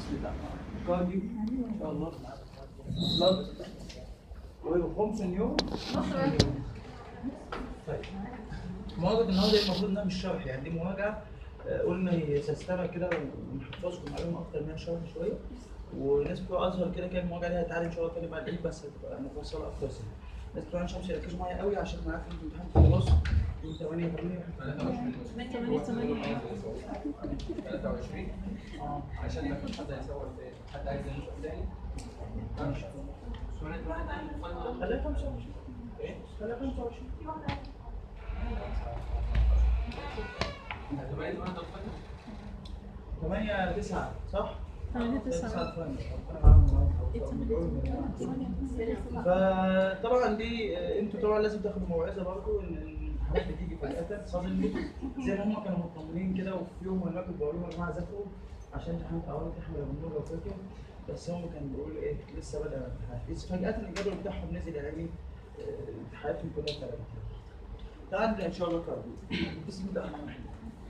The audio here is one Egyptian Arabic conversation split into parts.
بسم الله كارديو ان شاء الله بلاد وخمس يوم طيب مواجهة النهارده المفروض انها مش شرح يعني دي مواجهة آه، قلنا هي سيستمة كده ونحفظكم معلومة أكتر منها شرح شوية والناس بتوع أزهر كده كان المواجهة دي هتعلم إن شاء الله كلمة العيد بس هتبقى مفصلة أكتر سنة الناس بتوع عين شمس يركزوا معايا قوي عشان أنا عارف إن الامتحان خلاص يوم 8 8 23 اه عشان ما فيش حد هيصور تاني حد عايز ينشر تاني ماشي. خليها 25 ايه؟ خليها 25 هتبقى ايه النهارده الفاينل؟ 8 9 صح؟ ثمانية تسعة فطبعا دي آه، انتوا طبعا لازم تاخدوا موعظه برضه ان الامتحانات بتيجي فجاه صادمني زي ما هم كانوا مطمنين كده وفي يوم وانا كنت بقول لهم يا جماعه ذاكروا عشان امتحانات اول تحمل النور لو فاكر بس هم كانوا بيقولوا ايه لسه بدأ الامتحان بس فجاه الجدول بتاعهم نزل يعني آه، امتحاناتهم كلها اتلغت تعال نبدا ان شاء الله كارديو بسم الله الرحمن الرحيم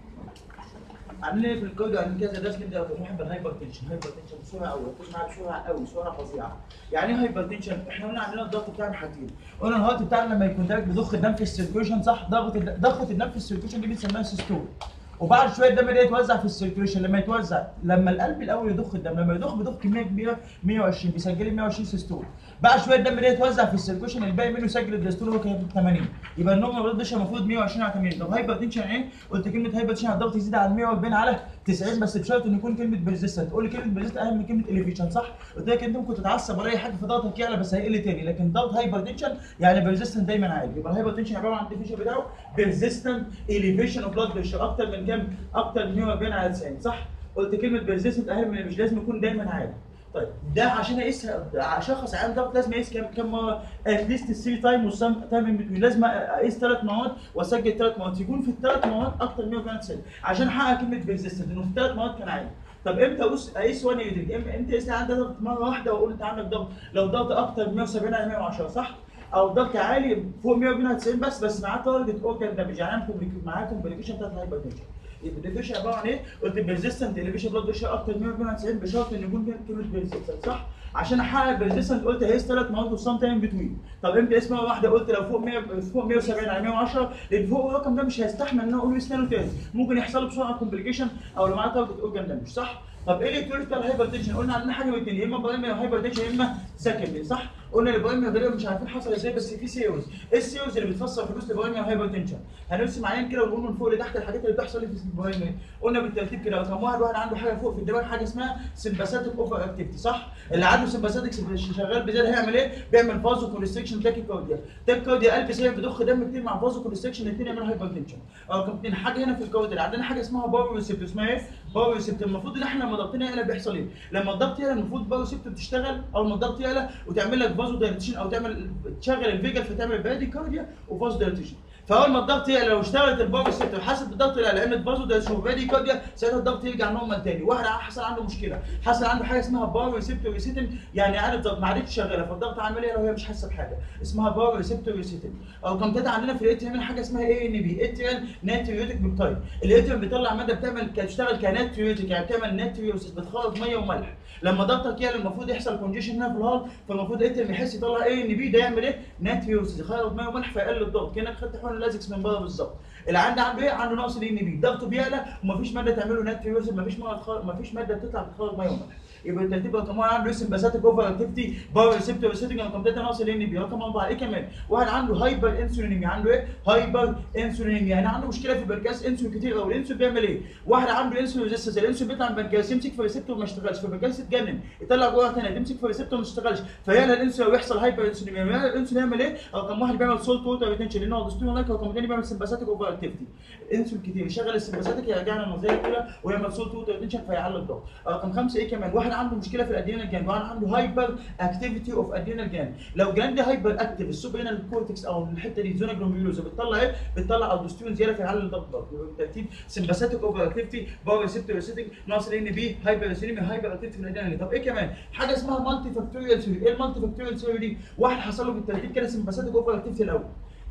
عاملين ايه في الكود عاملين كذا درس كده محب الهايبر تنشن هايبر تنشن بسرعه قوي ركز معايا بسرعه قوي سرعه فظيعه يعني ايه هايبر تنشن احنا قلنا عندنا الضغط بتاعنا حاجتين قلنا الهارت بتاعنا لما يكون دايركت بيضخ الدم في السيركيوليشن صح ضغط الد- ضغط الدم في السيركيوليشن دي بنسميها سيستول وبعد شويه الدم ده يتوزع في السيركيوليشن لما يتوزع لما القلب الاول يضخ الدم لما يضخ بيضخ كميه كبيره 120 بيسجل لي 120 سيستول بعد شويه الدم ده يتوزع في السيركيوليشن الباقي منه يسجل الدستور هو كان 80 يبقى النورمال بلاد بريشر المفروض 120 على 80 طب هايبر تنشن ايه؟ قلت كلمه هايبر تنشن الضغط يزيد على 140 على 90 بس بشرط ان يكون كلمه بيرزيستنت قول لي كلمه بيرزيستنت اهم من كلمه اليفيشن صح؟ قلت لك انت ممكن تتعصب ولا اي حاجه فضغطك يعلى بس هيقل تاني لكن ضغط هايبر تنشن يعني بيرزيستنت دايما عالي يبقى الهايبر تنشن عباره عن الديفيشن بتاعه بيرزيستنت اليفيشن اوف بلاد بريشر اكتر من كام؟ اكتر من 140 على 90 صح؟ قلت كلمه بيرزيستنت اهم من مش لازم يكون دايما عالي طيب ده عشان اقيس اشخص عيان ضغط لازم اقيس كام كام مره اتليست 3 تايم وسام تايم ان بتوين لازم اقيس ثلاث مواد واسجل ثلاث مواد يكون في الثلاث مواد اكتر من 190 عشان احقق كلمه بيرزيستنت انه في الثلاث مواد كان عالي طب امتى اقيس اقيس وانا يدرك إم- امتى اقيس عندي ضغط مره واحده واقول انت عندك ضغط لو ضغط اكتر من 170 على 110 صح؟ او ضغط عالي فوق 190 بس بس معاه تارجت اورجان دامج يعني أنا كومبليك- معاه كومبليكيشن بتاعت الهايبرتنشن الديفيشن عباره عن ايه؟ قلت بيرزيستنت اليفيشن بلاد بريشر اكتر من 190 بشرط ان يكون فيها كلمه بيرزيستنت صح؟ عشان احقق بيرزيستنت قلت هيس ثلاث مواد وسام تايم بتوين طب امتى اسمها واحده قلت لو فوق 100 فوق 170 على 110 لان فوق الرقم ده مش هيستحمل ان انا اقول اسنانه تاني ممكن يحصل له بسرعه كومبليكيشن او لو معاه تارجت اورجان دامج صح؟ طب ايه الكتوريس بتاع الهايبر تنشن؟ قلنا عندنا حاجه من الاثنين يا اما برايمري او هايبر تنشن يا اما سكندري صح؟ قلنا البرايمري غالبا مش عارفين حصل ازاي بس في سيوز، ايه السيوز اللي بتفسر حدوث البرايمري وهايبر تنشن؟ هنرسم عيان كده ونقول من فوق لتحت الحاجات اللي بتحصل في البرايمري، قلنا بالترتيب كده رقم واحد واحد عنده حاجه فوق في الدماغ حاجه اسمها سمباثيك اوفر اكتيفيتي صح؟ اللي عنده سمباثيك شغال بزياده هيعمل ايه؟ بيعمل فازو كونستريكشن تاكيكارديا، تاكيكارديا قلب سريع بيضخ دم كتير مع فازو كونستريكشن الاثنين يعملوا هايبر تنشن. رقم اثنين حاجه هنا في الكارديا عندنا حاجه اسمها باور ريسبتور اسمها ايه؟ باور ريسبتور المفروض ان احنا لما ضغطنا يعلى بيحصل ايه؟ لما الضغط يعلى المفروض الباور ريسبتور تشتغل اول ما الضغط يعلى وتعمل لك فازو دايليتيشن او تعمل تشغل الفيجل فتعمل بادي كارديا وفازو دايليتيشن فاول ما الضغط يعلى لو اشتغلت الباور ريسبتور حسب الضغط يعلى لان فازو دايليتيشن وبادي كارديا ساعتها الضغط يرجع نورمال تاني واحد حصل عنده مشكله حصل عنده حاجه اسمها باور ريسبتور ريسيتن يعني عارف ضغط ما عادتش شغاله فالضغط عمال يعلى وهي مش حاسه بحاجه اسمها باور ريسبتور ريسيتن او رقم ثلاثه عندنا في الاي حاجه اسمها اي ان بي اتريال ناتريوتيك بيبتايد الاتريال بيطلع ماده بتعمل بتشتغل كناتريوتيك يعني بتعمل ناتريوسيس بتخرج ميه وملح لما ضغطك يعلى المفروض يحصل كونجيشن هنا في الهارت فالمفروض الاتريال يحس يطلع اي ان بي ده يعمل ايه ناتريوسيس يخرج ميه وملح فيقلل الضغط كانك خدت حقن لازكس من بره بالظبط العيان ده عنده ايه عنده نقص الاي ان بي ضغطه بيعلى ومفيش ماده تعمل له ناتريوسيس مفيش ميه مفيش ماده بتطلع بتخرج ميه وملح يبقى الترتيب رقم واحد عنده اسم باساتيك اوفر اكتيفيتي باور ريسبتور ريسيتنج رقم ثلاثه ناقص الان بي رقم اربعه ايه كمان؟ واحد عنده هايبر انسولينيميا عنده ايه؟ هايبر انسولينيميا يعني عنده مشكله في البنكرياس انسولين كتير قوي الانسولين بيعمل ايه؟ واحد عنده انسولين ريزيستنس الانسولين بيطلع من البنكرياس يمسك في ريسبتور ما يشتغلش فالبنكرياس يتجنن يطلع جوه ثانيه تمسك في ريسبتور ما يشتغلش فيعلى الانسولين ويحصل هايبر انسولينيميا يعلى الانسولين يعمل ايه؟ رقم واحد بيعمل سولت ووتر ريتنشن لان هو دستور هناك رقم اثنين بيعمل سمباثيك اوفر اكتيفيتي الانسولين كتير يشغل السمباثيك يرجعنا النظريه الاولى ويعمل سولت ووتر ريتنشن فيعلي الضغط رقم خمسه ايه كمان؟ واحد عنده مشكله في الادرينال جلاند واحد عنده هايبر اكتيفيتي اوف ادرينال جلاند لو جلاند هايبر اكتيف السوبرينال كورتكس او الحته دي زونا جلوميروزا بتطلع ايه؟ بتطلع الدوستيرون زياده فيعلي الضغط برضه يبقى بالترتيب سمباثيك اوفر اكتيفيتي باور ريسبتور ريسيتنج ناقص ان بي هايبر ريسينيميا هايبر اكتيفيتي في الادرينال طب ايه كمان؟ حاجه اسمها مالتي فاكتوريال ثيوري ايه المالتي فاكتوريال ثيوري دي؟ واحد حصل له بالترتيب كده سمباثيك اوفر اكتيفيتي الاول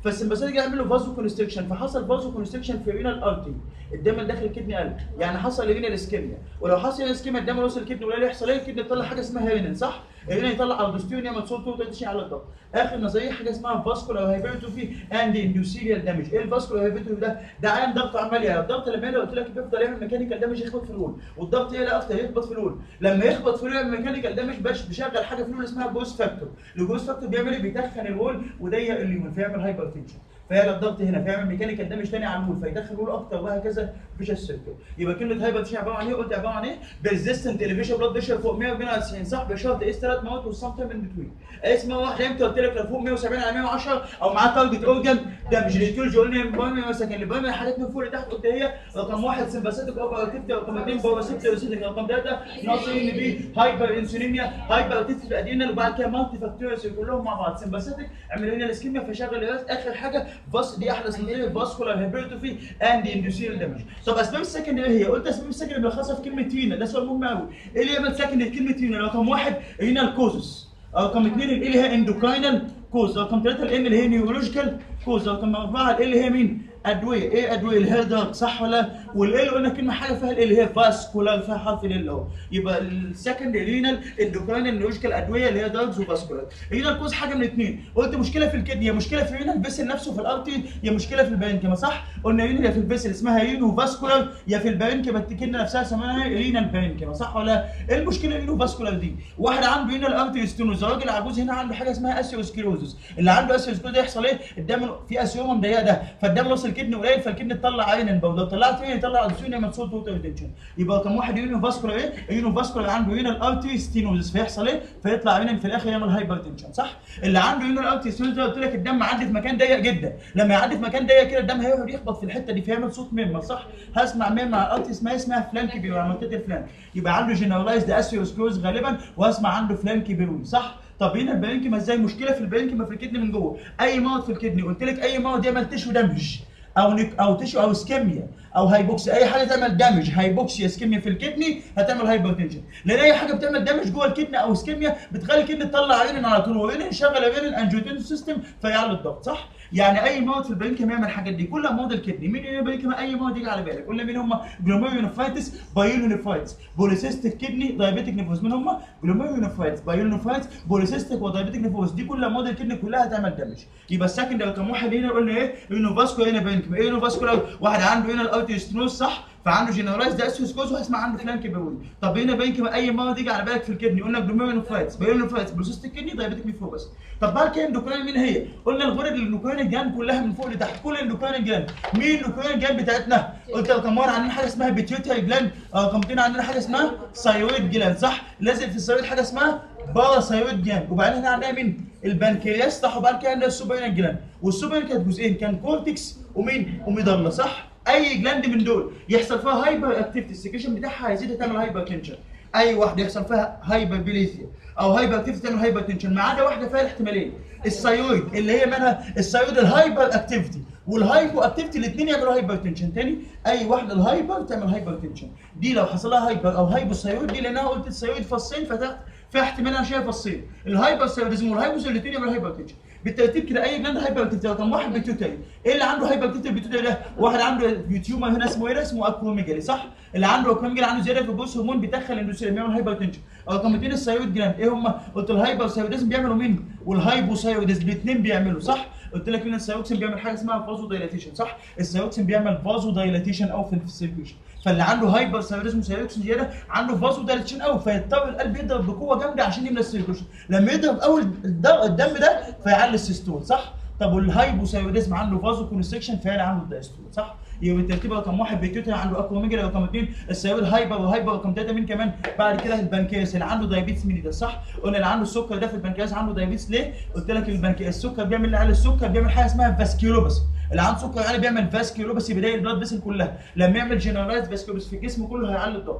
فالسمباثيك يعمل له فازو كونستريكشن فحصل فازو كونستريكشن في رينال ارتي الدم اللي داخل الكدني قل يعني حصل رينال اسكيميا ولو حصل اسكيميا الدم اللي وصل الكدني قليل يحصل ايه الكدني يطلع حاجه اسمها هيرين صح؟ هيرين يطلع الدوستيرون يعمل صوت وتدشي على الضغط اخر نظريه حاجه اسمها فاسكولار هايبرتروفي اند اندوسيريال دامج ايه الفاسكولار هايبرتروفي ده؟ ده عين ضغط عمال يعلى الضغط لما انا قلت لك بيفضل يعمل ميكانيكال دامج يخبط في الول والضغط يعلى اكتر يخبط في الول لما يخبط في الول يعمل ميكانيكال دامج باش بيشغل حاجه في الول اسمها بوست فاكتور البوست فاكتور بيعمل ايه؟ بيتخن الول ويضيق اليمين فيعمل هايبر تنشن فيعلى الضغط هنا فيعمل ميكانيكال دامج تاني على الول فيدخل الول اكتر وهكذا مفيش السيركل يبقى كلمه هايبر تنشن عباره عن ايه؟ قلت عباره عن ايه؟ ريزيستنت اليفيشن بلاد بريشر فوق 192 صح بشرط تقيس ثلاث مواد والسم تايم ان بتوين اسمها واحده امتى قلت لك لو فوق 170 على 110 او معاه تارجت اورجن ده مش ريتيولوجي قلنا بايمي مثلا اللي بايمي حاجات من فوق لتحت قلت هي رقم واحد سمباثيتك اوفر اكتيفيتي رقم اثنين باراسيتك رقم ثلاثه ناقص ان بي هايبر انسولينيا هايبر اكتيفيتي ادينال وبعد كده مالتي فاكتورز كلهم مع بعض سمباثيتك اعمل لنا الاسكيميا فشغل الراس اخر حاجه فاس دي احلى اسمها فاسكولار هيبرتوفي اند اندوسيال دامج طب اسباب السكند ايه هي؟ قلت اسباب السكند ملخصها في كلمه تينا ده سؤال مهم قوي ايه اللي يعمل سكند كلمه تينا رقم واحد رينال كوزس رقم اثنين ال اللي هي اندوكاينال كوز رقم ثلاثه الام اللي هي نيورولوجيكال كوز رقم اربعه ال اللي هي مين؟ ادويه ايه ادويه اللي هي دارك صح ولا والال قلنا كلمه حاجه فيها ال اللي هي فاسكولار فيها حرف ال اهو يبقى السكند رينال اندوكاينال نيورولوجيكال ادويه اللي هي داركس وفاسكولار رينال كوز حاجه من اثنين قلت مشكله في الكدني يا مشكله في رينال فيسل نفسه في الارتي يا مشكله في البارنكيما صح قلنا رينال يا في الفيسل اسمها رينو فاسكولار يا في البارنكيما الكدنه نفسها اسمها رينال بارنكيما صح ولا ايه المشكله رينو فاسكولار دي واحد عنده رينال ارتي ستينوز راجل عجوز هنا عنده حاجه اسمها اسيوسكليروزس اللي عنده اسيوسكليروزس يحصل ايه الدم في اسيوما مضيقه ده فالدم وصل الكدني قليل فالكدني تطلع عين لو طلعت عين يطلع السيون يعمل صوت ووتر ريتنشن يبقى رقم واحد يونيو فاسكولار ايه يونيو فاسكولار عنده رينال ارتي ستينوزس فيحصل ايه فيطلع عين في الاخر يعمل هايبر تنشن صح اللي عنده رينال ارتي ستينوزس قلت لك الدم معدي في مكان ضيق جدا لما يعدي في مكان ضيق كده الدم هيقعد يخبط في الحته دي فيعمل صوت ميمة صح هسمع ميمة على الارتي اسمها اسمها فلانكي بيرو على منطقه الفلانك يبقى عنده جنرالايزد اسيوسكلوز غالبا واسمع عنده فلانكي بيرو صح طب هنا البرينكيما ازاي مشكله في البرينكيما في الكدني من جوه اي مرض في الكدني قلت لك اي مرض يعمل تشو دمج او نك او تشو او اسكيميا او هايبوكسيا اي حاجه تعمل دامج هايبوكسيا اسكيميا في الكدني هتعمل هايبرتنشن لان اي حاجه بتعمل دامج جوه الكدني او اسكيميا بتخلي الكدني تطلع عينين على طول وعينين يشغل عينين الانجيوتين سيستم فيعلي الضغط صح يعني اي مرض في البرينكيما يعمل الحاجات دي كلها مرض الكدني مين اللي البرينكيما اي مرض يجي على بالك قلنا مين هم جلوميرونيفرايتس بايلونيفرايتس بوليسيستيك كدني دايابيتيك نيفروز مين هم جلوميرونيفرايتس بايلونيفرايتس بوليسيستيك ودايابيتيك نيفروز دي كلها مرض الكدني كلها هتعمل دامج يبقى السكند رقم واحد هنا قلنا ايه رينوفاسكو هنا برينكيما ايه رينوفاسكولار واحد عنده هنا الارتيستنوز صح فعنده جنرالايز ده اسيوسكوز وهسمع عنده فلانكي بيروني طب هنا بينكما اي مرض يجي على بالك في الكدني قلنا جلوميرونيفرايتس بايلونيفرايتس بوليسيستيك كدني دايابيتيك نيفروز طب بعد كده اندوكراين مين هي؟ قلنا الغدد الاندوكراين الجان كلها من فوق لتحت كل الاندوكراين الجان مين الاندوكراين الجان بتاعتنا؟ قلت رقم واحد عندنا حاجه اسمها بيتيوتري جلاند رقم اثنين عندنا حاجه اسمها ثايرويد جلاند صح؟ لازق في الثايرويد حاجه اسمها باراثايرويد جلاند وبعدين هنا عندنا مين؟ البنكرياس صح وبعد كده عندنا السوبرينال جلاند والسوبرينال كانت جزئين كان كورتكس ومين؟ وميدالا صح؟ اي جلاند من دول يحصل فيها هايبر اكتيفيتي السكريشن بتاعها هيزيد تعمل هايبر تنشن اي واحده يحصل فيها هايبر بليزيا او هايبر اكتيفيتي تعمل هايبر تنشن ما عدا واحده فيها الاحتمالين الثايرويد اللي هي منها الثايرويد الهايبر اكتيفيتي والهايبو اكتيفيتي الاثنين يعملوا هايبر تنشن تاني اي واحده الهايبر تعمل هايبر تنشن دي لو حصل لها هايبر او هايبو ثايرويد دي لانها قلت الثايرويد فصين فتحت فيها احتمال انا شايف فصين الهايبر ثايرويدزم والهايبوثايرويدزم الاثنين يعملوا هايبر تنشن بالترتيب كده اي جلاند هايبر اكتيفيتي رقم واحد بيتيوتري ايه اللي عنده هايبر اكتيفيتي بيتيوتري ده واحد عنده تيومر هنا اسمه ايه ده اسمه اكروميجالي صح اللي عنده اكروميجالي عنده زياده في البوس هرمون بيدخل اندوسيريم بيعمل هايبر تنشن رقم اثنين الثايرويد جلاند ايه هم قلت الهايبر ثايرويدزم بيعملوا مين والهايبوثايرويدزم الاثنين بيعملوا صح قلت لك ان الثايروكسين بيعمل حاجه اسمها فازو دايلاتيشن صح الثايروكسين بيعمل فازو دايلاتيشن او في السيركيشن فاللي عنده هايبر ثايرويدزم وثايروكسين زياده عنده فازو دايلاتيشن قوي فيضطر القلب يضرب بقوه جامده عشان يملى السيركيشن لما يضرب اول الدم ده فيعلي السيستول صح طب والهايبوثايرويدزم عنده فازو كونستريكشن فيعلي عنده الدايستول صح يبقى بالترتيب رقم واحد بيتيوتري عنده اكروميجالي رقم اثنين الثايرويد هايبر وهايبر رقم ثلاثه مين كمان بعد كده البنكرياس اللي عنده دايابيتس مين ده صح قلنا اللي عنده السكر ده في البنكرياس عنده دايابيتس ليه قلت لك البنكرياس السكر بيعمل اللي على السكر بيعمل حاجه اسمها فاسكيولوباثي اللي عنده سكر عالي بيعمل فاسكيولوباثي بدايه البلاد فيسل كلها لما يعمل جنرالايز فاسكيولوباثي في الجسم كله هيعلي الضغط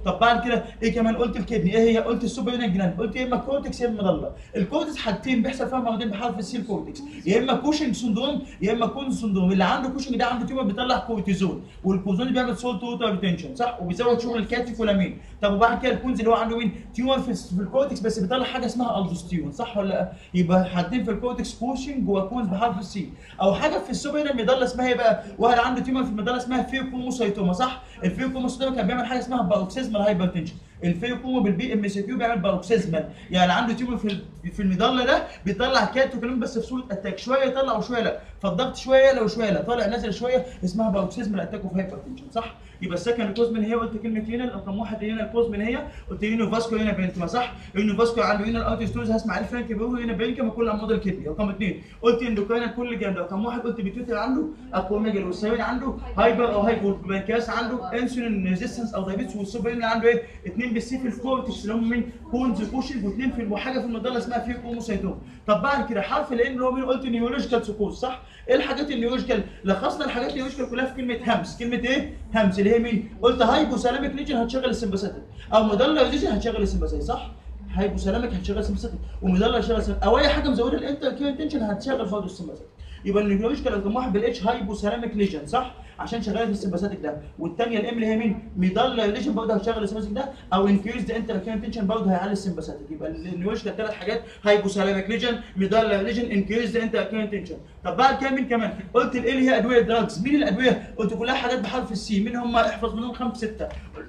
طب بعد كده ايه كمان قلت الكدني ايه هي قلت السوبرينال جلاند قلت يا اما كورتكس يا اما مضله الكورتكس حاجتين بيحصل فيها مرضين بحرف السي الكورتكس يا اما كوشنج سندروم يا اما كون سندروم اللي عنده كوشنج ده عنده تيومر بيطلع كورتيزون والكورتيزون بيعمل سولت ووتر ريتنشن صح وبيزود شغل الكاتيكولامين طب وبعد كده الكونز اللي هو عنده مين تيومر في, في الكورتكس بس بيطلع حاجه اسمها الدوستيرون صح ولا لا يبقى حاجتين في الكورتكس كوشنج وكونز بحرف السي او حاجه في السوبرينال ميدالا اسمها ايه بقى واحد عنده تيومر في الميدالا اسمها فيوكوموسايتوما صح الفيوكوموسايتوما كان بيعمل حاجه اسمها باروكسيزمال هايبرتنشن الفيوكومو بالبي ام سي كيو بيعمل باروكسيزمال يعني عنده تيومر في ال- في الميدالا ده بيطلع كاتوكلين بس في صوره اتاك شويه يطلع وشويه لا فالضغط شويه لو شويه لا طالع نازل شويه اسمها باروكسيزمال اتاك اوف هايبرتنشن صح يبقى السكن كوز من هي قلت كلمه هنا رقم واحد هنا الكوز من هي قلت هنا فاسكو هنا بنتما صح انه فاسكو عنده هنا الارتيستوز هسمع عليه فرانك بيقول هنا بينكما كل امراض الكدني رقم اثنين قلت اندوكاين كل جامد رقم واحد قلت بيتوتر عنده اكوميجل والسيرين عنده هايبر او هايبر والبنكاس عنده انسولين ريزيستنس او دايبيتس والسوبرين عنده ايه اثنين بالسي في الكورتكس اللي هم مين كونز كوشن واثنين في وحاجه في المضله اسمها فيوكوموسايتوم طب بعد كده حرف الان اللي هو مين قلت نيورولوجيكال سكوز صح ايه الحاجات النيورولوجيكال لخصنا الحاجات النيورولوجيكال كلها في كلمه همس كلمه ايه همس اللي هي مين قلت هايبوثالاميك ليجن هتشغل السمباثيك او مضله ليجن هتشغل السمباثيك صح هايبوثالاميك هتشغل السمباثيك ومضله هتشغل السمباثيك او اي حاجه مزوده الانتر تنشن هتشغل برضه السمباثيك يبقى النيورولوجيكال رقم واحد بالاتش هايبوثالاميك ليجن صح عشان شغاله في السمباثيك ده والثانيه الام اللي هي مين ميدالا ليجن برضه هتشغل السمباثيك ده او انكريز ذا انتر تنشن برضه هيعلي السمباثيك يبقى النيورولوجيكال ثلاث حاجات هايبوثالاميك ليجن ميدالا ليجن انكريز ذا انتر تنشن طب بعد كده مين كمان قلت الايه اللي هي ادويه دراجز مين الادويه قلت كلها حاجات بحرف السي مين هم احفظ منهم خمسه سته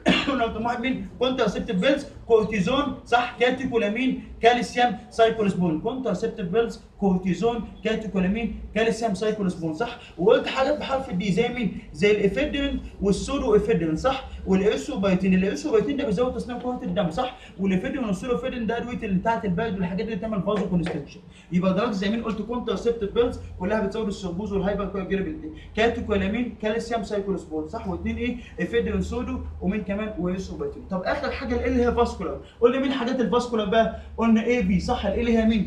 رقم واحد مين كونترسبتيف بيلز كورتيزون صح كاتيكولامين كالسيوم سايكلوسبون كونترسبتيف بيلز كورتيزون كاتيكولامين كالسيوم سايكلوسبون صح وقلت حاجات بحرف الدي زي مين زي الافيدرين والسودو افيدرين صح والايسوبايتين الايسوبايتين ده بيزود تصنيع كرات الدم صح والافيدرين والسودو افيدرين ده ادويه اللي بتاعت البرد والحاجات اللي بتعمل فازو كونستريكشن يبقى دراجز زي مين قلت كونترسبتيف بيلز كلها بتزود السربوز والهايبر كوagulability كاتيكولامين كالسيوم سايكلوسبون صح واثنين ايه افيدرين سودو ومين كمان وايسوبايتين طب اخر حاجه الايه اللي هي فاسكولار قلنا مين حاجات الفاسكولار بقى قلنا اي بي صح الايه اللي هي مين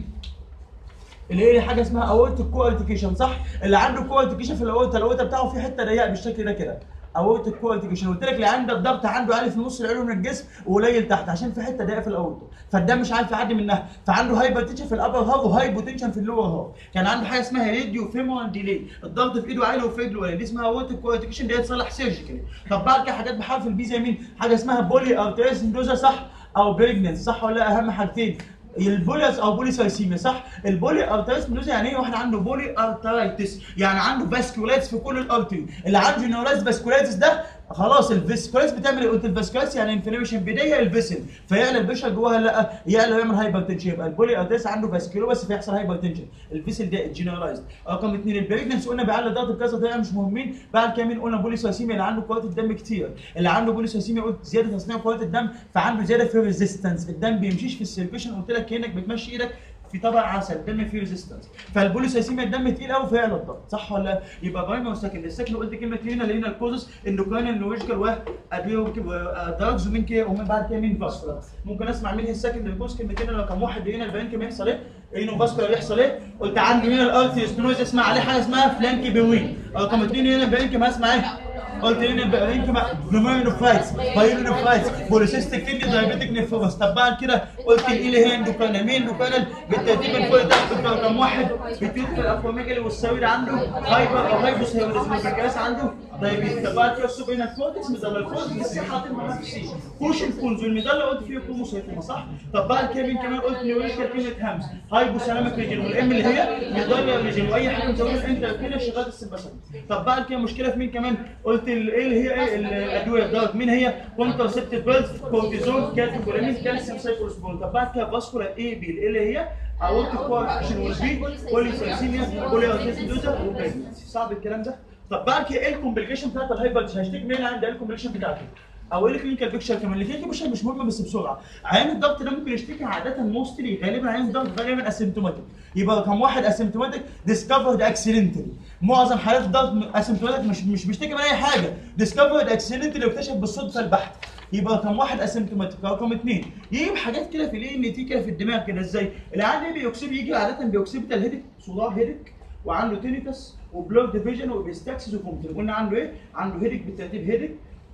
اللي هي حاجه اسمها اورتيك كوارتيكيشن صح اللي عنده كوارتيكيشن في الاورتا الاورتا بتاعه في حته ضيقه بالشكل ده كده اورتيك كوارتيكيشن قلت لك اللي عنده الضغط عنده عالي في النص العلوي من الجسم وقليل تحت عشان في حته ضيقه في الاورتا فالدم مش عارف يعدي منها فعنده هايبرتنشن في الابر هاف وهايبوتنشن في اللور هاف كان عنده حاجه اسمها راديو فيمورال ديلي الضغط في ايده عالي وفي رجله قليل دي اسمها اورتيك كوارتيكيشن دي هتصلح سيرجيكالي طب بعد كده حاجات بحرف البي زي مين حاجه اسمها بولي ارتيريس اندوزا صح او بريجننس صح ولا لا؟ اهم حاجتين البوليس او بوليسايسيميا صح البولي ارترايتس ميلوزا يعني ايه واحد عنده بولي ارترايتس يعني عنده فاسكولايتس في كل الارتري اللي عنده جنرالايز فاسكولايتس ده خلاص الفاسكولايتس بتعمل ايه قلت الفاسكولايتس يعني انفلاميشن بدايه الفيسل فيعلى البشر جواها لا يعلى ويعمل هايبرتنشن يبقى البولي ارترايتس عنده فاسكولو بس فيحصل هايبرتنشن الفيسل ده جنرالايزد رقم اثنين البريجننس قلنا بيعلى الضغط بكذا طريقه مش مهمين بعد كده مين قلنا بوليسايسيميا اللي عنده كرات الدم كتير اللي عنده بوليسايسيميا قلت زياده تصنيع كرات الدم فعنده زياده في الريزيستنس الدم بيمشيش في السيركيشن قلت لك كانك بتمشي ايدك في طبق عسل الدم فيه ريزيستنس فالبوليسايسيميا الدم تقيل قوي فيعلى الضغط صح ولا لا؟ يبقى برايمر وسكند السكند قلت كلمه هنا لقينا الكوزس اندوكراين النويجيكال وادويه ودراجز ومين كده ومن بعد كده مين فاسكولار ممكن اسمع مين هي السكند الكوز كلمتين رقم واحد هنا البيان كده يحصل ايه؟ اينو فاسكولار يحصل ايه؟ قلت عندي هنا الارتي ستنوز اسمع عليه حاجه اسمها فلانكي بيوين رقم اثنين هنا البيان كده اسمع ايه؟ قلت هنا البيان كده جلوميرونوفرايتس بايرونوفرايتس بوليسيستيك كيدني دايابيتيك نيفروباس طب بعد كده قلت ايه اللي هي اندوكراين مين اندوكراين بالترتيب من فوق لتحت قلت رقم واحد بتيوت الاكواميجالي والسويد عنده هايبر او هايبوثايروديزم الجهاز عنده دايابيتيك طب بعد كده السوبر هنا كورتكس مدلل الكورتكس بس حاطين معاها في السي كوش الكونز والمدلل قلت فيه كروموسايتوما صح طب بعد كده مين كمان قلت نيوريشكال كلمه همس هايبوثالاميك ريجن والام اللي هي مدلل ريجن واي حاجه مزوده انت كده شغال السمباثيك طب بعد كده مشكله في مين كمان قلت ال- ايه اللي هي ايه الادويه الدارك مين هي كونترسبتيف بيلز كورتيزون كاتيكولامين كالسيوم سايكلوسبون طب بعد كده فاسكولار اي بي ايه اللي هي اورتيك كواركشن والبي بوليسايسيميا بولي ارتيسيدوزا وبريجنسي صعب الكلام ده طب بعد كده ايه الكومبليكيشن بتاعت الهايبرتنشن هشتكي منها عند ايه الكومبليكيشن بتاعته او ايه الكلينيكال بيكشر كمان الكلينيكال بيكشر مش مهم بس بسرعه عيان الضغط ده ممكن يشتكي عاده موستلي غالبا عيان الضغط غالبا اسيمتوماتيك يبقى رقم واحد اسيمتوماتيك ديسكفرد اكسيدنتالي معظم حالات الضغط اسيمتوماتيك مش مش بيشتكي من اي حاجه ديسكفرد اكسيدنتالي واكتشف بالصدفه البحته يبقى رقم واحد اسيمتوماتيك رقم اثنين يجيب حاجات كده في الاي ان تي كده في الدماغ كده ازاي العيان ده بيوكسيب يجي عاده بيوكسيبيتال هيدك صداع هيدك وعنده تينيتس وبلوك ديفيجن وبيستاكسس وكومتين قلنا عنده ايه؟ عنده هيدك بالترتيب هيدك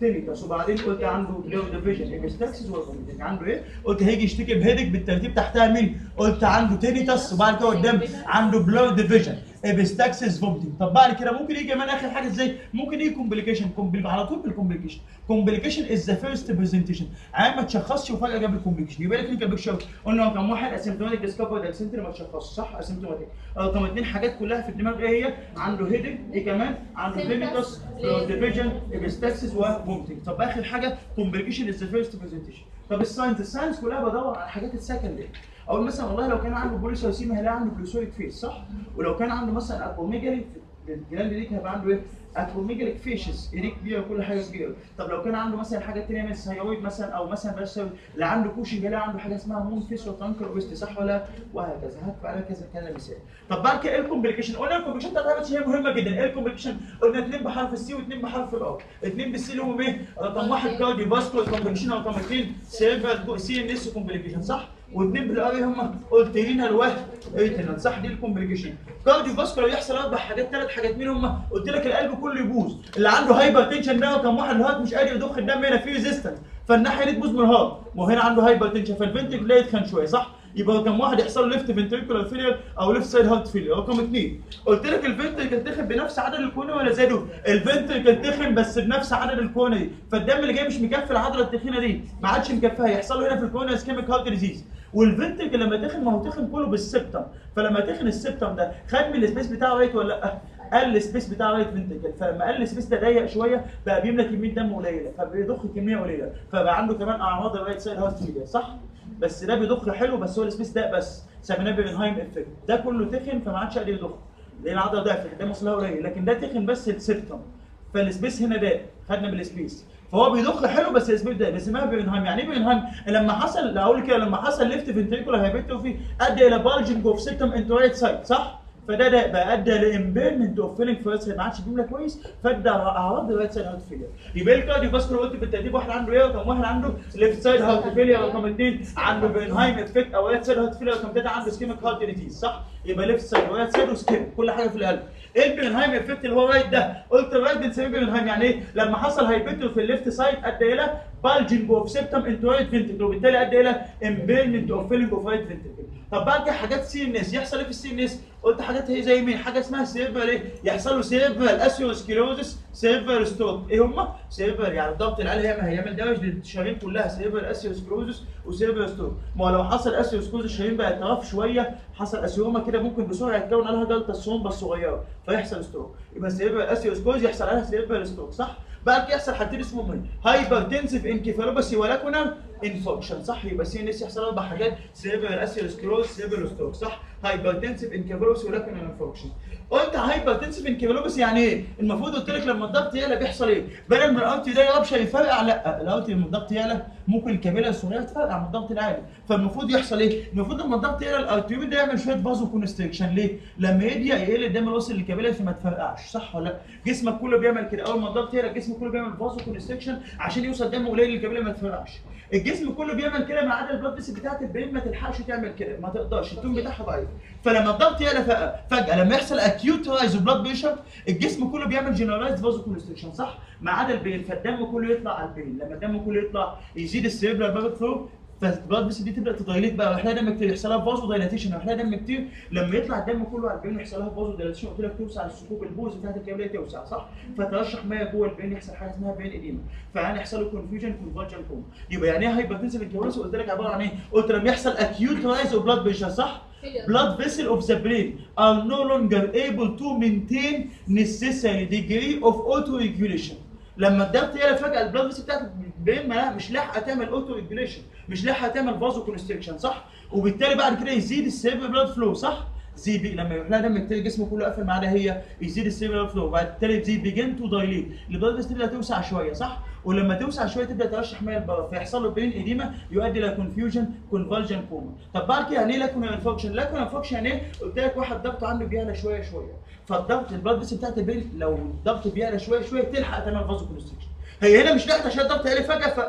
تينيتاس وبعدين قلت عنده بلو ديفيجن ايبستاكسس وفوميتنج عنده ايه؟ قلت هيجي يشتكي بهيدك بالترتيب تحتها مين؟ قلت عنده تينيتاس وبعد كده قدام عنده بلو ديفيجن ايبستاكسس فوميتنج طب بعد كده ممكن يجي كمان اخر حاجه ازاي؟ ممكن يجي كومبليكيشن على طول بالكومبليكيشن كومبليكيشن از ذا فيرست برزنتيشن عام ما تشخصش وفجاه جاب الكومبليكيشن يبقى لك كلينيكال بيكشر قلنا رقم واحد اسيمتوماتيك ديسكفرد اكسنتري ما تشخصش صح اسيمتوماتيك رقم اثنين حاجات كلها في الدماغ ايه هي؟ عنده هيدك ايه كمان؟ عنده تينيتاس ديفيجن ايبستاكسس وفوميتنج طب اخر حاجه كومبليكيشن از ذا فيرست برزنتيشن طب الساينس الساينس كلها بدور على الحاجات السكندري اقول مثلا والله لو كان عنده بوليسايسيميا هيلاقي عنده جلوسوريك فيس صح ولو كان عنده مثلا اكوميجالي الجلاند دي هيبقى عنده ايه اكروميجاليك فيشز ايديه كبيره وكل حاجه كبيره طب لو كان عنده مثلا حاجه ثانيه من الثايرويد مثلا او مثلا بلاش ثايرويد، اللي عنده كوشنج هيلاقي عنده حاجه اسمها مون فيس وترانكل اوبستي صح ولا لا؟ وهكذا هات على كذا كذا مثال طب بعد كده ايه الكومبليكيشن قلنا الكومبليكيشن بتاعت هي مهمه جدا ايه الكومبليكيشن قلنا اثنين بحرف السي واثنين بحرف الار اثنين بالسي اللي هم ايه رقم واحد كارديو فاسكولار كومبليكيشن رقم اثنين سيرفر سي ان اس كومبليكيشن صح واثنين بالار هم قلت لنا الواحد ايتنال صح دي الكومبليكيشن كارديو فاسكولار يحصل اربع حاجات ثلاث حاجات مين هم قلت لك القلب كله يبوظ اللي عنده هايبر تنشن ده رقم واحد الهارت مش قادر يضخ الدم هنا في ريزيستنس فالناحيه دي تبوظ من الهارت وهنا عنده هايبر تنشن فالفنتريكل يتخن شويه صح يبقى رقم واحد يحصل له ليفت فنتريكولار فيلير او ليفت سايد هارت فيلير رقم اثنين قلت لك الفنتريكل تخن بنفس عدد الكونه ولا زادوا الفنتريكل تخن بس بنفس عدد الكونه دي فالدم اللي جاي مش مكفي العضله التخينه دي ما عادش مكفيها يحصل له هنا في الكونه اسكيميك هارت ديزيز والفنتريكل لما تخن ما هو تخن كله بالسبتم فلما تخن السبتم ده خد من السبيس بتاعه رايت ولا لا قل السبيس بتاعه رايت فنتريكل فلما قل السبيس ده ضيق شويه بقى بيملى كميه دم قليله فبيضخ كميه قليله فبقى عنده كمان اعراض الرايت سايد هارت فيلير صح بس ده بيضخ حلو بس هو السبيس ده بس سميناه بيرنهايم افكت ده كله تخن فما عادش قادر يضخ لان العضله ضعفت الدم وصلها قليل لكن ده تخن بس السبتم فالسبيس هنا ده خدنا من السبيس فهو بيضخ حلو بس السبيس ده اسمها بيرنهايم يعني ايه بيرنهايم لما حصل لا اقول كده لما حصل ليفت فنتريكولا هايبرتروفي ادى الى بالجنج اوف سيبتم انتو رايت سايد صح فده ده بقى ادى لامبيرمنت اوف فيلينج في الرايت ما عادش بيملى كويس فادى اعراض الرايت سايد هارت فيلير يبقى الكارديو فاسكولار قلت بالترتيب واحد عنده ايه رقم واحد عنده ليفت سايد هارت فيلير رقم اثنين عنده بيرنهايم افكت او رايت سايد هارت فيلير رقم ثلاثه عنده سكيميك هارت ديزيز صح يبقى ليفت سايد ورايت سايد وسكيم كل حاجه في القلب ايه البيرنهايم افكت اللي هو رايت ده قلت الرايت بنسميه بيرنهايم يعني ايه لما حصل هايبرترو في الليفت سايد ادى الى بالجنج اوف سيبتم انتو رايت فنتريكل وبالتالي ادى الى امبيرمنت اوف فيلينج اوف رايت فنتريكل طب بعد كده حاجات سي ان اس يحصل ايه في السي ان اس قلت حاجات هي زي مين حاجه اسمها سيرفر ايه يحصل له سيرفر اسيوسكليروزس سيرفر ستروك ايه هم سيرفر يعني الضغط العالي هيعمل هيعمل دمج للشرايين كلها سيرفر اسيوسكليروزس وسيرفر ستروك ما هو لو حصل اسيوسكليروزس الشرايين بقت طرف شويه حصل اسيوما كده ممكن بسرعه يتكون عليها جلطه الصومبه الصغيره فيحصل ستروك يبقى سيرفر اسيوسكليروز يحصل عليها سيرفر ستروك صح بعد كده يحصل حاجتين اسمهم ايه؟ هايبرتنسيف انكيفالوباسي ولكن انفكشن صح يبقى سي ان اس يحصل اربع حاجات سيرفر اسيوسكليروز سيرفر ستروك صح هايبرتنسيف انكيفالوباسي ولكن انفكشن قلت هايبرتنسيف انكيفالوباسي يعني ايه؟ المفروض قلت لك لما الضغط يعلى بيحصل ايه؟ بدل ما الارتي ده يربش يفرقع لا الارتي لما الضغط يعلى ممكن الكابيلا الصغيره تفرقع من الضغط العالي فالمفروض يحصل ايه؟ المفروض لما الضغط يعلى الارتيوبين ده يعمل شويه فازو كونستريكشن ليه؟ لما يضيق يقل الدم الوصل للكابيلا فما تفرقعش صح ولا لا؟ جسمك كله بيعمل كده اول ما الضغط يعلى الجسم كله بيعمل فازو كونستريكشن عشان يوصل دم قليل للكابيلا ما تفرقعش الجسم كله بيعمل كده ما عدا البلاد فيسل بتاعت البرين ما تلحقش تعمل كده ما تقدرش التون بتاعها ضعيف فلما الضغط يعلى فجاه فجاه لما يحصل اكيوت رايز بلاد بريشر الجسم كله بيعمل جنرالايز فازو كونستريكشن صح ما عدا البين فالدم كله يطلع على البين لما الدم كله يطلع يزيد السيربرال بابل فلو فالبلاد فيسل دي تبدا تدايليت بقى ويحلها دم كتير يحصل لها فازو دايلاتيشن ويحلها دم كتير لما يطلع الدم كله على البين يحصل لها فازو دايلاتيشن قلت لك توسع الصفوف البوز بتاعت الكابيلا توسع صح فترشح ميه جوه البين يحصل حاجه اسمها بين اديما فيعني يحصل له كونفيوجن كونفرجن كوم يبقى يعني ايه هايبرتنسيف انكيورس قلت لك عباره عن ايه قلت لما يحصل اكيوت رايز اوف بلاد بريشر صح blood vessel of the brain are no longer able to maintain necessary degree of auto-regulation لما الضغط يعلى فجاه البلاد فيسل بتاعت البرين ما مش لاحقه تعمل اوتو ريجوليشن مش لاحقه تعمل فازو كونستريكشن صح وبالتالي بعد كده يزيد السيرفر بلاد فلو صح زي بي لما يروح لها دم كتير جسمه كله قافل ما عدا هي يزيد السيرفر فلو وبعد بالتالي تزيد بيجن تو دايليت البلاد فيسل تبدا توسع شويه صح ولما توسع شويه تبدا ترشح ميه لبره فيحصل له برين اديما يؤدي الى كونفيوجن كونفالجن كوما طب بعد كده يعني ايه لاكون انفكشن لاكون انفكشن يعني ايه قلت لك واحد ضغطه عنده بيعلى شويه شويه فالضغط البلاد فيسل بتاعت البرين لو الضغط بيعلى شويه شويه تلحق تعمل فازو كونستريكشن هي هنا مش لاحقه عشان الضغط عالي فجاه ف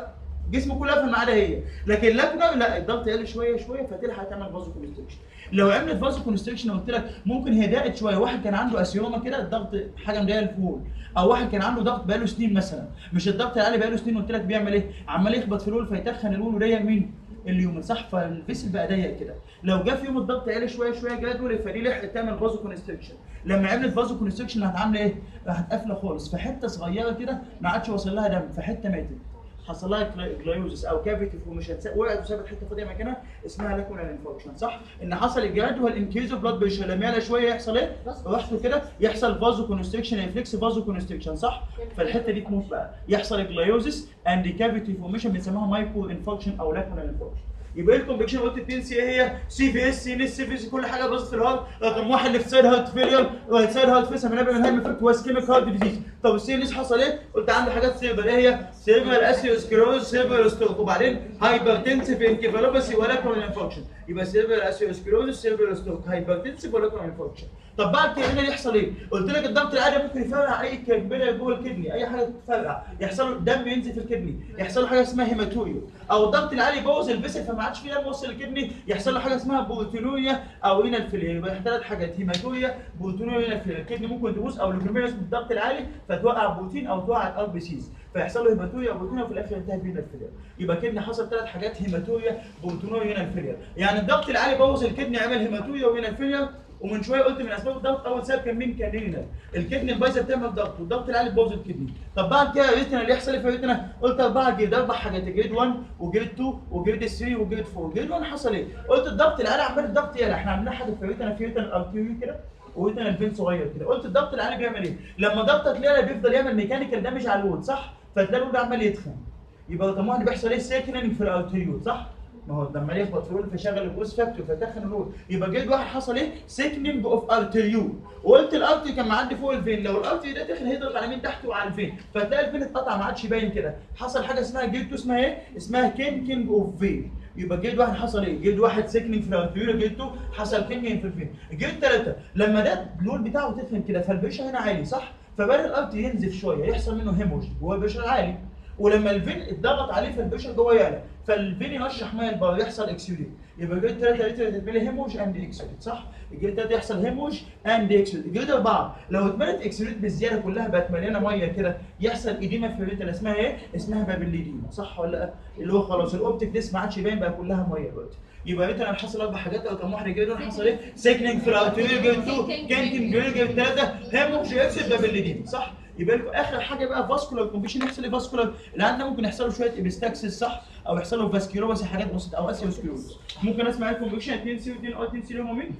جسمه كله قفل ما عدا هي لكن لاكنا لا الضغط قل شويه شويه فتلحق تعمل فازو كونستريكشن لو عملت فازو كونستريكشن قلت لك ممكن هي ضاقت شويه واحد كان عنده اسيوما كده الضغط حاجه مضايقه لفوق او واحد كان عنده ضغط بقاله سنين مثلا مش الضغط العالي بقاله سنين قلت لك بيعمل ايه عمال يخبط في الول فيتخن الول وضيق مين اليومن صح فالفيسل بقى ضيق كده لو جه في يوم الضغط عالي شويه شويه جدول فدي لحقت تعمل فازو كونستريكشن لما عملت فازو كونستريكشن هتعمل ايه؟ راحت قافله خالص في حته صغيره كده ما عادش واصل لها دم في حته ماتت حصل لها جلايوزس او كافيتي فورميشن وقعت وسابت حته فاضيه مكانها اسمها لاكونال انفكشن صح؟ ان حصل الجهاد هو الانكريز اوف بلاد بريشر لما يعلى شويه يحصل ايه؟ رحت كده يحصل فازو كونستريكشن ريفلكس فازو كونستريكشن صح؟ فالحته دي تموت بقى يحصل جلايوزس اند كافيتي فورميشن بنسميها مايكرو انفكشن او لاكونال انفكشن يبقى الكومبليكيشن قلت اتنين سي هي سي في اس سي نس سي في اس كل حاجه باظت في الهارت رقم واحد ليفت سايد هارت فيلير رايت سايد هارت فيس من قبل الهايم افكت واسكيميك هارت ديزيز طب السي نس حصل ايه؟ قلت عندي حاجات سيربر ايه هي؟ سيربر اسيوسكلوز سيربر ستروك وبعدين هايبرتنسيف انكفالوباسي ولاكونال انفكشن يبقى سيربر اسيوسكلوز سيربر ستروك هايبرتنسيف ولاكونال انفكشن طب بعد كده هنا يحصل ايه؟ قلت لك الضغط العالي ممكن يفرقع اي كبده جوه الكدني اي حاجه تفرقع يحصل له دم ينزل في الكدني يحصل له حاجه اسمها هيماتوريا او الضغط العالي يبوظ الفيسل فما عادش في دم وصل الكدني يحصل له حاجه اسمها بروتينوريا او رينال فيلير يبقى ثلاث حاجات هيماتوريا بروتينوريا رينال فيلير الكدني ممكن تبوظ او لوكيميا من الضغط العالي فتوقع بروتين او توقع الار بي سيز فيحصل له هيماتوريا او بروتينوريا وفي الاخر ينتهي برينال فيلير يبقى كدني حصل ثلاث حاجات هيماتوريا بروتينوريا رينال فيلير يعني الضغط العالي بوظ الكدني عمل هيماتوريا ورينال فيلير ومن شويه قلت من اسباب الضغط اول سبب كان مين كان رينال الكدني البايظه بتعمل ضغط والضغط العالي بوظ الكدني طب بعد كده ريتنا اللي يحصل ايه في ريتنا قلت اربعه جريد اربع حاجات جريد 1 وجريد 2 وجريد 3 وجريد 4 جريد 1 حصل ايه قلت الضغط العالي عمال الضغط يعلى احنا عندنا حاجه في ريتنا في ريتنا الارتيريو كده وريتنا الفين صغير كده قلت الضغط العالي بيعمل ايه لما ضغطك يعلى بيفضل يعمل ميكانيكال دامج على الود صح فتلاقي الود عمال يتخن يبقى طب ما بيحصل ايه سيكننج في الارتيريو صح ما هو لما يخبط في الول فشغل الجوز فاكتور فتخن الول يبقى جلد واحد حصل ايه؟ سيكننج اوف ارتريول وقلت الارتري كان معدي فوق الفين لو الارتري ده داخل هيضغط على مين تحت وعلى الفين فتلاقي الفين اتقطع ما عادش باين كده حصل حاجه اسمها جلد اسمها ايه؟ اسمها كينكينج اوف فين يبقى جلد واحد حصل ايه؟ جلد واحد سيكننج في الارتريول جلد 2 حصل كينكينج في الفين جلد ثلاثه لما ده الول بتاعه تخن كده فالبريشر هنا عالي صح؟ فبدا الارتري ينزف شويه يحصل منه هيموج جوه البريشر عالي ولما الفين اتضغط عليه فالبريشر جوه يعلى فالفين يرشح ميه البار يحصل اكسيوديت يبقى جريد 3 لتر تتملي هيموج اند اكسيوديت صح؟ الجريد 3 يحصل هيموج اند اكسيوديت الجريد 4 لو اتملت اكسيوديت بالزياده كلها بقت مليانه ميه كده يحصل ايديما في الريتنا اسمها ايه؟ اسمها بابليديما صح ولا لا؟ اللي هو خلاص الاوبتيك ديسك ما عادش باين بقى كلها ميه دلوقتي يبقى ريتنا حصل اربع حاجات رقم واحد جريد 1 حصل ايه؟ سيكنينج في الارتيريال جريد 2 كانتين جريد جريد 3 هيموج اكسيد بابليديما صح؟ يبقى لكم اخر حاجه بقى فاسكولار كومبيشن يحصل ايه فاسكولار اللي عندنا ممكن يحصل له شويه ابستاكسس صح او يحصل له فاسكيولوباسي حاجات بسيطه او اسيوسكلوز ممكن اسمع الكومبيشن 2 سي و2 ار 2 سي هم مين؟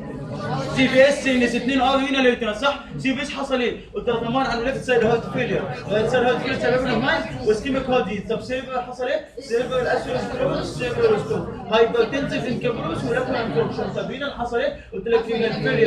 سي في اس نس 2 ار هنا اللي صح سي في اس حصل ايه؟ قلت لك طبعا على ليفت سايد هارت فيلير رايت سايد هارت فيلير سبب المايند وسكيميك هارت ديز طب سيرفر حصل ايه؟ سيرفر الاسيوسكلوز سيرفر ستور هايبرتنسيف انكابروس ولاكون انفكشن طب هنا حصل ايه؟ قلت لك فينا الفيلير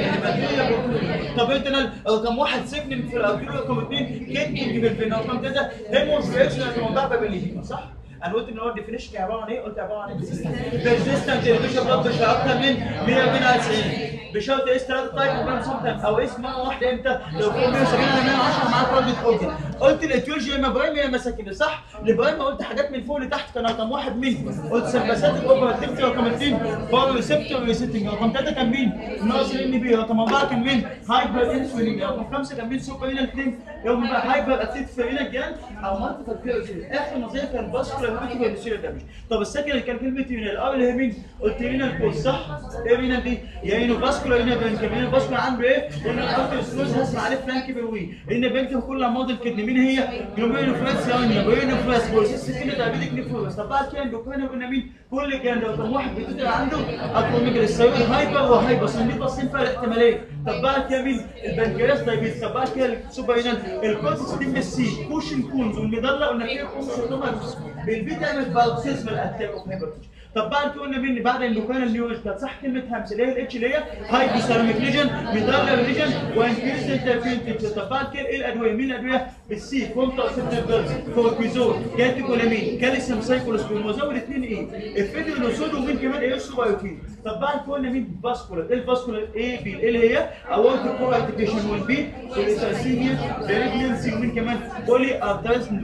طب انت رقم واحد سيجننج في الارتيريو رقم اثنين كيكنج في الفين رقم ثلاثه هيموس رياكشن الموضوع بالليجيما صح؟ انا قلت ان هو الديفينيشن كان عباره عن ايه؟ قلت عباره عن ايه؟ بيرسيستنت انفيشن بلاد بريشر اكتر من 192 بشرط اس 3 تايب وبين سمتم او اس مره واحده امتى؟ لو كان 170 على 110 معاك تارجت اورجن قلت الاتيولوجي يا اما برايم يا اما سكندري صح؟ البرايم قلت حاجات من فوق لتحت كان رقم واحد مين؟ قلت سمباسات الاوبراتيفيتي رقم اثنين باور ريسبتور ريسيتنج رقم ثلاثه كان مين؟ ناقص الان بي رقم اربعه كان مين؟ هايبر انسولين رقم خمسه كان مين؟ سوبر هنا اثنين يوم بقى هايبر اتيت فيرينا جان او مالتيبل كيرسيل اخر نظريه كان فاسكولار هيماتيك والسيريال دامج طب السكند كان كلمه يونال الاول اللي هي مين؟ قلت هنا الكوز صح؟ ايه هنا دي؟ يا انه فاسكولار هنا بين كمان الفاسكولار عنده ايه؟ هنا الارتيوسكلوز هسمع عليه فلانك بيروي هنا بنت كل امراض الكدني مين هي؟ جلوميرو فلاس يانيا بيرينو فلاس بوليس كده دايابيتك نيفروز طب بعد كده اندوكرين قلنا مين؟ كل كان لو كان واحد بيتقطع عنده اكروميجل السيرويد هايبر وهايبر سميه تصنيف فرق احتماليه طب بعد كده مين؟ البنكرياس دايابيتس طب بعد كده السوبر هنا الكورتيسيتين بالسي كوشن كونز والميدالا قلنا فيها كونز بالبيتا تعمل باوتيزم الاتاك اوف هايبرتنشن طب بعد كده قلنا مين بعد الاندوكرين النيوز كانت صح كلمه همس اللي هي الاتش اللي هي هايبوثالاميك ليجن ميدالا ليجن وانكريست انترفيرنت طب بعد كده ايه الادويه مين الادويه بالسي كونتا سيبتيفيرز كورتيزون كاتيكولامين كالسيوم سايكلوسبين وزود اثنين ايه الفيديولوسود ومين كمان ايه السوبايوتين طب بعد كده قلنا مين فاسكولار ايه الفاسكولار ايه بي ايه اللي هي اورتيك كور ارتيكيشن والبي والاساسيه بريجنسي ومين كمان بولي ارترايز ندوزر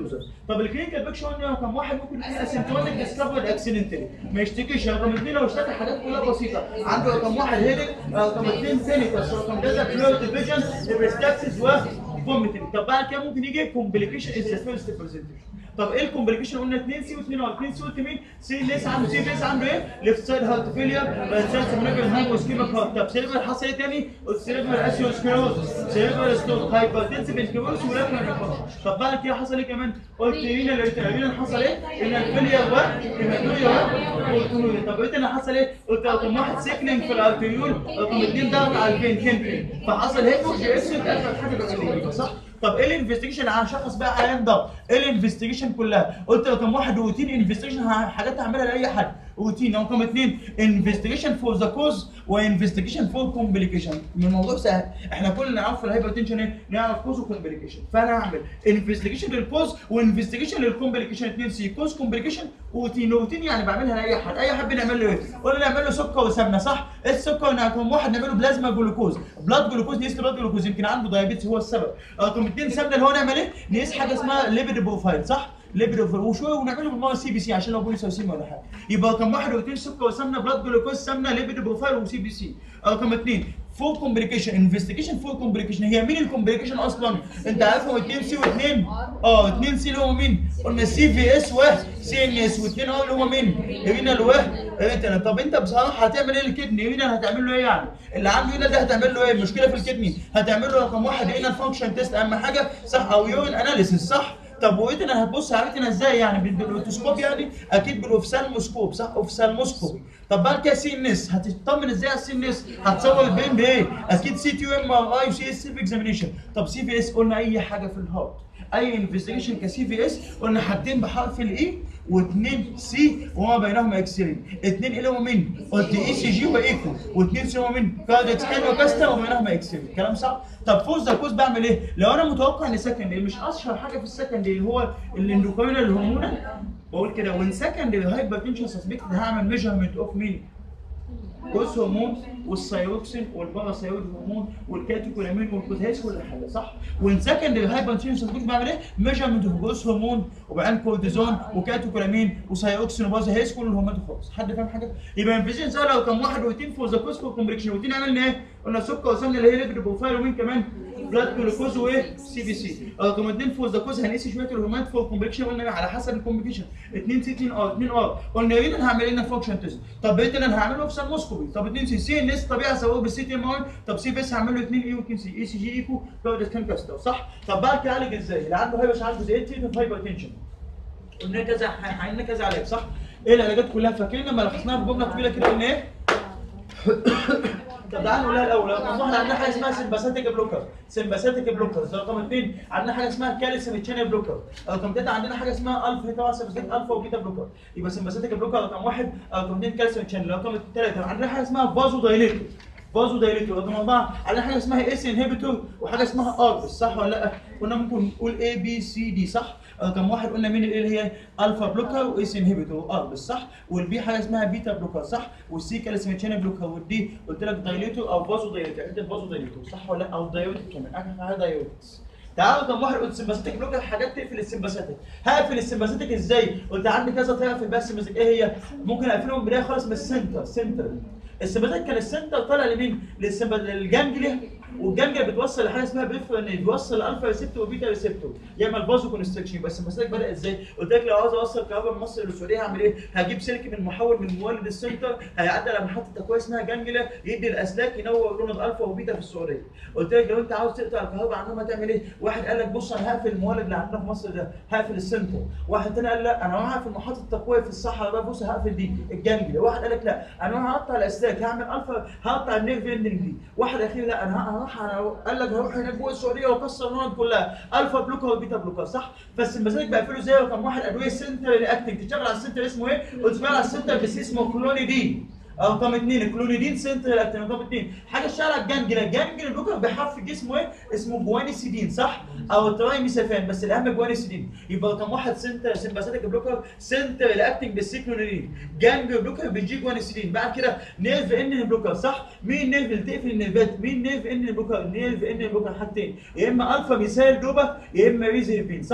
طب الكلينيكال بيكشر قلنا رقم واحد ممكن يكون اسيمتوماتيك ديسكفرد اكسيدنتالي ما يشتكيش رقم اثنين لو اشتكى حاجات كلها بسيطه عنده رقم واحد هيدك رقم اثنين تينيتس رقم ثلاثه فلويد ديفيجن ريستاكسس وفوميتنج طب بعد كده ممكن يجي كومبليكيشن از ذا فيرست برزنتيشن طب ايه الكومبليكيشن قلنا 2 سي و2 ار 2 سي قلت مين؟ سي ليس عنده سي ليس عنده ايه؟ ليفت سايد هارت فيلير رايت سايد سيرفر هايبو سكيميك هارت طب سيرفر حصل ايه تاني؟ سيرفر اسيوسكليروز سيرفر ستوك هايبرتنسيف انكيروس ولكن طب بعد كده حصل ايه كمان؟ قلت رينا رينا حصل ايه؟ ان الفيلير وهيماتوريا طب ايه تاني حصل ايه؟ قلت رقم واحد سيكلينج في الارتريول رقم اثنين ضغط على الفين كنتري فحصل هيبوك جي اتقفل حاجه بالعلمية، صح؟ طب ايه الانفستيجيشن اللي هنشخص بقى عيان ضغط؟ ايه الانفستيجيشن كلها؟ قلت رقم واحد روتين انفستيجيشن حاجات هعملها لاي حد روتين رقم اثنين انفستيجيشن فور ذا كوز وانفستيجيشن فور كومبليكيشن الموضوع سهل احنا كل اللي نعرفه في الهايبرتنشن ايه؟ نعرف كوز وكومبليكيشن فانا هعمل انفستيجيشن للكوز وانفستيجيشن للكومبليكيشن 2 سي كوز كومبليكيشن روتين روتين يعني بعملها لاي حد اي حد بنعمل له ايه؟ قلنا نعمل له سكر وسمنه صح؟ ايه السكر رقم واحد نعمله بلازما جلوكوز بلاد جلوكوز نقيس بلاد جلوكوز يمكن عنده دايابيتس هو السبب رقم اثنين سمنه اللي هو نعمل ايه؟ نقيس حاجه اسمها ليبيد بروفايل صح؟ ليبيد بروفايل وشويه ونعمله بالمره سي بي سي عشان لو بوليس وسيمه ولا حاجه يبقى رقم واحد واثنين سكر وسمنه بلاد جلوكوز سمنه ليبيد بروفايل وسي بي سي رقم اثنين فور كومبليكيشن انفستيجيشن فور كومبليكيشن هي مين الكومبليكيشن اصلا؟ انت عارفهم 2 سي و2 اه 2 سي اللي هو مين؟ قلنا سي في اس و سي ان اس و2 اه اللي هو مين؟ رينال و ريتنا طب انت بصراحه هتعمل ايه للكدني؟ رينال هتعمل له ايه يعني؟ اللي عنده رينال ده هتعمل له ايه؟ المشكله في الكدني هتعمل له رقم واحد رينال فانكشن تيست اهم حاجه صح او يورين اناليسيس صح؟ طب وريتنا هتبص على ريتنا ازاي يعني بالاوتوسكوب يعني اكيد بالاوفسالموسكوب صح اوفسالموسكوب طب بعد كده سي ان اس هتطمن ازاي على السي ان اس هتصور البين بايه اكيد سي تي ام ار اي وسي اس اكزامينيشن طب سي في اس قلنا اي حاجه في الهارت اي انفستيجيشن كسي في اس قلنا حاجتين بحرف الاي واثنين سي وما بينهما اكسرين اثنين اللي هو مين؟ قلت اي سي جي وايكو واثنين سي هو مين؟ كاردياك سكان وكاستر وبينهما اكسرين كلام صح؟ طب فوز ذا كوز بعمل ايه؟ لو انا متوقع ان سكندري مش اشهر حاجه في السكندري اللي هو الاندوكرينال الهرمونال بقول كده وان سكندري هايبرتنشن سسبكت هعمل ميجرمنت اوف مين؟ جوز هرمون والثايروكسين والباراثايرويد هرمون والكاتيكولامين والكوزهيس كل حاجه صح؟ وان سكندري هايبرتنشن سسبكت بعمل ايه؟ ميجرمنت اوف جوز هرمون وبعدين كورتيزون وكاتيكولامين وثايروكسين وباراثايرويد كل الهرمونات خالص حد فاهم حاجه؟ يبقى انفيجن سهله لو كان واحد روتين فور ذا كوز فور كومبليكشن روتين عملنا ايه؟ قلنا سكر وسمنه اللي هي ليبيد بروفايل ومين كمان؟ بلاد جلوكوز وايه؟ سي بي سي رقم اثنين فور ذا كوز هنقيس شويه الهرمونات فور كومبليكشن قلنا على حسب الكومبليكشن 2 سي 2 ار 2 ار قلنا ايه انا هعمل لنا فانكشن تيست طب بقيت انا هعمله في سالموسكوبي طب 2 سي سي ان اس طبيعي اسويه بالسي تي ام ار طب سي بس هعمل له 2 اي و2 سي اي سي جي ايكو كاردياك كان كاستر صح؟ طب بعد كده اعالج ازاي؟ اللي عنده هايبر عنده زي تريتمنت هايبر تنشن قلنا كذا عندنا كذا علاج صح؟ ايه العلاجات كلها فاكرين لما لخصناها في جمله طويله كده قلنا ايه؟ طب تعالوا نقولها الاول رقم واحد عندنا حاجه اسمها سمباثيك بلوكر سمباثيك بلوكر رقم اثنين عندنا حاجه اسمها كالسيوم تشانل بلوكر رقم ثلاثه عندنا حاجه اسمها الفا طبعا سمباثيك الفا وبيتا بلوكر يبقى سمباثيك بلوكر رقم واحد رقم اثنين كالسيوم تشانل رقم ثلاثه عندنا حاجه اسمها فازو دايليتور فازو دايليتور رقم اربعه عندنا حاجه اسمها اس انهبيتور وحاجه اسمها اربس صح ولا لا؟ كنا ممكن نقول اي بي سي دي صح؟ رقم واحد قلنا مين اللي هي الفا بلوكر واس انهبيتور اربس صح؟ والبي حاجه اسمها بيتا بلوكر صح؟ والسي كالسيوم تشانل بلوكر والدي قلت لك دايليتور او فازو دايليتور عندك فازو دايليتور صح ولا لا؟ او دايوتيك كمان اخر حاجه دايوتكس تعالوا كم واحد قلت سمباثيك بلوكر حاجات تقفل السمباثيك هقفل السمباثيك ازاي؟ قلت عندي كذا طريقه في البث السمباثيك ايه هي؟ ممكن اقفلهم من البدايه خالص من السنتر سنتر السمباثيك كان السنتر طالع لمين؟ للسمب... للجانجليا والجانجليا بتوصل لحاجه اسمها بريفرال بيوصل الفا ريسبتور وبيتا ريسبتور يعمل فازو كونستركشن يبقى السمباثيك بدا ازاي؟ قلت لك لو عاوز اوصل كهرباء من مصر للسعوديه هعمل ايه؟ هجيب سلك من محول من مولد السنتر هيعدي على محطه تكويه اسمها جانجليا يدي الاسلاك ينور لون الالفا وبيتا في السعوديه قلت لك لو انت عاوز تقطع الكهرباء عندهم هتعمل ايه؟ واحد قال لك بص انا هقفل المولد اللي عندنا في مصر ده هقفل السنتر واحد تاني قال لا انا هروح اقفل محطه التكويه في الصحراء بقى بص هقفل دي الجانجليا واحد قال لك لا انا هروح اقطع الاسلاك هعمل الفا هقطع النيرف اندنج دي واحد اخير لا انا هروح قال لك هروح هناك جوه السعوديه واكسر النقط كلها الفا بلوكر وبيتا بلوكر صح بس المزاج بقفله زي رقم واحد ادويه سنتر رياكتنج تشتغل على السنتر اسمه ايه؟ وتشتغل على السنتر بس اسمه كلونيدين رقم اثنين الكلونيدين سنتر اكتين رقم اثنين حاجه اشتغل على الجانجل الجانجل البلوكر بيحف جسمه ايه؟ اسمه جوانيسيدين صح؟ او ترايميسافان بس الاهم جوانيسيدين يبقى رقم واحد سنتر سمباثيك بلوكر سنتر رياكتنج بالسيكلونيدين جانجل بلوكر بيجي جوانيسيدين بعد كده نيرف ان بلوكر صح؟ مين نيرف اللي تقفل النيرفات؟ مين نيرف ان بلوكر؟ نيرف ان بلوكر حاجتين يا اما الفا ميثايل دوبا يا اما ريزيرفين صح؟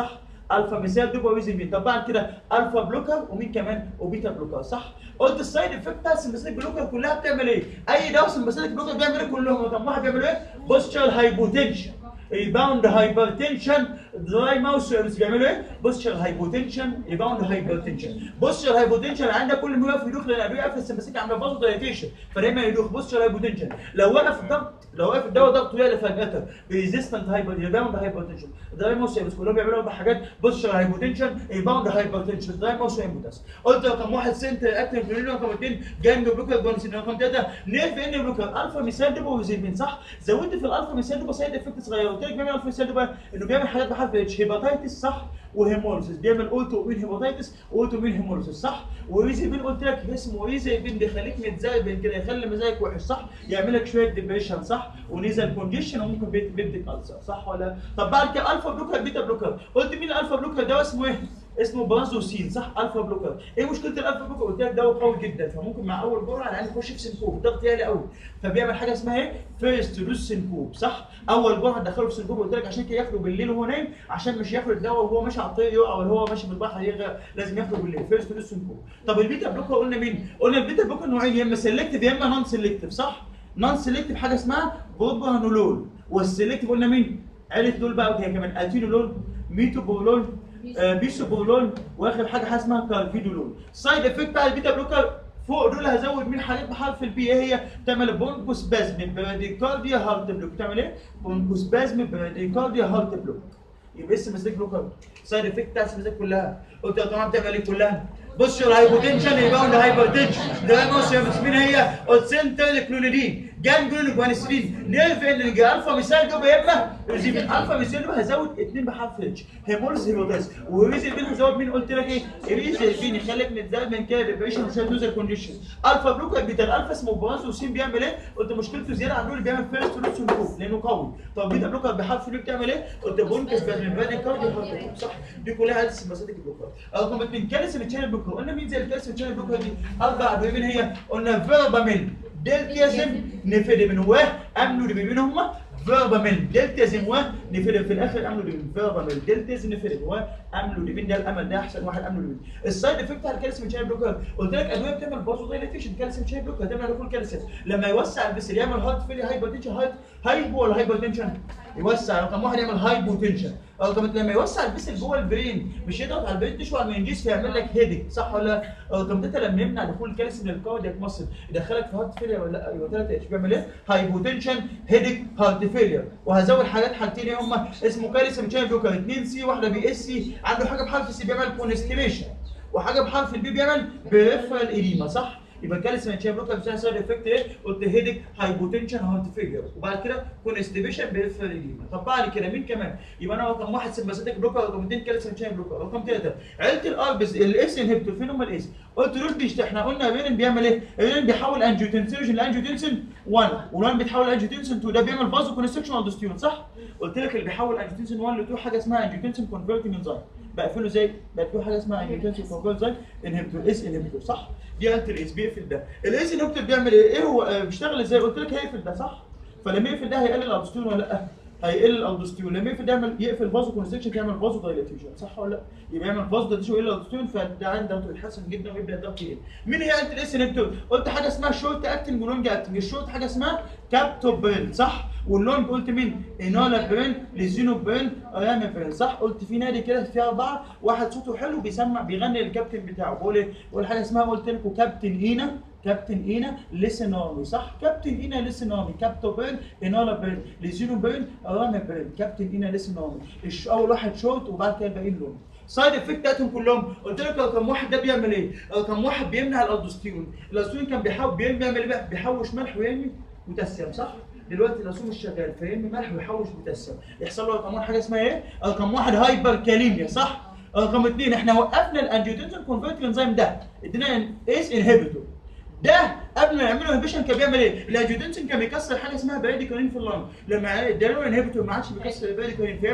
الفا مثال دوبا ويزيمين طب بعد كده الفا بلوكر ومين كمان وبيتا بلوكر صح قلت السايد افكت بتاع السمباثيك بلوكر كلها بتعمل ايه اي دواء سمباثيك بلوكر بيعمل ايه كلهم طب واحد بيعمل ايه بوستشر هايبوتنشن ريباوند هايبرتنشن دراي ماوس بيعملوا ايه؟ بوستشر هايبوتنشن ريباوند هايبرتنشن بوستشر هايبوتنشن عندك كل ما يقف يدوخ لان الادويه قافله السمباثيك عامله بازو دايليتيشن فدايما يدوخ بوستشر هايبوتنشن لو وقف الضغط لو وقف الدواء ضغطه يعلى فجاه ريزيستنت هايبر ريباوند هايبرتنشن دراي ماوس كلهم بيعملوا بحاجات بوستشر هايبوتنشن ريباوند هايبرتنشن دراي ماوس امبوتاس قلت رقم واحد سنتر اكتف جلولين رقم اثنين جانج بلوكر جونسين رقم ثلاثه نيرف ان بلوكر الفا مثال دوبا وزيربين صح زودت في الالفا مثال دوبا سايد افكت صغيره قلت لك بيعمل الفا مثال دوبا انه بيعمل حاجات بحرف اتش هيباتيتس صح وهيموليسيس بيعمل اوتو مين هيباتيتس واوتو مين هيموليسيس صح وريزيبين قلت لك اسمه ريزيبين بيخليك متزايد كده يخلي مزاجك وحش صح يعمل لك شويه ديبريشن صح ونيزل كونجيشن وممكن بيت- بيديك ألسر صح ولا طب بعد كده الفا بلوكر بيتا بلوكر قلت مين الالفا بلوكر ده اسمه ايه اسمه برازوسين صح الفا بلوكر ايه مشكله الالفا بلوكر قلت لك دواء قوي جدا فممكن مع اول جرعه العيان يخش في سنكوب الضغط يعلى قوي فبيعمل حاجه اسمها ايه فيرست لوس سنكوب صح اول جرعه تدخله في سنكوب قلت لك عشان كده ياخده بالليل وهو نايم عشان مش ياخد الدواء وهو ماشي على الطريق يقع ولا هو ماشي في البحر يغرق لازم ياخده بالليل فيرست لوس سنكوب طب البيتا بلوكر قلنا مين قلنا البيتا بلوكر نوعين يا اما سيلكتيف يا اما نون سيلكتيف صح نون سيلكتيف حاجه اسمها بروبانولول والسيلكتيف قلنا مين عيله دول بقى وهي كمان اتينولول ميتوبولول آه، بيسوبولول واخر حاجه حاجه اسمها كارفيدولول سايد افكت بتاع البيتا بلوكر فوق دول هزود مين حاجات بحرف البي ايه هي بتعمل بونكوسبازم براديكارديا هارت بلوك بتعمل ايه بونكوسبازم براديكارديا هارت بلوك يبقى اسم مسك بلوكر سايد افكت بتاع السمسك كلها قلت يا جماعه بتعمل ايه كلها بص الهايبوتنشن ريباوند هايبرتنشن ده بص يا مين هي اوتسنتر كلونيدين جانجلون جوانسترين نيرف انرجي الفا مثال دوبا يا اما ريزيبين الفا مثال دوبا هزود اثنين بحرف اتش هيمولز هيموتاز وريزيبين هزود مين قلت لك ايه ريزيبين يخليك متزود من كده ديبريشن مش هتوزر كونديشن الفا بلوكر بيتا الالفا اسمه برازوسين بيعمل ايه قلت مشكلته زياده عن دول بيعمل فيرست روتس ونكوف لانه قوي طب بيتا بلوكر بحرف اللي بتعمل ايه قلت بونكس بالباني كارديو صح دي كلها هذه السماساتيك بلوكر رقم اثنين كالسيوم تشانل بلوكر قلنا مين زي الكالسيوم تشانل بلوكر دي اربع ادويه من هي قلنا فيربامين دلتيازم نفيدمين واملوديبين هم فيربامين دلتيازم ونفيدمين في الاخر املوديبين فيربامين دلتيازم نفيدمين واملوديبين ده الامل ده احسن واحد املوديبين السايد افكت على الكالسيوم تشانل بلوكر قلت لك ادويه بتعمل بازو دايليتيشن كالسيوم تشانل بلوكر تعمل على كل كالسيوم لما يوسع البسل يعمل هارت فيلي هايبرتنشن هايت هايبو ولا هايبرتنشن يوسع رقم واحد يعمل هايبوتنشن رقم اتنين لما يوسع البسل جوه البرين مش يضغط على البرين تشوى على المنجيس فيعمل لك هيدك صح ولا لا؟ رقم تلاته لما يمنع دخول الكالسيوم للكاردياك مصل يدخلك في هارت فيلير ولا لا؟ يبقى تلاته اتش بيعمل ايه؟ هايبوتنشن هيدك هارت فيلير وهزود حاجات حاجتين ايه هم اسمه كالسيوم تشانل بلوكر 2 سي واحده بي اس سي عنده حاجه بحرف السي بيعمل كونستيبيشن وحاجه بحرف البي بيعمل بريفرال اريما صح؟ يبقى الكالسيوم تشانل بلوكر بتاع سايد افكت ايه؟ قلت هيدك هايبوتنشن هارت فيلير وبعد كده كونستيبيشن بريفرال اريما طب بعد كده مين كمان؟ يبقى انا رقم واحد سمباثيك بلوكر رقم اثنين كالسيوم تشانل بلوكر رقم ثلاثه عيله الاربس الاس انهبيتور فين هم الاس؟ قلت دول بيشت احنا قلنا رينين بيعمل ايه؟ رينين بيحول انجيوتنسينوجين لانجيوتنسين 1 ولان بيتحول انجيوتنسين 2 ده بيعمل فازو كونستكشن الدوستيرون صح؟ قلت لك اللي بيحول انجيوتنسين 1 ل 2 حاجه اسمها انجيوتنسين كونفرتنج انزايم بقفله زي بقفله حاجه اسمها انجيوتنسين كونفرتنج انهبيتور اس انهبيتور صح؟ دي عيله الاس بيقفل ده الاس انهبيتور بيعمل ايه؟ ايه هو آه، بيشتغل ازاي؟ قلت لك هيقفل ده صح؟ فلما يقفل ده هيقلل الالدوستيرون ولا لا؟ هيقل الالدوستيرون لما يقفل ده يعمل يقفل فازو كونستكشن يعمل فازو دايلاتيشن صح ولا لا؟ يبقى يعمل فازو دايلاتيشن ويقل الالدوستيرون فده عنده يتحسن جدا ويبدا الضغط يقل. مين هي انت الاس انهبيتور؟ قلت حاجه اسمها شورت اكتنج ولونج اكتنج، الشورت حاجه اسمها كابتوبرين صح؟ واللونج قلت مين؟ انولابرين ليزينوبرين ايامبرين صح؟ قلت في نادي كده فيه اربعه واحد صوته حلو بيسمع بيغني للكابتن بتاعه بيقول ايه؟ بيقول حاجه اسمها قلت لكم كابتن اينا كابتن اينا ليسنامي صح كابتن اينا ليسنامي كابتوبين انولابرين ليزينوبرين ايامبرين كابتن اينا ليسنامي الش- اول واحد شورت وبعد كده الباقيين لونج سايد افكت بتاعتهم كلهم قلت لك رقم واحد ده بيعمل ايه؟ رقم واحد بيمنع الالدوستيرون، الالدوستيرون كان بيحاول بيعمل ايه بقى؟ بيحوش ملح ويرمي بوتاسيوم صح؟ دلوقتي الرسوم مش شغال فيرمي ملح ويحوش بوتاسيوم، يحصل له رقم واحد حاجه اسمها ايه؟ رقم واحد هايبر كاليميا صح؟ رقم اثنين احنا وقفنا الانجيوتنسين كونفرتنج انزيم ده ادينا ايس انهبيتور ده قبل ما يعملوا انهبيشن كان بيعمل ايه؟ الانجيوتنسين كان بيكسر حاجه اسمها باريديكولين في اللنج لما اداله انهبيتور ما عادش بيكسر الباريديكولين فيعمل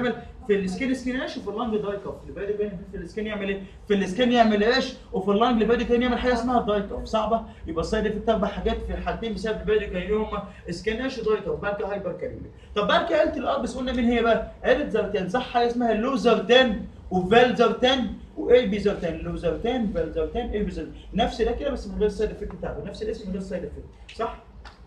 في السكين سكين ايش وفي اللانج داي كاف البادي في السكين يعمل ايه؟ في السكين يعمل ايش وفي اللانج البادي كان يعمل حاجه اسمها داي كاف صعبه يبقى السايد افكت اربع حاجات في الحالتين بسبب البادي كان هم سكين ايش وداي كاف بعد كده هايبر كاليميا طب بعد كده عيله الاربس قلنا مين هي بقى؟ عيله زرتان صح حاجه اسمها لوزرتان وفالزرتان والبيزرتان لوزرتان فالزرتان البيزرتان نفس ده كده بس من غير السايد افكت بتاعته نفس الاسم من غير السايد افكت صح؟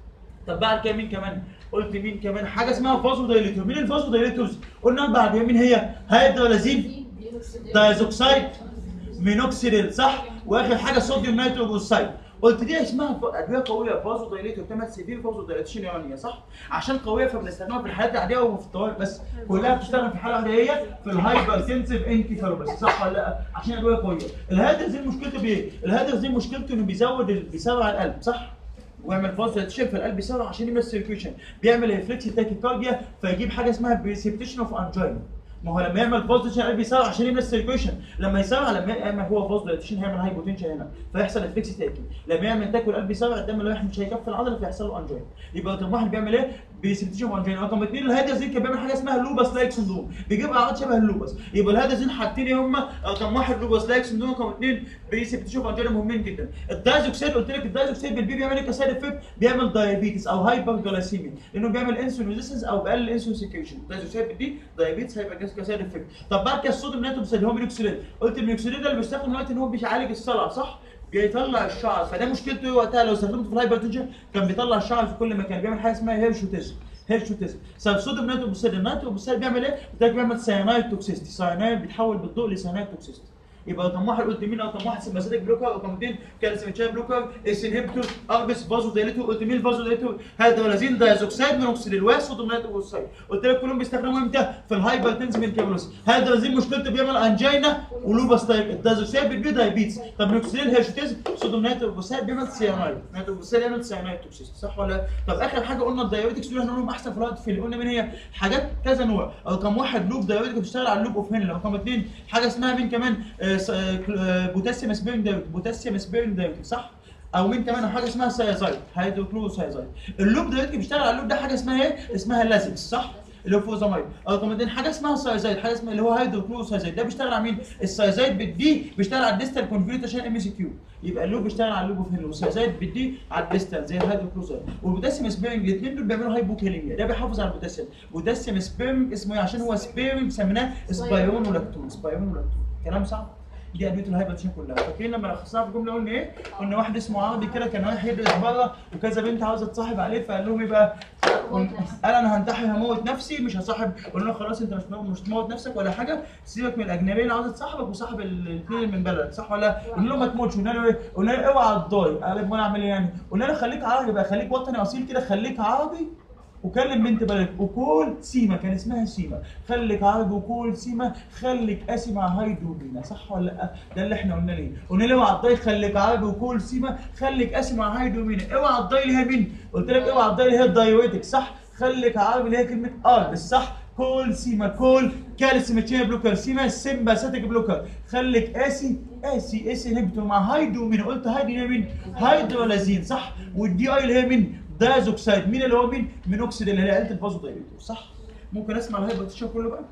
طب بعد كده مين كمان؟ قلت مين كمان؟ حاجه اسمها فازو دايليتور، مين الفازو دايليتورز؟ قلنا بعد مين هي؟ هيدرالازين دايزوكسايد مينوكسيديل صح؟ واخر حاجه صوديوم نيتروجلوسايد قلت دي اسمها ف- ادويه قويه فازو دايليتور بتعمل سيفير فازو دايليتيشن يورانيه صح؟ عشان قويه فبنستخدمها في الحالات العاديه وفي الطوارئ بس كلها بتشتغل في حاله واحده هي في الهايبر سنسيف انكيفالوباثي صح ولا لا؟ عشان ادويه قويه الهيدرزين مشكلته بايه؟ الهيدرزين مشكلته انه بيزود ال- بيسرع القلب صح؟ ويعمل فاز في القلب يسرع عشان يعمل سيركيشن بيعمل ريفلكس تاكيكارديا فيجيب حاجه اسمها بريسبتيشن اوف انجينا ما هو لما يعمل فاز القلب يسرع عشان يعمل سيركيشن لما يسرع لما يعمل هو فاز دايليتيشن هيعمل هايبوتنشن هنا فيحصل ريفلكس تاكي لما يعمل تاكل القلب يسرع الدم اللي رايح مش هيكفي العضله فيحصل له انجينا يبقى رقم واحد بيعمل ايه؟ بريسبتيشن اوف انجينا رقم اثنين الهيدرزين كان بيعمل حاجه اسمها لوباس لايك سندروم بيجيب اعراض شبه اللوباس يبقى الهيدرزين حاطين هم رقم واحد لوباس لايك سندروم رقم اثنين بريسبتيشن اوف انجينا مهمين جدا الدايزوكسيد قلت لك الدايزوكسيد بالبي بيعمل ايه كسايد افكت بيعمل دايابيتس او هايبر جلايسيميا لانه بيعمل انسولين ريزيستنس او بيقلل انسولين سكريشن الدايزوكسيد بالبي دايابيتس هايبر كسايد افكت طب بعد كده الصوديوم نيتروكسيد هو مينوكسيديل قلت المينوكسيديل ده اللي بيستخدم دلوقتي ان هو بيعالج الصلع صح بيطلع الشعر فده مشكلته ايه وقتها لو استخدمته في الهايبرتنشن كان بيطلع الشعر في كل مكان بيعمل حاجه اسمها هيرشوتيزم هيرشوتيزم الصوديوم نيتروكسيد النيتروكسيد بيعمل ايه؟ ده بيعمل سيانايد توكسيستي سيانايد بيتحول بالضوء لسيانايد توكسيستي يبقى رقم واحد قلت مين رقم واحد سمباثيك بلوكر رقم اثنين كالسيوم تشان بلوكر اس انهبيتور اربس فازو دايليتور قلت مين الفازو دايليتور هيدرالازين دايزوكسيد مينوكسيديل وصوديوم نيتروكسيد قلت لك كلهم بيستخدموا امتى في الهايبرتنسيف انكابولوس هيدرالازين مشكلته بيعمل انجينا ولوباس تايب الدايزوكسيد بيبي دايبيتس طب مينوكسيديل هيرشوتيزم صوديوم نيتروكسيد بيعمل سيانايد نيتروكسيد بيعمل سيانايد توكسيس صح ولا لا؟ طب اخر حاجه قلنا الدايوريتكس دول احنا قلنا احسن في الوقت في اللي قلنا مين هي حاجات كذا نوع رقم واحد لوب دايوريتك بتشتغل على اللوب اوف هنل رقم اثنين حاجه اسمها مين كمان آه، س- آه، كل- آه، بوتاسيوم سبيرنج دايوريتك بوتاسيوم سبيرنج دايوريتك صح او مين كمان حاجه اسمها سيازايد هيدروكلوروسيازايد اللوب دايوريتك بيشتغل على اللوب ده حاجه اسمها ايه اسمها لازكس صح اللي هو فوزامايد رقم اثنين حاجه اسمها سايزايد حاجه اسمها اللي هو هيدروكلوروسيازايد ده بيشتغل على مين السايزايد بالدي بيشتغل على الديستال كونفيوت عشان ام سي كيو يبقى اللوب بيشتغل على اللوب اوف هنل والسايزايد بالدي على الديستال زي الهيدروكلوروسيازايد والبوتاسيوم سبيرنج الاثنين دول بيعملوا هايبوكاليميا ده بيحافظ على البوتاسيوم بوتاسيوم سبيرنج اسمه ايه عشان هو سبيرنج سميناه سبايرونولاكتون سبايرونولاكتون كلام صعب دي ادويه الهايبرتنشن كلها فاكرين لما لخصناها في الجمله قلنا ايه؟ قلنا واحد اسمه عربي كده كان رايح يدرس بره وكذا بنت عاوزه تصاحب عليه فقال لهم ايه بقى؟ قال انا هنتحر هموت نفسي مش هصاحب قلنا له خلاص انت مش مش تموت نفسك ولا حاجه سيبك من الاجنبيه اللي عاوزه تصاحبك وصاحب الاثنين من بلدك صح ولا لا؟ قلنا له ما تموتش قلنا له ايه؟ قلنا له اوعى تضايق قال ما اعمل ايه يعني؟ قلنا له خليك عربي بقى خليك وطني اصيل كده خليك عربي وكلم بنت بلدك وكل سيما كان اسمها سيما خليك عربي وكل سيما خليك قاسي مع هايدو بينا صح ولا لا ده اللي احنا قلنا ليه قلنا له اوعى تضايق خليك عربي وكل سيما خليك قاسي مع هايدو بينا اوعى تضايق اللي هي مين قلت لك اوعى تضايق اللي هي الدايوريتك صح خليك عربي اللي هي كلمه ار بس صح كل سيما كل كالسيوم تشين بلوكر سيما سيمباثيك بلوكر خليك قاسي قاسي قاسي انهبيتور مع هايدو مين قلت هايدو اللي هي مين هيدرولازين صح والدي اي اللي هي مين دازوكسايد مين اللي هو مين مينوكسيد اللي هي عيله الفازو دايليتور صح ممكن اسمع الهايبرتنشن كله بقى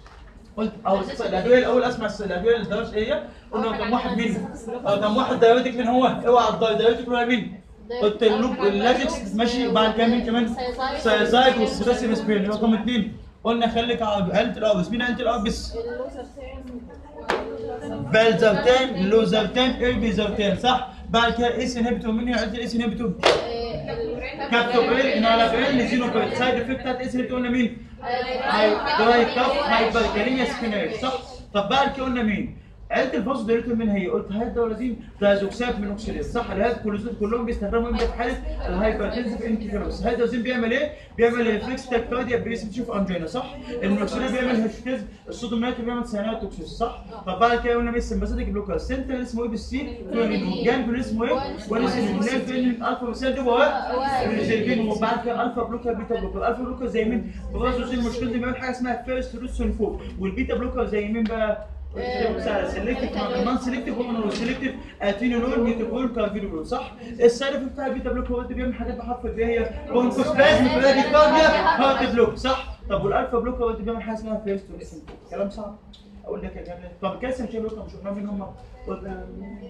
قلت او الادويه الاول اسمع الادويه اللي درس ايه هي قلنا رقم واحد مين رقم واحد دايوريتك مين هو اوعى الداي- دايوريتك هو مين قلت اللوب اللازكس ماشي وبعد كده مين كمان سايزايد والبوتاسيوم سبيرن رقم اثنين قلنا خليك عربي عيله الاربس مين عيله الاربس فالزرتان لوزرتان ايربيزرتان صح بعد كده ايس انهبيتور مين هي عيله الايس انهبيتور كابتوبريل انالابريل ليزينوبريل سايد افكت بتاعت ايس انهبيتور قلنا مين دراي كاف هايبركاليميا سكينير صح طب بعد كده قلنا مين عيله الفاز دايركتور مين هي؟ قلت هيدرولازين دازوكسات من اوكسيديز صح الهيد كلوزين كلهم بيستخدموا امتى في حاله الهايبرتنسيف انكيفالوس الهيدرولازين بيعمل ايه؟ بيعمل ريفلكس تاكارديا بيسمتشوف انجينا صح؟ المينوكسيديز بيعمل هيرشتيز الصوديوم نايترو بيعمل سيانات توكسيس صح؟ طب بعد كده قلنا مين السمباثيك بلوكر سنتر اسمه ايه بالسي؟ جانجل اسمه ايه؟ ونسين الفا مثال ده هو الريزيرفين وبعد كده الفا بلوكر بيتا بلوكر الفا بلوكر زي مين؟ برازوزين المشكله دي بيعمل حاجه اسمها فيرست روتسون فوق والبيتا بلوكر زي مين بقى؟ سيلكتيف نون سيلكتيف هو سيلكتيف اتينولول ميتابول كارفينول صح؟ السايد بتاع البيتا بلوك هو اللي بيعمل حاجات بحرف اللي هي بونكوسبازم براديكارديا هارت بلوك صح؟ طب والالفا بلوكر قلت بيعمل حاجه اسمها فيرست كلام صعب اقول لك يا جماعه طب الكالسيوم شيء بلوكر مش قلنا مين هم؟ قلنا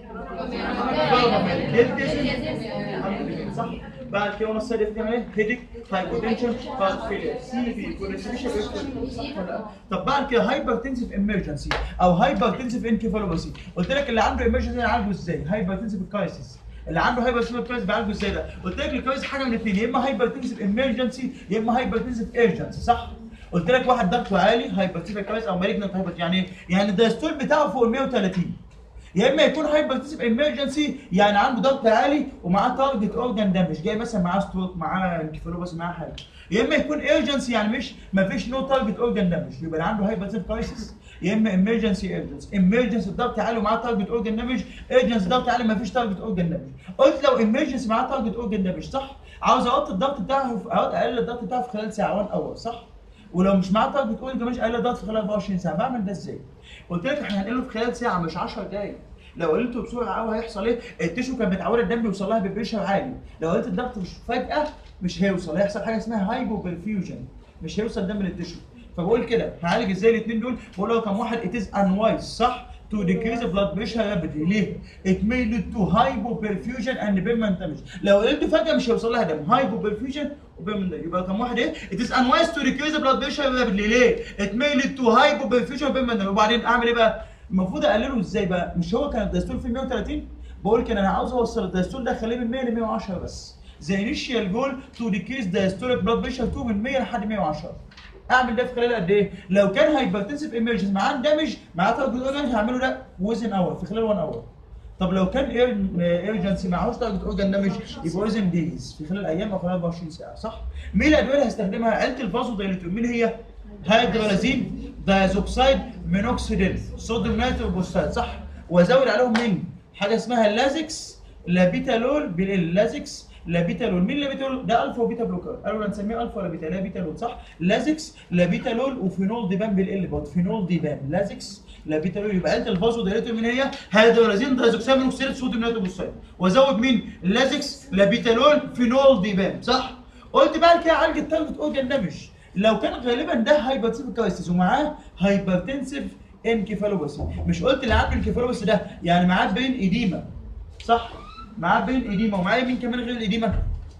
صح بعد كده ونص سادة بتعمل ايه؟ هيدك هايبوتنشن هارت فيلير سي في كوليستريشن صح ولا لا؟ طب بعد كده هايبرتنسيف امرجنسي او هايبرتنسيف انكفالوباسي قلت لك اللي عنده امرجنسي عالجه ازاي؟ هايبرتنسيف كرايسيس اللي عنده هايبرتنسيف كرايسيس بعالجه ازاي ده؟ قلت لك الكرايسيس حاجه من الاثنين يا اما هايبرتنسيف امرجنسي يا اما هايبرتنسيف ايرجنسي صح؟ قلت لك واحد ضغطه عالي هايبرتنسيف كرايسيس او مالجنت هايبرتنسيف يعني ايه؟ يعني الدايستول بتاعه فوق ال 130 يا اما يكون هايبرتنسيف امرجنسي يعني عنده ضغط عالي ومعاه تارجت اورجان دامج جاي مثلا معاه ستروك معاه انكفالوباس معاه حاجه يا اما يكون ايرجنسي يعني مش ما فيش نو تارجت اورجان دامج يبقى اللي عنده هايبرتنسيف كرايسيس يا اما امرجنسي ايرجنسي امرجنسي الضغط عالي ومعاه تارجت اورجان دامج ايرجنسي ضغط عالي ما فيش تارجت اورجان دامج قلت لو امرجنسي معاه تارجت اورجان دامج صح عاوز اوطي الضغط بتاعه في- عاوز اقلل الضغط بتاعه في خلال ساعه 1 اور صح ولو مش معاه تارجت اورجان دامج اقلل الضغط في خلال 24 ساعه بعمل ده ازاي قلت لك احنا هنقله في خلال ساعه مش 10 دقايق لو قلته بسرعه قوي هيحصل ايه؟ التشو كان متعود الدم يوصل لها ببريشر عالي، لو قلت الضغط مش فجاه مش هيوصل هيحصل حاجه اسمها هايبو برفيوجن مش هيوصل دم للتشو فبقول كده هعالج ازاي الاثنين دول؟ بقول له كم واحد اتيز انوايز صح؟ to decrease blood pressure rapidly ليه؟ it may lead to hypoperfusion and permanent damage لو قلته فجاه مش هيوصل لها دم hypoperfusion وبيرمنت damage يبقى كم واحد ايه؟ it is unwise to decrease blood pressure rapidly ليه؟ it may lead to hypoperfusion and permanent damage وبعدين اعمل ايه بقى؟ المفروض اقلله ازاي بقى؟ مش هو كان الدستور فيه 130 بقول كده انا عاوز اوصل الدستور ده اخليه من 100 ل 110 بس زي انيشيال جول تو ديكريز دايستوليك بلاد بريشر 2 من 100 لحد 110 اعمل ده في خلال قد ايه؟ لو كان هايبرتنسيف ايمرجنس معاه دامج معاه تارجت اورجن هعمله ده وزن اور في خلال 1 اور طب لو كان ايرجنسي معهوش تارجت اورجن دامج يبقى وزن دايز في خلال ايام او خلال 24 ساعه صح؟ مين الادويه اللي هستخدمها؟ عيله الفازو دايليتور مين هي؟ هيدرالازين دايزوكسايد مينوكسيديل صوديوم نيتروبوستات صح؟ وازود عليهم مين؟ حاجه اسمها اللازكس لابيتالول باللازكس لابيتالول مين لابيتالول ده الفا وبيتا بلوكر قالوا هنسميه الفا ولا بيتا لا بيتالول صح لازكس لابيتالول وفينول ديبان بالال برضه فينول ديبان لازكس لابيتالول يبقى انت الفازو دايرته مين هي هيدرالازين دايزوكسامين اوكسيد صوديوم نيتروبوستات وازود مين لازكس لابيتالول فينول ديبان صح قلت بقى كده عالج التارجت اورجان دامج لو كان غالبا ده هايبرتنسيف كرايسيس ومعاه هايبرتنسيف انكفالوباسي مش قلت اللي عنده انكفالوباسي ده يعني معاه بين ايديما صح معاه بين ايديما ومعاه مين كمان غير الايديما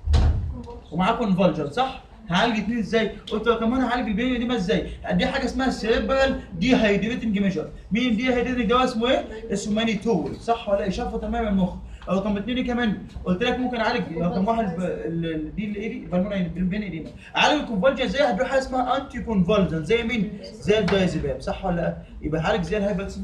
ومعاه كونفولجر صح هعالج اتنين ازاي؟ قلت له كمان هعالج البين ايديما ازاي؟ دي حاجه اسمها سيريبرال دي هايدريتنج ميجر مين دي هايدريتنج ده اسمه ايه؟ اسمه مانيتول صح ولا يشفط تمام المخ او رقم اثنين كمان قلت لك ممكن اعالج رقم واحد ب- ال- ال- دي الايدي بالمونة بين ايدينا اعالج الكونفولجن ازاي هدي حاجه اسمها انتي كونفولجن زي مين؟ زي الدايزيبام صح ولا لا؟ يبقى هعالج زي الهايباتس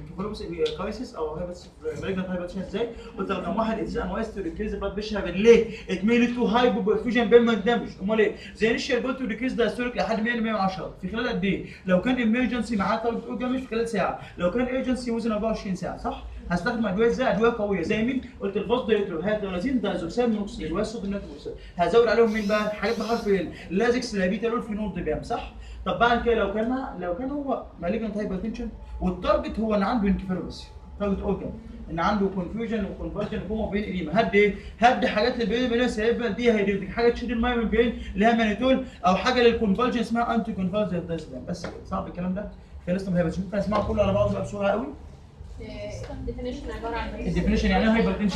كرايسيس او هايباتس مالجنت هايباتس ازاي؟ قلت لك رقم واحد اتس انوايز تو ريكريز بلاد بريشر ليه؟ ات ميل تو هايبو برفيوجن بيرمنت دامج امال ايه؟ زي انيشال جول تو ريكريز دايستوليك لحد 100 ل 110 في خلال قد ايه؟ لو كان ايمرجنسي معاه تارجت اورجان في خلال ساعه لو كان ايرجنسي وزن 24 ساعه صح؟ هستخدم ادويه ازاي؟ ادويه قويه زي مين؟ قلت الفوز دايترو هيدرالازين دايزوكسام مونوكسيد واسود النيتروكسيد هزود عليهم مين بقى؟ حاجات بحرف ال لازكس لابيتالول فينول ديبام صح؟ طب بعد كده لو كان مع- لو كان هو مالجنت هايبرتنشن والتارجت هو ان عنده انكفالوباسي تارجت اورجان ان عنده كونفيوجن وكونفرجن وكوما بين اديما هدي ايه؟ هدي حاجات للبين بين سيريبرال دي هيدريتك حاجه تشيل الميه من بين اللي هي مانيتول او حاجه للكونفرجن اسمها انتي كونفرجن دايزبام بس كده صعب الكلام ده خلصنا من ممكن اسمعه كله على بعضه بقى بسرعه قوي definition عباره عن الديفينيشن يعني ايه هايبرتنشن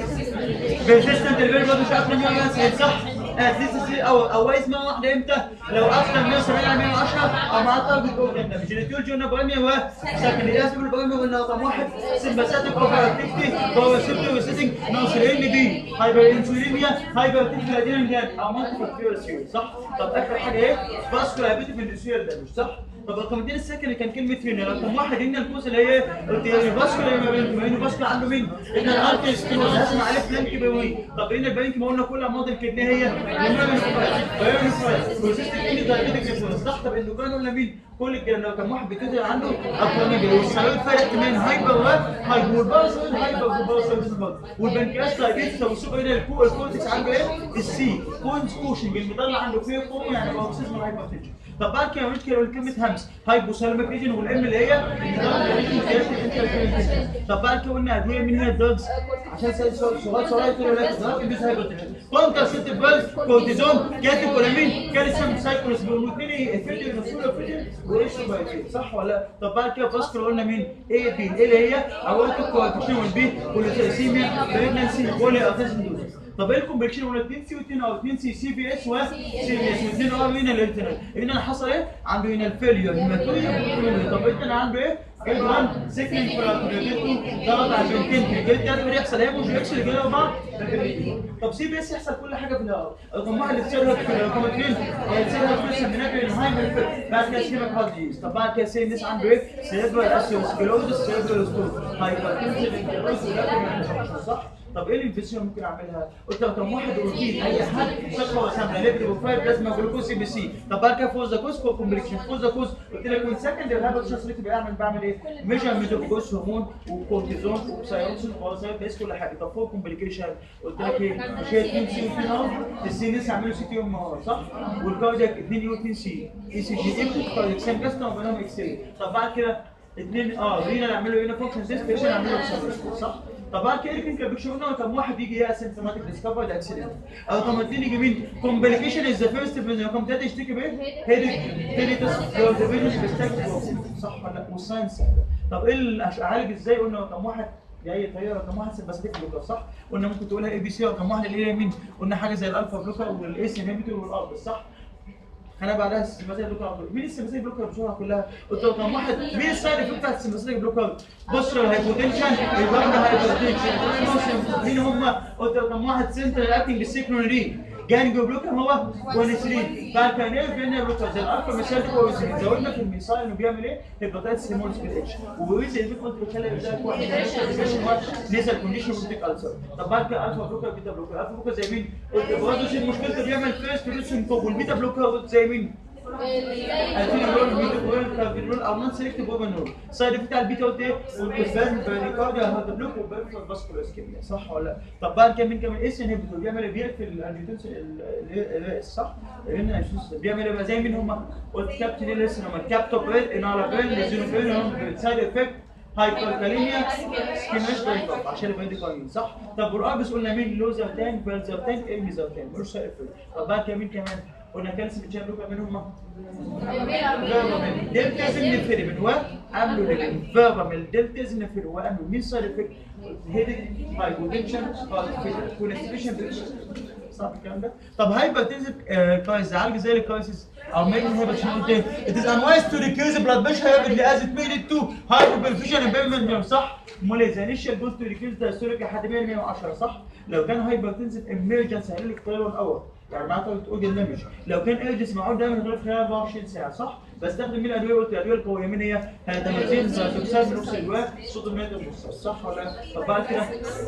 بيرسيستنت البين بلاد مش اكتر من 100 صح اسيس او او اسمها واحده امتى لو اكتر من 170 على 110 او مع تارجت اورجان دامج الاتيول جونا بوليميا و سكن ياسب البوليميا قلنا رقم واحد سمباثيك اوفر اكتيفيتي باور سيبتو وسيتنج ناقص ال بي هايبر انسولينيا هايبر تيكلادين او مالتيبل فيروس صح طب اخر حاجه ايه فاسكولار هابيتي في الاندوسيال دامج صح طب رقم اثنين السكن اللي كان كلمه هنا رقم واحد ان الكوز اللي هي قلت يعني فاسكولار ما بين ما فاسكولار عنده مين؟ ان الارتي ستينوز هسمع عليه بلانك بيوي طب ان البلانك ما قلنا كل امراض الكدنيه هي بروسيستيك ان دايابيتك انسولين صح طب اندوكراين قلنا مين؟ كل الكلام لو كان واحد بيتوتر عنده اكروميجالي والثيرويد فرق من هايبر و هايبر والباراسويد هايبر والباراسويد والبنكرياس دايابيتس او السوبر هنا الكو الكورتكس عنده ايه؟ السي كونز كوشنج المطلع عنده فيه قوه يعني باروكسيزم هايبرتنشن طب بعد كده مش كده كلمه همس هايبوثالاميك ريجن والام اللي هي طب بعد كده قلنا ادويه مين هي الدراجز عشان سؤال سؤال سؤال يقول لك دلوقتي بيس هايبرتنشن كونتر سيت بيرز كورتيزون كاتيكولامين كالسيوم سايكلوس والاثنين يفيدوا المسؤول فيديو وايش بايتين صح ولا لا؟ طب بعد كده فاسكر قلنا مين؟ ايه بي ايه اللي هي اولتك كوارتيشن والبي والثيسيميا بريجنسي بولي اتنشن دوزز طب ايه الكومبليكشن ولا 2 سي و2 او 2 سي سي بي اس و سي بي اس واثنين ار هنا الانترنال هنا حصل ايه؟ عنده هنا الفيلير هيماتوريا طب هنا عنده ايه؟ جيد 1 سكند فراتوريتو ضغط على البنتين جيد ده يحصل هيموج اكس اللي جاي بعض طب سي بي اس يحصل كل حاجه في الهواء رقم واحد اللي بتصيرها في رقم اثنين بتصيرها في لسه من اجل الهايمر بعد كده سيبك هارد ديز طب بعد كده سي الناس عنده ايه؟ سيريبرال اسيوسكلوزس سيريبرال ستون هايبرتنشن صح؟ طب ايه الانفكشن ممكن اعملها؟ قلت لو كان واحد روتين اي حد شكوى وسامه ليبري وفايف لازم جلوكوز سي بي سي طب بعد كده فوز ذا كوز فور كومبليكشن فوز ذا كوز قلت لك من سكند الهابت شخصيتي بعمل بعمل ايه؟ ميجرمنت اوف جوز هرمون وكورتيزون وسايروسين وسايروسين بس كل حاجه طب فور كومبليكيشن قلت لك ايه؟ مش هي 2 سي و 2 ار السي ناس يعملوا سي تي ام ار صح؟ والكاردياك 2 يو 2 سي اي سي جي ايكو كاردياك سام جاستم وبينهم اكس راي طب بعد كده اثنين اه رينا نعملوا هنا فانكشن ديس بيشن نعملوا صح؟ طب بعد كده كان بيشوفنا طب واحد يجي يا سيمتوماتيك ديسكفر ده اكسيدنت او طب اثنين يجي مين كومبليكيشن از ذا فيرست رقم ثلاثه يشتكي بايه؟ هيدك هيديتس ديفيجن صح ولا لا والساينس طب ايه اللي اعالج ازاي قلنا رقم واحد جاي طريقه رقم واحد سمباثيك بلوكر صح؟ قلنا ممكن تقولها اي بي سي رقم واحد اللي هي مين؟ قلنا حاجه زي الالفا بلوكر والاس انهبيتور والارب صح؟ انا بعدها السمباثيك بلوكر مين السمباثيك بلوكر بسرعه كلها؟ قلت له رقم واحد مين السايد افكت بتاعت السمباثيك بلوكر؟ بص الهايبوتنشن البرد هايبوتنشن مين هم؟ قلت له رقم واحد سنترال اكتنج سيكلونرين جانجو بلوكر هو كونسرين بعد كده نيرف هنا بلوكر زي الالفا مثال كونسرين زودنا في الميثايل انه بيعمل ايه؟ هيباتايتس هيموليس بالاتش وويز اللي كنت بتكلم ازاي واحد نيزل كونديشن بروتيك السر طب بعد كده الفا بلوكر بيتا بلوكر الفا بلوكر زي مين؟ قلت برضه شيء مشكلته بيعمل فيرست ريسن كوب والبيتا بلوكر زي مين؟ الفينول ميتوكوين كافينول او نون سيلكتيف اوبنول سايد افكت على البيتا قلت ايه؟ والكوزان بريكارديا هذا بلوك وبيرفر فاسكولار اسكيميا صح ولا لا؟ طب بعد كده مين كمان اس انهبيتور بيعمل ايه؟ بيقفل الانجيوتنس صح؟ هنا بيعمل ايه بقى زي مين هم؟ قلت كابتن لسه هم الكابتوبريل انالابريل ليزينوبريل هم سايد افكت هايبركاليميا سكيماش دايتوب عشان يبقى قوانين صح؟ طب والاربس قلنا مين لوزرتان فالزرتان ايميزرتان ملوش سايد افكت طب بعد كده مين كمان؟ قلنا كالسيوم بتشام لوكا منهم دلتازم نفيرمين وعملوا لكن فيرمين دلتازم نفيرمين وعملوا مين سايد افكت هيدك هايبوتنشن كونستيبيشن صح الكلام ده؟ طب هايبرتنسيف كرايسيس عالج زي الكرايسيس او ميجن هايبرتنشن ايه؟ It is unwise to decrease blood pressure rapidly as it may lead to hyperperfusion impairment صح؟ امال ايه؟ the initial goal to decrease the systolic لحد 110 صح؟ لو كان هايبرتنسيف emergency هيقول لك طيران اور يعني معناته بتقول دامج لو كان ايرجس معقول دايما غير خلال 24 ساعه صح؟ بستخدم مين الادويه قلت الادويه القويه مين هي؟ هيدامازين زايتوكسان من نفس الوقت صوت الميت المصر صح ولا لا؟ طب بعد كده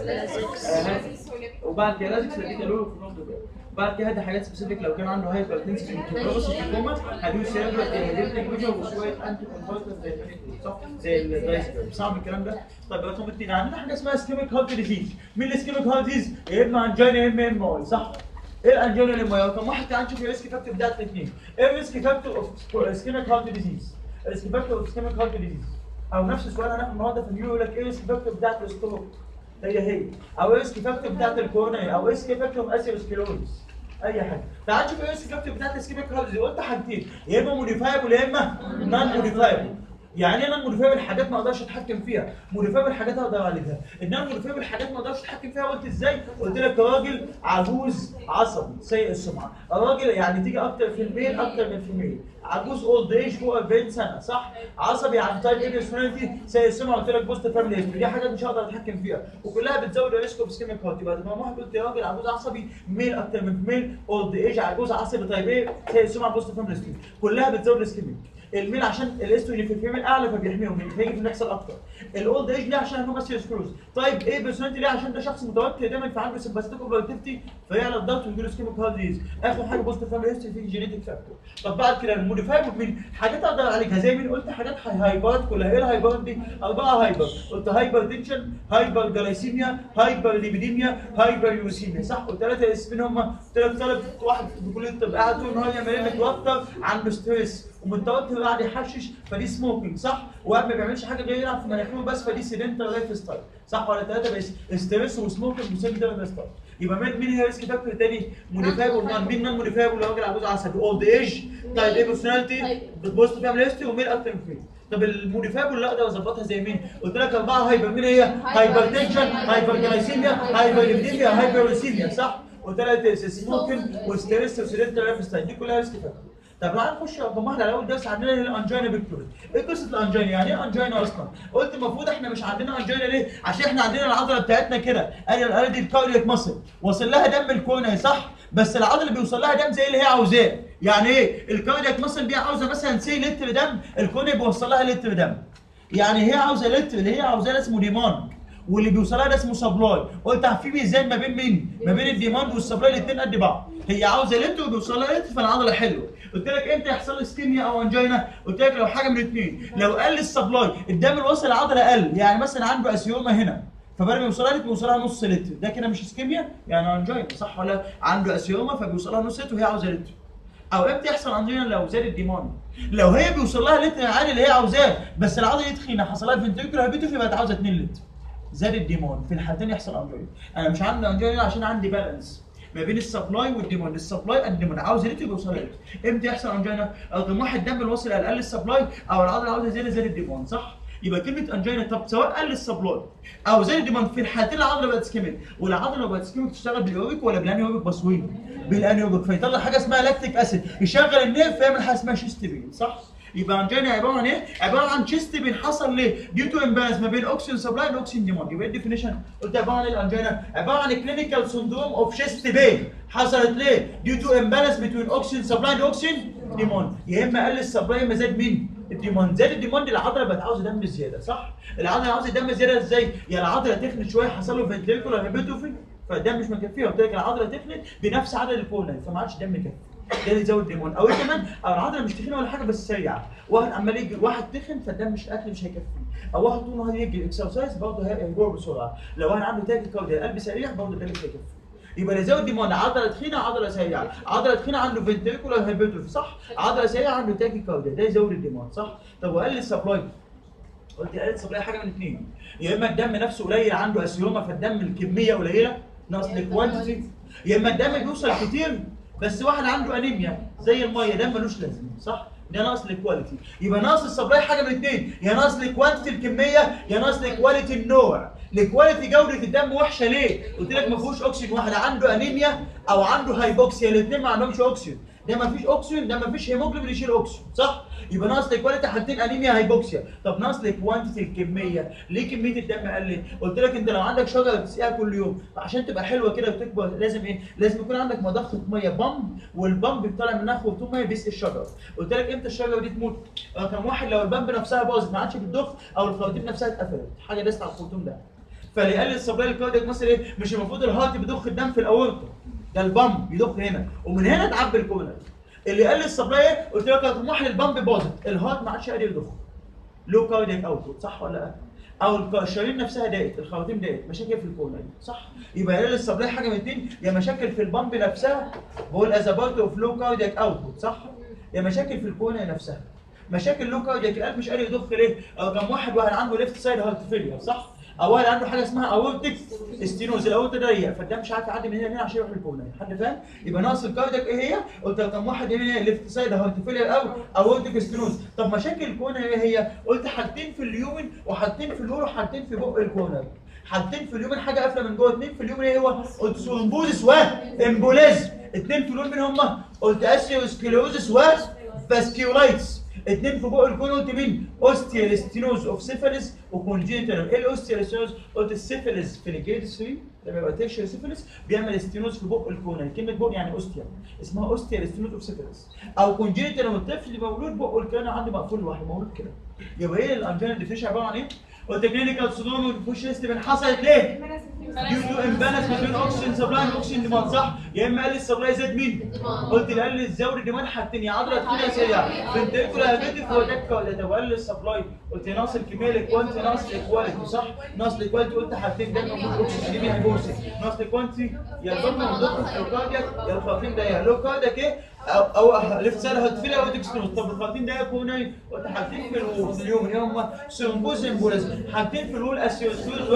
آه وبعد كده لازم تديك الولو في النص ده بعد كده هدي حاجات سبيسيفيك لو كان عنده هايبر تنسي انتروبس في الكوما هدوس سيرفر ديهيدريتنج فيجن وشويه انتي كونفرتنت زي الفينيكول صح زي الدايسبر صعب الكلام ده طيب رقم اثنين عندنا حاجه اسمها سكيميك هارت ديزيز مين السكيميك هارت ديزيز؟ يا اما انجينا يا اما ام اي صح ايه الانجينا اللي ما رقم واحد تعال نشوف الريسك فاكتور بتاعت الاثنين ايه الريسك فاكتور اوف سكيميك هارت ديزيز الريسك فاكتور اوف سكيميك هارت ديزيز او نفس السؤال هناخد النهارده في النيو يقول لك ايه الريسك فاكتور بتاعت الستروك هي هي او ريسك فاكتور بتاعت الكورونا او ريسك فاكتور اسيروسكلوز اي حاجه تعال نشوف ايه الريسك فاكتور بتاعت السكيميك هارت ديزيز قلت حاجتين يا اما موديفايبل يا اما نون موديفايبل يعني انا موديفايبل حاجات ما اقدرش اتحكم فيها موديفايبل حاجات اقدر اعالجها انما موديفايبل حاجات ما اقدرش اتحكم فيها قلت ازاي قلت لك راجل عجوز عصبي سيء السمعه الراجل يعني تيجي اكتر في الميل اكتر من في الميل عجوز اولد ايج فوق 40 سنه صح عصبي عن تايب ايه بيرسوناليتي سيء السمعه قلت لك بوست فاميلي هيستوري دي حاجات مش هقدر اتحكم فيها وكلها بتزود الريسك اوف سكيميك هارت يبقى لما واحد قلت راجل عجوز عصبي ميل اكتر من ميل اولد ايج عجوز عصبي تايب ايه سيء السمعه بوست فاميلي هيستوري كلها بتزود السكيميك الميل عشان الاستروجين في الفيميل اعلى فبيحميهم فيجي في نحصل اكتر الاولد ايج ليه عشان هو ماسيو سكروز طيب ايه بيرسوناليتي ليه عشان ده شخص متوتر دايما فعنده سمباثيك اوفرتيفتي فيعلى الضغط ويجي له سكيميك هارت ديزيز اخر حاجه بوست فاميلي هيستوري في جينيتك فاكتور طب بعد كده الموديفايبل مين حاجات اقدر اعالجها زي مين قلت حاجات هايبرات كلها ايه الهايبرات دي اربعه هايبر قلت هايبر تنشن هايبر جلايسيميا هايبر ليبيديميا هايبر يوسيميا صح وثلاثه اسمين هم ثلاث طلب واحد في كليه الطب قاعد طول النهار يعمل متوتر عنده ستريس ومتوتر قاعد يحشش فدي سموكينج صح؟ وقاعد ما بيعملش حاجه غير يلعب في مناخيره بس فدي سيدنتال لايف ستايل صح ولا ثلاثه بس ستريس وسموكينج وسيلف ديفلوبمنت ستارت يبقى مين مين هي ريسك فاكتور تاني مونيفابل نون مين نون مونيفابل لو راجل عجوز عصبي اولد ايج تايب اي بيرسوناليتي بوست فاميلي هيستوري ومين اكتر من فين طب المونيفابل لا اقدر اظبطها زي مين؟ قلت لك اربعه هايبر مين هي؟ هايبر تنشن هايبر جلايسيميا هايبر ليبيديميا هايبر صح؟ قلت لك سموكينج وستريس وسيلنتر لايف ستايل دي كلها ريسك فاكتور طب تعالى نخش رقم واحد على اول درس عندنا هي الانجينا بيكتوري ايه قصه الانجينا يعني ايه انجينا اصلا قلت المفروض احنا مش عندنا انجينا ليه عشان احنا عندنا العضله بتاعتنا كده ادي الارض دي الكاردياك ماسل واصل لها دم الكورنيا صح بس العضله بيوصل لها دم زي اللي هي عاوزاه يعني ايه الكاردياك ماسل دي عاوزه مثلا سي لتر دم الكورنيا بيوصل لها لتر دم يعني هي عاوزه لتر اللي هي عاوزاه ده اسمه ديماند واللي بيوصلها ده اسمه سبلاي قلت في ميزان ما بين مين ما بين الديماند والسبلاي الاثنين قد بعض هي عاوزه لتر وبيوصلها لتر فالعضله حلوه قلت لك امتى يحصل لي اسكيميا او انجينا قلت لك لو حاجه من الاثنين لو قل السبلاي الدم اللي وصل العضله قل يعني مثلا عنده اسيوما هنا فبدل ما يوصلها لتر بيوصلها نص لتر ده كده مش اسكيميا يعني انجينا صح ولا عنده اسيوما فبيوصلها نص لتر وهي عاوزه لتر او امتى يحصل انجينا لو زاد الديماند لو هي بيوصل لها لتر عالي اللي هي عاوزاه بس العضله دي تخينه حصل لها فنتريكولار هابيتوفي بقت عاوزه 2 لتر زاد الديماند في الحالتين يحصل انجينا انا مش عندي انجينا عشان عندي بالانس ما بين السبلاي والديماند السبلاي قد الديماند عاوز لتر بيوصل لتر امتى يحصل انجينا رقم واحد دم الوصل قل السبلاي او العضله عاوزه زياده زاد الديماند صح يبقى كلمه انجينا طب سواء قل السبلاي او زاد الديماند في الحالتين العضله بقت سكيميك والعضله لو بقت سكيميك تشتغل بالايوبيك ولا بالانيوبيك بصوير بالانيوبيك فيطلع حاجه اسمها لاكتيك اسيد يشغل النيرف فيعمل حاجه اسمها شيستبين صح يبقى انجينا عباره عن ايه؟ عباره عن تشيست بين حصل ليه؟ ديو تو امبالانس ما بين اوكسجين سبلاي واوكسجين ديماند يبقى الديفينيشن قلت عباره عن ايه الانجينا؟ عباره عن كلينيكال سندروم اوف شيست بين حصلت ليه؟ ديو تو امبالانس بين اوكسجين سبلاي واوكسجين ديماند يا اما قل السبلاي يا اما زاد مين؟ الديماند زاد الديماند العضله بقت عاوزه دم زياده صح؟ العضله عاوزه دم زياده ازاي؟ يا العضله تخنت شويه حصل له فنتريكولار هيبيتوفي فالدم مش مكفيه قلت لك العضله تخنت بنفس عدد الكولن فما عادش دم كافي ده اللي يزود ديمون او إيه كمان او العضله مش تخينه ولا حاجه بس سريعه واحد عمال يجري واحد تخن فالدم مش الاكل مش هيكفيه او واحد طول النهار يجري اكسرسايز برضه هيجور بسرعه لو واحد عنده تاكي كارديا القلب سريع برضه ده مش هيكفيه يبقى اللي يزود ديمون عضله تخينه عضله سريعه عضله تخينه عنده فنتريكولار هيبيتوفي صح عضله سريعه عنده تاكي كارديا ده يزود الديمون صح طب وقل السبلاي قلت قلت السبلاي حاجه من اثنين يا اما الدم نفسه قليل عنده اسيوما فالدم الكميه قليله ناقص الكوانتيتي يا اما الدم بيوصل كتير بس واحد عنده انيميا زي الميه ده ملوش لازمه صح ده ناقص الكواليتي يبقى ناقص السبلاي حاجه من اثنين يا ناقص الكوانتيتي الكميه يا ناقص الكواليتي النوع الكواليتي جوده الدم وحشه ليه قلت لك ما فيهوش اكسجين واحد عنده انيميا او عنده هايبوكسيا الاثنين ما عندهمش اكسجين ده ما فيش اكسجين ده ما فيش هيموجلوبين يشيل اكسجين صح يبقى ناقص الكواليتي حالتين انيميا هايبوكسيا طب ناقص الكوانتيتي الكميه ليه كميه الدم قلت قلت لك انت لو عندك شجره بتسقيها كل يوم عشان تبقى حلوه كده وتكبر لازم ايه لازم يكون عندك مضخه ميه بامب والبامب طالع منها خرطوم ميه بيسقي الشجره قلت لك امتى الشجره دي تموت رقم واحد لو البامب نفسها باظت ما عادش بتضخ او الخراطيم نفسها اتقفلت حاجه دست على الخرطوم ده فاللي يقلل السبلاي الكاردياك مثلا ايه مش المفروض الهارت بيضخ الدم في الاورطه ده البامب بيضخ هنا ومن هنا تعبي الكورنر اللي قال السبلاي ايه؟ قلت لك رقم واحد البامب باظت الهارت ما عادش قادر يضخ لو كاردياك اوتبوت صح ولا لا؟ او الشرايين نفسها ضاقت الخواتيم ضاقت مشاكل في الكورنر صح يبقى قال السبلاي حاجه من اتنين يا مشاكل في البامب نفسها بقول از بارت اوف لو كاردياك اوتبوت صح يا مشاكل في الكورنر نفسها مشاكل لو كاردياك القلب مش قادر يضخ ليه؟ رقم واحد واحد عنده ليفت سايد هارت فيلير صح؟ او واحد عنده حاجه اسمها اورتيك ستينوز الاورتا ضيق فالدم مش عارف يعدي من هنا لهنا عشان يروح للكورنر حد فاهم يبقى ناقص الكاردياك ايه هي قلت رقم واحد هنا ليفت سايد هارت فيلير او اورتيك ستينوز طب مشاكل الكورنر ايه هي قلت حاجتين في اليومن وحاجتين في الورو وحاجتين في بق الكورنر حاجتين في اليومن حاجه قافله من جوه اثنين في اليومن ايه هو قلت ثرومبوزس وامبوليزم اثنين في اليومن هم قلت اسيوسكليروزس وفاسكيولايتس اثنين في بق الكون قلت مين؟ اوستيالستينوز اوف سيفاليس وكونجينيتال ايه الاوستيالستينوز؟ قلت السيفاليس في الجيد 3 لما يبقى تيشر سيفاليس بيعمل ستينوز في بق الكون كلمه بق يعني اوستيا اسمها اوستيالستينوز اوف سيفاليس او كونجينيتال لما الطفل مولود بقه الكون عنده مقفول لوحده مولود كده يبقى ايه الانجينا ديفيشن عباره عن ايه؟ قلت كلينيكال سودوم والفوش هيستبن حصلت ليه؟ ديو تو امبالانس ما بين اوكسجين سبلاي واوكسجين ديماند صح؟ يا اما قل السبلاي زاد مين؟ قلت اللي قل الزود الديماند حاجتين يا عضله تخينه سريعه فنتريكولا هيبتف ودكه ولا تولي السبلاي قلت ناقص الكميه الايكواليتي ناقص الايكواليتي صح ناقص الايكواليتي قلت حاجتين ده المفروض انيميا هيبوسي ناقص الايكواليتي يا الضغط والضغط الكاردياك يا الخطين ده يا لو كاردياك ايه او او ليفت سايد هتفيل او ديكستروز طب الخطين ده يكون ايه قلت حاجتين في الو- في اليوم اللي هم سيمبوز امبوليزم حاجتين في الول اسيوسوز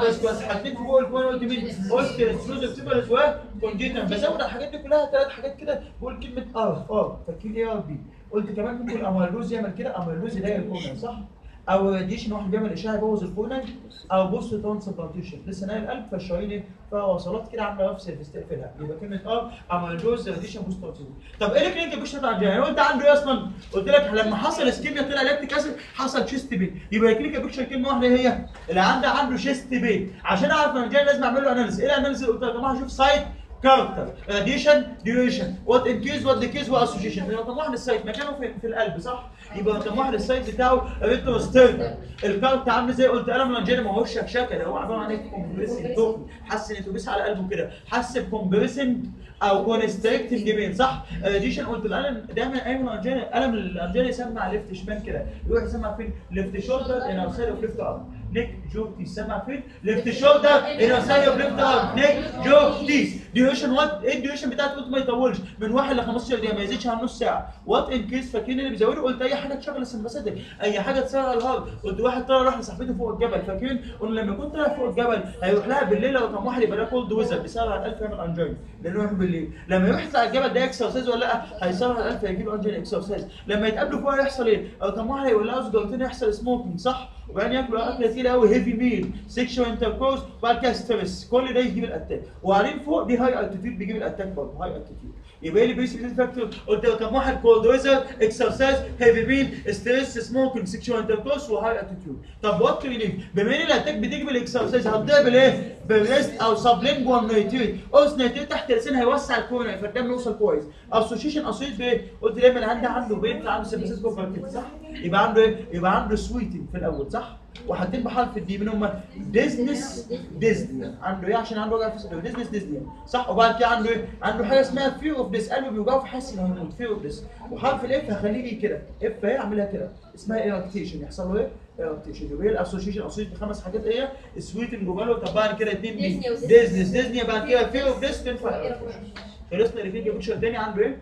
و حاجتين في فوق الكون قلت مين اوستيرسوز اكتيفالس وكونجيتال بزود على الحاجات دي كلها ثلاث حاجات كده بقول كلمه ار ار فاكرين ايه ار بي قلت كمان ممكن الاميلوز يعمل كده اميلوز يضايق الكونال صح او راديشن واحد بيعمل اشعه يبوظ الكونال او بوست ترانسبلانتيشن لسه ناقل القلب فالشرايين ايه فيها وصلات كده عامله نفس تستقفلها يبقى كلمه ار اميلوز راديشن بوست ترانسبلانتيشن طب ايه الكلينيكال بيشن بتاع الجاي هو انت عنده ايه اصلا قلت لك لما حصل اسكيميا طلع لاكتيك اسيد حصل تشيست بين يبقى الكلينيكال بيكشر كلمه واحده هي اللي عنده عنده شيست بين عشان اعرف ان الجاي لازم اعمل له اناليسيس ايه الاناليسيس قلت يا جماعه شوف سايت كاركتر اديشن ديوريشن وات انكيز وات ديكيز واسوشيشن رقم واحد السايت مكانه في, في القلب صح يبقى رقم واحد السايت بتاعه ريتروستيرنال الكاركتر عامل زي قلت قلم لانجينا ما هوش شكشكه ده هو عباره عن ايه كومبريسنج توكن حس ان بيس على قلبه كده حس بكومبريسنج او كونستريكتنج جيمين صح اديشن قلت القلم دايما ايمن الانجينا قلم الانجينا يسمع ليفت شمال كده يروح يسمع فين ليفت شولدر ان اوسايد اوف ليفت ارم نيك جو يسمع فين ليفت شولدر ان اوسايد اوف ليفت ارم نيك جو تيس ديوريشن وات ايه الديوريشن بتاعته قلت ما يطولش من 1 ل 15 دقيقه ما يزيدش عن نص ساعه وات ان كيس فاكرين اللي بيزودوا قلت اي حاجه تشغل السمباثيك اي حاجه تسرع الهارت قلت واحد طلع راح لصاحبته فوق الجبل فاكرين قلنا لما كنت رايح فوق الجبل هيروح لها بالليل لو كان واحد يبقى ده كولد ويزر بيسرع الالف يعمل انجين لانه يروح بالليل لما يروح يطلع الجبل ده اكسرسايز ولا لا هيسرع الالف هيجي له انجين اكسرسايز لما يتقابلوا فوق هيحصل ايه؟ لو كان واحد هيقول لها سجارتين يحصل سموكينج صح؟ وبعدين ياكلوا اكله تقيله قوي هيفي ميل سيكشوال انتركورس وبعد كده ستريس كل ده يجيب الاتاك وبعدين فوق دي هاي التيتيود بيجيب الاتاك برضه هاي التيتيود يبقى لي بيس فاكتور قلت له كم واحد كولد ويزر اكسرسايز هيفي ميل ستريس سموكينج سيكشوال انتركورس وهاي التيتيود طب وات تو نيد بما ان الاتاك بتيجي بالاكسرسايز هتضيع بالايه؟ بالريست او سبلينجوال نيتريت اوس نيتريت تحت اللسان هيوسع الكورنيا فالدم يوصل كويس اسوشيشن اسوشيت بايه؟ قلت دايما عندي عنده بيت عنده سيمباسيس كومبارتيت صح؟ يبقى عنده ايه؟ يبقى عنده سويتنج في الاول صح؟ وحاطين بحرف الدي من هم ديزنس ديزني عنده ايه عشان عنده وجع في صدره ديزنس ديزني صح وبعد كده عنده ايه عنده حاجه اسمها فير اوف ديس قلبه بيوجعه فحاسس انه هيموت فير اوف ديس وحرف الاف هخليه ايه كده اف اهي اعملها كده اسمها ايركتيشن يحصل له ايه ايركتيشن يبقى ايه الاسوشيشن اسوشيشن بخمس حاجات ايه سويتنج وبالو طب بعد كده اتنين بي ديزني وديزني. ديزنس ديزني بعد كده فير اوف ديس تنفع خلصنا اللي فيه بيكشر تاني عنده ايه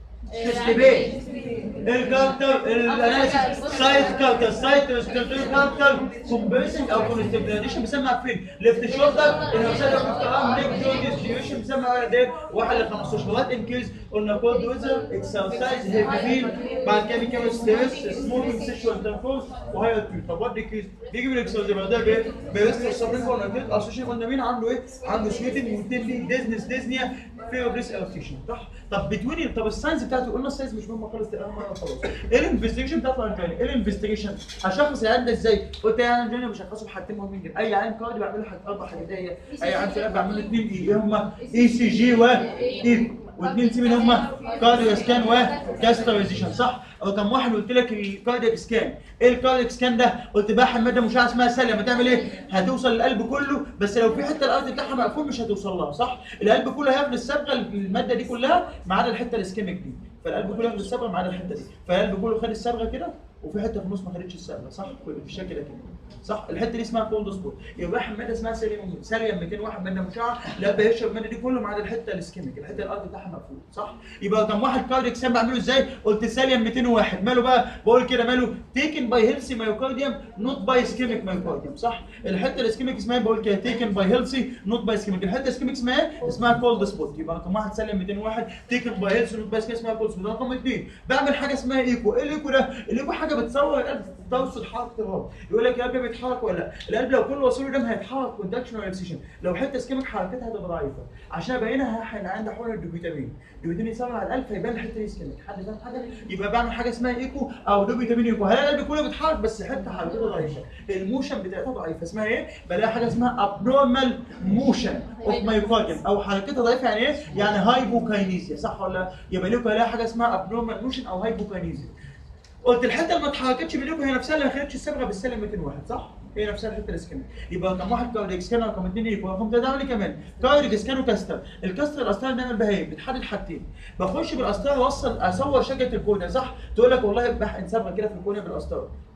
شفت بيه الكاركتر الاناليسيس سايت كاركتر سايت ريستريكتور كاركتر كومبريسنج او كونستيبيليشن بيسمى فين ليفت شولدر الهوسايد اوف ارم نيك جو ديستريبيوشن بيسمى على ده 1 ل 15 وات ان كيس قلنا كولد ويزر اكسرسايز هيفي ميل بعد كده بيكمل ستريس سموكينج سيكشوال انتركورس وهاي التيوب طب وات دي كيس بيجي بالاكسرسايز يبقى ده بايه بيرست سبرينج ونتيت اسوشيشن قلنا مين عنده ايه عنده سويتنج واثنين ليه ديزنس ديزنيا فير بريس ارتيشن صح طب بتوين طب الساينس بتاعته قلنا الساينس مش مهم خالص تقراها مره خلاص ايه الانفستيجيشن بتاعته الانجينا ايه الانفستيجيشن هشخص العيان ده ازاي قلت يا انجينا مش هشخصه بحاجتين مهمين جدا اي عيان كارديو بعمل له حاجه اربع حاجات هي اي عيان في القلب بعمل له اثنين ايه هم اي سي جي و اي واثنين سي من هم كارديو سكان وكاسترايزيشن صح رقم واحد قلت لك الكاردياك سكان ايه الكاردياك سكان ده قلت بقى ماده مشعه اسمها ساليه لما تعمل ايه هتوصل للقلب كله بس لو في حته الارض بتاعها مقفول مش هتوصل لها صح القلب كله هياخد الصبغه الماده دي كلها ما عدا الحته الاسكيميك دي فالقلب كله ياخد الصبغه ما عدا الحته دي فالقلب كله خد الصبغه كده وفي حته في النص ما خدتش الصبغه صح بالشكل ده كده صح الحته دي اسمها كولد سبوت يبقى واحد ماده اسمها ساليوم ساليوم 201 ماده مشعه لا بيشرب الماده دي كله ما عدا الحته الاسكيميك الحته الارض بتاعها مقفول صح يبقى كم واحد كارديك سام بعمله ازاي قلت ساليوم 201 ماله بقى بقول كده ماله تيكن باي هيلثي مايوكارديوم نوت باي اسكيميك مايوكارديوم صح الحته الاسكيميك اسمها إيه؟ بقول كده تيكن باي هيلثي نوت باي اسكيميك الحته الاسكيميك اسمها ايه اسمها كولد سبوت يبقى رقم واحد ساليوم 201 تيكن باي هيلثي نوت باي اسكيميك اسمها كولد سبوت رقم اثنين بعمل حاجه اسمها ايكو ايه الايكو ده الايكو حاجه بتصور القلب توصل حركه الرب يقول لك القلب بيتحرك ولا لا القلب لو كل وصول دم هيتحرك كوندكشن ولا اكسيشن لو حته اسكيميك حركتها هتبقى ضعيفه عشان ابينها احنا عندي حقن الدوبيتامين الدوبيتامين يسرع على القلب فيبان الحته دي اسكيميك حد فاهم حاجه يبقى بعمل حاجه اسمها ايكو او دوبيتامين ايكو هل القلب كله بيتحرك بس حته حركتها ضعيفه الموشن بتاعتها ضعيفه اسمها ايه بلاقي حاجه اسمها ابنورمال موشن اوف مايوكارديوم او حركتها ضعيفه يعني ايه يعني هايبوكاينيزيا صح ولا لا؟ يبقى ليكو هلاقي حاجه اسمها ابنورمال موشن او هايبوكاينيزيا قلت الحته اللي ما اتحركتش بينكم هي نفسها اللي ما خدتش الصبغه بالسلم 201 صح؟ هي نفسها الحته الاسكان يبقى رقم واحد كارديك سكان رقم اثنين ايكو رقم ثلاثه عامل إيه كمان كارديك سكان وكاستر الكاستر الاسطره بنعمل بها ايه؟ بتحدد حاجتين بخش بالاسطره اوصل اصور شجره الكونيا صح؟ تقول لك والله بحقن صبغه كده في الكونيا بالاسطره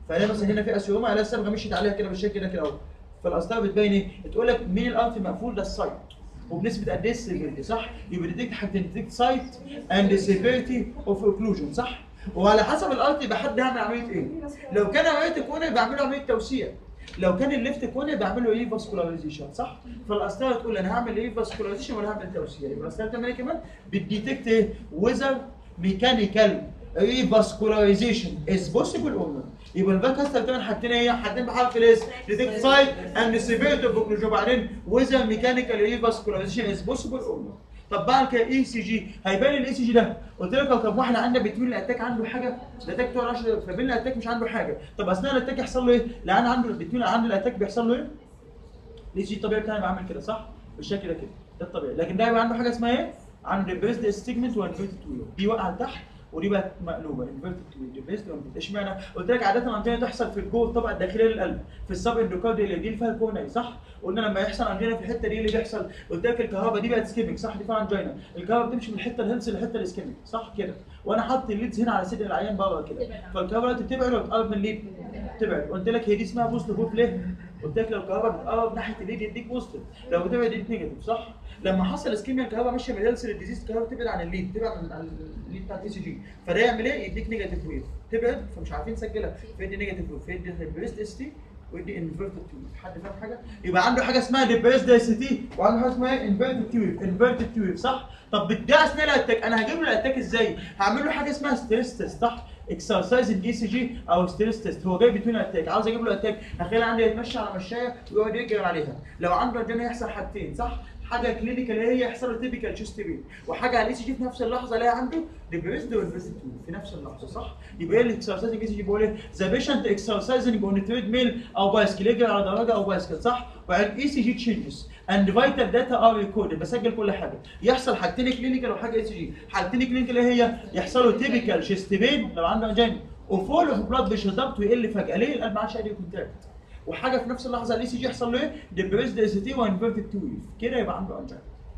فهنا مثلا هنا في اسيوما الاقي الصبغه مشيت عليها كده بالشكل ده كده اهو فالقسطره بتبين ايه؟ تقول لك مين الارت مقفول ده السايت وبنسبه قد ايه السيفيرتي صح؟ يبقى ديتكت حاجتين ديتكت سايت اند سيفيرتي اوف اوكلوجن صح؟ وعلى حسب الارت يبقى حد يعمل عمليه ايه؟ لو كان عمليه كونه بعمل له عمليه توسيع لو كان الليفت كونه بعمل له ايه فاسكولاريزيشن صح؟ فالقسطره تقول انا هعمل ايه فاسكولاريزيشن ولا هعمل توسيع يبقى القسطره بتعمل ايه كمان؟ بتديتكت ايه؟ ويزر ميكانيكال ايه فاسكولاريزيشن از بوسيبل اور نوت يبقى الباك كاستر بتعمل حاجتين ايه؟ حاجتين بحرف الاس ديتكت سايت اند سيفيرتي اوف اوكلوجن وبعدين ويزر ميكانيكال ايه فاسكولاريزيشن از بوسيبل اور نوت طب بعد كده اي سي جي هيبان الاي سي جي ده قلت لك طب واحد عندنا بتميل الاتاك عنده حاجه الاتاك بتوع 10 فبين الاتاك مش عنده حاجه طب اثناء الاتاك يحصل له ايه؟ لان عنده بتميل عنده الاتاك بيحصل له ايه؟ الاي سي جي الطبيعي بتاعنا بعمل كده صح؟ بالشكل ده كده ده الطبيعي لكن ده يبقى عنده حاجه اسمها ايه؟ عنده ريفرسد ستيجمنت وانفيرتد ويل دي واقعه لتحت ودي بقت مقلوبه انفيرتد ويل ريفرسد وانفيرتد اشمعنى؟ قلت لك عاده الانجينا تحصل في جوه الطبقه الداخليه للقلب في السب اندوكارديال اللي دي فيها الكوناي صح؟ قلنا لما يحصل انجينا في الحته دي اللي بيحصل قلت لك الكهرباء دي بقت سكيميك صح دي فيها انجينا الكهرباء بتمشي من الحته الهيلث للحته الاسكيميك صح كده وانا حاطط الليدز هنا على صدر العيان بره كده فالكهرباء دلوقتي بتبعد ولا بتقرب من الليد؟ تبعد قلت لك هي دي اسمها بوست هوب ليه؟ قلت لك لو الكهرباء بتقرب ناحيه الليد يديك بوزيتيف لو بتبعد يديك نيجاتيف صح؟ لما حصل اسكيميا الكهرباء ماشيه من الهيلث للديزيز الكهرباء بتبعد عن الليد تبعد عن الليد بتاع الاي سي جي فده يعمل ايه؟ يديك نيجاتيف ويف تبعد فمش عارفين نسجلها فيدي نيجاتيف ويف فيدي ريفرست اس تي ويدي انفيرتد تيوب حد فاهم حاجه؟ يبقى عنده حاجه اسمها ريفرست اس تي وعنده حاجه اسمها انفيرتد تيوب انفيرتد تيوب صح؟ طب ده اثناء الاتاك انا هجيب له الاتاك ازاي؟ هعمل له حاجه اسمها ستريس تيست صح؟ اكسرسايز الاي سي جي او ستريس تيست هو جاي بتوين اتاك عاوز اجيب له اتاك هخليه عندي يتمشى على مشايه ويقعد يجري عليها لو عنده رجال هيحصل حاجتين صح؟ حاجه كلينيكال هي يحصل له تيبيكال تشيست بين وحاجه على الاي سي جي في نفس اللحظه الاقي عنده ديبريسد والفيزيت في نفس اللحظه صح؟ يبقى ايه الاكسرسايزنج اي سي جي بيقول ايه؟ ذا بيشنت اكسرسايزنج اون تريد ميل او بايسكل يجري على دراجه او بايسكل صح؟ وبعدين اي سي جي تشينجز اند فيتال داتا ار ريكوردد بسجل كل حاجه يحصل حاجتين كلينيكال وحاجه اي سي جي حاجتين كلينيكال ايه هي؟ يحصل له تيبيكال شيست بين لو عنده انجين وفول اوف بلاد بريشر ضغطه يقل فجاه ليه؟ القلب ما عادش قادر يكونتاكت وحاجه في نفس اللحظه الاي سي جي يحصل له ايه؟ ديبريسد اس تي وانفيرتد تو ويف كده يبقى عنده انجين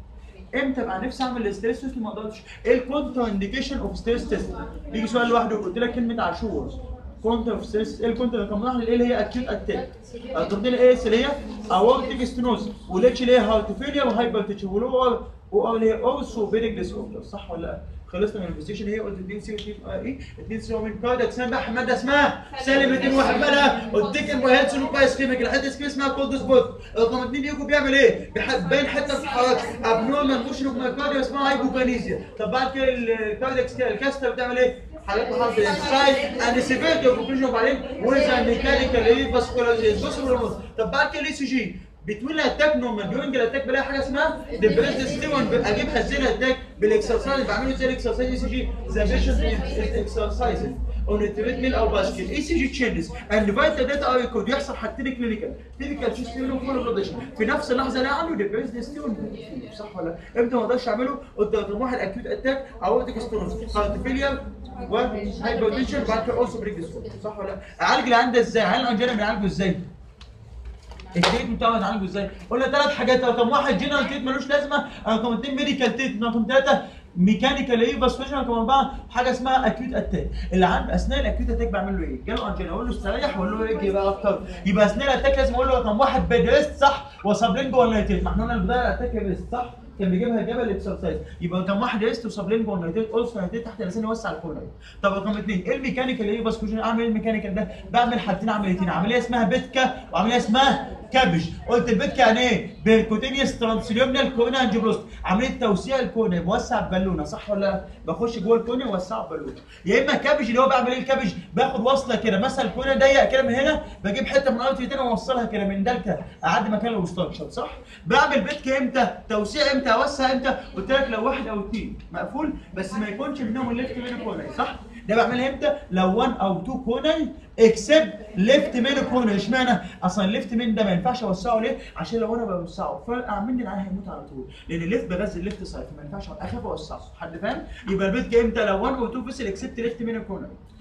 امتى بقى نفسي اعمل الستريس تيست ما اقدرش ايه الكونتر انديكيشن اوف ستريس تيست يجي سؤال لوحده قلت لك كلمه عاشور كونتر اوف ستريس ايه الكونتر رقم واحد ايه اللي هي اكيوت اتاك ضمن ايه اللي هي اورتيك ستينوز والاتش اللي هي هارت فيلير وهايبرتنشن والو او اللي هي اورسو بيريك ديس اوردر صح ولا لا؟ خلصنا من الانفستيشن هي قلت 2 سي 2 ايه 2 سي من كاردك اسمها بقى ماده اسمها سالب 201 مالها قلت لك المهيلث بايس كيميك الحته اسمها اسمها كولد سبوت رقم 2 يجوا بيعمل ايه؟ بيبين حته في حركه ابنورمال موشن اوف مايكارديا اسمها هايبوكاليزيا طب بعد كده الكاردكس الكاستر بتعمل ايه؟ حالات بحرف الانسايد اند سيفيرتي اوف اوبريشن وبعدين ويزا ميكانيكال ايه فاسكولاريزيشن بص طب بعد كده الاي سي جي بتوين اتاك نورمال ديورنج الاتاك بلاقي حاجه اسمها ديبريس ستيون اجيبها ازاي الاتاك بالاكسرسايز بعمله ازاي الاكسرسايز اي سي جي ذا بيشنت اكسرسايز اون التريد ميل او باسكت اي سي جي تشينجز اند فايتال داتا ار كود يحصل حاجتين كلينيكال تيبيكال تشيست فيلو وفول بلوديشن في نفس اللحظه الاقي عنده ديبريس ستيون صح ولا لا؟ امتى ما اقدرش اعمله؟ قلت رقم واحد اكيوت اتاك اورتيك ستونوز هارت فيلير وهايبرتنشن وبعد كده اولسو بريك صح ولا لا؟ اعالج اللي عنده ازاي؟ اعالج الانجينا بنعالجه ازاي؟ التريتمنت بتاعه هنعالجه ازاي؟ قلنا ثلاث حاجات رقم واحد جنرال تريت ملوش لازمه رقم اثنين ميديكال تريت رقم ثلاثه ميكانيكال ايه فاسفيشن رقم اربعه حاجه اسمها اكيوت اتاك اللي عنده اثناء الاكيوت اتاك بعمل له ايه؟ جاله انجينا اقول له استريح واقول له اجري بقى اكتر يبقى اثناء الاتاك لازم اقول له رقم واحد بيد ريست صح وسبلينج ولا نيتيت ما احنا قلنا البدايه الاتاك ريست صح؟ كان بيجيبها جبل الاكسرسايز يبقى رقم واحد ريست وسبلينج ونيتيت اولسو نيتيت تحت اللسان يوسع الكورنر طب رقم اثنين ايه الميكانيكال ايه فاسكوشن اعمل ايه الميكانيكال ده؟ بعمل حاجتين عمليتين عمليه اسمها بيتكا وعمليه اسمها كابج قلت البيتكا يعني ايه؟ بيركوتينيوس ترانسليومنال كورنيا انجيوبلاست عمليه توسيع الكورنيا بوسع بالونه صح ولا لا؟ بخش جوه الكورنيا واوسعه بالونه يا اما كابج اللي هو بعمل ايه الكابج؟ باخد وصله كده مثلا الكورنيا ضيق كده من هنا بجيب حته من الارض تاني واوصلها كده من دلكه اعدي مكان الاوبستراكشن صح؟ بعمل بيتكا امتى؟ توسيع امتى؟ اوسع امتى؟ قلت لك لو واحد او اثنين مقفول بس ما يكونش منهم الليفت مين كورنيا صح؟ ده بعملها امتى؟ لو 1 او 2 كورنيا اكسبت ليفت مين كورنيا اشمعنى؟ اصلا الليفت مين ده ما ينفعش اوسعه ليه؟ عشان لو انا بوسعه فرقع مني العيان هيموت على طول لان الليفت بغذي الليفت سايد فما ينفعش اخاف اوسعه حد فاهم؟ يبقى البيت جاي امتى؟ لو 1 او 2 فيسل اكسبت ليفت مين كورنيا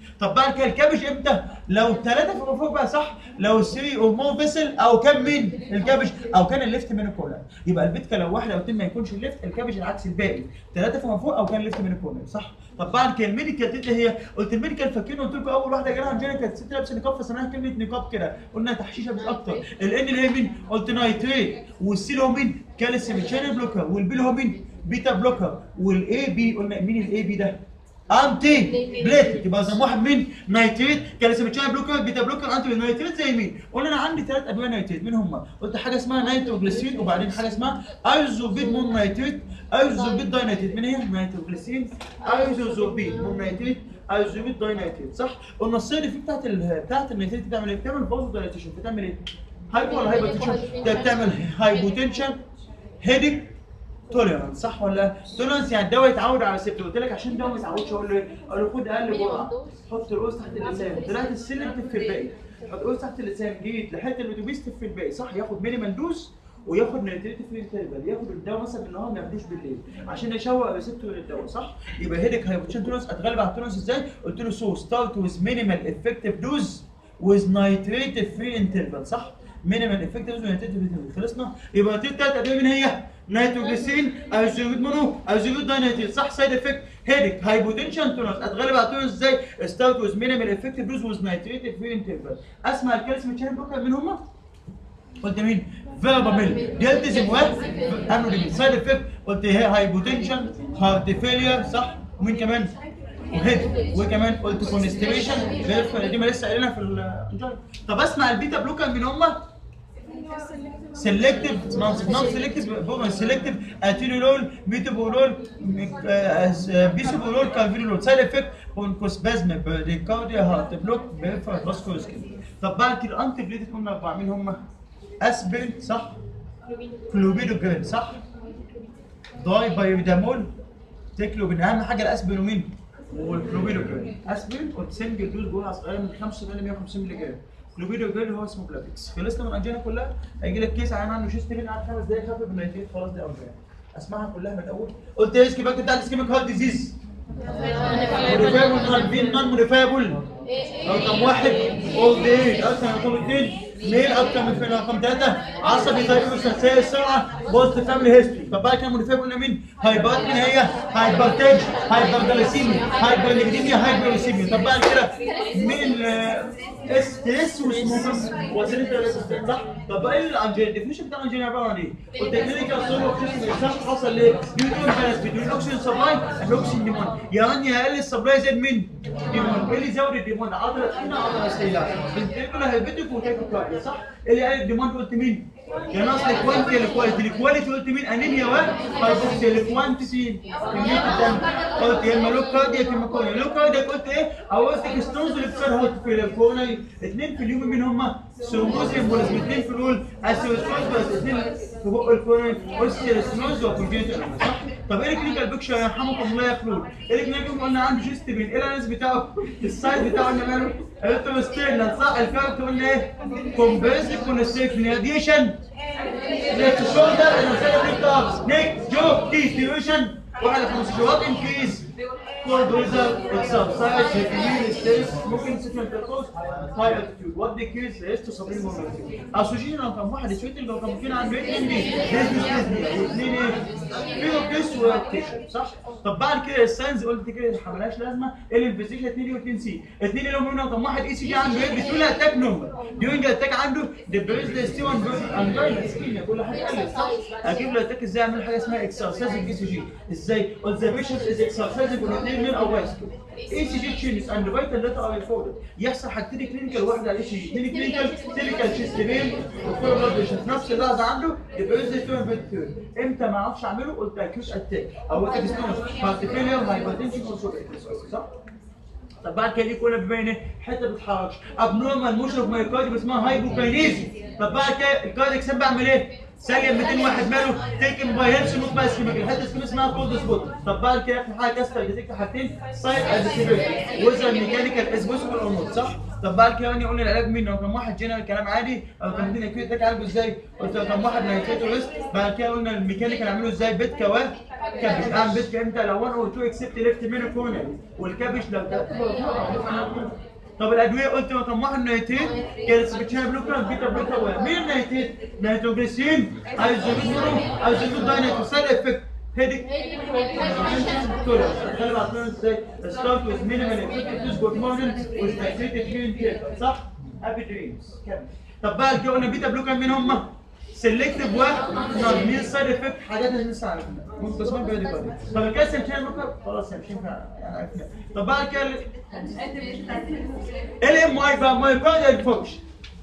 طب بعد كده الكابج امتى؟ لو الثلاثه فيما فوق بقى صح؟ لو 3 او مور فيسل او كان مين؟ الكابج او كان الليفت من الكورنر يبقى البيتكا لو واحد او اثنين ما يكونش الليفت الكابج العكس الباقي ثلاثه فيما فوق او كان الليفت من الكورنر صح؟ طب بعد كده الميديكال تيتا هي قلت الميديكال فاكرين قلت لكم اول واحده جالها انجينا كانت ست لابسه نقاب فسميناها كلمه نقاب كده قلنا تحشيشه مش اكتر الان اللي هي مين؟ قلت نايتريت والسي اللي هو مين؟ كالسيوم شانل بلوكر والبي اللي هو مين؟ بيتا بلوكر والاي بي قلنا مين الاي بي ده؟ انتي بليت يبقى زي واحد من نايتريت كالسيوم شانل بلوكر بيتا بلوكر انتي نايتريت زي مين؟ قلنا انا عندي ثلاث ادويه نايتريت مين هم؟ قلت حاجه اسمها نيتروجليسين وبعدين حاجه اسمها ايزوبيد مون نايتريت ايزوبيد داينايتريت مين هي؟ نيتروجليسين ايزوبيد مون نايتريت ايزوبيد داينايتريت صح؟ قلنا الصيد في بتاعت ال... بتاعت النيتريت بتعمل ايه؟ بتعمل فازو دايليتيشن بتعمل ايه؟ هايبو ولا هايبوتنشن؟ ده بتعمل هايبوتنشن هيدك توليرانس صح ولا لا؟ توليرانس يعني الدواء يتعود على السبت قلت لك عشان الدواء ما يتعودش اقول له ايه؟ اقول له خد اقل جرعه حط القوس تحت اللسان طلعت السلم تف الباقي حط القوس تحت اللسان جيت لحته الاتوبيس تف الباقي صح ياخد مينيمال دوز وياخد نيتريت فري انترفال ياخد الدواء مثلا بالنهار ما ياخدوش بالليل عشان يشوق ريسبتور للدواء صح؟ يبقى هيدك هايبوتنشن توليرانس اتغلب على التوليرانس ازاي؟ قلت له سو ستارت ويز مينيمال افكتيف دوز ويز نايتريت فري انترفال صح؟ مينيمال افكتيف دوز ونايتريت فري انترفال خلصنا؟ يبقى التلات ادويه مين هي؟ نيتروجليسين ايزوبيد مونو ايزوبيد داينيتيل صح سايد افكت هيدك هايبوتنشن تونس اتغلب على التونس ازاي ستارت ويز مينيمال افكتيف دوز ويز نايتريت فري انترفال اسمع الكالسيوم تشانل بلوكر مين هم؟ قلت مين؟ فيرباميل ديالتزم واحد امنودين سايد افكت قلت هي هايبوتنشن هارت فيلير صح ومين كمان؟ وهيد وكمان قلت كونستيبيشن دي ما لسه قايلينها في ال طب اسمع البيتا بلوكر مين هم؟ سيلكتيف نون سيلكتيف بوما سيلكتيف اتينولول ميتابولول بيسوبولول كالفينولول سايد افكت اونكوسبازم بريكارديا هارت بلوك بيرفر فاسكولار سكين طب بعد كده الانتي بليتد قلنا اربعه مين هم؟ اسبرين صح؟ كلوبيدوجرين صح؟ داي بايودامول تكلوبين اهم حاجه الاسبرين ومين؟ والكلوبيدوجرين اسبرين قلت سنجل دوز جرعه صغيره من 75 ل 150 مللي جرام كلوبيدوجرين هو اسمه بلافيكس خلصنا من الانجينا كلها هيجي لك كيس عيان عنده شيست بين قعد خمس دقايق خفف بالنيتريت خلاص دي اوجاع اسمعها كلها من الاول قلت ايه اسكي بتاع الاسكيميك هارت ديزيز موديفايبل نون نون موديفايبل رقم واحد اولد ايج اكتر رقم اثنين ميل اكتر من فين رقم ثلاثه عصبي طيب مستنسيه السرعه بوست فاميلي هيستوري طب بعد كده موديفايبل قلنا مين؟ هايبر مين هي؟ هايبرتنج هايبرجليسيميا هايبرليبيديميا هايبرليسيميا طب بعد كده مين اس تيس وسموكس وزنت الريسيستنت صح؟ طب بقى ايه الانجينا؟ الديفينيشن بتاع الانجينا عباره عن ايه؟ قلت كلينيكال سولو صح حصل ليه؟ بيوتون بالانس بين الاكسجين سبلاي الاكسجين ديمون يعني اقل السبلاي زاد مين؟ ديمون ايه اللي زود الديمون؟ عضله تخينه عضله سريعه بنتقل هيبتك وتاكيكارديا صح؟ اللي قال الديمون قلت مين؟ يا ناقص الكوانتي الكواليتي الكواليتي قلت مين انيميا وهايبوكسيا الكوانتيتي كميه الدم قلت يا اما لو كاردياك يا اما كورنيا لو كاردياك قلت ايه اورتيك ستونز اللي بتصير هارت في الكورنيا اثنين في اليوم مين هم سيروموز امبوليزم اثنين في الاول اسيروسكوز بس اثنين في بق الكورنيا اوستيوسنوز وكونجينيتال صح طب ايه الكلينيكال بيكشر يرحمكم الله يا خلود ايه الكلينيكال قلنا عنده شيست بين ايه الانس بتاعه السايد بتاعه قلنا ماله التروستيرنال صح الكارت قلنا ايه كومبريسيف كونستريكشن راديشن left shoulder and the center of the arms, neck, jaw, teeth, duration, وعلى خمس شهور increase cold weather exercise heavy stress ممكن سكن ترقص high altitude what decrease rest supreme mobility association رقم واحد سويت اللي رقم اثنين عنده ايه دي business business واثنين ايه فيه كيس واكتيشن صح طب بعد كده الساينز قلت كده مالهاش لازمه الانفستيشن 2 دي و2 سي اثنين اللي هم رقم واحد اي سي جي عنده ايه بتقول اتاك نورمال ديورنج اتاك عنده ديبريز ستي 1 انجاينا سكينيا كل حاجه قلت صح اجيب له اتاك ازاي اعمل حاجه اسمها اكسرسايز اي سي جي ازاي observation is exercising on اثنين من او وايس اي سي جي تشينجز اند فيتال داتا ار ريكوردد يحصل حاجتين كلينيكال واحده على اي سي جي اثنين كلينيكال كلينيكال شيست بين وكل بلاد في نفس اللحظه عنده ديبريز ستي 1 امتى ما اعرفش اعمله قلت اكيوت اتاك او اتاك ستونز هارت فيلير هايبرتنشن صح طب بعد كده دي كلها بيبين ايه؟ حته ما بتتحركش ابنورمال موشن اوف مايوكارديوم اسمها هايبوكاينيز طب بعد كده الكاردياك ساب بعمل ايه؟ ثانيه 200 واحد ماله تيكن باي هيلث نوت باي سكيميك الحته اسمها اسمها كولد سبوت طب بعد كده اخر حاجه كاستر ديتكت حاجتين سايت اديتيفيتي وزن ميكانيكال از بوسيبل اور نوت صح؟ طب بعد كده قلنا العلاج مين رقم واحد جنرال كلام عادي رقم اثنين اكيد ده عالجه ازاي قلت رقم واحد نيتريتو ريست بعد كده قلنا الميكانيكال اعمله ازاي بيت كوا كابش اعمل بيت امتى لو 1 او 2 اكسبت ليفت منه كورنر والكابش لو طب الادويه قلت رقم واحد نيتريت كانت سبتشاي بلوكر بيتا بلوكر مين النيتريت؟ نيتروجليسين ايزوميثرو ايزوميثرو داينيتو سايد افكت هيدك خلي بعض ازاي ستارت ويز مينيمال افكتيف جود مورنينج وستاتيك هيلينج صح؟ هابي دريمز كمل طب بقى كده قلنا بيتا بلوكر مين هم؟ سيلكتيف واحد نون مين سايد افكت حاجات اللي لسه عارفينها منتصفين بيدي بادي طب الكالسيوم شين بلوكر خلاص مش ينفع يعني عرفنا طب بعد كده الام اي بقى مايوكارديال فانكشن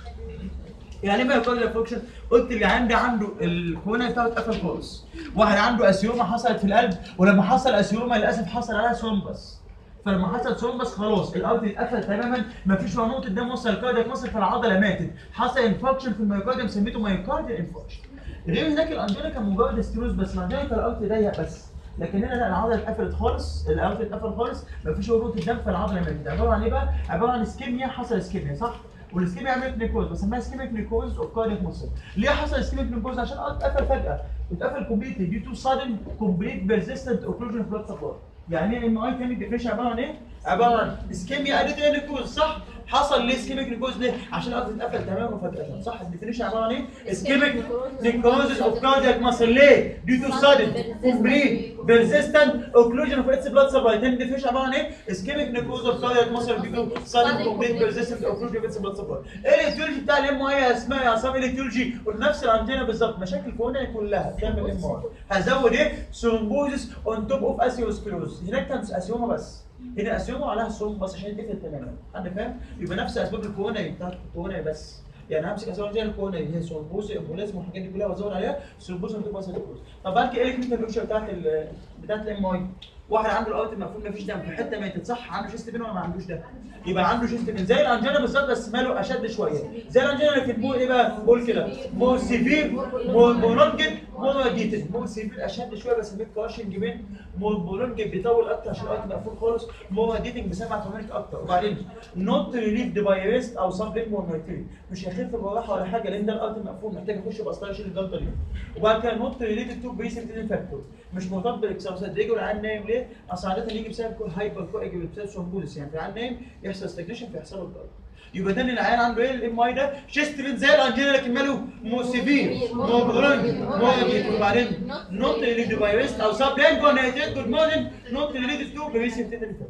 يعني ايه مايوكارديال فانكشن؟ قلت اللي عندي عنده الكونه بتاعته اتقفل خالص واحد عنده اسيوما حصلت في القلب ولما حصل اسيوما للاسف حصل عليها ثرومبس فلما حصل ثرومبس خلاص الارض اتقفل تماما مفيش ولا نقطه دم وصل الكاردياك مصر فالعضله ماتت حصل انفكشن في الميوكارديوم سميته مايوكارديال انفكشن غير هناك الانجينا كان مجرد ستيروز بس الانجينا كان الارض ضيق بس لكن هنا لا العضله اتقفلت خالص الارض اتقفل خالص مفيش ولا نقطه دم فالعضله ماتت عباره عن ايه بقى؟ عباره عن اسكيميا حصل اسكيميا صح؟ والاسكيميا عملت نيكوز بسميها اسكيميك نيكوز اوف كاردياك مصر ليه حصل اسكيميك نيكوز عشان الارض اتقفل فجاه اتقفل كومبليتلي دي تو سادن كومبليت بيرزيستنت اوكلوجن بلاد سبلاي يعني ايه ام اي تاني ديفينيشن عباره عن ايه؟ عباره عن اسكيميا اديتيف نيكوز صح؟ حصل ليه اسكيميك نيكوز ليه؟ عشان الارض اتقفل تماما فجاه صح؟ الديفينيشن عباره عن ايه؟ اسكيميك نيكوز اوف كاردياك مصر ليه؟ دي تو سادن كومبليت بيرزيستنت اوكلوجن اوف اتس بلاد سبلاي تاني ديفينيشن عباره عن ايه؟ اسكيميك نيكوز اوف كاردياك مصر دي تو سادن كومبليت بيرزيستنت اوكلوجن اوف اتس بلاد سبلاي ايه الايتيولوجي بتاع الام اي يا اسماء يا عصام ايه الايتيولوجي؟ نفس الانتينا بالظبط مشاكل كونها كلها تعمل ام اي هزود ايه؟ ثرومبوزس اون توب اوف اسيوسكلوز هناك كان اسيوما بس هنا اسيوما وعليها ثرومب بس عشان تقفل تماما حد فاهم؟ يبقى نفس اسباب الكورونا بتاعت الكورونا بس يعني همسك اسباب زي الكورونا هي ثرومبوز امبوليزم والحاجات دي كلها وازود عليها ثرومبوز اون توب اسيوسكلوز طب بعد كده ايه الكلينيكال بيكتشر بتاعت ال بتاعت الام اي؟ واحد عنده الارض المفروض مفيش دم في حته ماتت صح عنده شيست بين ولا ما عندوش دم يبقى عنده شيست بين زي الانجينا بالظبط بس ماله اشد شويه زي الانجينا لكن مو ايه بقى قول كده مو سيفير مو مونجد مو جيتد مو سيفير اشد شويه بس ميت كاشنج بين مو مونجد بيطول اكتر عشان الارض مقفول خالص مو جيتنج بسمع كوميونيك اكتر وبعدين نوت ريليف باي ريست او سب لينجوال نايترين مش هيخف بالراحه ولا حاجه لان ده الارض مقفول محتاج يخش باسطره يشيل الجلطه دي وبعد كده نوت ريليتد تو بريسبتين فاكتور مش مرتبط بالاكسرسايز ده يجي والعيان نايم ليه؟ اصل عاده يجي بسبب هايبر كويج بسبب ثرومبوزس يعني العيان نايم يحصل ستاجنيشن فيحصل له الجلطه يبقى ده اللي العيان عنده ايه الام اي ده شيست بين زي الانجينا لكن ماله مو سيفير مو برونج مو جيت وبعدين نوت ريليتد باي ريست او سب لينجوال نايترين جود مورنينج نوت ريليتد تو بريسبتين فاكتور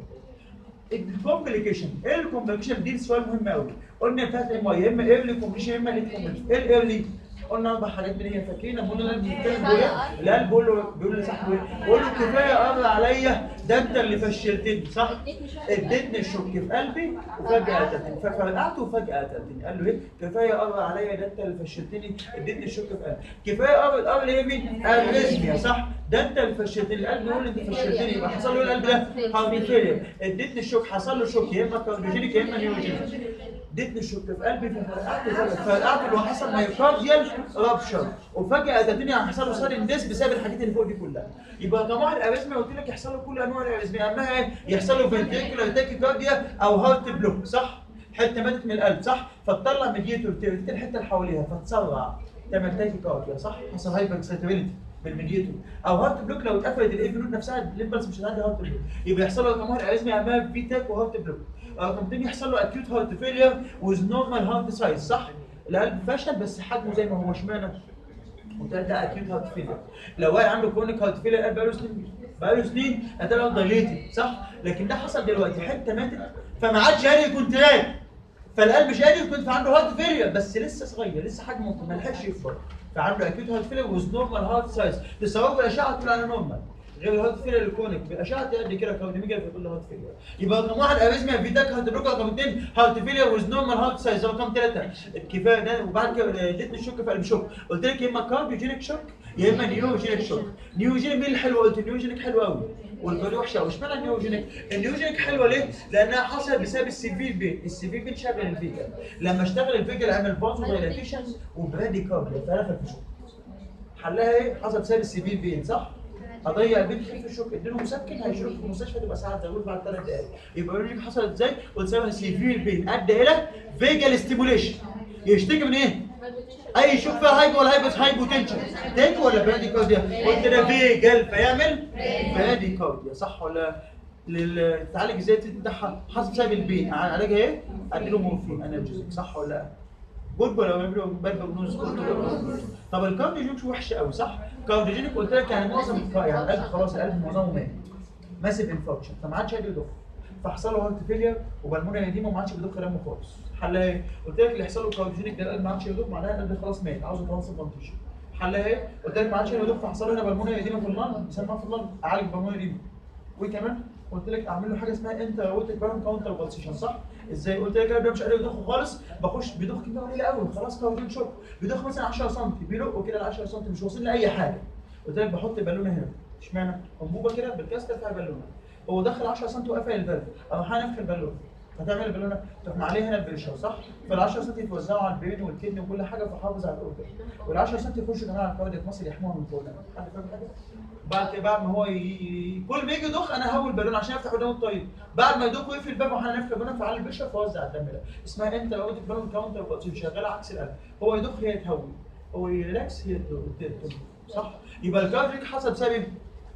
الكومبليكيشن ايه الكومبليكيشن دي سؤال مهم قوي قلنا بتاعت ام اي يا اما ايرلي كومبليكيشن يا اما ليت كومبليكيشن ايه الايرلي قلنا اربع حاجات من هي فاكرين لما قلنا القلب بيتكلم بيقول ايه؟ القلب بيقول له بيقول لصاحبه ايه؟ بيقول له كفايه قرب عليا ده انت اللي فشلتني صح؟ اديتني الشك في قلبي وفجاه قتلتني ففرقعت وفجاه قتلتني قال له ايه؟ كفايه قرب عليا ده انت اللي فشلتني اديتني الشك في قلبي كفايه قرب قرب ايه مين؟ اريزميا صح؟ ده انت اللي فشلتني القلب يقول لي انت فشلتني يبقى حصل له القلب ده هارت فيلير اديتني الشك حصل له شك يا اما كارديوجينيك يا اما نيوروجينيك اديتني الشك في قلبي ففرقعت وفجأة. فرقعت اللي هو حصل مايوكارديال رابشر وفجاه قتلتني حصل له سادن ديس بسبب الحاجات اللي فوق دي كلها يبقى رقم واحد اريزميا قلت لك يحصل له كل انواع الاريزميا اهمها ايه؟ يحصل له فنتريكولار تاكيكارديا او هارت بلوك صح؟ حته ماتت من القلب صح؟ فتطلع ميديتور ترتيب الحته اللي حواليها فتسرع تعمل تاكيكارديا صح؟ حصل هايبر اكسيتابيلتي بالميديتور او هارت بلوك لو اتقفلت الاي نود نفسها الليمبلس مش هتعدي هارت بلوك يبقى يحصل له رقم واحد اريزميا اهمها في تاك وهارت بلوك رقم اثنين يحصل له اكيوت هارت فيلير ويز نورمال هارت سايز صح؟ القلب فشل بس حجمه زي ما هو اشمعنى؟ وده ده اكيوت هارت فيلير لو واحد عنده كرونيك هارت فيلير قلب بقاله سنين بقاله سنين هتلاقيه دايليتد صح؟ لكن ده حصل دلوقتي حته ماتت فما عادش قادر يكونتراكت فالقلب مش قادر يكون فعنده هارت فيلير بس لسه صغير لسه حجمه ما لحقش يكبر فعنده اكيوت هارت فيلير ويز نورمال هارت سايز تصوره بالاشعه تقول انا نورمال غير الهارت فيلير الكونيك بالاشعه تقدر كده كارديميجا بتقول له هارت فيلير يبقى رقم واحد اريزميا في داك هارت بلوك رقم اثنين هارت فيلير ويز نورمال هارت سايز رقم ثلاثه الكفايه ده وبعد كده اديتني الشوك في قلب شوك قلت لك يا اما كارديوجينيك شوك يا اما نيوروجينيك شوك نيوروجينيك مين الحلوه قلت نيوروجينيك حلوه قوي والبالي وحشه قوي اشمعنى النيوروجينيك؟ النيوروجينيك حلوه ليه؟ لانها حصلت بسبب السيفير بين، السيفير بين شغل الفيجا، لما اشتغل الفيجا عمل فازو دايلاتيشن وبرادي كارديا فرخ في شوك. حلها ايه؟ حصل بسبب السيفير بين صح؟ اضيع البنت في الشوك اديله مسكن هيشوف في المستشفى تبقى ساعه تقول بعد ثلاث دقائق يبقى يقول لك حصلت ازاي وتسبب سيفير بين ادى الى فيجال ستيموليشن يشتكي من ايه؟ اي شوف فيها هايبو ولا هايبو هايبو تنشن تيك ولا بادي كارديا قلت ده فيجال فيعمل بادي كارديا صح ولا لل- تعالج ازاي بتاعها حسب بسبب البين علاجها ايه؟ اديله مورفين انرجيزك صح ولا لا؟ جود ولا بيعملوا باد بروجنوز طب الكارديوجينيك وحش قوي صح؟ كارديوجينيك قلت لك يعني معظم الك- يعني القلب خلاص القلب معظمه مات ماسيف انفكشن فما عادش قادر يضخ فحصل له هارت فيلير وبالمونيا اديما وما عادش بيضخ دم خالص حلها ايه؟ قلت لك اللي يحصل له كارديوجينيك ده القلب ما عادش يضخ معناها القلب خلاص مات عاوز ترانسبلانتيشن حلها ايه؟ قلت لك ما عادش يضخ فحصل له هنا بالمونيا اديما في اللنج بيسموها في اللنج اعالج بالمونيا اديما وكمان قلت لك اعمل له حاجه اسمها انت روتك بالون كاونتر بالسيشن صح؟ ازاي؟ قلت لك القلب ده مش قادر يضخ خالص بخش بيضخ كميه قليله قوي خلاص كارديو شوك بيضخ مثلا 10 سم بيلق كده ال 10 سم مش واصل لاي حاجه قلت لك بحط بالونه هنا اشمعنى؟ انبوبه كده بالكاستر فيها بالونه هو دخل 10 سم وقفل الفالف اما هنفخ البالونه هتعمل البالونه تروح عليه هنا البريشر صح؟ فال 10 سم يتوزعوا على البرين والكدني وكل حاجه فحافظ على الاورجن وال 10 سم يخشوا كمان على الكاردياك مصر يحموها من فوق حد فاهم حاجه؟ بعد كده بعد ما هو ي... ي- كل ما يجي يضخ انا هول بالون عشان افتح قدام الطريق بعد ما يضخ ويقفل الباب واحنا نفتح البالون فعلى البشره فوزع الدم ده اسمها انت لو بالون كاونتر بطيء شغاله عكس القلب هو يضخ هي تهوي هو يريلاكس هي تضخ صح يبقى الكارديك حصل بسبب إيه؟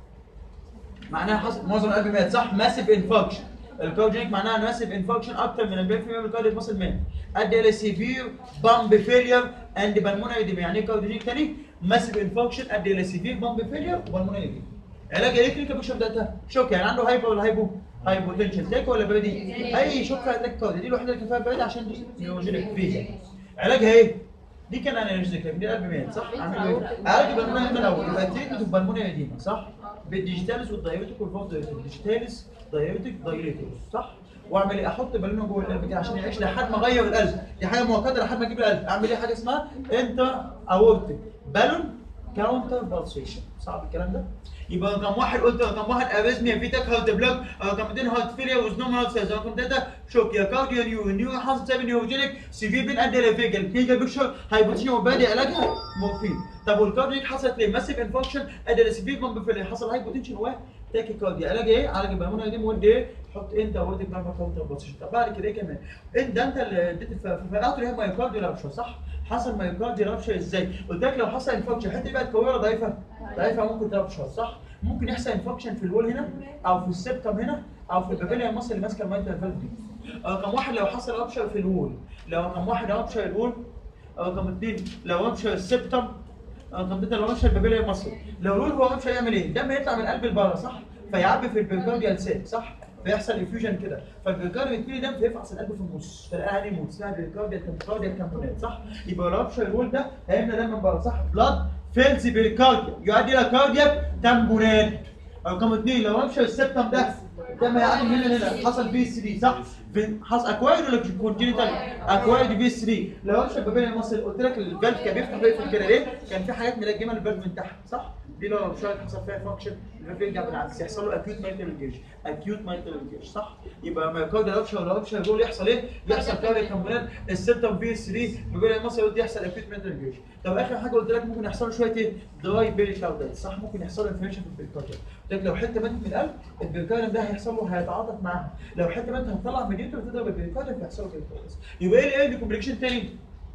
معناها حصل معظم القلب مات صح ماسيف انفكشن الكارديك معناها ماسيف انفكشن اكتر من 40% من الكارديك ماسل مات ادى الى سيفير بامب فيلير اند بالمونري ايديما يعني ايه كارديك تاني ماسيف انفكشن ادى الى سيفير بامب فيلير وبالمونري ايديما علاج ايه كلينيكال بيكشر بتاعتها شوك يعني عنده هايبو ولا هايبو هايبو تنشن تاك ولا بادي اي شوك في اتاك كاردي دي الوحيده اللي كفايه بادي عشان دي نيوروجينيك فيزا علاجها ايه دي كان انرجيك دي القلب مات صح عامل ايه علاج بالمونري من الاول يبقى تريتمنت بالمونري ايديما صح بالديجيتاليس والدايوريتك والفوز دايوريتك ديجيتاليس دايوريتك دايليتور صح واعمل ايه احط بالونه جوه القلب كده عشان يعيش لحد ما اغير القلب دي حاجه مؤكده لحد ما اجيب القلب اعمل ايه حاجه اسمها انت اورتك بالون كاونتر بالسيشن صعب الكلام ده يبقى رقم واحد قلت رقم واحد اريزميا في تاك هارت بلوك رقم اثنين هارت فيلير وزنوم هارت سيلز رقم ثلاثه شوك يا كارديو نيو نيو حاصل سبب نيوروجينيك سيفير بين ادي لفيجل كلينيكال بيكشر هايبوتيشن وبادي علاجها مورفين طب والكارديك حصلت ليه ماسيف انفكشن ادي لسيفير بامب فيلير حصل هايبوتنشن و تاكي كارديا علاج ايه؟ علاج البلمونه دي مودي ايه؟ حط انت وديك بقى كاونتر بوزيشن طب بعد كده ايه كمان؟ انت ده انت اللي اديت فرقعته اللي هي مايوكارديو رابشر صح؟ حصل مايوكارديو رابشر ازاي؟ قلت لك لو حصل انفكشن الحته دي بقت قويه ولا ضعيفه؟ ضعيفه ممكن ترابشر صح؟ ممكن يحصل انفكشن في الول هنا او في السبتم هنا او في البابيليا المصري اللي ماسكه المايتال فالف دي. رقم واحد لو حصل رابشر في الول لو رقم واحد رابشر الول رقم اثنين لو رابشر السبتم رقم ثلاثه لو رابشر البابيليا المصري لو الول هو رابشر يعمل ايه؟ الدم يطلع من قلب لبره صح؟ فيعبي في البركارديال سيل صح؟ فيحصل انفيوجن كده فالبركارديال يبتدي دم فيفعص القلب في النص فالقلب يموت اسمها بركارديال كارديال كامبونات صح؟ يبقى رابشر الول ده هيملى دم من بره صح؟ بلاد فيلز بالكارديا يؤدي الى كاردياك تامبونات رقم اثنين لو رابشر السبتم ده ده ما يعدي من هنا لهنا حصل في 3 صح؟ في حصل اكوايرد ولا كونجنتال؟ اكوايرد في 3 لو رابشر بابيليا المصري قلت لك الفالف كان بيفتح ويقفل كده ليه؟ كان في حاجات ملجمه للفالف من تحت صح؟ دي لو رابشر حصل فيها فانكشن الفالف يرجع بالعكس يحصل له اكيوت مايتال انجيج اكيوت مايتال انجيج صح؟ يبقى مايوكارد رابشر ولا رابشر دول يحصل ايه؟ يحصل كاردياك كامبونات السبتم في 3 بابيليا المصري قلت يحصل اكيوت مايتال انجيج طب اخر حاجه قلت لك ممكن يحصل له شويه ايه؟ دراي بيري كارديال صح؟ ممكن يحصل له انفلاميشن في البريكارديال قلت لك لو حته ماتت من القلب البريكارديال ده هيحصل له هيتعاطف معاها لو حته ماتت هتطلع من يوتر تضرب البريكارديال فيحصل له بريكارديال يبقى ايه الايه كومبليكيشن تاني؟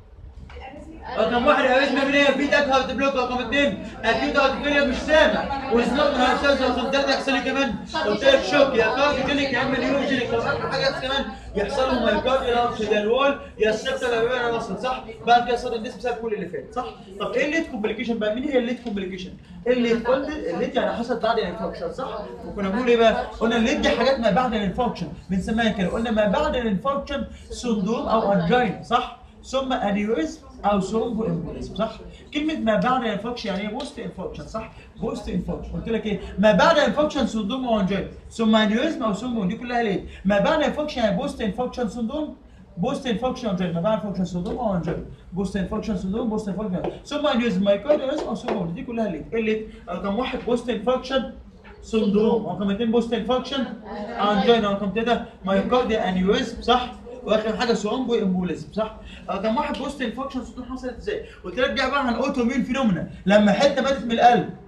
رقم واحد اريزما بنيه في تاك هارت بلوك رقم اثنين اكيد هارت فيلير مش سامع وسنوب من هارت رقم ثلاثه يحصل لي كمان قلت لك شوك يا كارديوجينيك يا اما نيوروجينيك طب اخر حاجه كمان يحصل له مايوكارديال رابش يا الوول يا السبتة يا وصل صح بعد كده صار الناس بسبب كل اللي فات صح طب ايه الليت كومبليكيشن بقى مين هي الليت كومبليكيشن الليت قلت الليت يعني حصلت بعد الانفكشن صح وكنا بنقول ايه بقى قلنا الليت دي حاجات ما بعد الانفكشن بنسميها كده قلنا ما بعد الانفكشن سندروم او انجين صح ثم انيوريزم او ثرومبو امبوليزم صح كلمه ما بعد الانفكشن يعني ايه بوست انفكشن صح بوست انفكشن قلت لك ايه ما بعد الانفكشن سندروم وانجين ثم انيوريزم او ثرومبو دي كلها ليه ما بعد الانفكشن يعني بوست انفكشن سندروم بوست انفكشن انجين ما بعد انفكشن سندروم او انجين بوست انفكشن سندروم بوست انفكشن ثم انيوريزم مايكاردياليزم او ثرومبو دي كلها ليه ايه اللي رقم واحد بوست انفكشن سندروم رقم اثنين بوست انفكشن انجين رقم ثلاثه مايوكارديال انيوريزم صح واخر حاجه ثرومبو امبوليزم صح رقم واحد بوست انفكشن سندروم حصلت ازاي قلت لك دي عباره عن اوتو ميون فينومينا لما حته ماتت من القلب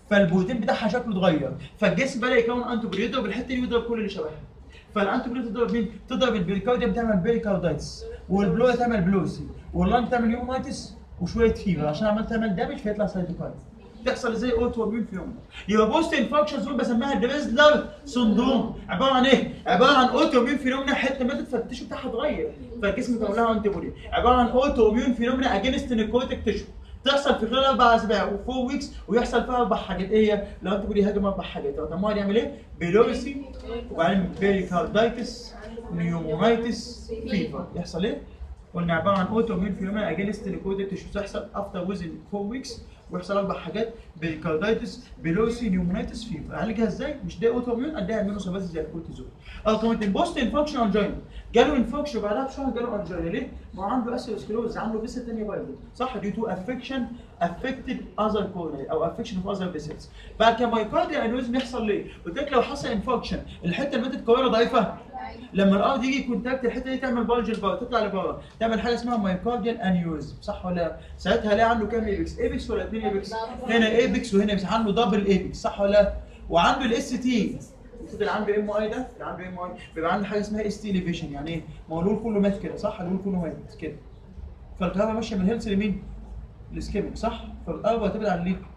فالبروتين بتاعها شكله اتغير فالجسم بدا يكون انتي بودي يضرب الحته دي ويضرب كل اللي شبهها فالانتي بودي تضرب مين؟ تضرب البريكارديا بتعمل بيريكاردايتس والبلويا تعمل بلوسي واللانج تعمل يوماتيس وشويه فيبر عشان عمال تعمل دامج فيطلع سايتوكاين تحصل ازاي اوتو اميون فيوم يبقى بوست انفكشنز دول بسميها دريزلر سندروم عباره عن ايه؟ عباره عن اوتو اميون فينومينا حته ماتت فالتيشو بتاعها اتغير فالجسم كون لها انتي بودي عباره عن اوتو اميون فينومينا اجينست نيكوتيك تيشو تحصل في خلال اربع اسابيع وفور ويكس ويحصل فيها اربع حاجات ايه هي؟ لو انت بودي هاجم اربع حاجات طب ما يعمل ايه؟ بيلورسي وبعدين بيريكاردايتس نيومونايتس فيفر يحصل ايه؟ قلنا عباره عن اوتو اميون فينومينا اجينست نيكوتيك تيشو تحصل افتر ويزن فور ويكس ويحصل اربع حاجات بيريكاردايتس بيلوسي نيومونايتس فيفر اعالجها ازاي؟ مش ده اوتو اميون اديها امينو بس زي الكورتيزون اه كمان البوست انفكشن انجينا جاله انفكشن وبعدها بشهر جاله انجينا ليه؟ ما هو عنده اسيروسكلوز عنده فيسل ثانيه بايظه صح دي تو افكشن افكتد اذر كورنري او افكشن اوف اذر فيسلز بعد كده مايكارديال انيوريزم يحصل ليه؟ قلت لك لو حصل انفكشن الحته اللي ماتت قويه ضعيفه لما الارض يجي كونتاكت الحته دي تعمل بلج لبره تطلع لبره تعمل حاجه اسمها مايكارديال انيوريزم صح ولا لا؟ ساعتها الاقي عنده كام ايبكس؟ ايبكس ولا اثنين ايبكس؟ هنا ايبكس وهنا ايبكس عنده دبل ايبكس صح ولا لا؟ وعنده الاس تي المفروض اللي عنده ام اي ده اللي عنده ام اي بيبقى عنده حاجه اسمها اس تي ليفيشن يعني ايه؟ ما هو الول كله مات كده صح؟ الول كله مات كده فالكهرباء ماشيه من الهيلث لمين؟ الاسكيميك صح؟ فالارض هتبعد عن ليه؟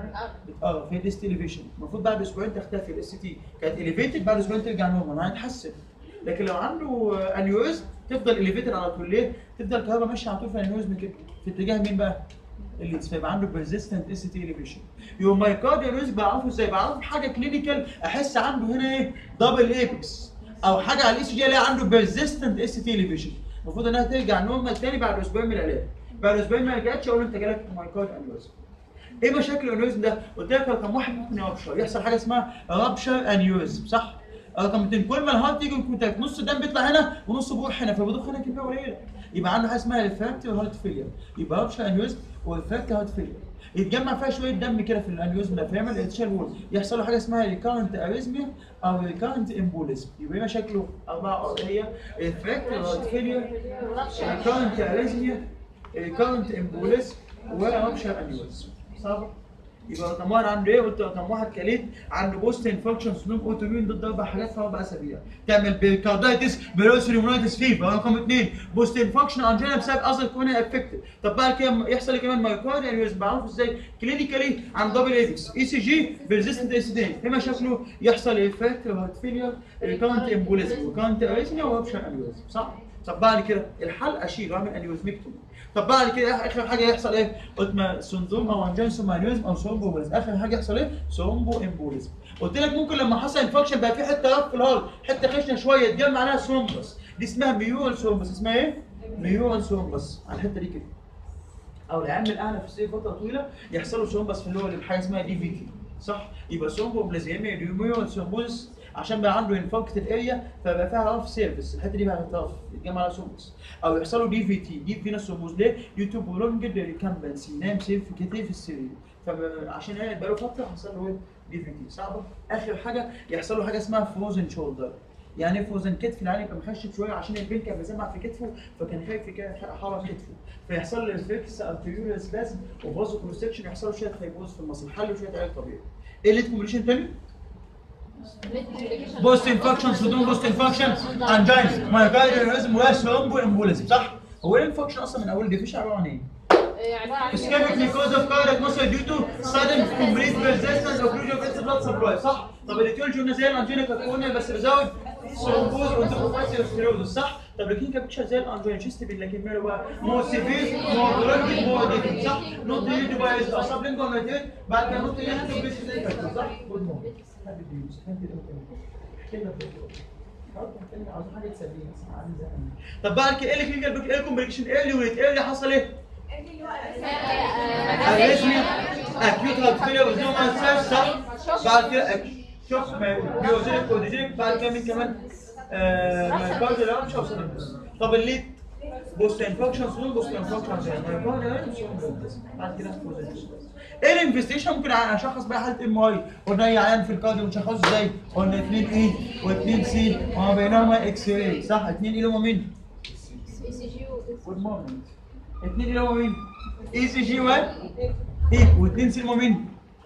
اه في الاس تي اليفيشن المفروض بعد اسبوعين تختفي الاس تي كانت اليفيتد بعد اسبوعين ترجع نورمال هيتحسن لكن لو عنده انيوريزم تفضل اليفيتد على طول ليه؟ تفضل الكهرباء ماشيه على طول في الانيوريزم كده في اتجاه مين بقى؟ اللي فيبقى عنده بيرزيستنت اس تي اليفيشن يوم مايكارديال انيوريزم بعرفه ازاي؟ بعرفه حاجه كلينيكال احس عنده هنا ايه؟ دبل ايبكس او حاجه على الاي سي جي الاقي عنده بيرزيستنت اس تي اليفيشن المفروض انها ترجع نورمال تاني بعد اسبوعين من العلاج بعد اسبوعين ما رجعتش اقول له انت جالك مايكارد انيوريزم ايه مشاكل الانيوريزم ده؟ قلت لك رقم واحد ممكن يربشر يحصل حاجه اسمها رابشر انيوريزم صح؟ رقم اثنين كل ما الهارت يجي كونتاكت نص الدم بيطلع هنا ونص بيروح هنا فبيضخ هنا كميه قليله يبقى عنده حاجه اسمها ريفراكتيف هارت فيلير يبقى رابشر انيوريزم وريفراكتيف هارت فيلير يتجمع فيها شويه دم كده في الانيوريزم ده فيعمل اتشال وول يحصل له حاجه اسمها ريكارنت اريزميا او ريكارنت امبوليزم يبقى هنا شكله اربعه هي ريفراكتيف هارت فيلير ريكارنت اريزميا ريكارنت امبوليزم ورابشر انيوريزم صعب يبقى رقم واحد عنده ايه؟ قلت رقم واحد كليت عنده بوست انفكشن سنوب اوتوميون ضد اربع حاجات في اربع اسابيع تعمل بيركاردايتس بيروسيومونايتس فيفر رقم اثنين بوست انفكشن انجينا بسبب اذر كورونا افكتد طب بعد كده يحصل ايه كمان مايكارد يعني بعرفه ازاي؟ كلينيكالي عن دبل ايبكس اي سي جي بيرزيستنت اس دي هنا شكله يحصل افكت هارت فيلير ريكارنت امبوليزم ريكارنت اريزميا ورابشر انيوريزم صح؟ طب بعد كده الحل اشيل واعمل انيوريزمكتومي طب بعد كده اخر حاجه يحصل ايه؟ قلت ما سندروم او انجين سوماليزم او سومبو امبوليزم اخر حاجه يحصل ايه؟ سومبو امبوليزم قلت لك ممكن لما حصل انفكشن بقى في حته رف في الهارت حته خشنه شويه اتجمع عليها سومبس دي اسمها ميورال سومبس اسمها ايه؟ ميورال سومبس على الحته دي كده او العيان الاعلى في السن فتره طويله يحصل له سومبس في اللي هو حاجه اسمها دي في تي صح؟ يبقى سومبو امبوليزم ميورال سومبوس عشان بقى عنده انفكتد اريا فبقى فيها رف سيرفيس الحته دي بقى رف يتجمع على سومبس او يحصل له دي في تي دي فينس سومبوز ليه؟ يوتيوب برولونجد ريكامبنسي ينام سيف في كتير في السرير فعشان قاعد بقاله فتره حصل له دي في تي صعبه اخر حاجه يحصل له حاجه اسمها فروزن شولدر يعني فروزن كتف العيان يبقى مخشب شويه عشان البين كان بيسمع في كتفه فكان خايف في كده حرك كتفه فيحصل له ريفلكس ارتيريول سبازم وفازو كونستكشن يحصل له شويه فيبروز في المصل حل شويه علاج طبيعي ايه اللي كومبليشن تاني؟ بوست انفكشن سودوم بوست انفكشن انجينا مايوكاردياليزم وثرومبو امبوليزم صح؟ هو ايه الانفكشن اصلا من اول ديفيشن عباره عن ايه؟ عباره عن ischemic because of cardiac muscle due to sudden complete persistence of crucial vessel blood supply صح؟ طب الايتيولوجي قلنا زي الانجينا كانت بس بزود ثرومبوز وانتروفايتيوس صح؟ طب الاثنين كانت بتشتغل زي الانجينا شيست لكن ماله بقى مور سيفير مور بلوكينج مور ديكت صح؟ نوت يجي باي اصاب لينجو ماتيت بعد كده نوت يجي تو بيس صح؟ جود مورنينج طب بعد كده ايه اللي كلينيكال بيك ايه الكومبليكيشن ايه اللي ولد ايه اللي حصل ايه؟ اريثميا اكيوت هارت فيلير وزنو ما صح؟ بعد كده شوف بيوزيلك كوديجيك بعد كده مين كمان؟ مايكارديال ارمش او سيرفس طب الليد بوست انفكشن سنون بوست انفكشن زي مايكارديال ارمش بعد كده ايه الانفستيشن ممكن اشخص بقى حاله ام اي قلنا اي عيان في الكارديو بنشخصه ازاي؟ قلنا 2 اي و2 سي وما بينهما اكس راي صح 2 اي اللي هم مين؟ اي سي جي جود مورنينج 2 اللي هم مين؟ اي سي جي و اي و2 سي اللي هم مين؟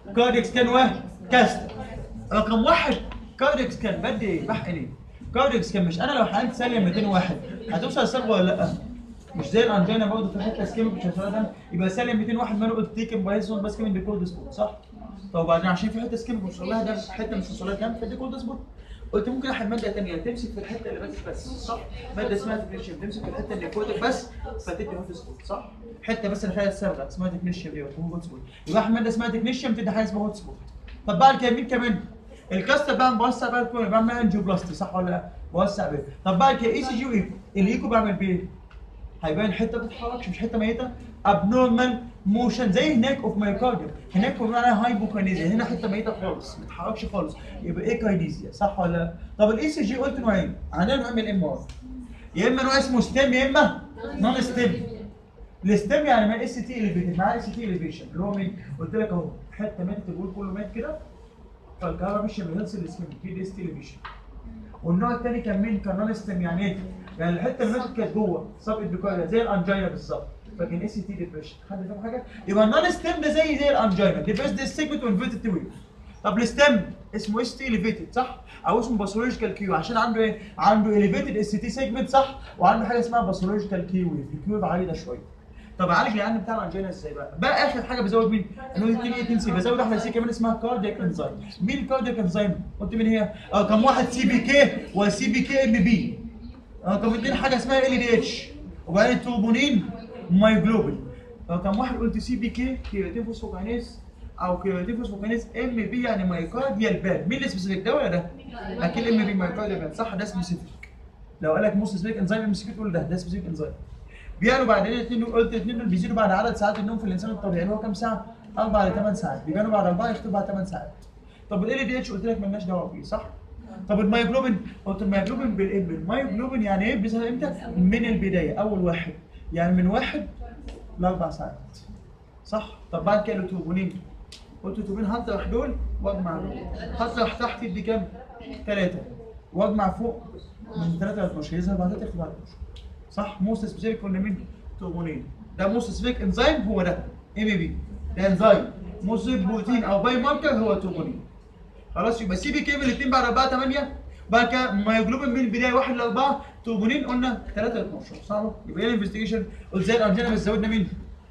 كاردياك سكان وكاست رقم واحد كاردياك سكان بدي ايه بحقني كاردياك سكان مش انا لو حقنت ساليه 201 هتوصل الصبغه ولا لا مش زي الانجينا برضه في حته سكيمك مش هتوصل ده يبقى ساليه 201 ماله قلت تيكن بايزون بس كمان ديكولد سبوت صح طب وبعدين عشان في حته سكيمك مش لها ده حته مش وصلها كام في ديكولد سبوت قلت ممكن احد ماده ثانيه تمسك في الحته اللي بس بس صح ماده اسمها تكنيشيوم تمسك في الحته اللي كوتك بس فتدي هوت سبوت صح حته بس اللي فيها الصبغه اسمها تكنيشيوم دي هوت سبوت يبقى احد ماده اسمها تكنيشيوم تدي حاجه اسمها هوت سبوت طب بعد كده مين كمان الكاستر بقى بوسع بقى الكون بعمل انجيوبلاستي صح ولا لا؟ بوسع بيه طب بعد كده اي سي جي وايكو الايكو بعمل بيه هيبان حته ما بتتحركش مش حته ميته ابنورمال موشن زي هناك اوف مايوكارديوم هناك بنقول عليها هايبوكاينيزيا هنا حته ميته خالص ما بتتحركش خالص يبقى ايه كاينيزيا صح ولا لا؟ طب الاي سي جي قلت نوعين عندنا نوع من الام ار يا اما نوع اسمه ستيم يا اما نون ستيم الستيم يعني مع اس تي اليفيتد مع اس تي اليفيشن اللي هو مين؟ قلت لك اهو حته ماتت الجول كله مات كده فالكهرباء ماشيه بالهيلث الاسكيميك في دي اس تي اليفيشن والنوع الثاني كان مين؟ كان نون ستيم يعني ايه؟ يعني الحته اللي ماتت كانت جوه سب ادبيكايلا زي الانجينا بالظبط فكان اس تي ديبريشن حد فاهم حاجه؟ يبقى النون ستيم ده زي زي الانجينا ديبريس دي السيجمنت وانفيتد تو ويف طب الستيم اسمه اس تي اليفيتد صح؟ او اسمه باثولوجيكال كيو عشان عنده ايه؟ عنده اليفيتد اس تي سيجمنت صح؟ وعنده حاجه اسمها باثولوجيكال كيو ويف الكيو ويف عاليه شويه طب اعالج العيان بتاع الانجينا ازاي بقى؟ بقى اخر حاجه بزود مين؟ انه 2 2 سي بزود واحده سي كمان اسمها كاردياك انزيم مين الكاردياك انزيم؟ قلت مين هي؟ اه كم واحد سي بي كي وسي بي كي ام بي رقم اثنين حاجه اسمها ال دي اتش وبعدين توبونين مايجلوبين رقم واحد قلت سي بي كي كيراتيفوس فوكانيز او كيراتيفوس فوكانيز ام بي يعني مايكارديال بان مين اللي سبيسيفيك ده ولا ده؟ اكيد ام بي مايكارديال بان صح ده سبيسيفيك لو قال لك مو سبيسيفيك انزيم ام سي تقول ده ده سبيسيفيك انزيم بيبانوا بعدين الاثنين دول قلت الاثنين دول بيزيدوا بعد عدد ساعات النوم في الانسان الطبيعي اللي هو كام ساعه؟ 4 ل 8 ساعات بيبانوا بعد 4 يختفوا بعد 8 ساعات طب ال دي اتش قلت لك مالناش دعوه بيه صح؟ طب المايوجلوبين قلت المايوجلوبين بالام المايوجلوبين يعني ايه بيظهر امتى؟ من البدايه اول واحد يعني من واحد لاربع ساعات صح؟ طب بعد كده التوبونين قلت التوبونين هطرح دول واجمع دول هطرح تحت يدي كام؟ ثلاثه واجمع فوق من 3 ل 12 يظهر بعد 3 بعد 12 صح؟ موست سبيسيفيك قلنا مين؟ توبونين ده موست سبيسيفيك انزيم هو ده ام بي ده انزيم موست بروتين او باي ماركر هو توبونين خلاص يبقى سي بي كي من الاثنين بعد 4 8 بعد كده مايوجلوبين من البدايه 1 ل 4 توبونين قلنا 3 ل 12 صح يبقى ايه الانفستيجيشن قلت زي الانجينا بس زودنا مين؟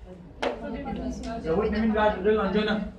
زودنا مين بعد غير الانجينا؟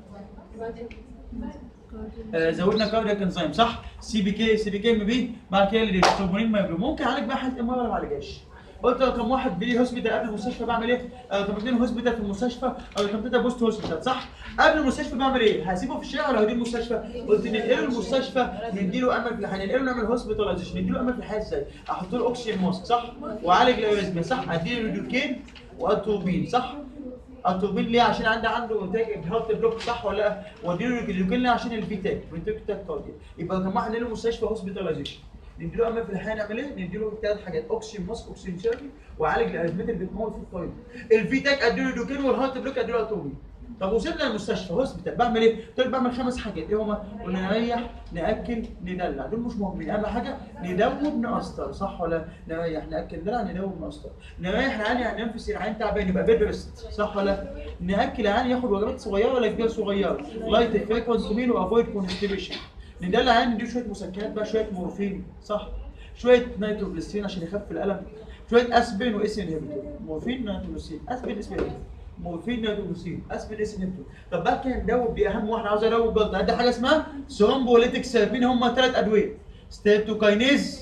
آه، زودنا كاردياك انزيم صح؟ سي بي كي سي بي كي ام بي بعد كده اللي توبونين مايوجلوبين ممكن اعالج بقى حاله ام ولا ما اعالجهاش؟ قلت رقم واحد بيجي هوسبيتال قبل المستشفى بعمل ايه؟ آه، رقم اثنين هوسبيتال في المستشفى او رقم ثلاثه بوست هوسبيتال صح؟ قبل المستشفى بعمل ايه؟ هسيبه في الشارع ولا هوديه المستشفى؟ قلت ننقله المستشفى نديله امل في الحياه ننقله نعمل هوسبيتاليزيشن نديله امل في الحياه ازاي؟ احط له اوكسجين ماسك صح؟ واعالج الاريزميا صح؟ اديله ليدوكين واتروبين صح؟ اتروبين ليه؟ عشان عندي عنده تاج هارت بلوك صح ولا لا؟ واديله ليدوكين ليه؟ عشان الفي تاج فينتيك تاج كارديا يبقى رقم واحد ننقله المستشفى هوسبيتاليزيشن نديله امل في الحياه نعمل ايه؟ نديله ثلاث حاجات اوكسجين ماسك اوكسجين ثيرابي وعالج الازمات اللي بتموت في الطريق. الفي تاك اديله دوكين والهارت بلوك اديله اتروبين. طب وصلنا المستشفى هوسبيتال بعمل ايه؟ قلت لك بعمل خمس حاجات ايه هما؟ قلنا نريح ناكل ندلع دول مش مهمين اهم حاجه ندوب نقسطر صح ولا نريح ناكل ندلع ندوب نقسطر نريح العيان يعني ننفس العيان تعبان يبقى بيد ريست صح ولا ناكل العيان ياخد وجبات صغيره ولا كبيره صغيره لايت فريكونسي مين وافويد كونستيبيشن ندلع العيان نديله شويه مسكنات بقى شويه مورفين صح شويه نيتروجليسرين عشان يخفف الالم شويه اسبرين واس انهبيتور مورفين نيتروجليسرين اسبرين اس مورفين نيتروجليسرين اسبرين اس انهبيتور طب بقى كده ندوب دي اهم واحده عاوز ادوب جلطه عندي حاجه اسمها سرومبوليتيك سيرابين هم ثلاث ادويه ستيبتوكاينيز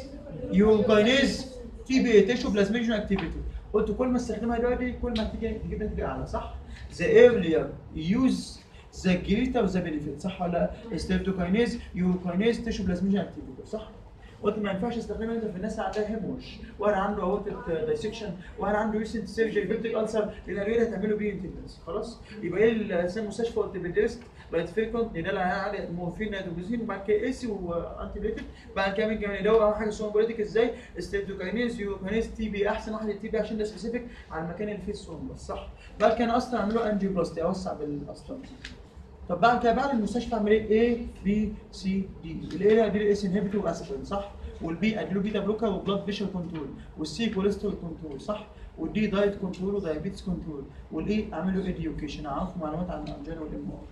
يوكاينيز تي بي تيشو بلازميشن اكتيفيتي قلت كل ما استخدمها دلوقتي كل ما هتيجي تجيب نتيجه اعلى صح؟ ذا ايرلير يوز ذا جريتر ذا بينيفيت صح ولا ستيبتوكاينيز يوكاينيز تيشو بلازميشن اكتيفيتي صح؟ قلت ما ينفعش استخدمها انت في الناس اللي عندها هيموش وانا عنده اورتيك دايسكشن وانا عنده ريسنت سيرجري بيبتيك السر لان الادويه هتعمله بيه انتنس خلاص يبقى ايه الانسان المستشفى قلت بدرست لايت فيكونت ندلع على مورفين نيتروجليسين وبعد كده ايسي وانتي بيوتيك بعد كده ممكن ندور اول حاجه سومبوليتيك ازاي ستيبتوكاينيز يوكاينيز تي بي احسن واحد التي بي عشان ده سبيسيفيك على المكان اللي فيه السوم بس صح بعد كده اصلا اعمله انجيوبلاستي اوسع بالاسطر طب بعد كده بعد المستشفى اعمل ايه؟ A B C D الاي اديله اس انهبيتور واسبرين صح؟ والبي اديله بيتا بلوكر وبلاد بريشر كنترول والسي كوليسترول كنترول صح؟ والدي دايت كنترول ودايابيتس كنترول والاي اعمل له اديوكيشن اعرفه معلومات عن الانجينا والام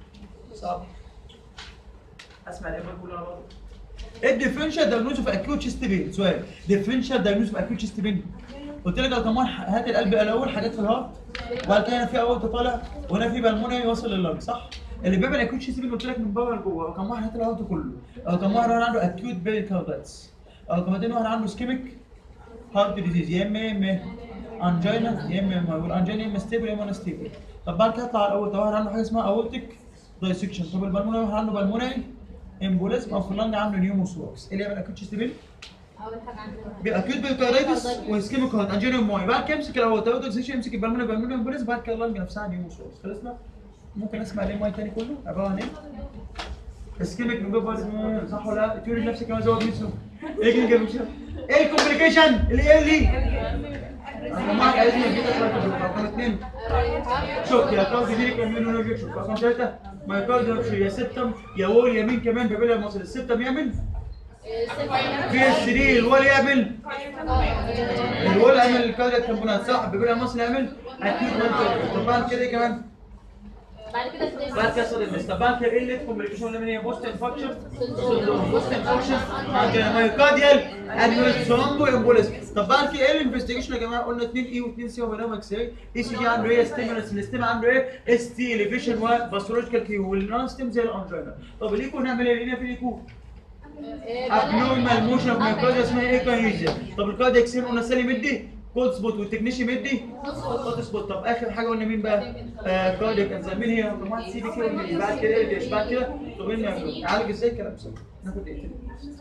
صعب اسمع الامر كله على بعضه ايه الديفرنشال دايجنوز اوف اكيوت تشيست بين سؤال ديفرنشال دايجنوز اوف اكيوت تشيست بين قلت لك يا كمان هات القلب الاول حاجات في الهارت وبعد كده هنا في اول طالع وهنا في بالموني يوصل لللنج صح اللي بيعمل اكيوت تشيست بين قلت لك من بره لجوه كم واحد هات الهارت كله او كم واحد عنده اكيوت بيريكاردايتس او كم واحد عنده سكيميك هارت ديزيز يا اما يا اما انجينا يا اما يا اما والانجينا يا اما ستيبل يا اما ستيبل طب بعد كده يطلع الاول طب واحد عنده حاجه اسمها اورتيك دايسكشن طب البلموني واحد عنده بالموني امبوليزم او في اللنج عنده نيوموثوركس ايه اللي يعمل اكيوت تشيست بين؟ اول حاجه عندنا باكيوت بيريكاردايتس واسكيميك هارت انجينا موي بعد كده يمسك الاول تاخد سيشن يمسك البلموني بالموني امبوليزم بعد كده اللنج نفسها نيوموثوركس خلصنا ممكن اسمع ليه موي تاني كله عباره عن ايه؟ اسكيميك من جوه صح ولا لا؟ تيوري نفسك كمان زود نفسه ايه كده كده مش ايه الكومبليكيشن اللي ايه اللي رقم واحد عايزين نجيب رقم اثنين شوك يا كاردي ديريك اميونولوجيك شوك رقم ثلاثة مايكارديو يا سبتم يا وول يمين كمان بابيلا مصر السبتم يعمل في اس 3 الوول يعمل الوول يعمل الكاردياك تمبونات صح بابيلا مصر يعمل اكيد طبعا كده إيه كمان بعد كده سليم بعد كده صار المس طبعا كده قله كومبليكيشن اللي هي بوست انفكشن بوست انفكشن عندنا مايكارديال انوال ثرومبو امبوليزم طب بعد كده ايه الانفستيجيشن يا جماعه قلنا 2 اي و2 سي وبينهم اكس راي اي سي جي عنده ايه ستيمولس الستيم عنده ايه اس تي اليفيشن وباثولوجيكال كيو والنون ستيم زي الانجينا طب الايكو نعمل ايه لينا في الايكو ابنورمال موشن اوف مايكارديا اسمها ايه كاينيزيا طب الكاردياك سين قلنا سالي مدي كود سبوت والتكنيشي مدي كود سبوت طب اخر حاجه قلنا مين بقى؟ آه كاردياك انزيم مين هي؟ رقم واحد سي دي كي والمين. بعد كده ايه ليش بعد كده طب ايه نعمل؟ نعالج ازاي الكلام ده؟ ناخد دقيقتين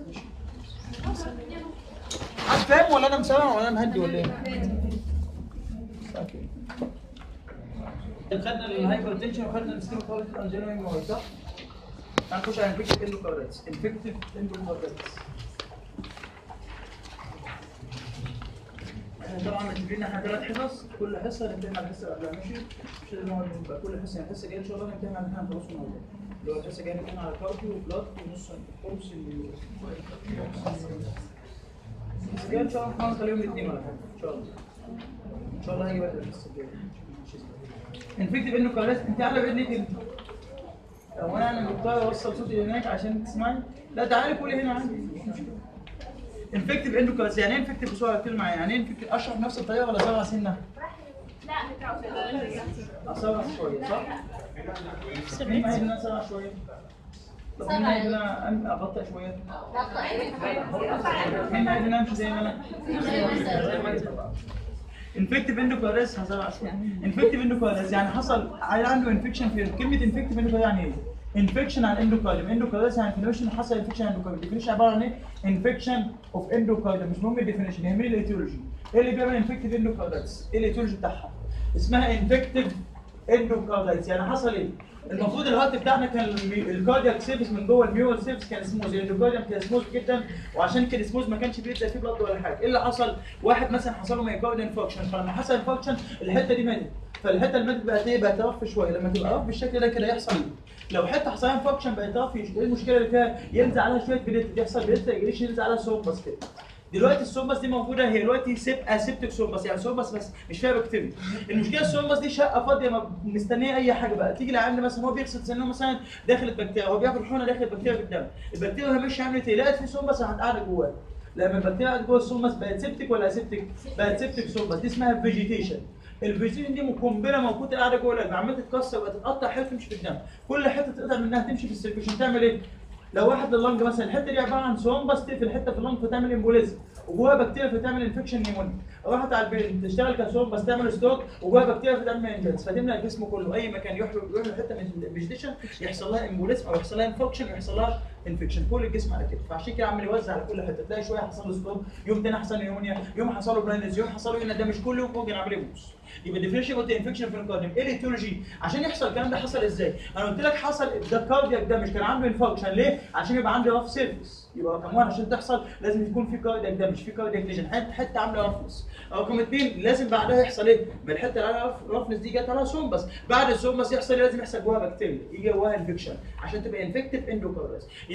حد فاهم ولا انا مسامع ولا انا مهدي ولا ايه؟ اوكي خدنا الهايبر تنشن وخدنا الستيم كواليتي انجينيرنج صح؟ هنخش على انفكتيف اندوكاردايتس انفكتيف اندوكاردايتس احنا طبعا متفقين احنا ثلاث حصص كل حصه نمتحن على الحصه اللي قبلها ماشي مش لازم نقعد نبقى كل حصه يعني الحصه الجايه ان شاء الله نمتحن على امتحان خلاص النهارده اللي هو الحصه الجايه نمتحن على كارديو وبلاد ونص خمس اللي الحصه الجايه ان شاء الله نحاول نخليهم الاثنين ولا حاجه ان شاء الله ان شاء الله هاجي بدري الحصه الجايه انفكتيف اندوكاردايتس انت قاعده باذن انت هو انا انا مضطر اوصل صوتي هناك عشان تسمعني لا تعالي قولي هنا عندي مش مشكله انفكتيف اندوكاردايتس يعني ايه انفكتيف بسرعه كلمه معايا يعني ايه انفكتيف اشرح بنفس الطريقه ولا سبع سنه؟ اسرع شويه صح؟ مين عايز ان اسرع شويه؟ طب مين عايز ان انا ابطئ شويه؟ مين عايز ان امشي زي ما انا؟ انفكتيف اندوكاردايتس هسرع شويه انفكتيف اندوكاردايتس يعني حصل عيل عنده انفكشن في كلمه انفكتيف اندوكاردايتس يعني ايه؟ انفكشن على الاندوكارديوم اندوكاردايتس يعني انفلاميشن حصل انفكشن على الاندوكارديوم الديفينيشن عباره عن ايه؟ انفكشن اوف اندوكارديوم مش مهم الديفينيشن يهمني الايتيولوجي ايه اللي بيعمل انفكتيف اندوكاردايتس؟ ايه الايتيولوجي بتاعها؟ اسمها انفكتيف اندوكاردايتس يعني حصل ايه؟ المفروض الهارت بتاعنا كان المي- الكاردياك سيرفيس من جوه الميول سيرفيس كان سموز الاندوكارديوم كان سموز جدا وعشان كده سموز ما كانش بيلزق فيه بلد ولا حاجه ايه اللي حصل؟ واحد مثلا حصل له مايكارد انفكشن فلما حصل انفكشن الحته دي ماتت فالحته اللي ماتت بقت ايه؟ بقت رف شويه لما تبقى رف بالشكل ده كده يحصل ايه؟ لو حته حصل لها انفكشن بقت رف ايه المشكله اللي فيها؟ ينزل عليها شويه بليت يحصل بليت ريجريشن ينزل عليها سوبس كده دلوقتي السومبس دي موجوده هي دلوقتي سيب اسيبتك سومبس يعني سومبس بس مش فيها بكتيريا المشكله السومبس دي شقه فاضيه ما مستنيه اي حاجه بقى تيجي العيان مثلا هو بيغسل سنه مثلا داخل البكتيريا هو بياكل حونه داخل البكتيريا في الدم البكتيريا وهي ماشيه عملت ايه لقت في سومبس راحت قاعده جواه لما البكتيريا قاعده جوه السومبس بقت سيبتك ولا اسيبتك؟ بقت سيبتك سومبس دي اسمها فيجيتيشن الفيجيتيشن دي قنبله موجوده قاعده جوه القلب عماله تتكسر وبقت تتقطع حته تمشي في الدم كل حته تقدر منها تمشي في السيركيشن تعمل ايه؟ لو واحد اللنج مثلا الحته دي عباره عن سومبس تقفل حته في اللنج فتعمل امبوليزم وجواها بكتيريا فتعمل انفكشن نيمونيا راحت على البين تشتغل كسومبس تعمل ستوك وجواها بكتيريا فتعمل انجلز فتملى الجسم كله اي مكان يروح يروح حته من الفيجيتيشن يحصل لها امبوليزم او يحصل لها انفكشن ويحصل لها انفكشن كل الجسم على كده فعشان كده عمال يوزع على كل حته تلاقي شويه حصل له ستوك يوم تاني حصل له نيمونيا يوم حصل له بلايندز يوم حصل له هنا ده مش كل يوم فوق عمال يبوظ يبقى ديفينيشن قلت انفكشن في الكارديوم ايه الايتيولوجي عشان يحصل الكلام ده حصل ازاي انا قلت لك حصل ده الكاردياك ده مش كان عنده انفكشن ليه عشان يبقى عندي رف سيرفيس يبقى رقم واحد عشان تحصل لازم يكون في كاردياك ده مش في كاردياك ليجن حته حته عامله رفنس رقم اثنين لازم بعدها يحصل ايه ما الحته اللي عليها رف- رفنس دي جت عليها سومبس بعد السومبس يحصل إيه؟ لازم يحصل جواها بكتيريا يجي جواها انفكشن عشان تبقى انفكتيف اندوكاردايتس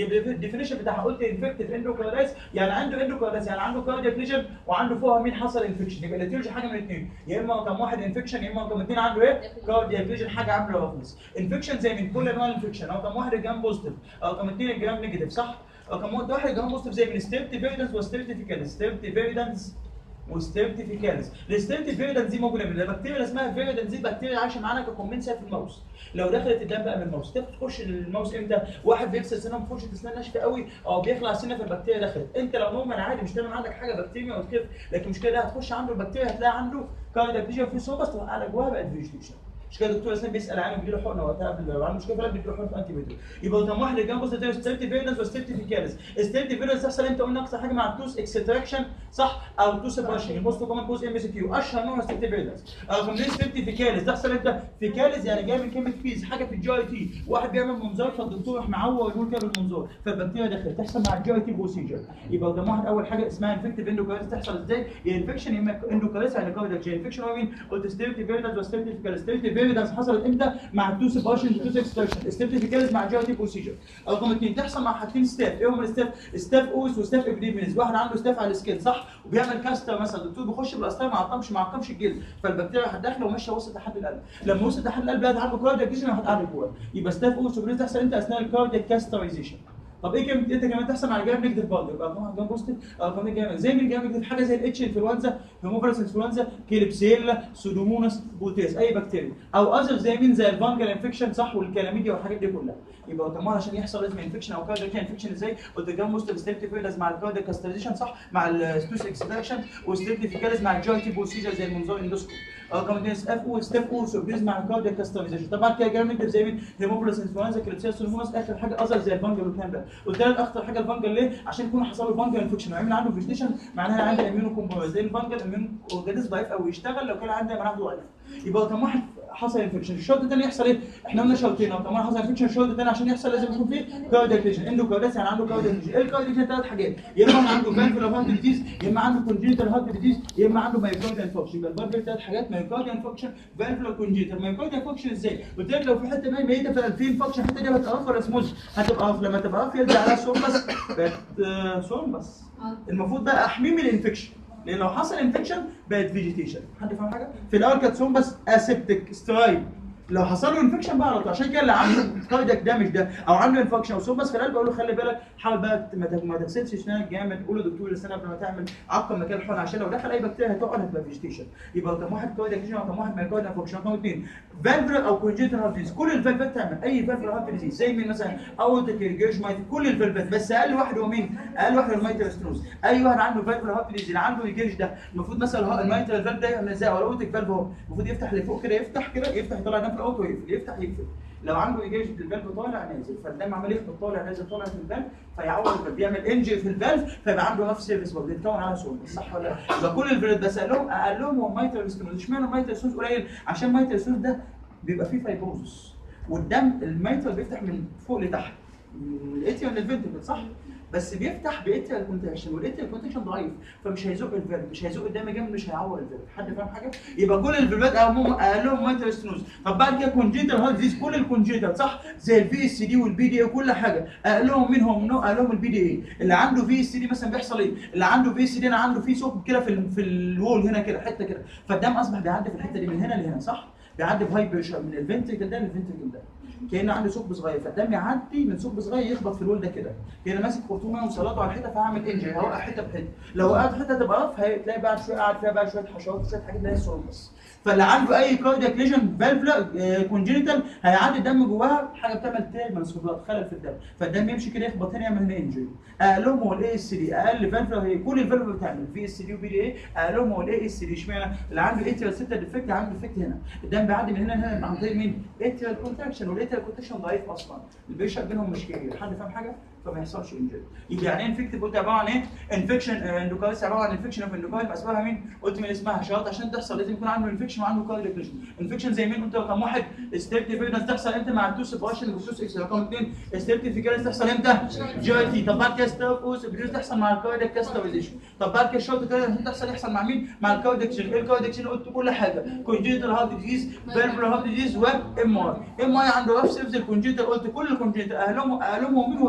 يبقى الديفينيشن بتاعها قلت انفكتيف اندوكاردايتس يعني عنده اندوكاردايتس يعني عنده كاردياك ليجن وعنده فوقها مين حصل انفكشن يبقى الاتيولوجي حاجه من الاثنين يا اما رقم واحد انفكشن يا اما رقم اثنين عنده ايه؟ كاردياك ليجن حاجه عامله رفنس انفكشن زي من كل انواع الانفكشن رقم واحد الجرام بوزيتيف رقم اثنين الجرام نيجاتيف صح؟ رقم واحد الجرام بوزيتيف زي من ستيبتي فيريدنس وستيبتي فيكالس ستيبتي فيريدنس وستيبتي فيكالس الستيبتي فيريدنس دي موجوده من البكتيريا اللي اسمها فيريدنس دي بكتيريا عايشه معانا ككومنسا في الماوس لو دخلت الدم بقى من الماوس تاخد تخش الماوس امتى؟ واحد بيغسل سنانه بفرشه اسنان ناشفه قوي او بيخلع سنه فالبكتيريا دخلت انت لو نورمال عادي مش تعمل عندك حاجه بكتيريا وتخف لكن مش كده هتخش عنده البكتيريا هتلاقي عنده كاردياك ليجن في صوبس تروح على جواها بقت فيجيتيشن مش كده الدكتور اسلام بيسال عنه بيديله حقنه وقتها قبل لو عنده مشكله فعلا بيديله حقنه انتي بيوتيك يبقى رقم واحد اللي جنبه ستيبتي ستيبتي فيرنس وستيبتي فيكالس ستيبتي فيرنس تحصل امتى قلنا اكثر حاجه مع التوس اكستراكشن صح او توس براشنج البوست كومن كوز ام اس كيو اشهر نوع ستيبتي فيرنس رقم اثنين ستيبتي فيكالس تحصل امتى فيكالس يعني جاي من كلمه فيز حاجه في الجي اي تي واحد بيعمل منظار فالدكتور راح معور يقول كده بالمنظار فالبكتيريا دخلت تحصل مع الجي اي تي بروسيجر يبقى رقم واحد اول حاجه اسمها انفكتيف اندوكارديتس تحصل ازاي؟ يا انفكشن يا اما اندوكارديتس يعني كاردياك انفكشن هو مين؟ قلت ستيبتي فيرنس وستيبتي فيكالس ستيبتي فيرنس حصلت امتى؟ مع التوس باشن التوس اكستراكشن ستيبتي فيكالس مع الجي اي تي بروسيجر رقم اثنين تحصل مع حاجتين ستاف ايه هم الستاف؟ ستاف اوس وستاف ابريمينز واحد عنده ستاف على السكين صح؟ وبيعمل كاستر مثلا الدكتور بيخش بالقسطره ما عقمش ما عقمش الجلد فالبكتيريا راحت داخله وماشيه وسط لحد القلب لما وصلت لحد القلب بقت عنده كاردياك ليجن راحت قاعده جوه يبقى ستاف اوس وبريز تحصل امتى اثناء الكاردياك كاسترايزيشن طب ايه كلمه انت كمان تحصل على جانب نيجاتيف برضه يبقى رقم جانب بوزيتيف او رقم جانب زي مين جانب نيجاتيف حاجه زي الاتش انفلونزا هيموفيلس انفلونزا كليبسيلا سودوموناس بوتيس اي بكتيريا او اذر زي مين زي الفانجل انفكشن صح والكلاميديا والحاجات دي كلها يبقى رقم واحد عشان يحصل لازم انفكشن او كاردياك انفكشن ازاي قلت جانب بوزيتيف ستيبتي لازم مع الكاردياك كاسترايزيشن صح مع الستوس اكستراكشن وستيبتي فيكاليز مع الجي تي بروسيجر زي المنظار اندوسكوب رقم اثنين اف او ستيب او سوبريز مع الكاردياك كاسترايزيشن طبعا كده جانب نيجاتيف زي مين هيموفيلس انفلونزا كليبسيلا سودوموناس اخر حاجه اذر زي الفانجل والكلام ده والثالث اخطر حاجه الفانجل ليه؟ عشان يكون حصل له فانجل انفكشن وعمل عنده فيجيتيشن معناها عنده اميونو كومبوز زي الفانجل اميون اورجانيزم ضعيف قوي يشتغل لو كان عنده مناعه ضعيفه يبقى رقم واحد حصل انفكشن الشوط الثاني يحصل ايه؟ احنا قلنا شوطين رقم واحد حصل انفكشن الشوط الثاني عشان يحصل لازم يكون فيه كاردياك ليجن اندو كاردياك يعني عنده كاردياك ليجن ايه الكاردياك ليجن ثلاث حاجات يا اما عنده فالفولار هارت ديزيز يا اما عنده كونجنتال هارت ديزيز يا اما عنده مايوكارديال انفكشن يبقى الفالفولار ثلاث حاجات مايوكارديال انفكشن فالفولار كونجنتال مايوكارديال انفكشن ازاي؟ قلت لك لو في حته ما ميته في الفين فكشن الحته دي هتبقى اوف ولا سموز؟ هتبقى اوف لما تبقى اوف يرجع عليها سوم بس بقت سوم بس المفروض بقى احميه من الانفكشن لان لو حصل انفكشن بقت فيجيتيشن حد فاهم حاجه في الاول كانت سوم بس اسيبتك سترايب لو حصل له انفكشن بقى على طول عشان كده اللي عنده كاردياك دامج ده او عنده انفكشن او سوم بس في القلب اقول له خلي بالك حاول بقى ما ت- ما تغسلش اسنانك جامد قول لدكتور الاسنان قبل ما تعمل عقم مكان الحقن عشان لو دخل اي بكتيريا هتقعد هتبقى فيجيتيشن يبقى رقم واحد كاردياك ليجن رقم واحد مايكارديال انفكشن رقم اثنين فالفر او كونجنتال هارت ديزيز كل الفالفات تعمل اي فالفر هارت ديزيز زي مين مثلا اورتيك ريجيرج مايت كل الفالفات بس اقل واحد هو مين؟ اقل واحد هو المايتال ستنوز اي واحد عنده فالفر هارت ديزيز اللي عنده ريجيرج ده المفروض مثلا المايتال فالف ده يعمل ازاي او الاورتيك فالف اهو المفروض يفتح لفوق كده يفتح كده يفتح يطلع دم في الاوت ويقفل يفتح يقفل لو عنده ريجيرج الفالف طالع نازل فالدم عمال يخبط طالع نازل طالع في الفالف فيعور الفالف بيعمل انجري في الفالف فيبقى عنده هاف سيرفيس برضه يتكون على سول صح ولا لا؟ يبقى كل الفالف بس اقلهم اقلهم هو مايتال ستنوز اشمعنى المايتال ستنوز قليل؟ عشان مايتال ستنوز ده بيبقى فيه فايبروزس والدم الميتال بيفتح من فوق لتحت من الاتيال للفنتركل صح بس بيفتح باتيال كونتراكشن والاتيال كونتراكشن ضعيف فمش هيزق الفالف مش هيزق الدم جامد مش هيعور الفالف حد فاهم حاجه يبقى كل الفالفات اقلهم اقلهم ميتال ستنوز طب بعد كده كونجيتال هارت ديزيز كل الكونجيتال صح زي الفي اس دي والبي دي اي وكل حاجه اقلهم منهم نوع اقلهم البي دي اي اللي عنده في اس دي مثلا بيحصل ايه اللي عنده في اس دي انا عنده في ثقب كده في ال- في الوول هنا كده حته كده فالدم اصبح بيعدي في الحته دي من هنا لهنا صح بيعدي بهاي بريشر من الفنتركل ده للفنتركل ده كانه عنده ثقب صغير فالدم يعدي من ثقب صغير يخبط في الول ده كده كان ماسك خرطومه وسلطه على الحته فهعمل انجري هوقع حته بحته لو وقعت حته تبقى رف هتلاقي بعد شويه قاعد فيها بقى شويه حشرات وشويه حاجات اللي هي السرور بس فاللي عنده اي كاردياك ليجن فالفلا كونجينيتال هيعدي الدم جواها حاجه بتعمل تيرمنس خلل في الدم فالدم يمشي كده يخبط هنا يعمل هنا انجري اقلهم هو الاي اس دي اقل فالفلا هي كل الفالفلا بتعمل في اس دي وبي دي اي اقلهم هو الاي اس دي اشمعنى اللي عنده اتريال سيتا ديفكت عنده ديفكت هنا الدم بيعدي من هنا لهنا عن طريق مين؟ اتريال كونتراكشن والاتريال كونتراكشن ضعيف اصلا البيشر بينهم مش كبير حد فاهم حاجه؟ فما يحصلش انجري يبقى يعني ايه انفكتيف قلت عباره عن ايه؟ انفكشن اندوكارديس عباره عن انفكشن اوف اندوكارديس اسمها مين؟ قلت من اسمها شرط عشان تحصل لازم يكون عنده انفكشن وعنده كاردياك ليجن انفكشن زي مين قلت رقم واحد ستيبتي فيرنس تحصل امتى مع التو سيبريشن والتو اكس رقم اثنين ستيبتي فيكاليس تحصل امتى؟ جي اي تي طب بعد كده ستاف بريوز تحصل مع الكاردياك كاسترايزيشن طب بعد كده الشرط كده عشان تحصل يحصل مع مين؟ مع الكاردياك جين ايه الكاردياك جين قلت كل حاجه كونجيتال هارت ديزيز فالفولار هارت ديزيز وام ار ام اي عنده رف سيفز الكونجيتال قلت كل الكونجيتال اهلهم اهلهم هو مين هو البي دي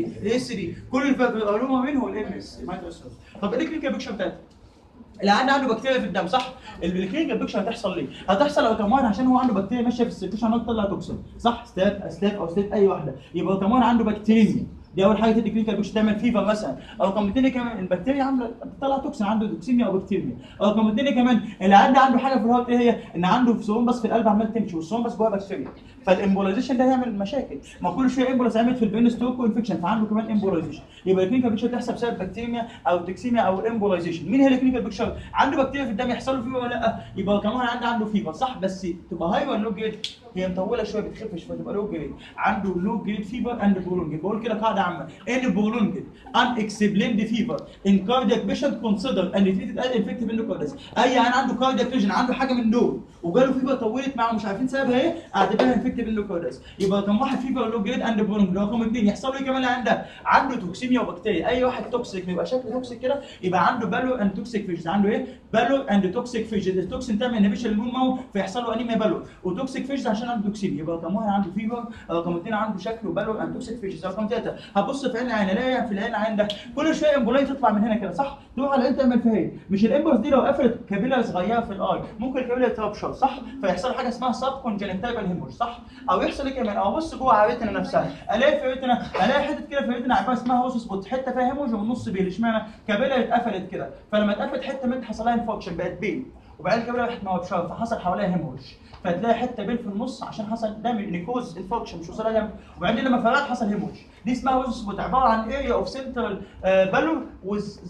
دي الاس دي كل المعلومه منه الام اس طب ايه الكلينيكال بيكشر بتاعتها؟ العيان عنده بكتيريا في الدم صح؟ الكلينيكال بيكشر هتحصل ليه؟ هتحصل لو كمان عشان هو عنده بكتيريا ماشيه في السيركيشن عمال تطلع توكسين صح؟ ستات اسلاك او ستات اي واحده يبقى كمان عنده بكتيريا دي اول حاجه تدي كلينيكال بيكشر تعمل فيفر مثلا او رقم اثنين كمان البكتيريا عامله بتطلع توكسين عنده توكسيميا او بكتيريا او رقم اثنين كمان العيان ده عنده حاجه في الهارت ايه هي؟ ان عنده في بس في القلب عمال تمشي والصوم بس جواه بكتيريا فالامبولايزيشن ده هيعمل مشاكل ما كل شويه امبولايز عملت في البين ستوك وانفكشن فعنده كمان امبولايزيشن يبقى الكلينيكال بيكشر تحصل بسبب بكتيريا او توكسيميا او امبولايزيشن مين هي الكلينيكال بيكشر؟ عنده بكتيريا في الدم يحصل له فيفر ولا لا؟ يبقى كمان عنده عنده فيفر صح بس تبقى هاي ولا لو جريد؟ هي مطوله شويه بتخفش فتبقى لو جريد عنده لو جريد فيفر اند برولونج بقول كده قاعده عامه ان برولونج ان اكسبليند فيفر ان كاردياك بيشنت كونسيدر ان تريتد از انفكتيف اندوكارديس اي عيان عنده كاردياك ليجن عنده حاجه من دول وجاله فيفر طولت معاه مش عارفين سببها ايه اعتبرها انفكتيف اندوكارديس يبقى كم واحد فيفر لو جريد اند برولونج رقم اثنين يحصل له ايه كمان عنده عنده توكسيميا وبكتيريا اي واحد توكسيك بيبقى شكله توكسيك كده يبقى عنده بالو اند توكسيك فيجز عنده ايه بالو اند توكسيك فيجز التوكسين تعمل انهبيشن للبون ماو فيحصل له انيميا بالو وتوكسيك فيجز عشان عنده توكسيميا يبقى رقم واحد عنده فيفر رقم اثنين عنده شكله بالو اند توكسيك فيجز رقم ثلاثه هبص في عين العين الاقي في العين العين ده كل شويه امبولاي تطلع من هنا كده صح تروح على انت تعمل فيها ايه مش الامبولس دي لو قفلت كابيلا صغيره في الاي ممكن الكابيلا تربشر صح فيحصل حاجه اسمها سب كونجنكتيفال هيموج صح او يحصل ايه كمان او بص جوه على الريتنا نفسها الاقي في الريتنا الاقي حته كده في الريتنا عباره اسمها هوس سبوت حته فيها هيموج والنص بيل اشمعنى كابيلا اتقفلت كده فلما اتقفلت حته منها حصل لها انفكشن بقت بيل وبعدين الكابيلا راحت موبشره فحصل حواليها هيموج فتلاقي حته بين في النص عشان حصل دم نيكوز انفكشن مش وصلها دم وبعدين لما فرقت حصل هيموج دي اسمها ويز سبوت عباره عن اريا اوف سنترال بالو ويز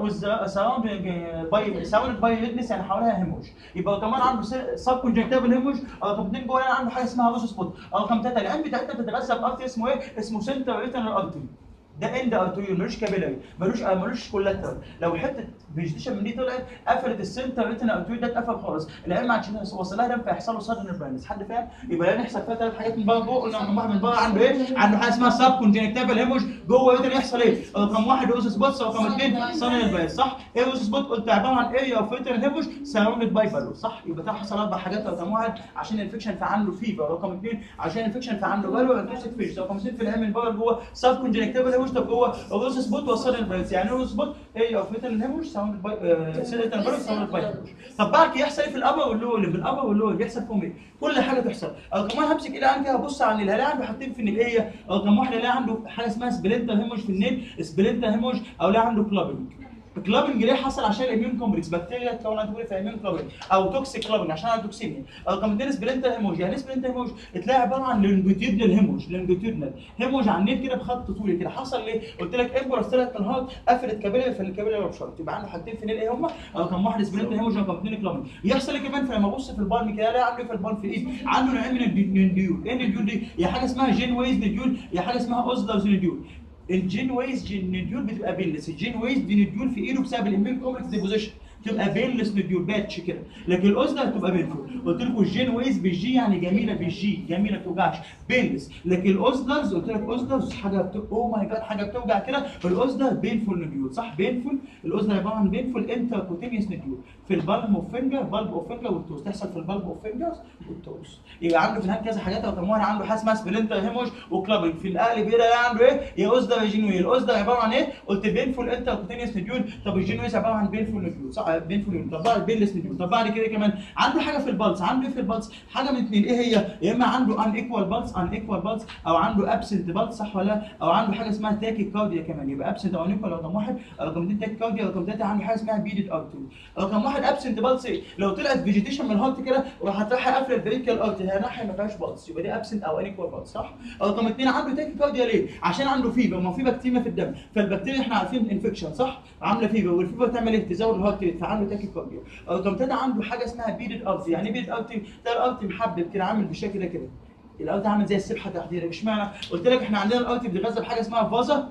سراوند باي سراوند باي ريدنس يعني حواليها هيموج يبقى كمان عنده سب كونجكتيفال هيموج رقم اثنين جوه عنده حاجه اسمها ويز سبوت رقم ثلاثه الان بتاعتنا بتتغذى بارتي اسمه ايه؟ اسمه سنترال ريتنال ارتري ده اند ارتريول ملوش كابيلاري ملوش آه ملوش كولاترال لو حته فيجيتيشن من دي طلعت قفلت السنتر ريتنا ارتريول ده اتقفل خالص العين ما عادش وصل لها دم فيحصل له سادن بلايندنس حد فاهم يبقى لازم يحصل فيها ثلاث حاجات من بره جوه قلنا رقم واحد من بره عنده ايه عنده حاجه اسمها سب كونجنكتيفال هيموج جوه ريتنا يحصل ايه رقم واحد اوز سبوتس رقم اثنين سادن بلايندنس صح ايه اوز سبوت قلت عباره عن اريا اوف ريتنا هيموج سراوندد باي بالو صح يبقى ده حصل اربع حاجات رقم واحد عشان انفكشن فعنده فيفر رقم اثنين عشان انفكشن فعنده بالو انتوسيك فيش رقم اثنين في العين من بره جوه سب كونجنكتيفال هيموج طب جوه روز سبوت وصل البرنس يعني روز سبوت هي اوف ميتال هيموج ساوند باي سيلة البرنس ساوند باي طب بعد كده يحصل ايه في الابر واللور اللي في الابر واللور بيحصل فيهم ايه؟ كل حاجه تحصل او كمان همسك ايدي عندي هبص على النيل هلاقي عنده حاطين في النيل ايه او كم واحد هلاقي عنده حاجه اسمها سبلنتر هيموج في النيل سبلنتر هيموج او لاقي عنده كلابنج كلابنج ليه حصل عشان الاميون كومبلكس بكتيريا اتكون عندك في اميون كلابنج او توكسيك كلابنج عشان عنده توكسيميا او كمان سبلنتر هيموج يعني سبلنتر هيموج تلاقي عباره عن لونجيتيودنال هيموج لونجيتيودنال هيموج على النيل كده بخط طولي كده حصل ليه؟ قلت لك امبولاس طلعت من الهارت قفلت كابيلا فالكابيلا ربشرت يبقى عنده حاجتين في النيل ايه هم؟ او كان واحد سبلنتر هيموج وكان اثنين كلابنج يحصل ايه كمان فلما ابص في البالم كده الاقي عنده في البالم في الايد عنده نوعين من النديول ايه النديول دي؟ يا حاجه اسمها جين ويز نديول يا حاجه اسمها اوزلرز نديول الجين ويز جين نديول بتبقى بينلس الجين ويز دي نديول في ايده بسبب الاميون كومبلكس ديبوزيشن تبقى بينلس نديول باتش كده لكن الاوزلر بتبقى بينفول قلت لكم الجين ويز بالجي يعني جميله بالجي جميله ما توجعش بينلس لكن الاوزلرز قلت لك اوزلرز حاجه بت... او ماي جاد حاجه بتوجع كده الاوزلر بينفول نديول صح بينفول الاوزلر عباره عن بينفول انتركوتينيوس نديول في البالم اوف فينجر بالب اوف فينجر والتوز تحصل في البالب اوف فينجرز والتوز يبقى عنده في الهاند كذا حاجات او كمان عنده حاجه اسمها سبلنتر هيموج وكلابنج في القلب كده عنده ايه يا اوزلر يا جين ويز الاوزلر عباره عن ايه قلت بينفول انتركوتينيوس نديول طب الجين ويز عباره عن بينفول نديول صح بينفول نديول طب بعد بينلس نديول طب بعد كده كمان عنده حاجه في البلس عنده ايه في البلس حاجه من اثنين ايه هي يا اما عنده ان ايكوال بلس ان ايكوال بلس او عنده ابسنت بلس صح ولا لا؟ او عنده حاجه اسمها تاكي كارديا كمان يبقى ابسنت او ايكوال رقم واحد رقم اثنين تاكي كارديا رقم ثلاثه عنده حاجه اسمها بيدد ارتري رقم واحد ابسنت بلس ايه لو طلعت فيجيتيشن من الهارت كده وراحت رايحه قافله البريكال ارتري هي ناحيه ما فيهاش بلس يبقى دي ابسنت او ايكوال بلس صح رقم اثنين عنده تاكي كارديا ليه عشان عنده فيبر ما في بكتيريا في الدم فالبكتيريا احنا عارفين انفكشن صح عامله فيبر والفيبر تعمل ايه تزود الهارت ريت فعنده تاكي كارديا رقم ثلاثه عنده حاجه اسمها بيدد ارتري يعني ايه بيدد ارتري ده الارتري محبب كده عامل بالشكل ده كده الارتري عامل زي السبحه تحديدا اشمعنى قلت لك احنا عندنا الارتري بيتغذى بحاجه اسمها فازا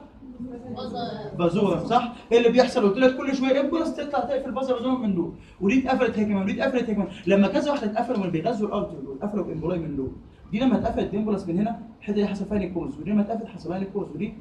بازورا صح؟ ايه اللي بيحصل؟ قلت لك كل شويه امبولس تطلع تقفل بازا بازورا من دول ودي اتقفلت هي كمان ودي اتقفلت هي كمان لما كذا واحده اتقفلوا من بيغذوا الارتري دول اتقفلوا بامبولاي من دول دي لما اتقفلت امبولس من هنا الحته دي حصل فيها نيكوز ودي لما اتقفلت حصل لها نيكوز ودي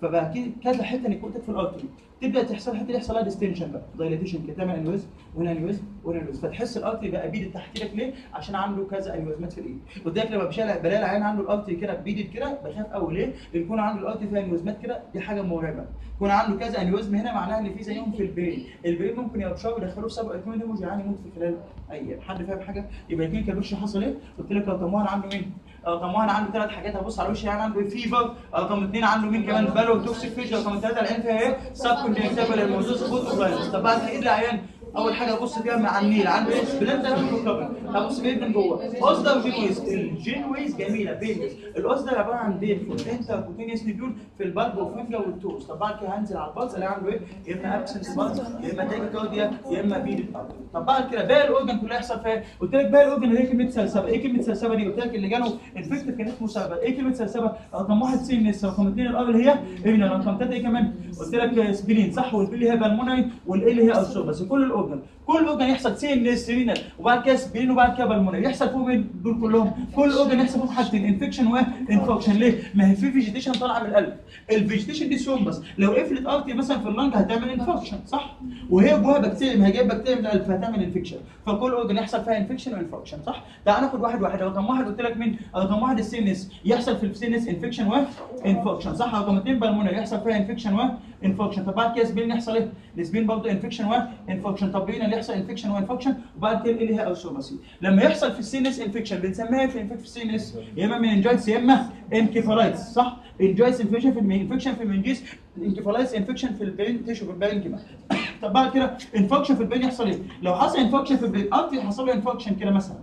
فبقى كده كذا حته نيكوتيك في الارتري تبدا تحصل حته يحصل لها ديستنشن بقى دايليتيشن كده تعمل انيوزم وهنا انيوزم وهنا انيوزم فتحس الارتري بقى بيدد تحت ايدك ليه؟ عشان عنده كذا انيوزمات في الايد قلت لما بشيل بلاقي العيان عنده الارتري كده بيدد كده بخاف قوي ليه؟ لان يكون عنده الارتري فيها انيوزمات كده دي حاجه مرعبه يكون عنده كذا انيوزم هنا معناها ان في زيهم في البرين البرين ممكن يرشوا يدخلوه في سبق اكمل هيموج يعني يموت في خلال ايام حد فاهم حاجه؟ يبقى الاثنين كان وش حصل ايه؟ قلت لك رقم واحد عنده مين؟ رقم واحد عنده ثلاث حاجات هبص على وش يعني عنده فيفر رقم اثنين عنده مين كمان بالو توكسيك فيش رقم ثلاثه العين فيها ايه؟ سب كونجكتيفال الموزوس بوت اوبلاينس طب بعد ايه العيان؟ اول حاجه ابص فيها مع النيل عنده ايه سبلنتر هيموجلوبين ابص فيه من جوه اوزدا وجينويز الجينويز جميله بينجز الاوزدا عباره عن بين فول انتر كوتينيوس نيبيول في البلب وفينجا والتوز طب بعد كده هنزل على البلز الاقي عنده ايه يا اما ابسنس بلز يا اما تاكيكارديا يا اما بيد طب بعد كده باقي الاورجن كلها يحصل فيها إيه؟ قلت لك باقي الاورجن اللي هي كلمه سلسبه ايه كلمه سلسبه دي قلت لك اللي جاله انفكتيف كان اسمه سبب ايه كلمه سلسبه رقم واحد سي نس رقم اثنين الار اللي هي ابن رقم ثلاثه ايه كمان قلت لك سبلين صح والبي اللي هي بالمونري والاي اللي هي السور بس كل الاورجن كل اورجن يحصل سي نس رينال وبعد كده سبلين وبعد كده بالمونري يحصل فوق مين دول كلهم كل اورجن يحصل فوق حاجتين انفكشن وانفكشن ليه؟ ما هي في فيجيتيشن طالعه من القلب الفيجيتيشن دي ثرومبس لو قفلت ارتي مثلا في اللنج هتعمل انفكشن صح؟ وهي جواها بكتيريا ما هي جايبه بكتيريا من القلب فهتعمل انفكشن فكل اورجن يحصل فيها انفكشن وانفكشن صح؟ تعال ناخد واحد واحد رقم واحد قلت لك مين؟ رقم واحد السينس يحصل في السينس انفكشن وانفكشن صح؟ رقم اثنين بالمونري يحصل فيها انفكشن وانفكشن طب بعد كده سبين يحصل ايه؟ السبين برضه انفكشن وانفكشن طب بين اللي يحصل انفكشن وانفكشن وبعد كده اللي هي اوسوماسي لما يحصل في السينس انفكشن بنسميها إيه في الانفكشن في السينس يا اما مننجايتس يا اما انكيفالايتس صح؟ انجايتس انفكشن في الانفكشن في المنجيس انكيفالايتس انفكشن في البرين تيشو في البرين طب بعد كده انفكشن في البرين يحصل ايه؟ لو حصل انفكشن في البرين ارتي حصل له انفكشن كده مثلا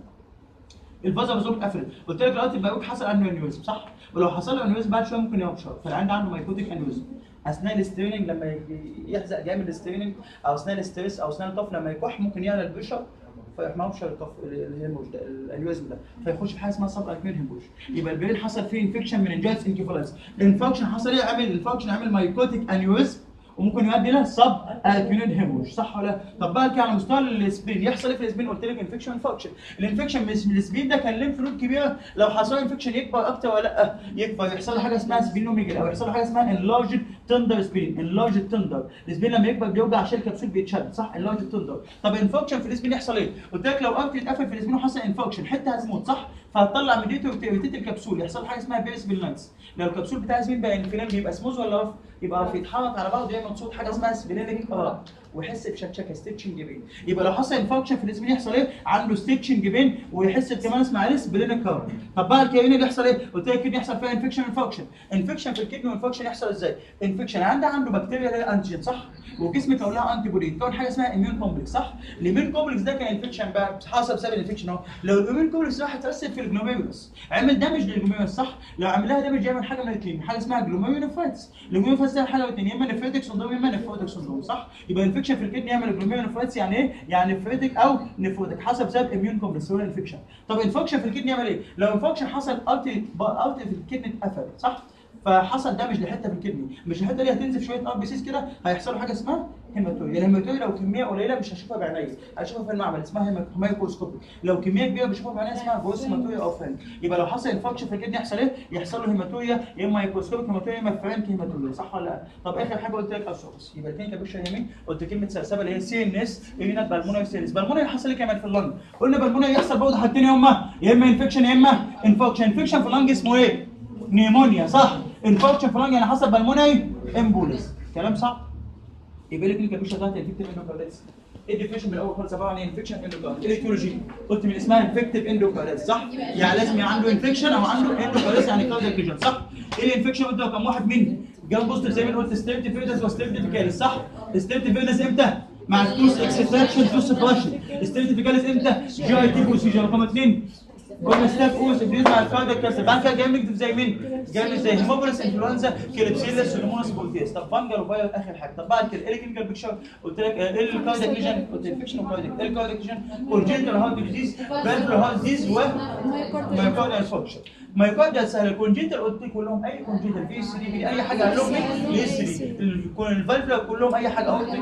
الفازا بازوم اتقفلت قلت لك دلوقتي الباروك حصل عنده انيوزم صح ولو حصل له انيوزم بعد شويه ممكن ينشر فالعيان عنده مايكوتيك انيوزم اثناء الستريننج لما ي- يحزق جامد الستريننج او اثناء الاستريس او اثناء الطف لما يكح ممكن يعلى البشر فيروح مبشر الطف الهيموج ده الانيوزم ده فيخش في حاجه اسمها سب اكيوت هيموج يبقى البرين حصل فيه انفكشن من انجاز انكيفالايتس الانفكشن حصل ايه عمل الانفكشن عمل مايكوتيك انيوزم وممكن يؤدي الى سب اكيونيد هيموج صح ولا لا؟ طب بقى كده على مستوى السبين يحصل ايه في السبين قلت لك انفكشن انفكشن الانفكشن من السبين ده كان ليمف نود كبيره لو حصل انفكشن يكبر اكتر ولا لا يكبر يحصل له حاجه اسمها سبينوميجل او يحصل له حاجه اسمها انلارج تندر سبين انلارج تندر السبين لما يكبر بيوجع عشان الكبسول بيتشد صح انلارج تندر طب انفكشن في السبين يحصل ايه قلت لك لو ارتي اتقفل في السبين وحصل انفكشن حته هتموت صح فهتطلع ميديتور وتيت الكبسول يحصل حاجه اسمها بيرس باللاينز لو الكبسول بتاع السبين بقى انفلام بيبقى سموز ولا رف يبقى رف يتحرك على بعضه يعمل صوت حاجه اسمها سبلينيك اه ويحس بشكشكه ستيتشنج بين يبقى لو حصل انفكشن في الاسبين يحصل ايه عنده ستيتشنج بين ويحس كمان اسمع عليه سبلينيك اه طب بقى الكيمين اللي يحصل ايه قلت لك كده يحصل فيها انفكشن انفكشن انفكشن في الكدني وانفكشن يحصل ازاي انفكشن عنده عنده بكتيريا اللي هي انتيجين صح وجسمك يقول لها انتي بودي تكون حاجه اسمها اميون كومبلكس صح الاميون كومبلكس ده كان انفكشن بقى حصل بسبب الانفكشن اهو لو الاميون كومبلكس راح تاثر في الجلوميرولس عمل دامج للجلوميرولس صح لو عمل لها دامج يعمل حاجه من الاثنين حاجه اسمها جلوميرولوفايتس الجلوميرولوفايتس ده حاجه من الاثنين يا اما نفريتك سندروم يا اما نفروتك سندروم صح يبقى الانفكشن في الكدني يعمل جلوميرولوفايتس يعني ايه يعني نفريتك او نفروتك حسب سبب اميون كومبلكس هو الانفكشن طب انفكشن في الكدني يعمل ايه لو انفكشن حصل ارتي ارتي في الكدني اتقفلت صح فحصل دامج لحته في الكدني مش الحته دي هتنزف شويه ار بي سيس كده هيحصل له حاجه اسمها هيماتوريا الهيماتوريا لو كميه قليله مش هشوفها بعينيا هشوفها في المعمل اسمها هيما- مايكروسكوبي لو كميه كبيره بشوفها بعينيا اسمها جروس هيماتوريا او فرانك يبقى لو حصل انفكشن في الكدني يحصل ايه يحصل له هيماتوريا يا اما مايكروسكوبيك هيماتوريا يا اما فرانك هيماتوريا صح ولا لا طب اخر حاجه قلت لك اسوس يبقى الاثنين كابوشا يمين قلت كلمه سلسبه اللي هي سي ان اس هنا بالمونري سيلز بالمونري حصل ايه كمان في اللنج قلنا بالمونري يحصل برضه حاجتين هما يا اما انفكشن يا اما انفكشن انفكشن في اللنج اسمه ايه نيمونيا صح انفكشن في اللنج يعني حصل بالمونري امبوليس كلام صح يبقى لك الكابوشا بتاعت انفكتيف اندوكارديتس ايه الديفينيشن من الاول خالص عباره عن انفكشن اندوكارديتس ايه الكيولوجي قلت من اسمها انفكتيف اندوكارديتس صح يعني لازم يبقى عنده انفكشن او عنده اندوكارديتس يعني كاردياك ليجن صح ايه الانفكشن قلت رقم واحد مين جاب بوزيتيف زي ما قلت ستيرتي فيدس وستيرتي فيكاليس صح ستيرتي فيدس امتى مع التوس اكستراكشن توس فلاشن ستيرتي فيكاليس امتى جي اي تي بروسيجر رقم اثنين قلنا ستاف اوس ابريز مع الكاردياك كاسر بعد كده جاي نكتب زي مين؟ جاي زي هيموبوليس انفلونزا كليبسيلس سلمونس بولتيس طب فانجل وفاير اخر حاجه طب بعد كده ايه الكلينيكال بيكشر قلت لك آه، ايه الكاردياك ليجن قلت انفكشن وكاردياك ايه الكاردياك ليجن كونجنتال هارت ديزيز فالفر هارت ديزيز و مايوكارديال انفكشن مايوكارديال سهل الكونجنتال قلت لك كلهم اي كونجنتال في اس دي بي اي حاجه قال لهم ايه اس دي الفالفر كلهم اي حاجه اهو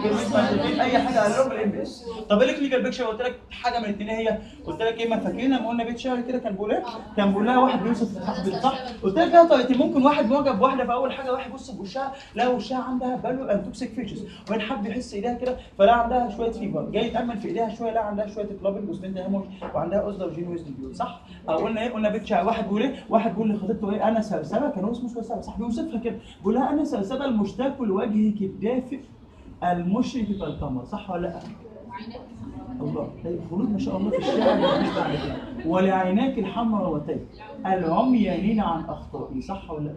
اي حاجه قال لهم الام اس طب ايه الكلينيكال بيكشر قلت لك حاجه من الاثنين هي قلت لك ايه ما فاكرين لما قلنا بيت شهر كده كده كان بيقول ايه؟ كان بيقول لها واحد بيوصف صاحبي صح؟ قلت لك اه طيب ممكن واحد معجب بواحده في اول حاجه واحد بص بوشها لا وشها عندها بالو ان توكسيك فيتشرز وبعدين حب يحس ايديها كده فلا عندها شويه فيبر جاي يتامل في ايديها شويه لا عندها شويه كلابنج وسبين هيموج وعندها اوزلا وجين ويزن بيول صح؟ أو قلنا ايه؟ قلنا بيتشا واحد بيقول ايه؟ واحد بيقول لخطيبته ايه؟ انا سلسله كان هو اسمه سلسله صح بيوصفها كده بيقول لها انا سلسله المشتاق لوجهك الدافئ المشرق كالقمر صح ولا لا؟ الله خلود ما شاء الله في الشارع مش بعد كده ولعيناك الحمراوتين العميانين عن اخطائي صح ولا لا؟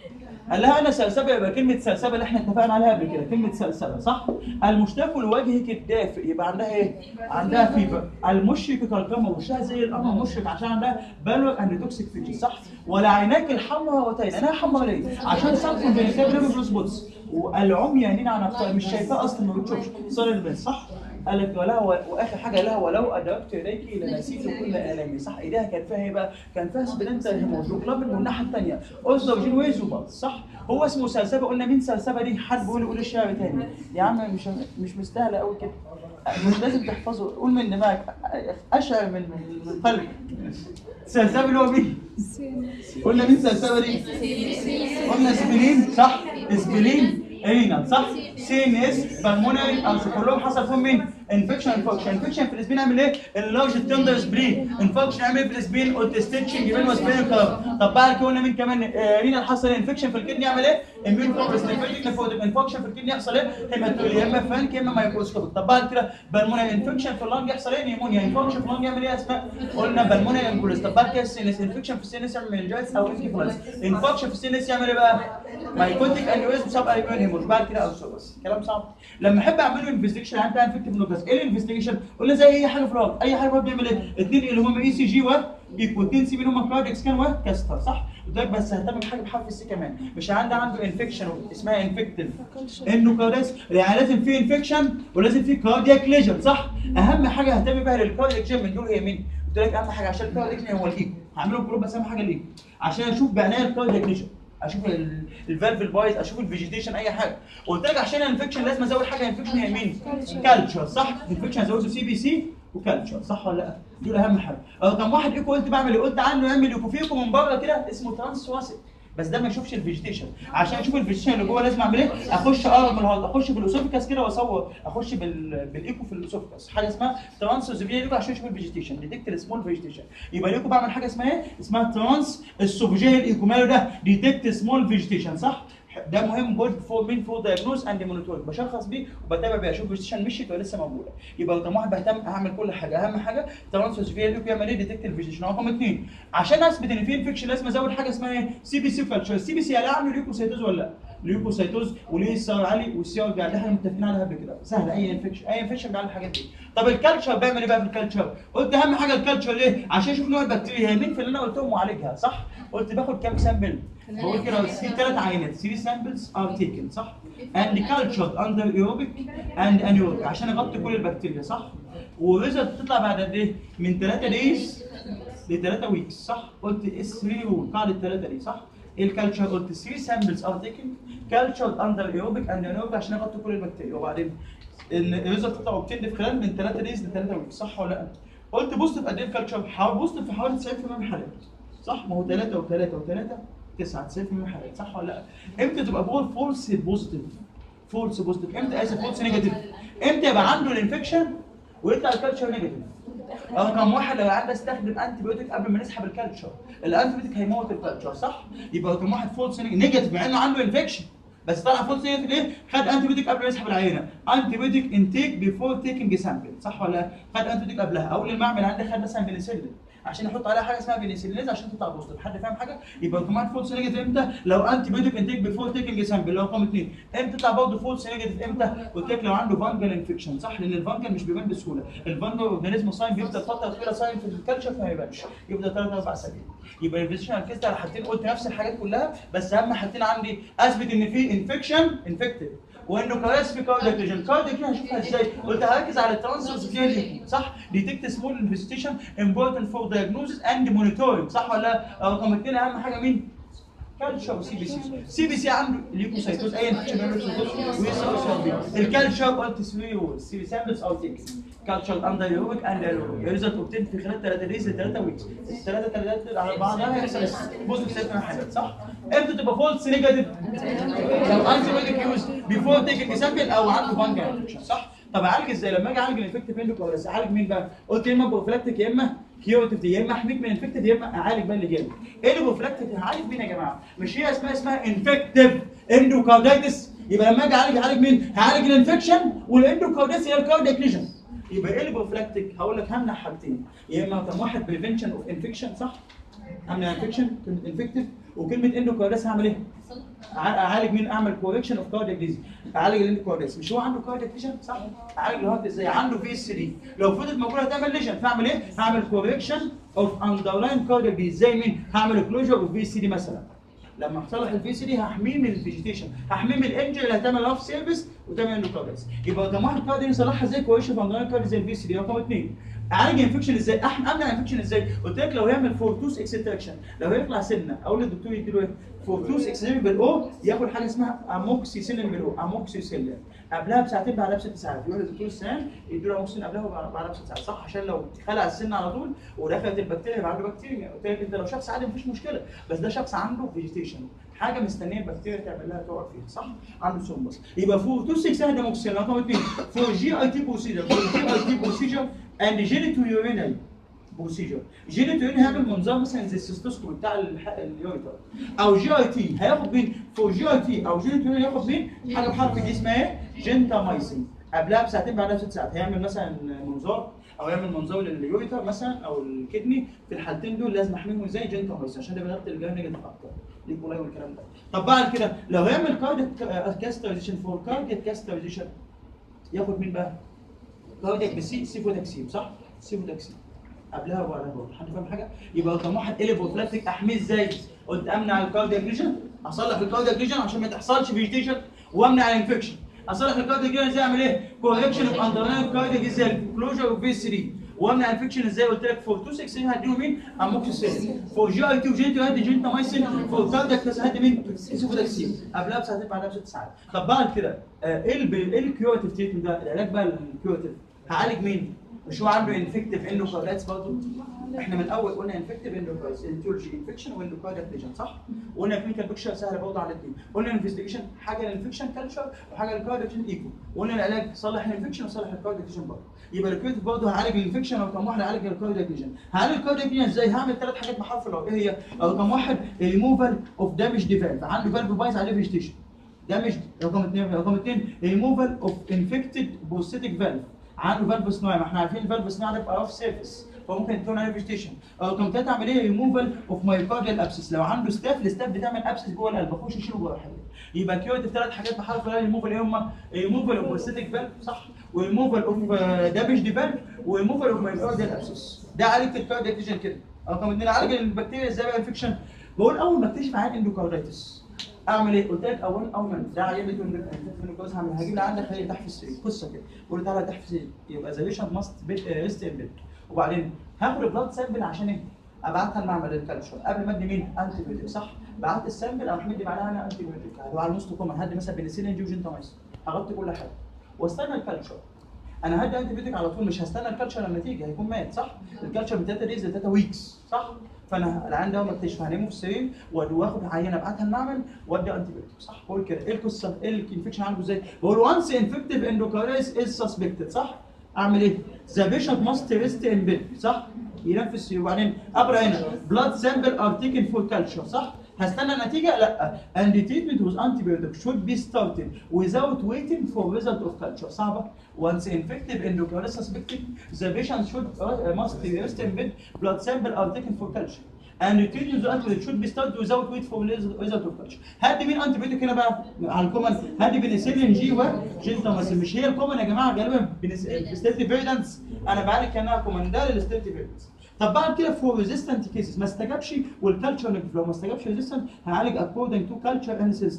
قال لها انا سلسبه يبقى كلمه سلسبه اللي احنا اتفقنا عليها قبل كده كلمه سلسبه صح؟ المشتاق لوجهك الدافئ يبقى عندها ايه؟ عندها فيبر المشرق كالقمر وشها زي القمر مشرق عشان عندها بالو ان توكسيك فيتشر صح؟ ولعيناك الحمراوتين انا حمرا ليه؟ عشان صرف بين الكابلين سبوتس والعميانين عن اخطائي مش شايفاه اصلا ما بتشوفش صار البس صح؟ قالت ولها واخر حاجه لها ولو ادركت اليك لنسيت كل الامي صح ايديها كان فيها ايه بقى؟ كان فيها سبلنت هيموجلوبين والناحيه الثانيه اوزوجين ويزوبات صح؟ هو اسمه سلسبه قلنا مين سلسبه دي؟ حد بيقول قول الشعر تاني يا عم مش مش مستاهله قوي كده مش لازم تحفظه قول من دماغك اشعر من من من قلبك سلسبه اللي هو مين؟ قلنا مين سلسبه دي؟ قلنا سبلين صح؟ سبلين رينال صح؟ سي ان اس بالمونري او كلهم حصل فيهم مين؟ انفكشن انفكشن انفكشن في الاسبين عامل ايه؟ اللارج تندر سبرين انفكشن عامل ايه في الاسبين؟ قلت ستيتشنج بين وسبين كلاب طب بعد كده قلنا مين كمان آه، رينال حصل انفكشن في الكدني يعمل ايه؟ اميون فوكس نيفيتيك نيفوتيك انفكشن في الكدني يحصل ايه؟ هيماتوريا يا اما فانك يا اما مايكروسكوبيك طب بعد كده بالمونري انفكشن في اللنج يحصل ايه؟ نيمونيا انفكشن في اللنج يعمل ايه يا اسماء؟ قلنا بالمونري انكوليس طب بعد كده السينس انفكشن في السينس يعمل منجايتس او انكيفالس انفكشن في السينس يعمل ايه بقى؟ مايكوتيك انيوريزم سب ايمون هيموج بعد كده اوسوبس كلام صعب لما احب اعمل له انفستيجيشن انت انفكتيف نوكاس ايه الانفستيجيشن قلنا زي اي حاجه في الرابط اي حاجه في الرابط بيعمل ايه اثنين اللي هم اي سي جي و ايكو اثنين سي منهم كارديك سكان وكاستر صح قلت لك بس ههتم بحاجه بحرف السي كمان مش عندي عنده انفكشن اسمها انفكتيف النوكارديس يعني لازم في انفكشن ولازم في كاردياك ليجن صح اهم حاجه اهتم بيها للكاردياك جيم من دول هي مين قلت لك اهم حاجه عشان الكاردياك هو الايكو هعمله جروب بس اهم حاجه الايكو عشان اشوف بعنايه الكاردياك ليجن اشوف ال- الفالف البايظ اشوف الفيجيتيشن اي حاجه قلت لك عشان الانفكشن لازم ازود حاجه انفكشن هي مين كالتشر صح الانفكشن ازوده سي بي سي وكالتشر صح ولا لا دول اهم حاجه رقم واحد ايكو قلت بعمل ايه قلت عنه يعمل ايكو فيكو من بره كده اسمه ترانس واسك بس ده ما يشوفش الفيجيتيشن عشان اشوف الفيجيتيشن اللي جوه لازم اعمل ايه اخش اقرب من الهارت اخش بالاسوفيكاس كده واصور اخش بال... بالايكو في الاسوفيكاس حاجه اسمها ترانس اوزوفيا ايكو عشان اشوف الفيجيتيشن ديتكت السمول فيجيتيشن يبقى الايكو بعمل حاجه اسمها ايه اسمها ترانس اسوفيجيال ايكو ماله ده ديتكت سمول فيجيتيشن صح ده مهم جود فور مين فور دايجنوز اند مونيتورنج بشخص بيه وبتابع بيه اشوف الفيجيتيشن مشيت ولا لسه موجوده يبقى رقم واحد بهتم اعمل كل حاجه اهم حاجه ترانس اوزوفيا ايكو يعمل ايه ديتكت الفيجيتيشن رقم اثنين عشان اثبت ان في انفكشن لازم ازود حاجه اسمها ايه سي بي سي كلتشر السي بي سي اعمل ليوكوسيتوز ولا لا ليوكوسيتوز وليه السعر عالي والسعر بيعلى احنا متفقين عليها قبل كده سهل اي انفكشن اي انفكشن بيعلى الحاجات دي طب الكالتشر بيعمل ايه بقى في الكالتشر قلت اهم حاجه الكالتشر ليه عشان اشوف نوع البكتيريا هي مين في اللي انا قلتهم واعالجها صح قلت باخد كام سامبل بقول كده في ثلاث عينات 3 سامبلز ار تيكن صح and cultured under aerobic and anaerobic عشان اغطي كل البكتيريا صح والريزلت بتطلع بعد قد ايه من 3 دايز ل 3 ويكس صح قلت اس 3 رول قاعده 3 دي صح الكالتشر قلت 3 سامبلز ار تيكن كالتشرد اندر ايروبيك اند انيروبيك عشان اغطي كل البكتيريا وبعدين الريزلت بتطلع وبتند في خلال من 3 دايز ل 3 ويكس صح ولا لا؟ قلت بوست في قد ايه الكالتشر؟ حاول بوست في حوالي 90% من الحالات صح؟ ما هو 3 و3 و3 9 90% من الحالات صح ولا لا؟ امتى تبقى بول فولس بوزيتيف؟ فولس بوزيتيف امتى اسف فولس نيجاتيف؟ امتى يبقى عنده الانفكشن ويطلع الكالتشر نيجاتيف؟ رقم واحد لو عندي استخدم انتي بيوتيك قبل ما نسحب الكالتشر الانتي بيوتيك هيموت الكالتشر صح يبقى رقم واحد فولس نيجاتيف مع انه عنده انفكشن بس طلع فولس نيجاتيف ليه خد انتي بيوتيك قبل ما يسحب العينه انتي بيوتيك انتيك بيفور تيكينج سامبل صح ولا لا؟ خد انتي بيوتيك قبلها اول المعمل عندي خد مثلا بنسلين عشان يحط عليها حاجه اسمها بنسلينيز عشان تطلع بوزيتيف حد فاهم حاجه يبقى رقم واحد فولس نيجاتيف امتى لو انتي بيوتيك انتيك بيفور تيكينج سامبل لو رقم اثنين امتى تطلع برضه فولس نيجاتيف امتى قلت لك لو عنده فانجل انفكشن صح لان الفانجل مش بيبان بسهوله الفانجل اورجانيزم صايم بيفضل فتره طويله صايم في الكالتشر فما يبانش يفضل ثلاث اربع اسابيع يبقى الانفكشن ركزت على حاجتين قلت نفس الحاجات كلها بس اهم حاجتين عندي اثبت ان في انفكشن انفكتد وانه كويس في كاردياك ليجن كاردياك ليجن هشوفها ازاي قلت هركز على الترانسفيرز فيها دي صح ديتكت سمول انفستيشن امبورتنت فور دايجنوزس اند مونيتورنج صح ولا لا رقم اثنين اهم حاجه مين كالتشر وسي بي سي سي بي سي عنده ليكوسايتوز اي انفكشن عنده ليكوسايتوز ويسا الكالتشر قلت سوي والسي سامبلز او تيك كالتشر اندر يوروبيك اند ايروبيك ريزلت اوبتين في خلال 3 دايز ل 3 ويكس الثلاثه ثلاثه على بعضها هيحصل بوزيتيف سيت حاجات صح؟ امتى تبقى فولس نيجاتيف؟ لو انتي بوديك يوز بيفور تيكينج سامبل او عنده فانجل انفكشن صح؟ طب اعالج ازاي؟ لما اجي اعالج الانفكتيف اندوكاردايتس اعالج مين بقى؟ قلت يا اما بروفلاكتيك يا اما كيورتيف يا اما احميك من الانفكتيف يا اما اعالج بقى اللي جاي. ايه البروفلاكتيك هعالج مين يا جماعه؟ مش هي اسمها اسمها انفكتيف اندوكاردايتس يبقى لما اجي اعالج هعالج مين؟ هعالج الانفكشن والاندوكاردايتس هي الكاردياك ليجن. يبقى ايه البروفلاكتيك؟ هقول لك همنع حاجتين يا اما رقم واحد بريفنشن اوف انفكشن صح؟ امنع انفكشن كلمه انفكتيف وكلمه اندوكاردايتس هعمل ايه؟ أع- اعالج مين اعمل كوركشن اوف كاردياك ديزيز اعالج الاندوكاردايتس مش هو عنده كاردياك ليجن صح اعالج الهارت ازاي عنده في اس دي لو فضلت موجوده هتعمل ليجن فاعمل ايه هعمل كوركشن اوف اندرلاين كاردياك ديزيز زي مين هعمل كلوجر اوف في اس دي مثلا لما اصلح الفي سي دي هحميه من الفيجيتيشن هحميه من الانجل اللي هتعمل لاف سيرفيس وتعمل اندوكاردايتس يبقى رقم واحد كارديو نصلحها ازاي كويس في اندرلاين كارديو زي الفي سي دي رقم اثنين اعالج انفكشن ازاي؟ أح- امنع انفكشن ازاي؟ قلت لك لو هيعمل فورتوس اكستراكشن لو هيطلع سنه اقول للدكتور يديله ايه؟ فورتوس اكستراكشن بالاو ياخد حاجه اسمها اموكسيسيلين بالاو اموكسيسيلين قبلها بساعتين بعدها بست ساعات يروح للدكتور السنان يديله اموكسيسيلين قبلها وبعدها بست ساعات صح عشان لو خلع السن على طول ودخلت البكتيريا يبقى عنده بكتيريا قلت لك انت لو شخص عادي مفيش مشكله بس ده شخص عنده فيجيتيشن حاجه مستنيه البكتيريا تعمل لها تقعد فيها صح؟ عنده سومبس يبقى فور تو 6 سهل اموكسيسيلين رقم اثنين فور جي اي تي بروسيجر فور جي اي تي بروسيجر اند جينيتو يورينال بروسيجر جينيتو يورين هيعمل منظار مثلا زي السيستوسكوبي بتاع الح- اليوريتر او جي اي تي هياخد مين فور جي اي تي او جينيتو يورين هياخد مين حاجه بحرف دي اسمها ايه جنتامايسين قبلها بساعتين بعدها بست ساعات هيعمل مثلا منظار او يعمل منظار لليوريتر مثلا او الكدني في الحالتين دول لازم احميهم ازاي جنتامايسين عشان ده بيغطي الجهاز نيجاتيف اكتر ليكولاي والكلام ده طب بعد كده لو هيعمل كاردياك كاسترايزيشن فور كاردياك كاسترايزيشن ياخد مين بقى؟ كاردياك بسي سيفوتاكسيم صح؟ سيفوتاكسيم قبلها وبعدها برضه حد فاهم حاجه؟ يبقى رقم واحد اليفوفلاكتيك احميه ازاي؟ قلت امنع الكاردياك ليجن اصلح الكاردياك ليجن عشان ما تحصلش فيجيتيشن وامنع الانفكشن اصلح الكاردياك ليجن ازاي اعمل ايه؟ كوركشن اوف اندرلاين كاردياك ازاي؟ كلوجر اوف في 3 وامنع انفكشن ازاي قلت لك فور 2 6 هديله مين؟ اموكسيسيلين فور جي اي تي وجي هدي جنتامايسين فور كاردياك هدي مين؟ سيفوتاكسيم قبلها بساعتين بعدها بست ساعات طب بعد كده آه، ايه الب- ايه الكيورتيف تريتمنت ده؟ العلاج بقى الكيورتيف هعالج مين؟ مش هو عنده انفكتيف اندوكاردايتس برضه؟ احنا من الاول قلنا انفكتيف اندوكاردايتس انتولوجي انفكشن واندوكاردايت ليجن صح؟ وقلنا كلينيكال بيكشر سهله برضه على الاثنين قلنا انفستيجيشن حاجه للانفكشن كالتشر وحاجه للكاردياك ليجن ايكو وقلنا العلاج صلح الانفكشن وصلح الكاردياك ليجن برضه يبقى الكيورتيف برضه هعالج الانفكشن رقم واحد هعالج الكاردياك ليجن هعالج الكاردياك ليجن ازاي؟ هعمل ثلاث حاجات بحرف الأو. ايه هي؟ رقم واحد ريموفال اوف دامج ديفالف عنده فالف بايظ عليه فيجيتيشن دامج رقم اثنين رقم اثنين ريموفال اوف انفكتد بوستيتيك فالف عنده فالف صناعي ما احنا عارفين الفالف الصناعي ده بيبقى اوف سيرفيس فممكن تكون عليه فيجيتيشن رقم ثلاثه عمليه ريموفال اوف مايوكارديال ابسس لو عنده ستاف الستاف بتعمل ابسس جوه القلب اخش اشيله جوه الحلق يبقى كيورتيف ثلاث حاجات بحرف الألف ريموفال ايه هم؟ ريموفال اوف بوستيتيك فالف صح وريموفال اوف دامج دي فالف وريموفال اوف مايوكارديال ابسس ده عالج الكاردياك ليجن كده رقم اثنين عالج البكتيريا ازاي بقى انفكشن بقول اول ما اكتشف عيان اندوكاردايتس اعمل ايه؟ قلت لك اول اول ما ده عيان بيكون من الجواز هعمل هجيب اللي عندك خليه تحت في السرير قصه كده قول له تعالى تحت في السرير يبقى ذا بيشنت ماست ريست ان بيد وبعدين هاخد البلاد سامبل عشان ايه؟ ابعتها المعمل الكالتشر قبل ما ادي مين؟ انتي بيوتيك صح؟ بعت السامبل اروح مدي بعدها انا انتي بيوتيك هدوها على نص كومن هدي مثلا بنسلين جوجنتامايسين هغطي كل حاجه واستنى الكالتشر انا هدي انتي بيوتيك على طول مش هستنى الكالتشر لما تيجي هيكون مات صح؟ الكالتشر من 3 دايز ل 3 ويكس صح؟ فانا العيان ده ما اكتشف هنامه في السرير واخد عينه ابعتها المعمل وادي انتي بيوتيك صح؟ بقول كده ايه القصه؟ ايه الانفكشن عنده ازاي؟ بقول وانس انفكتيف اندوكارايز از سسبكتد صح؟ اعمل ايه؟ ذا بيشنت ماست ريست ان بيد صح؟ ينام في السرير وبعدين اقرا هنا بلاد سامبل ار تيكن فور كالتشر صح؟ هستنى النتيجه؟ لا and the treatment with antibiotic should be started without waiting for result of culture صعبه once infective endocarditis suspected the patient should uh, must be rest in bed blood sample are taken for culture and the treatment with antibiotic should be started without wait for result of culture هدي مين antibiotic هنا بقى على الكومن هدي بنسلين جي وجنتاميسين مش هي الكومن يا جماعه غالبا ستيرتيفيريدنس انا بعالج كانها كومن ده للستيرتيفيريدنس طب بعد كده فور ريزيستنت كيسز ما استجابش والكالتشر نيجاتيف لو ما استجابش ريزيستنت هعالج اكوردنج تو كالتشر اند سنسيتيفيتي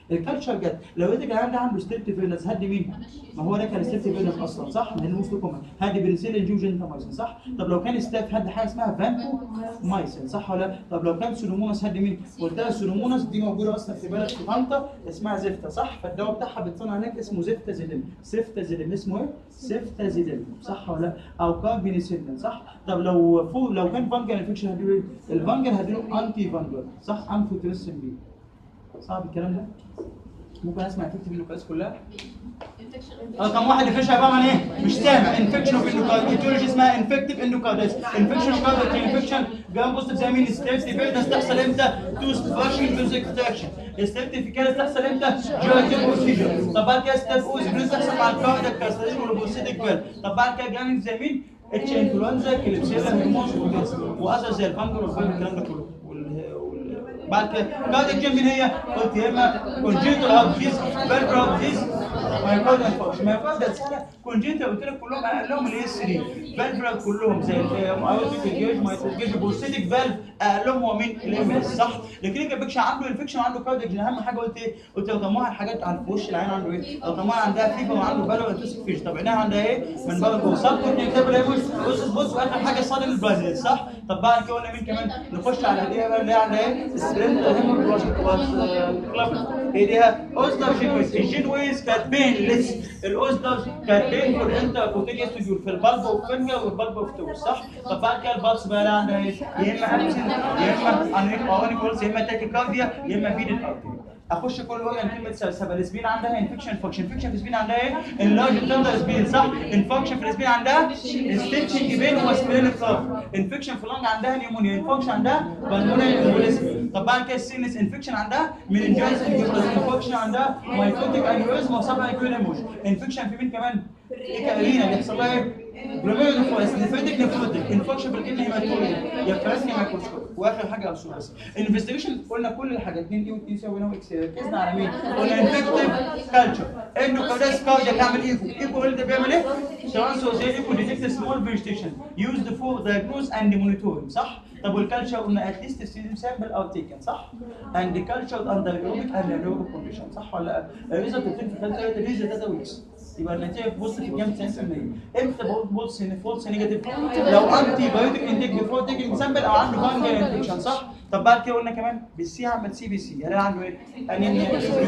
الكالتشر جت لو لقيت العيان ده عنده ستيبت فينس هدي مين؟ ما هو ده كان ستيبت فينس اصلا صح؟ ما هي الموست كومن هدي بنسلين جوجنتامايسين صح؟ طب لو كان ستاف هدي حاجه اسمها فانكو مايسين صح ولا لا؟ طب لو كان سولوموناس هدي مين؟ قلت لها السولوموناس دي موجوده اصلا في بلد في طنطا اسمها زفته صح؟ فالدواء بتاعها بيتصنع هناك اسمه زفته زيدين زفته زيدين اسمه ايه؟ زفته زيدين صح ولا لا؟ او كاربينيسيلين صح؟ طب لو فوق لو كان فانجل انفكشن هدي ايه؟ الفانجل هدي له انتي فانجل صح؟ انفوتريسين بي صعب الكلام ده؟ ممكن اسمع افكتيف النوكلاس كلها؟ رقم واحد انفكشن عباره عن ايه؟ مش سامع انفكشن اوف اندوكارديتولوجي اسمها انفكتيف اندوكارديتس انفكشن اوف كارديتي انفكشن جام بوست زي مين ستيبس ديفيرنس تحصل امتى؟ توس فاشن ميوزك تراكشن ستيبتيفيكالس تحصل امتى؟ جوينت بروسيجر طب بعد كده ستيب اوز بريس تحصل مع الكاردياك كاستريشن والبوسيتك بيل طب بعد كده جامد زي مين؟ اتش انفلونزا كليبسيلا هرمونز واذر زي الفانجل والفانجل الكلام ده كله وال- وال- بعد كده كاردياك جيم مين هي؟ قلت يا اما كونجيتال هارت ديز فالفر هارت ديز مايكارديال فانكشن مايكارديال سهله كونجيتال قلت لك كلهم اقلهم الاي 3 فالفر كلهم زي الايوتيك الجيج مايتوجيج بوستيتك فالف اقلهم هو مين؟ الام اس صح؟ لكن بيكشن عنده انفكشن عنده كاردياك اهم حاجه قلت ايه؟ قلت رقم واحد حاجات على في وش العين عنده ايه؟ رقم واحد عندها فيفر وعنده بالو انتوسك فيش طب عينها عندها ايه؟ من بره جوه صح؟ كنت نكتب لها بص بص واخر حاجه صادم البازل صح؟ طب بعد كده قلنا مين كمان؟ نخش على الايه بقى اللي هي عندها ايه؟ سبرنت كلاب ايديها اوزدر جينويز الجينويز كانت بين لسه الاوزدر كانت بين في الانتر كوتيجيس تجول في البالب اوف فينجر والبالب اوف توز صح؟ طب بعد كده البالس بقى اللي عندها ايه؟ يا اما ابسن يا اما انيك كولز يا اما تاكيكارديا يا اما فيدن ارتري اخش كل اورجان كلمه سلسبه السبين عندها انفكشن فانكشن انفكشن في السبين عندها ايه؟ اللارج تندر سبين صح؟ انفكشن في السبين عندها ستيتشنج بين وسبين كارف انفكشن في اللنج عندها نيمونيا انفكشن عندها بالمونيا امبوليزم طب بعد كده السينس انفكشن عندها مننجايز انفكشن عندها مايكوتيك انيوريزم وسبع ايكوينيموش انفكشن في مين كمان؟ ايه كارينا بيحصل لها ايه؟ جلوميرولوفويس نفرتك نفرتك انفكشن في الكدني هيماتولوجي يا فراسكي مايكروسكوب واخر حاجه ارسولوس انفستيجيشن قلنا كل الحاجات 2 دي و 2 سي ونو اكس ركزنا على مين؟ قلنا انفكتيف كالتشر انه كوداس كاردياك يعمل ايكو ايكو اللي ده بيعمل ايه؟ ترانسو زي ايكو ديتكت سمول فيجيتيشن يوزد فور دايجنوز اند مونيتورنج صح؟ طب والكالتشر قلنا اتليست سيزون سامبل او تيكن صح؟ اند كالتشر اندر ايروبيك اند ايروبيك كونديشن صح ولا لا؟ الريزلت بتكون في خلال 3 دايز 3 ويكس يبقى النتيجه بص في كام 90% امتى بقول بص ان فولس نيجاتيف لو انتي بايوتيك انتيك بيفور تيكينج سامبل او عنده فانجل انفكشن صح طب بعد كده قلنا كمان بالسي اعمل سي بي سي يعني عنده ايه؟ انيميا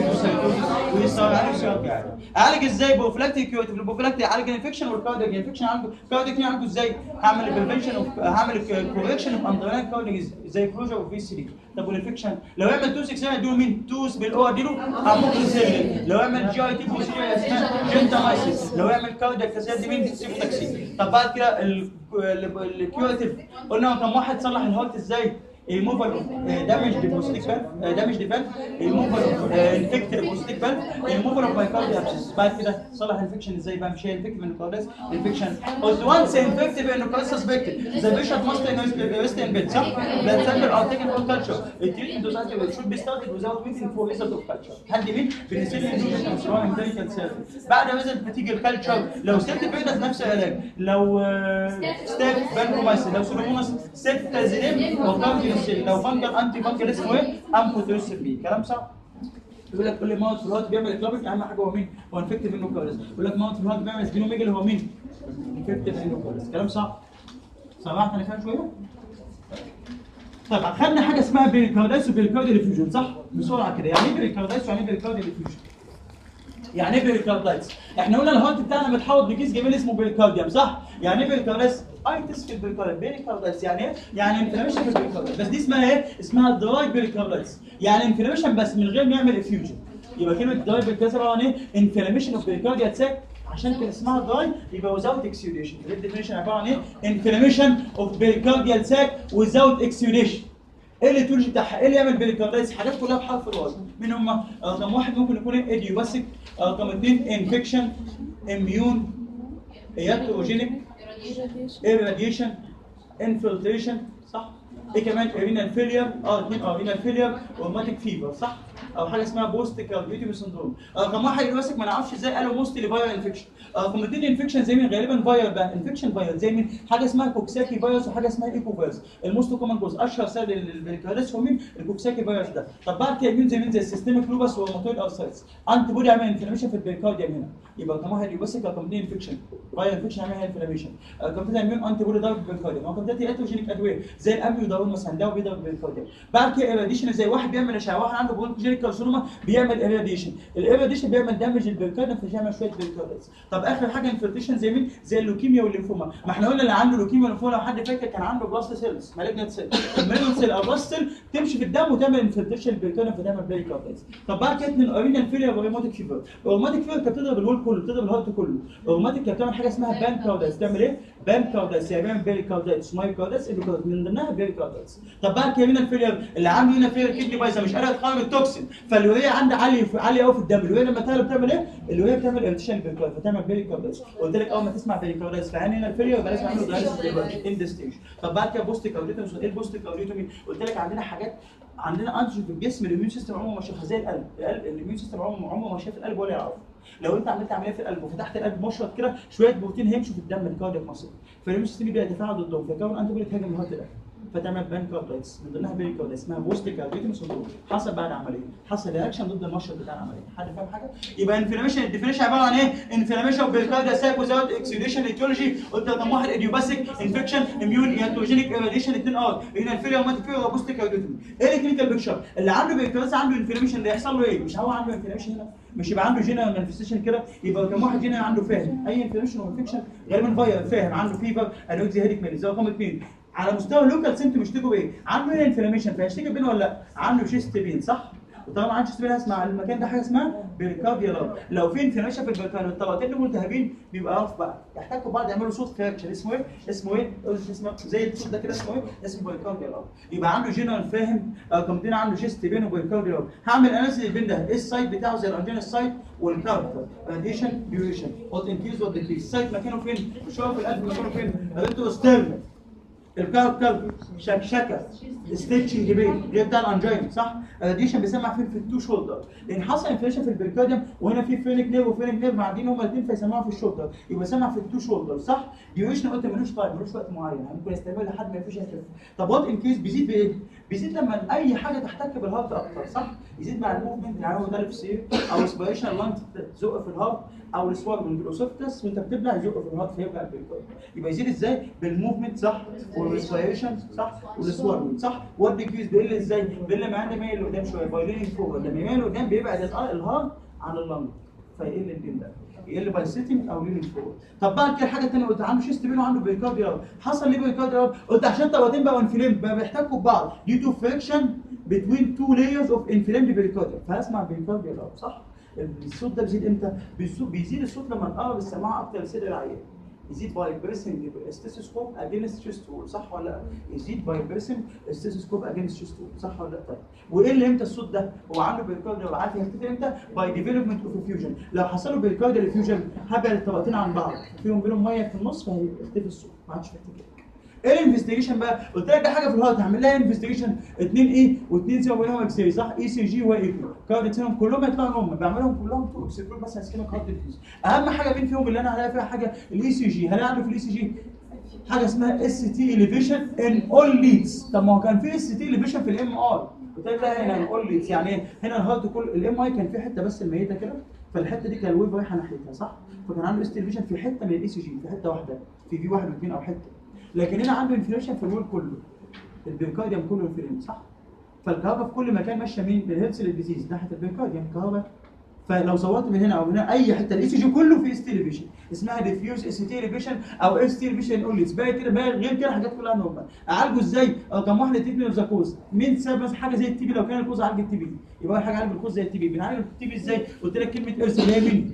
ويصير عنده سيارة يعني اعالج ازاي بروفلاكتيك كيوتيف البروفلاكتيك يعالج الانفكشن والكاردياك انفكشن عنده كاردياك عنده ازاي؟ هعمل بريفنشن اوف هعمل كوركشن اوف اندرلاين كاردياك زي كلوجر اوف في 3 طب والانفكشن لو يعمل توس اكسان اديله مين؟ توس بالاو اديله اموكسيسيلين لو يعمل جي اي تي بروسيجر اسمها جنتامايسيس لو يعمل كاردياك كاسيت دي مين؟ سيفتاكسين طب بعد كده الكيوتيف قلنا كم واحد صلح الهارت ازاي؟ removal of uh, damage the prosthetic valve uh, damage the valve removal of uh, infected prosthetic valve removal of myocardial abscess بعد كده صلح انفكشن ازاي بقى مش هي انفكتيف انوكارديس انفكشن قلت once infective انوكارديس suspected the patient must rest in bed صح؟ blood sample are taken for culture the treatment dosage should be started without waiting for result of culture حد مين؟ بنسلين انجوجن او سواء امبيريكال سيرفي بعد ريزلت بتيجي الكالتشر لو سيفت فيدس نفس العلاج لو ستيب بانكومايسين لو سولومونس سيفتازيلين وكارديو لو فانجل انتي فانجل اسمه ايه؟ امبوتيروسين بي كلام صح؟ يقول لك كل موت في الهارت بيعمل اكلابيك اهم حاجه هو مين؟ هو انفكتيف انوكارديس يقول لك موت في الهارت بيعمل سبينوميجل هو مين؟ انفكتيف انوكارديس كلام صح؟ سمعت انا كده شويه؟ طيب خدنا حاجه اسمها بيريكارديس وبيريكارديال ديفيوجن صح؟ بسرعه كده يعني ايه بيريكارديس ويعني ايه بيريكارديال ديفيوجن؟ يعني ايه بيريكاردايتس؟ احنا قلنا الهارت بتاعنا متحوط بكيس جميل اسمه بيريكارديوم صح؟ يعني ايه بيريكاردايتس؟ ايتس في البيريكارديوم بيريكاردايتس يعني ايه؟ يعني انفلاميشن في البيريكارديوم بس دي اسمها ايه؟ اسمها دراي بيريكاردايتس يعني انفلاميشن بس من غير ما يعمل افيوجن يبقى كلمه دراي بيريكارديوم عباره عن ايه؟ انفلاميشن اوف بيريكارديا اتاك عشان كده اسمها دراي يبقى without exudation الديفينيشن عباره عن ايه؟ انفلاميشن اوف بيريكارديال ساك without exudation ايه اللي تولج بتاعها؟ ايه اللي يعمل بيريكاردايتس؟ حاجات كلها بحرف الواي مين هم؟ رقم واحد ممكن يكون ايديوباسيك رقم اثنين انفكشن اميون اياتروجينيك irradiation انفلتريشن صح؟ ايه كمان ارينال فيلير اه اثنين ارينال فيلير روماتيك فيبر صح؟ او حاجه اسمها بوست كارديوتيمي سندروم رقم واحد ايديوباثيك ما نعرفش ازاي قالوا موستلي فايرال انفكشن رقم اثنين انفكشن زي مين غالبا فايرال بقى انفكشن فايرال زي مين حاجه اسمها كوكساكي فيروس وحاجه اسمها ايكو فيروس الموست كومن كوز اشهر سبب للفيروس هو مين الكوكساكي فيروس ده طب بعد كده مين زي مين زي السيستميك لوبس والروماتويد ارثرايتس انتي بودي عمل انفلاميشن في البيركارديوم هنا يبقى رقم واحد ايديوباثيك رقم اثنين انفكشن فايرال انفكشن عمل انفلاميشن رقم ثلاثه مين انتي بودي ضرب البيركارديوم رقم ثلاثه اتروجينيك ادويه زي الاميودارون مثلا ده بيضرب البيركارديوم بعد كده ايراديشن زي واحد بيعمل اشعه واحد عنده برونكوجينيك كارسينوما بيعمل ايراديشن الايراديشن بيعمل دامج للبيركارديوم فيعمل شويه بيركارديوم طب اخر حاجه انفلتريشن زي مين زي اللوكيميا والليمفوما ما احنا قلنا اللي عنده لوكيميا والليمفوما لو حد فاكر كان عنده بلاست سيلز مالجنت سيل المالجنت سيل او بلاست سيل تمشي في الدم وتعمل انفلتريشن للبيركارديوم فتعمل بيركارديوم طب بعد كده من اورينال فيلير وروماتيك فيفر الروماتيك فيفر كانت بتضرب الهول كله بتضرب الهارت كله الروماتيك كانت بتعمل حاجه اسمها بان كاردايتس تعمل ايه بان كاردايتس يعني بيعمل بيركاردايتس مايوكاردايتس من ضمنها بيركاردايتس طب بعد كده هنا الفيلير اللي عنده هنا فيلير كدني بايظه مش قادره تخرج التوكسين فاليوريا عنده عاليه عاليه قوي في الدم اليوريا لما تعلى بتعمل ايه اليوريا بتعمل ارتشال بيركاردايتس فتعمل بيركاردايتس قلت لك اول ما تسمع بيركاردايتس في عين هنا الفيلير يبقى لازم اعمل دايليسيس دلوقتي ان ستيج طب بعد كده بوست كارديتومي ايه البوست كارديتومي قلت لك عندنا حاجات عندنا انتيجين في الجسم الاميون سيستم عمره ما شافها زي القلب القلب الاميون سيستم عمره عمره ما شاف القلب ولا يعرف لو انت عملت عمليه في القلب وفتحت القلب مشرط كده شويه بروتين هيمشوا في الدم الكاردياك ماسل فالاميون سيستم يبدا يتفاعل ضدهم فيكون انتي بودي تهاجم الهارت ده فتعمل بان كاردايتس من ضمنها بين كاردايتس اسمها بوست كارديتوم سندروم حصل بعد عمليه حصل رياكشن ضد المشرط بتاع العمليه حد فاهم حاجه يبقى انفلاميشن الديفينيشن عباره عن ايه انفلاميشن بالكارديا سايك وزاوت اكسيديشن ايتيولوجي قلت رقم واحد ايديوباثيك انفكشن اميون ياتوجينيك ايراديشن 2 ار هنا الفيليا وماتيك فيليا وبوست كارديتوم ايه الكلينيكال بيكشر اللي عنده بيركاردايتس عنده انفلاميشن اللي يحصل له ايه مش هو عنده انفلاميشن هنا مش يبقى عنده جينا مانيفستيشن كده يبقى رقم واحد جينا عنده فاهم اي انفلاميشن او انفكشن غالبا فاير فاهم عنده فيفر انوكسي هيديك ميليز رقم اثنين على مستوى اللوكال سيمتوم يشتكوا بايه؟ عنده هنا انفلاميشن فهيشتكي بينه ولا لا؟ عنده شيست بين صح؟ وطالما عنده شيست بين هسمع المكان ده حاجه اسمها بيركارديال لو في انفلاميشن في البيركارديال الطبقتين دول ملتهبين بيبقى رف بقى يحتكوا بعض يعملوا صوت فراكشن اسمه ايه؟ اسمه ايه؟ قول اسمه زي الصوت ده كده اسمه ايه؟ اسمه بيركارديال يبقى عنده جنرال فاهم رقم اتنين عنده شيست بين وبيركارديال هعمل اناليسيس البين ده ايه السايت بتاعه زي الانجين السايت والكاركتر راديشن ديوريشن وات انكريز وات ديكريز السايت مكانه فين؟ مش هو في القلب مكانه فين؟ ريتو ستيرن الكاركتر شكشكه ستيتشنج بين اللي هي بتاع الانجين صح؟ راديشن بيسمع فين في التو شولدر لان حصل انفليشن في البريكارديوم وهنا في فينيك نيرف وفينيك نيرف معديين هما الاثنين فيسمعوا في الشولدر يبقى سمع في التو شولدر صح؟ ديوريشن قلت ملوش تايم ملوش وقت معين يعني ممكن يستمر لحد ما يفيش هيخف طب وات ان كيس بيزيد بايه؟ بيزيد لما اي حاجه تحتك بالهارت اكتر صح؟ يزيد مع الموفمنت يعني هو ده اللي في السير او اسبيريشن لانج تزق في الهارت او السوار من الاوسوفتس وانت بتبلع يزق في الهارت فيبقى البريكارديوم يبقى يزيد ازاي؟ بالموفمنت صح؟ والريسبيريشن صح؟ والسوار صح؟ وات ديكريز بيقل ازاي؟ بيقل لما عندي مايل لقدام شويه بايلينج فورورد لما يميل لقدام بيبعد الهارت عن اللنج فيقل الدين ده يقل باي سيتنج او لينج فورورد طب بعد كده حاجه ثانيه قلت عنده شيست بين وعنده بريكارديال حصل ليه بريكارديال قلت عشان طبقتين بقوا انفليم بقى بيحتكوا ببعض دي تو فريكشن بتوين تو لايرز اوف انفليمد بريكارديال فهسمع بريكارديال صح الصوت ده بيزيد امتى؟ بيزيد- بيزيد الصوت لما نقرب السماعه اكتر لصدر العيان يزيد باي بريسنج ستيثوسكوب اجينست شيست وول صح ولا لا؟ يزيد باي بريسنج ستيثوسكوب اجينست شيست وول صح ولا لا؟ طيب وايه اللي امتى الصوت ده؟ هو عنده بريكارديال عارف يختفي امتى؟ باي ديفلوبمنت اوف فيوجن لو حصل له بريكارديال فيوجن هبل الطبقتين عن بعض فيهم بينهم ميه في النص فهيختفي الصوت ما عادش هيختفي ايه الانفستيجيشن بقى؟ قلت لك ده حاجه في الهارت هعمل لها انفستيجيشن 2 اي و2 سي وبينهم اكس راي صح؟ اي سي جي وايكو كارديتهم كلهم يطلعوا هم بعملهم كلهم تو اكسكلود بس اسكيميك هارت ديزيز اهم حاجه بين فيهم اللي انا هلاقي فيها حاجه الاي سي جي هلاقي عنده في الاي سي جي حاجه اسمها اس تي اليفيشن ان اول ليدز طب ما هو كان في اس تي اليفيشن في الام ار قلت لك لا هنا اول ليدز يعني ايه؟ هنا الهارت كل الام اي كان في حته بس الميته كده فالحته دي كان الويف رايحه ناحيتها صح؟ فكان عنده اس تي اليفيشن في حته من الاي سي جي في حته واحده في في واحد واثنين او حته لكن هنا عنده انفليشن في الوول كله البيركارديوم كله انفليم صح؟ فالكهرباء في كل مكان ماشيه مين؟ من الهيلث للديزيز ناحيه البيركارديوم الكهرباء فلو صورت من هنا او من هنا اي حته الاي سي جي كله في اس تي ليفيشن اسمها ديفيوز اس تي ليفيشن او اس تي ليفيشن اونلي باقي كده باقي غير كده حاجات كلها نورمال اعالجه ازاي؟ رقم واحد التيبي اوف ذا كوز مين سبب مثلا حاجه زي التيبي لو كان الكوز عالج التيبي يبقى اول حاجه عالج الكوز زي التيبي بنعالج التيبي ازاي؟ قلت لك كلمه ارث اللي هي مين؟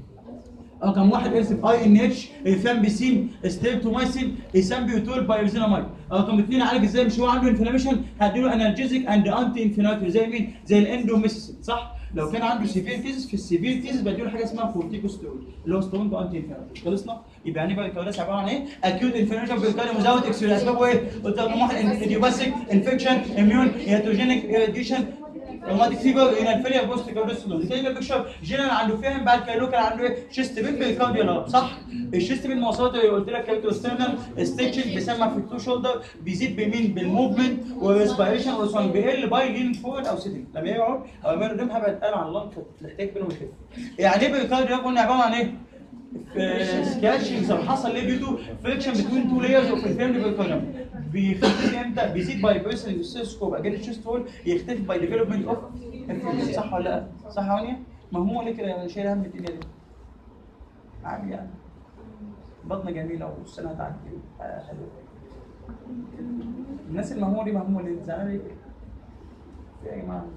رقم واحد ارسم اي ان اتش فامبيسين ستريبتومايسين اسامبيوتول بايوزينامايد رقم اثنين عالج ازاي مش هو عنده انفلاميشن هديله انالجيزيك اند انتي انفلاماتوري زي مين؟ زي الاندوميسيسين صح؟ لو كان عنده سيفير كيسز في السيفير كيسز بديله حاجه اسمها كورتيكوستيرويد اللي هو سترونج انتي انفلاماتوري خلصنا؟ يبقى يعني بقى الكوارث عباره عن ايه؟ اكيوت انفلاميشن بالكاريوم مزود اكسيول اسبابه ايه؟ قلت رقم واحد ايديوباثيك انفكشن اميون هيتوجينيك ايريديشن روماتيك فيبر هنا الفيليا بوست كارديستول كده بيكشر جنرال عنده فهم بعد كده لوكال عنده ايه شيست بين بالكارديو صح الشيست بين مواصفاته اللي قلت لك كابتو ستيرنال ستيتشنج بيسمى في التو شولدر بيزيد بمين بالموفمنت والريسبيريشن والسوان بيقل باي لين فورد او سيتنج لما يقعد او لما يقعد هبقى اتقال على اللنج تحتاج بينهم يخف يعني ايه بالكارديو قلنا عباره عن ايه؟ سكاتشنج لو حصل ليه بيتو فريكشن بتوين تو لايرز اوف الفيرم بالكولم بيختفي امتى؟ بيزيد باي بيرسونال ستيسكوب اجين الشيست وول يختفي باي ديفلوبمنت اوف صح ولا لا؟ صح يا ونيا؟ مهمومه ليه كده يعني شايل هم الدنيا دي؟ عادي يعني بطنه جميله والسنه هتعدي آه، حلوه الناس المهمومه دي مهمومه ليه؟ زعلانه ليه كده؟ في إيه يا جماعه؟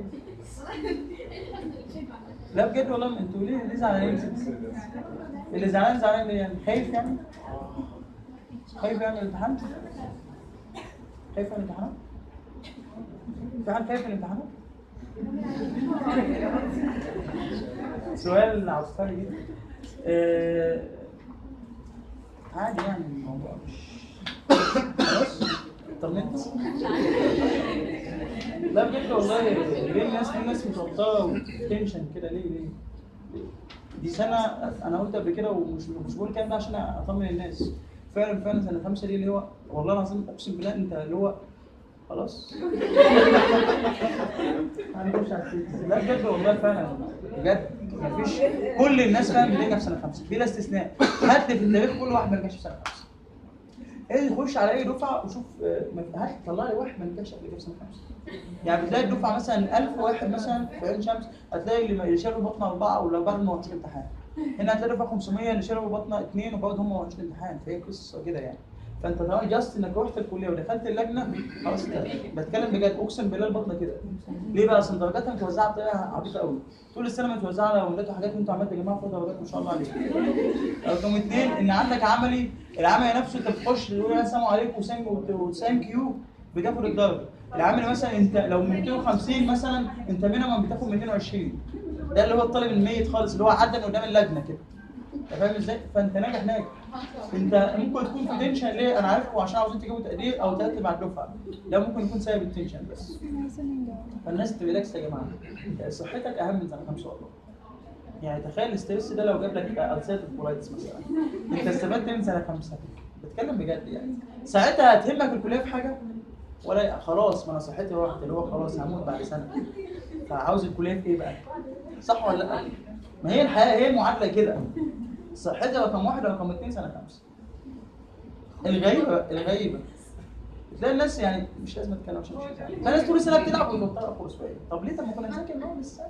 لا بجد والله انتوا ليه ليه زعلانين؟ اللي زعلان زعلان ليه يعني؟ خايف يعني؟ خايف يعني من الامتحان؟ خايف من الامتحانات؟ في حد خايف من الامتحانات؟ سؤال عبقري جدا آه، عادي يعني الموضوع مش خلاص اطمنت لا بجد والله ليه الناس ليه الناس متوتره وتنشن كده ليه ليه؟ دي سنه انا قلت قبل كده ومش مش بقول الكلام ده عشان اطمن الناس فعلا فعلا سنه خمسه دي اللي هو والله العظيم اقسم بالله انت اللي هو خلاص هنخش على السياسة. لا بجد والله فعلا بجد مفيش كل الناس فعلا بتنجح في سنه خمسه بلا استثناء هات لي في التاريخ كل واحد ما نجحش في سنه خمسه ايه يخش على اي دفعه وشوف آه، ما- هات طلع لي واحد ما نجحش قبل كده في سنه خمسه يعني بتلاقي الدفعه مثلا 1000 واحد مثلا في عين شمس هتلاقي اللي اللي شالوا بطنه اربعه ولو بعد ما وحش الامتحان هنا هتلاقي دفعه 500 اللي شالوا بطنه اثنين وبرضه هم وحش الامتحان فهي قصه كده يعني فانت طبعا جاست انك رحت الكليه ودخلت اللجنه خلاص انت بتكلم بجد اقسم بالله البطنه كده ليه بقى اصل درجاتها متوزعه بطريقه عبيطه قوي طول السنه متوزعه على ولاد وحاجات وانتوا عمال تجمعوا فيها درجات ما شاء الله عليكم رقم اثنين ان عندك عملي العملي نفسه انت بتخش تقول يا سلام عليكم وسام وسام كيو بتاخد الدرجه العملي مثلا انت لو 250 مثلا انت مينيمم بتاخد 220 ده اللي هو الطالب الميت خالص اللي هو عدى من قدام اللجنه كده انت فاهم ازاي؟ فانت ناجح ناجح انت ممكن تكون في تنشن ليه؟ انا عارفه عشان عاوزين تجيبوا تقدير او ترتب على الدفعه ده ممكن يكون سبب التنشن بس فالناس تريلاكس يا جماعه انت صحتك اهم من سنه خمسه والله يعني تخيل الاسترس ده لو جاب لك السيتيف كولايتس مثلا انت استفدت من سنه خمسه بتكلم بجد يعني ساعتها هتهمك الكليه في حاجه ولا خلاص ما انا صحتي راحت اللي هو خلاص هموت بعد سنه فعاوز الكليه في ايه بقى؟ صح ولا لا؟ ما هي الحياه هي المعادله كده صحتي رقم واحد رقم اثنين سنه خمسه الغريبه الغريبه تلاقي الناس يعني مش لازم اتكلم عشان مش تلاقي الناس طول السنه بتلعب وتبطل فرص شويه طب ليه طب ما كنا نذاكر من اول السنه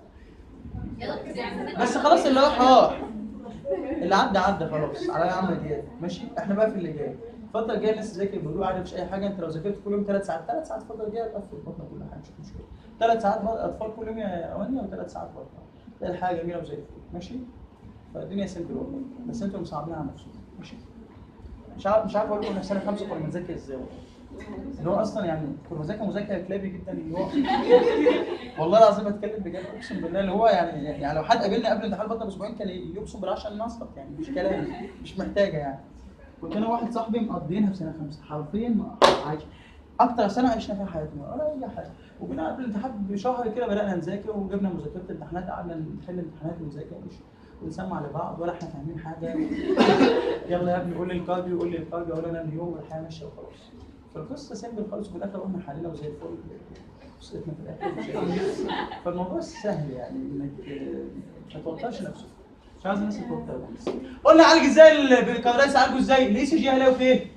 بس خلاص اللي راح راح اللي عدى عدى خلاص على عمل ديت ماشي احنا بقى في اللي جاي الفتره الجايه الناس تذاكر بهدوء عادي مفيش اي حاجه انت لو ذاكرت كل يوم ثلاث ساعات ثلاث ساعات الفتره الجايه تقفل البطنه كل حاجه مش مشكله ثلاث ساعات بقى اطفال كل يوم يا ونيا وثلاث ساعات بطنه تلاقي الحاجه جميله وزي الفل ماشي فالدنيا سيمبل والله بس انتوا مصعبين على نفسكم ماشي مش عارف مش عارف اقول لكم إحنا سنه خمسه كنا بنذاكر ازاي والله اللي هو اصلا يعني كنا بنذاكر مذاكره كلابي جدا اللي هو والله العظيم بتكلم بجد اقسم بالله اللي هو يعني يعني لو حد قابلني قبل امتحان البطنه باسبوعين كان يقسم بالله عشان نسقط يعني مش كلام مش محتاجه يعني كنت انا واحد صاحبي مقضينها في سنه خمسه حرفيا ما عايش اكتر سنه عشنا فيها حياتنا ولا اي حاجه وجينا قبل الامتحان بشهر كده بدانا نذاكر وجبنا مذاكره الامتحانات قعدنا نحل امتحانات ونذاكر ومش ونسمع لبعض ولا احنا فاهمين حاجه يلا يا ابني قول لي الكارديو قول لي الكارديو اقول انا اليوم والحياه ماشيه وخلاص فالقصه سيمبل خالص وفي الاخر قلنا حلينا وزي الفل قصتنا في الاخر مش- فالموضوع سهل يعني انك آه، ما توترش نفسك مش عايز الناس تتوتر بس قلنا عالج ازاي الكاردياس عالجه ازاي الاي سي جي هلاقيه في ايه؟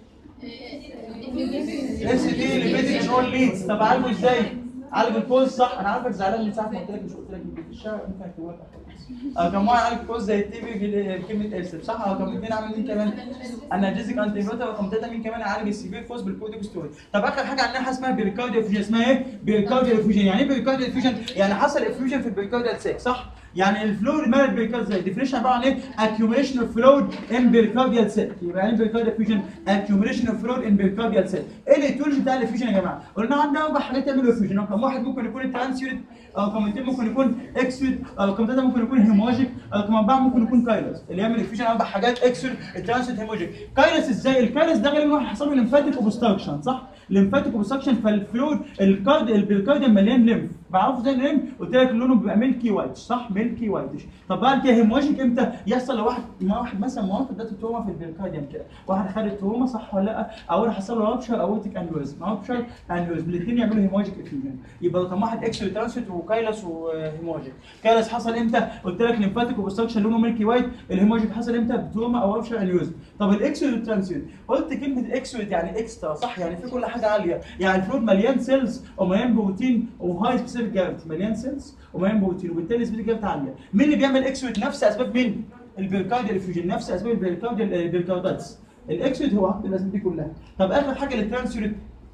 اس دي اللي مش اول ليدز طب عالجه ازاي؟ عالج الكوز صح انا عارفك زعلان من ساعه ما قلت لك مش قلت لك في الشارع ممكن اكتبه لك اه كان واحد عالج الكوز زي التي في بكلمه ارسل صح اه كان اثنين عامل مين كمان؟ انالجيزك انتي بيوتا رقم ثلاثه مين كمان عالج السيفير كوز بالكورتيكوستيرويد طب اخر حاجه عندنا حاجه اسمها بيريكارديال فيوجن اسمها ايه؟ بيريكارديال فيوجن يعني ايه بيريكارديال فيوجن؟ يعني حصل افيوجن في البيريكارديال سيك صح؟ يعني الفلويد مال البيريكارديال سيك ديفينيشن عباره عن ايه؟ accumulation of fluid in pericardial cell يبقى يعني بيريكارديال فيوجن accumulation of fluid in pericardial cell ايه الايتيولوجي بتاع الفيوجن يا جماعه؟ قلنا عندنا اربع حاجات يعملوا فيوجن رقم واحد ممكن يكون الترانسيوريت رقم اثنين ممكن يكون اكسود رقم ثلاثه ممكن يكون هيموجيك رقم اربعه ممكن يكون كايلس اللي يعمل الفيوجن اربع حاجات اكسود الترانسيوريت هيموجيك كايلس ازاي؟ الكايلس ده غالبا واحد حصل له ليمفاتيك اوبستراكشن صح؟ ليمفاتيك اوبستراكشن فالفلويد الكارد البيريكارديال مليان ليمف بعرفه زي منين قلت لك لونه بيبقى ميلكي وايت صح ميلكي وايتش طب بعد كده هيموجيك امتى يحصل لو واحد ما واحد مثلا مواقف ده تهمه في البركارديوم كده واحد خد التهمه صح ولا لا او حصل له رابشر او اوتيك انيوريزم رابشر انيوريزم الاثنين يعملوا هيموجيك افيوجن يبقى رقم واحد اكسو ترانسيت وكايلس وهيموجيك كايلس حصل امتى قلت لك ليمفاتيك وبستراكشن لونه ميلكي وايت الهيموجيك حصل امتى بتروما او رابشر انيوريزم طب الاكسو ترانسيت قلت كلمه الاكسو يعني اكسترا صح يعني في كل حاجه عاليه يعني الفلويد مليان سيلز ومليان بروتين وهاي سبيسيفيك جرافيتي مليان سيلز ومليان بروتين وبالتالي سبيسيفيك جرافيتي عاليه مين اللي بيعمل اكسويت نفس اسباب مين البيركارديال افيوجن نفس اسباب البيركارديال البيركاردايتس الاكسويت هو عقد الاسباب دي كلها طب اخر حاجه الترانسيت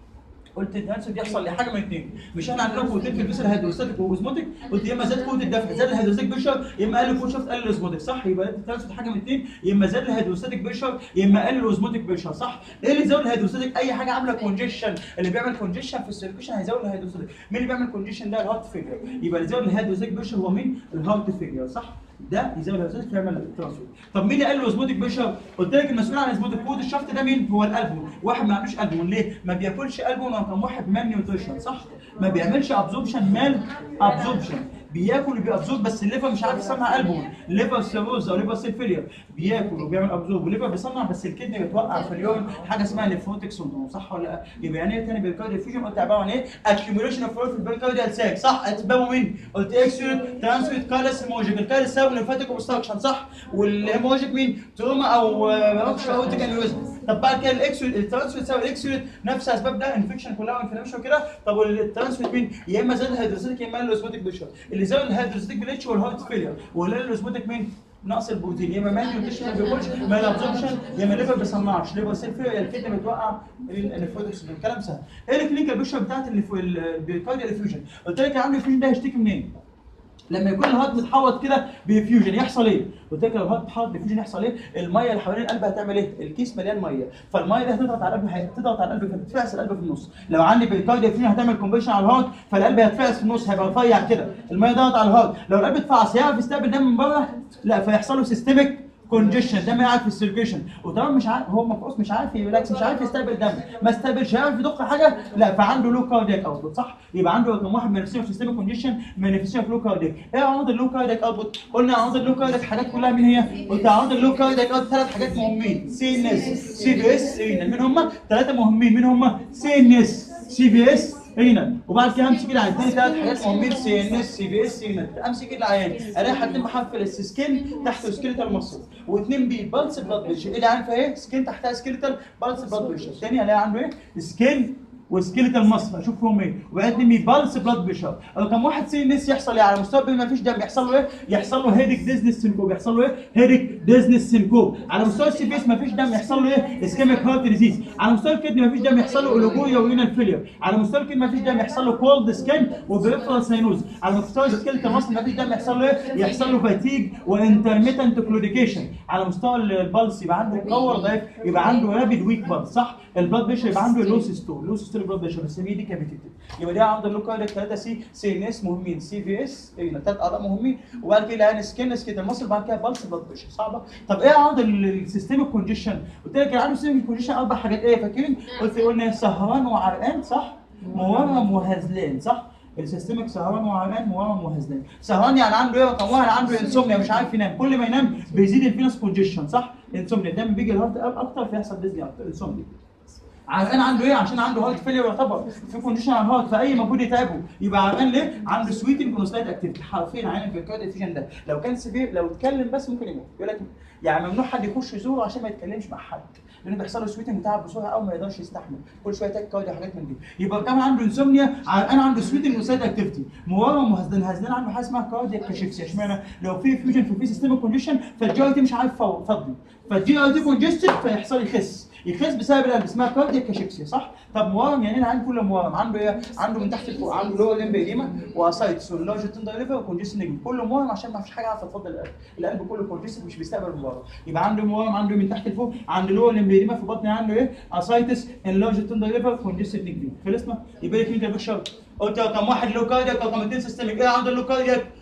قلت الترانسيت يحصل لحاجه من اثنين مش احنا عندنا قوتين في الجسم الهيدروستاتيك واوزموتيك قلت يا اما زاد قوه الدفع زاد الهيدروستاتيك بريشر يا اما قل قوه شفت قل الاوزموتيك صح يبقى الترانسيت حاجه من اثنين يا اما زاد الهيدروستاتيك بريشر يا اما قل الاوزموتيك بريشر صح ايه اللي يزود الهيدروستاتيك اي حاجه عامله كونجيشن اللي بيعمل كونجيشن في السيركيشن هيزود الهيدروستاتيك مين اللي بيعمل كونجيشن ده الهارت فيجر يبقى اللي يزود الهيدروستاتيك بريشر هو مين الهارت فيجر صح ده يزود الهيدروستاتيك يعمل الترانسفير طب مين اللي قال الاوزموتيك بريشر قلت لك المسؤول عن الاوزموتيك قوه الشفط ده مين هو الالبوم واحد ما عندوش البوم ليه ما بياكلش البوم رقم واحد مال نيوتريشن صح ما بيعملش ابزوربشن مال ابزوربشن بياكل وبيابزورب بس الليفر مش عارف يصنع البوم ليفر سيروز او ليفر سيل فيلير بياكل وبيعمل ابزورب والليفر بيصنع بس الكدني بتوقع في اليوم حاجه اسمها نيفروتيك سندروم صح ولا لا يبقى يعني ايه تاني بيركارديال فيوجن قلت عباره عن ايه اكيوميليشن اوف فلويد في البيركارديال ساك صح اسبابه مين قلت اكسيوت ترانسفيت كالس هيموجيك الكالس سبب ليمفاتيك اوبستراكشن صح والهيموجيك مين تروما او رابشر او انيوريزم طب بعد كده الاكسيوت الترانسفيت سبب الاكسيوت نفس اسباب ده انفكشن كلها وانفلاميشن وكده طب والترانسفيت مين يا اما زاد الهيدروسيتيك يا اما الاوزموتيك بريشر اللي زاد الهيدروسيتيك بالاتش والهارت فيلير ولا الاوزموتيك مين نقص البروتين يا اما مان نيوتريشن ما بياكلش ما ابزوربشن يا اما الليفر ما بيصنعش ليفر سيل فيلير يا الكدني بتوقع النفروتكس الكلام سهل ايه الكلينيكال بيشر بتاعت البيركارديال افيوجن قلت لك عنده الفيوجن ده هيشتكي منين لما يكون الهارت متحوط كده بفيوجن يحصل ايه؟ قلت لك لو الهارت متحوط بفيوجن يحصل ايه؟ الميه اللي حوالين القلب هتعمل ايه؟ الكيس مليان ميه فالميه دي هتضغط على القلب هتضغط على القلب فتتفعس القلب في النص لو عندي بريكارديا فيوجن هتعمل كومبريشن على الهارت فالقلب هيتفعس في النص هيبقى رفيع كده الميه ضغط على الهارت لو القلب اتفعس هيعرف يستقبل دم من بره؟ لا فيحصل له سيستميك كونجيشن ده ما قاعد في السيركيشن وطبعا مش عارف هو مفقوس مش عارف يريلاكس مش عارف يستقبل دم ما استقبلش هيعرف يضخ حاجه لا فعنده لو كاردياك اوتبوت صح يبقى عنده رقم واحد مانيفستيشن في سيستم كونجيشن مانيفستيشن في لو كاردياك ايه اعراض اللو كاردياك اوتبوت قلنا اعراض اللو كاردياك حاجات كلها مين هي قلت اعراض اللو كاردياك اوتبوت ثلاث حاجات مهمين سي ان اس سي بي اس مين هم ثلاثه مهمين مين هم سي ان اس سي بي اس هنا وبعد كده امسك كده على الثاني ثلاث حاجات مهمين سي ان اس سي بي اس هنا امسك كده العيان الاقي حد محفل السكين تحت سكيلتال مصر واثنين بي بالس بلاد بريشر ايه اللي عارف ايه سكين تحتها سكيلتال بالس بلاد بريشر الثاني الاقي عنده ايه سكين وسكيلتال مصر اشوف فيهم ايه وبعدين مي بالس بلاد بريشر رقم واحد سي ان اس يحصل ايه على مستوى ما فيش دم يحصل له ايه يحصل له هيدك ديزنس سينكوب يحصل له ايه هيدك ديزنس سينكوب على مستوى السي بي اس ما فيش دم يحصل له ايه اسكيميك هارت ديزيز على مستوى الكدني ما فيش دم يحصل له اولوجوريا وينال فيلير على مستوى الكدني ما فيش دم يحصل له كولد سكين وبريفرال ساينوز على مستوى السكيلتال مصر ما فيش دم يحصل له ايه يحصل له فاتيج وانترميتنت كلوديكيشن على مستوى البلس يبقى عنده باور ضعيف يبقى عنده رابيد ويك بلس صح البلاد بريشر يبقى عنده لو سيستول لو سيستول بلاد بريشر بنسميه دي كابيتيتد يبقى ده عنده اللوكال 3 سي سي ان اس مهمين سي في اس ثلاث اعضاء مهمين وبعد كده يعني سكين سكيت المصل بعد كده بلس بلاد بريشر صعبه طب ايه عرض السيستميك كونجيشن قلت لك عنده سيستميك كونجيشن اربع حاجات ايه فاكرين قلت قلنا سهران وعرقان صح مورم وهزلان صح السيستمك سهران وعرقان مورم وهزلان سهران يعني عنده ايه رقم واحد عنده انسومنيا مش عارف ينام كل ما ينام بيزيد الفينس كونجيشن صح انسومنيا الدم بيجي الهارت اكتر فيحصل ديزني اكتر انسومنيا عرقان عنده ايه عشان عنده هارت فيلير يعتبر في كونديشن على الهارت فاي مجهود يتعبه يبقى عرقان ليه عنده سويتنج ونوسلايت اكتيفيتي حرفيا عين الفيركاد افيجن ده لو كان سيفير لو اتكلم بس ممكن يموت يقول لك يعني ممنوع حد يخش يزوره عشان ما يتكلمش مع حد لانه بيحصل له سويتنج وتعب بسرعه او ما يقدرش يستحمل كل شويه تاك كارديو حاجات من دي يبقى كمان عنده انسومنيا عرقان عنده سويتنج ونوسلايت اكتيفيتي مورم وهزلان هزلان عنده حاجه اسمها كاردياك كاشيكسيا اشمعنى لو في فيوجن في في سيستم كونديشن فالجي اي تي مش عارف فضي فالجي اي تي كونجستد فيحصل يخس يخس بسبب القلب اسمها كاردياك كاشيكسيا صح؟ طب مورم يعني انا عندي كل مورم عنده ايه؟ عنده من تحت لفوق عنده لور لمب ايديما واسايتس واللارج تندر ليفر وكونجستد نجم كل مورم عشان ما فيش حاجه عارفه تفضل القلب القلب كله كونجستد مش بيستقبل المورم يبقى عنده مورم عنده من تحت لفوق عنده لور لمب ايديما في بطني عنده ايه؟ اسايتس اللارج تندر ليفر كونجستد نجم خلصنا؟ يبقى لي كلينيكال بيكشر قلت رقم واحد لو كاردياك رقم اثنين سيستميك ايه عنده اللو كاردياك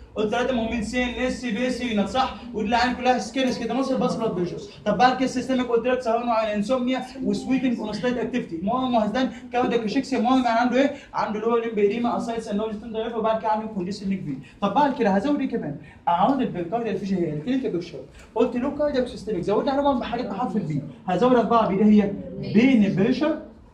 قلت ثلاثه مهمين سين اس بي سي صح والعين كلها سكينس كده نص الباص بلاد بريشر طب بعد كده السيستمك قلت لك سواء على انسومنيا وسويتنج اونستايت اكتيفيتي مهم مهزدان كاودا كشكسيا مهم يعني عنده ايه؟ عنده اللي هو ليمبيريما اسايتس انوجي تندريف وبعد كده عنده كونديشن نيك بي طب بعد كده هزود ايه كمان؟ اعراض البركارديا الفيشن هي الكلينيكال بيكشر قلت له كاردياك سيستمك زودنا عليهم بحاجات بحرف البي هزود اربعه بي ايه هي؟ بين بريشر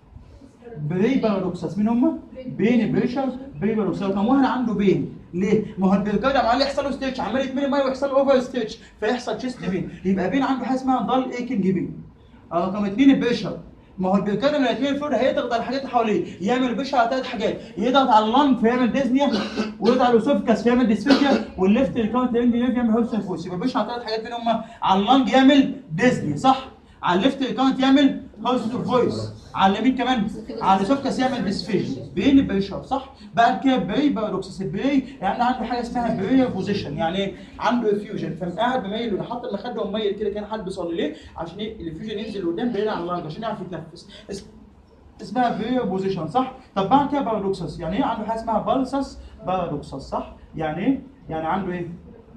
بري باروكسس مين هم؟ بين بريشر بري باروكسس كم واحد عنده بين ليه؟ ما هو البركارديا عمال يحصل له ستيتش عمال يتملي ميه ويحصل له اوفر ستيتش فيحصل تشيست بين يبقى بين عنده حاجه اسمها ضل ايكنج بين اه رقم اثنين البريشر ما هو البركارديا من الاثنين الفور هيضغط على الحاجات اللي حواليه يعمل بريشر على ثلاث حاجات يضغط على اللنج فيعمل ديزنيا ويضغط على الاسوفكس فيعمل ديسفيجيا والليفت الكاونت يعمل هورسن فوس يبقى بريشر على ثلاث حاجات منهم على اللنج يعمل ديزنيا صح؟ على الليفت الكاونت يعمل هورسن فويس على اليمين كمان على الاسوفكس يعمل ديسفيجيا بين بريشر صح؟ بعد كده بري باروكسس البري يعني عنده حاجه اسمها بري بوزيشن يعني ايه؟ عنده افيوجن فقاعد بميل وحاطط المخده ومميل كده كان حد بيصلي ليه؟ عشان ايه الافيوجن ينزل لقدام بعيد عن اللنج عشان يعرف يتنفس اس- اسمها بري بوزيشن صح؟ طب بعد كده باروكسس يعني ايه عنده حاجه اسمها بالسس باروكسس صح؟ يعني ايه؟ يعني عنده ايه؟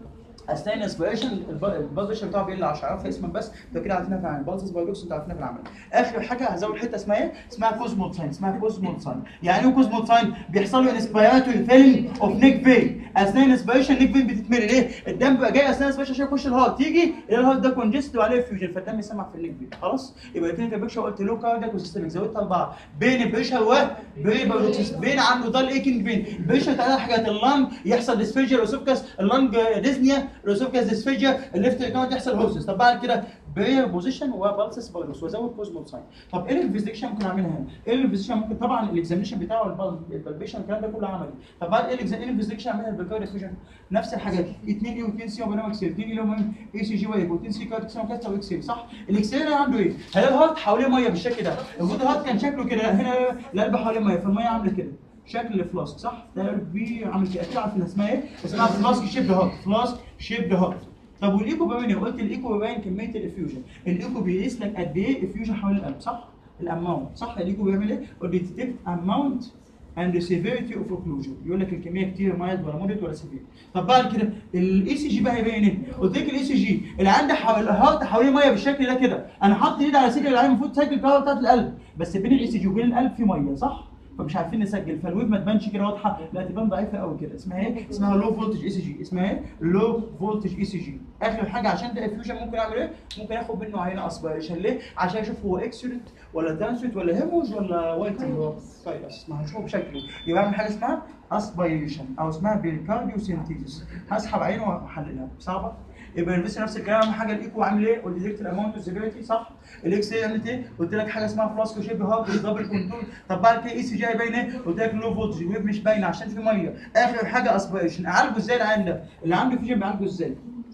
اثناء الانسبيريشن البلس بتاعه بيقل 10 عارفها اسما بس ده كده عارفينها في العمل بالسس بايلوكس انت عارفينها في العمل اخر حاجه هزود حته اسمها ايه؟ اسمها كوزمول ساين اسمها كوزمول ساين يعني ايه كوزمول ساين؟ بيحصل له انسبيراتوري فيلينج اوف نيك فين اثناء الانسبيريشن نيك فين بتتملي ليه؟ الدم بيبقى جاي اثناء الانسبيريشن عشان يخش الهارت يجي الهارت ده كونجست وعليه فيوجن فالدم يسمع في النيك فين خلاص؟ يبقى كده بيكشر قلت له كاردياك وسيستمك زودت اربعه بين البريشر وبين بايلوكس بين عنده ضل ايكنج بين البريشر ثلاث حاجات اللنج يحصل ديسفيجيا الاوسوفكس اللنج ديزنيا الاوسوفكس ديسفيجيا الليفت كاونت يحصل هوسس طب بعد كده برير بوزيشن وبالسس بايروس وازود كوزمول ساين طب ايه الانفستيجيشن ممكن اعملها هنا؟ ايه الانفستيجيشن ممكن طبعا الاكزامينشن بتاعه البالبيشن الكلام ده كله عملي طب بعد ايه الإكزا- ايه الانفستيجيشن اعملها البركارد فيجن نفس الحاجات 2 يو 2 سي وبرنامج سي 2 يو مهم اي سي جي واي و2 سي كارت سي كارت واكس راي صح؟ الاكس راي عنده ايه؟ هلاقي الهارت حواليه ميه بالشكل ده المفروض الهارت كان شكله كده هنا القلب حواليه ميه فالميه عامله كده شكل الفلاسك صح؟ ده قلب بي عامل كده اكيد عارفين اسمها ايه؟ اسمها فلاسك شيب هارت فلاسك شيب هارت طب والايكو بيبين ايه؟ قلت الايكو بيبين كميه الافيوجن الايكو بيقيس لك قد ايه افيوجن حوالين القلب صح؟ الاماونت صح الايكو بيعمل ايه؟ ديتكت اماونت and the severity of occlusion يقول لك الكميه كتير مايلد ولا مودريت ولا سيفير طب بعد كده الاي سي جي بقى هيبين ايه؟ قلت لك الاي سي جي اللي عنده حوالي الهارت حواليه ميه بالشكل ده كده انا حاطط ايدي على سجل العين المفروض تسجل الكهرباء بتاعت القلب بس بين الاي سي جي وبين القلب في ميه صح؟ فمش عارفين نسجل فالويف ما تبانش كده واضحه لا تبان ضعيفه قوي كده اسمها ايه؟ اسمها لو فولتج اي سي جي اسمها ايه؟ لو فولتج اي سي جي اخر حاجه عشان ده افيوجن ممكن اعمل ايه؟ ممكن اخد منه عينه اسبيريشن ليه؟ عشان اشوف هو اكسيدنت ولا ترانسيت ولا هيموج ولا وايت فايروس ما هشوف شكله يبقى اعمل حاجه اسمها اسبيريشن او اسمها بيركارديو سينتيزيس هسحب عينه واحللها صعبه يبقى الفيس نفس الكلام اهم حاجه الايكو عامل ايه وديتكت الاماونت والسيفيريتي صح الاكس راي عملت ايه قلت لك حاجه اسمها فلاسك شيب هارت دبل كنترول طب بعد كده اي سي جي باين ايه قلت لك لو فولتج ويف مش باينه عشان في ميه اخر حاجه اسبيريشن اعالجه ازاي العين ده اللي عنده فيجن بعالجه ازاي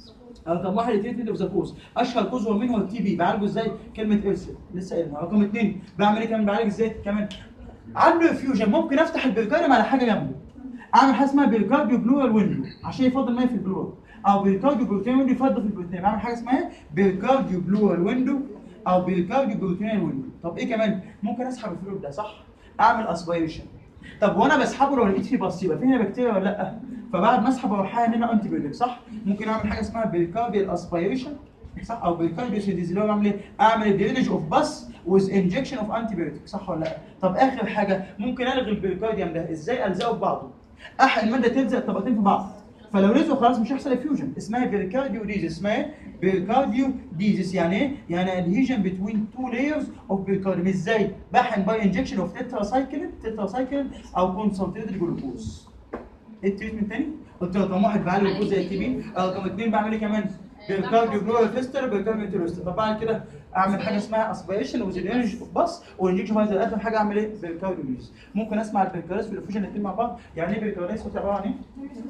رقم واحد التريتمنت اوف ذا كوز اشهر كوز هو مين هو التي بي بعالجه ازاي كلمه ارسل لسه قايلها رقم اثنين بعمل ايه كمان بعالج ازاي كمان عنده فيوجن ممكن افتح البركاريوم على حاجه جنبه اعمل حاجه اسمها بيركارديو بلورال ويندو عشان يفضل ميه في البلورال او بيركارديو بروتين ويندو يفضل في البروتين بعمل حاجه اسمها ايه بيركارديو بلورال ويندو او بيركارديو بروتين ويندو طب ايه كمان ممكن اسحب الفلويد ده صح اعمل اسبيريشن طب وانا بسحبه لو لقيت فيه بص يبقى فيه هنا بكتيريا ولا لا فبعد ما اسحب اروح حاجه هنا انتي بيوتيك صح ممكن اعمل حاجه اسمها بيركارديال اسبيريشن صح او بيركارديو سيديز اللي هو بعمل ايه اعمل درينج اوف بس ويز انجكشن اوف انتي بيوتيك صح ولا لا طب اخر حاجه ممكن الغي البيركارديوم ده ازاي الزقه ببعضه احد الماده تلزق طبقتين في بعض فلو لزقوا خلاص مش هيحصل افيوجن اسمها بيركارديو ديزيس اسمها ايه؟ بيركارديو ديزيس يعني ايه؟ يعني ادهيجن بتوين تو لايرز اوف بيركارديوم ازاي؟ بحن باي انجكشن اوف تتراسايكلين تتراسايكلين او كونسنتريتد جلوكوز ايه التريتمنت تاني؟ قلت رقم واحد بعالج الجلوكوز زي التي بي رقم اثنين بعمل ايه كمان؟ بيركارديو جلوكوز فيستر بيركارديو تيروستر طب بعد كده اعمل حاجه اسمها اسبيريشن وزيدنج بس والانجكشن بايزر اخر حاجه اعمل ايه؟ بيركارديو ديزيس ممكن اسمع البيركارديس والافيوجن الاثنين مع بعض يعني ايه بيركارديس عباره عن ايه؟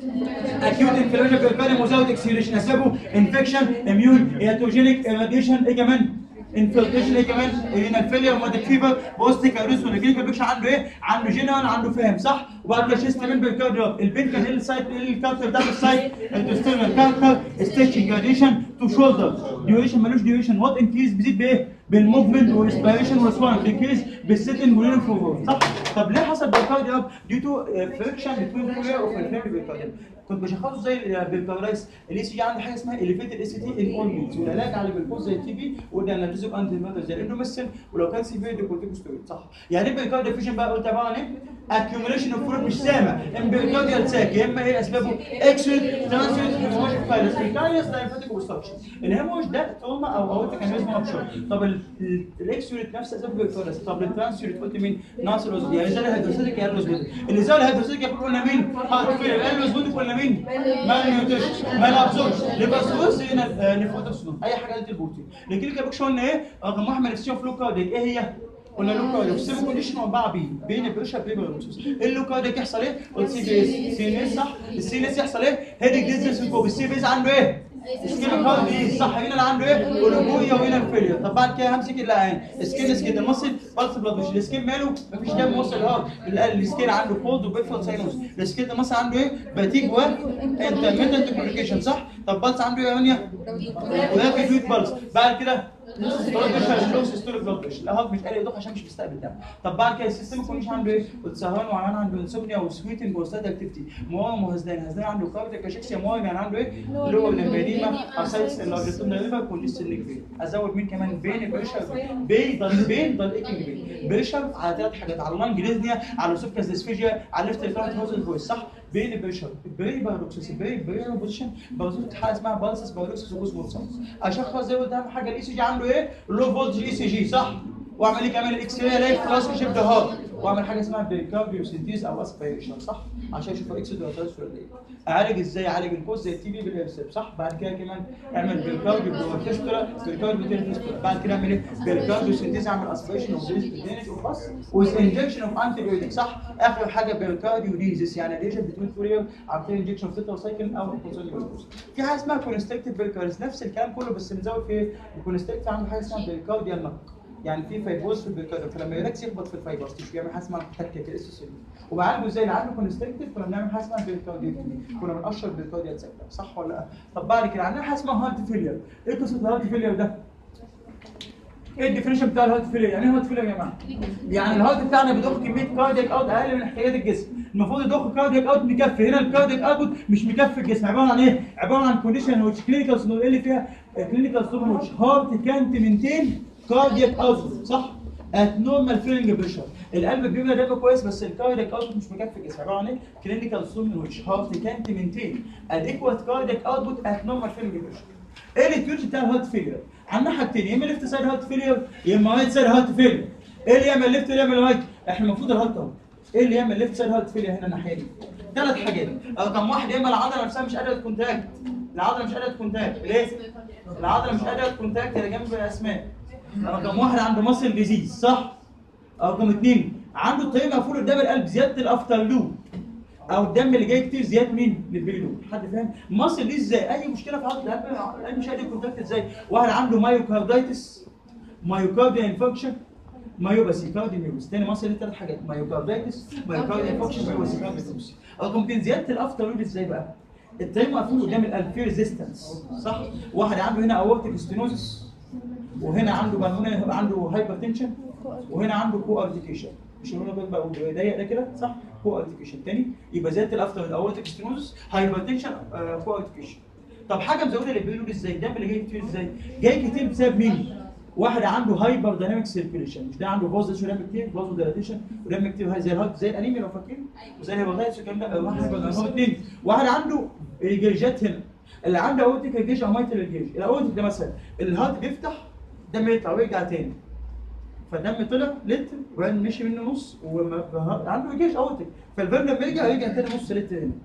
اكيوت انفلاميشن بيركارديوم وزاوت اكسيليشن اسبابه انفكشن اميون هياتوجينيك اراديشن ايه كمان؟ انفلتريشن ايه كمان؟ رينال فيلير موديك فيفر بوست كاريس والكلينيكال بيكشن عنده ايه؟ عنده جنرال عنده فاهم صح؟ وبعد كده شيست من بالكارديو البين كان ايه السايت ايه الكارتر بتاع السايت؟ الدستيرنال كارتر ستيتشنج اديشن تو شولدر ديوريشن مالوش ديوريشن وات انكريز بيزيد بايه؟ بالموفمنت والريسبيريشن والسوان بينكريز بالسيتنج واليورين فلو صح؟ طب ليه حصل بالكارديو ديو تو فريكشن بتوين فلوير اوف الفيلم بالكارديو كنت بشخصه زي البيركارايس الاي سي جي عنده حاجه اسمها اليفيتد اس تي ان اونليز والعلاج على الجلوكوز زي التي بي وقلنا انالجيزك انتي ماتر زي الاندوميسين ولو كان سيفير ديكورتيكوستيرويد صح يعني ايه بيركارديا فيجن بقى قلت عباره عن ايه؟ accumulation اوف فلويد مش سامع امبيركارديال ساك يا اما ايه اسبابه اكسيد ترانسيت هيموجيك فايلس الكاريوس لايمفاتيك اوبستراكشن الهيموج ده توما او اورتيك انيزم اوبشن طب ال- ال- الاكسيوريت نفس اسباب الكاريوس طب الترانسيوريت قلت مين؟ ناصر وزبيد يعني زي الهيدروسيتيك يا الوزبيد اللي زي الهيدروسيتيك يقول قلنا مين؟ هارت فيلر الوزبيد قلنا مين؟ مال نيوتريشن مال ابزوربشن ليباسوس هنا نيفوتوكسون اي حاجه قلت البروتين لكن كده بقى قلنا ايه؟ رقم واحد من السيوم فلو كارديك ايه هي؟ قلنا لوكارديك سيمو كونديشن واربعه بي بين البريشر بريبرونسوس اللوكارديك يحصل ايه؟ قلت سي بي اس سي ان اس صح؟ السي ان اس يحصل ايه؟ هيدك ديزنس فوق السي بي اس عنده ايه؟ سكين كارد دي صح هنا اللي عنده ايه؟ اولوجويا وهنا الفيلير طب بعد كده همسك اللعان سكين سكين المصل بالس بلاد مش السكين ماله مفيش دم وصل اه السكين عنده كولد وبيفضل ساينوس السكين ده مثلا عنده ايه؟ باتيج و انترميتنت كوميونيكيشن صح؟ طب بالس عنده ايه يا مانيا؟ وده في دويت بالس بعد كده ستورج بريشر لوس ستورج بلاد بريشر الهارت مش قادر يضخ عشان مش بيستقبل دم طب بعد كده السيستم كونيش عنده ايه؟ وتسهران وعمان عنده انسومنيا وسويتنج وستاد اكتيفيتي موام وهزدان هزدان عنده كاردياك اشيكسيا موام يعني عنده ايه؟ لور لمبانيما اسايتس اللارجتوم ليفر كوليسترول فين ازود مين كمان بين بريشر بين ضل بين ضل ايكنج بين بريشر على ثلاث حاجات على اللانج ديزنيا على سوفكاس ديسفيجيا على ليفت ريكارنت هوزن فويس صح؟ بين البريشر بري بارادوكسس بري بري بوزيشن بوزيشن حاجه اسمها بالسس بارادوكسس وكوزمول ساوندز اشخص زي ما قلت اهم حاجه الاي سي جي عنده ايه؟ لو فولتج اي سي جي صح؟ واعمل ايه كمان الاكس راي الاقي فلاس شيب ده هارت واعمل حاجه اسمها بيركارديو سنتيز او اسبيريشن صح؟ عشان اشوف اكسيد ولا ترانسفير ولا ايه؟ اعالج ازاي؟ اعالج الكوز زي التي بي بالارسب صح؟ بعد كده كمان اعمل بيركارديو بروفيستولا بيركارديو تيرفيستولا بعد كده اعمل ايه؟ بيركارديو سنتيز اعمل اسبيريشن اوف ديز بالدينج اوف بس ويز انجكشن اوف انتي بايوتيك صح؟ اخر حاجه بيركارديو ديزيس يعني ليجن بتوين فورير عن طريق انجكشن اوف تيتراسايكل او كونسوليوس في حاجه اسمها كونستريكتيف بيركارديس نفس الكلام كله بس بنزود في الكونستريكتيف عنده حاجه اسمها بيركارديال نق يعني في فايبروز في البيركارديوم فلما يركز يخبط في الفايبروز تشوف يعمل حاجه اسمها تكه كده اس وبعالجه ازاي؟ نعالجه كونستريكتيف كنا بنعمل حاجه اسمها بيركارديوتومي كنا بنقشر البيركارديال سيكتر صح ولا لا؟ طب بعد كده عندنا حاجه اسمها هارت فيلير ايه قصه الهارت فيلير ده؟ ايه الديفينيشن بتاع الهارت فيلير؟ يعني ايه هارت فيلير يا جماعه؟ يعني الهارت بتاعنا بيضخ كميه كاردياك اوت اقل من احتياجات الجسم المفروض يضخ كاردياك اوت مكفي هنا الكاردياك اوت مش مكفي الجسم عباره عن ايه؟ عباره عن كونديشن ويتش كلينيكال سنور اللي فيها كلينيكال سنور ويتش هارت كانت مينتين كاردياك اوت صح؟ ات نورمال فيلنج بريشر القلب بيبقى دايما كويس بس الكاردياك اوت مش مكفي الجسم عباره عن ايه؟ كلينيكال سنور ويتش هارت كانت مينتين اديكوات كاردياك اوتبوت ات نورمال فيلنج بريشر ايه التيوج بتاع الهارت فيلير؟ عندنا حاجتين يا اما ليفت سايد هارت فيلير يا اما رايت سايد هارت فيلير ايه اللي يعمل ليفت اللي يعمل رايت؟ احنا المفروض الهارت اهو ايه اللي يعمل ليفت سايد هارت فيلير هنا الناحيه دي؟ ثلاث حاجات رقم واحد يا اما العضله نفسها مش قادره تكونتاكت العضله مش قادره تكونتاكت ليه؟ العضله مش قادره تكونتاكت هي جنب الاسماء رقم واحد عنده ماسل ديزيز صح؟ رقم اثنين عنده الطريق مقفول قدام القلب زياده الافتر لوب او الدم اللي جاي كتير زياده مين؟ للبيلو حد فاهم؟ مصر دي ازاي؟ اي مشكله في عضله القلب القلب مش قادر يكونتاكت ازاي؟ واحد عنده مايوكاردايتس مايوكارديال انفكشن مايوباسي كارديوميوبس تاني مصر دي ثلاث حاجات مايوكاردايتس مايوكارديال انفكشن مايوباسي كارديوميوبس رقم اثنين زياده الافتر لود ازاي بقى؟ الطريق مقفول قدام القلب في ريزيستنس صح؟ واحد عنده هنا اورتيك ستينوزس وهنا عنده بالمونري عنده هايبر تنشن وهنا عنده كو ارتيكيشن مش هنا بقى ضيق ده كده صح كو ارتيكيشن تاني يبقى زياده الافتر الاورتيك ستينوزس هايبر تنشن كو ارتيكيشن طب حاجه مزوده للبيلود ازاي الدم اللي جاي كتير ازاي جاي كتير بسبب مين واحد عنده هايبر دايناميك سيركيليشن مش ده عنده فوز دم كتير فوز دايلاتيشن ودم كتير هاي زي الهارت زي الانيميا لو فاكرين وزي الهيباتايتس والكلام ده واحد هو اثنين واحد عنده جيجات هنا اللي عنده اورتيك جيج او مايتال جيج الاورتيك ده مثلا الهارت بيفتح دم يطلع ويرجع تاني فالدم طلع لتر وبعدين مشي منه نص وعنده جيش اورتيك فالفالف لما يرجع يرجع تاني نص لتر هنا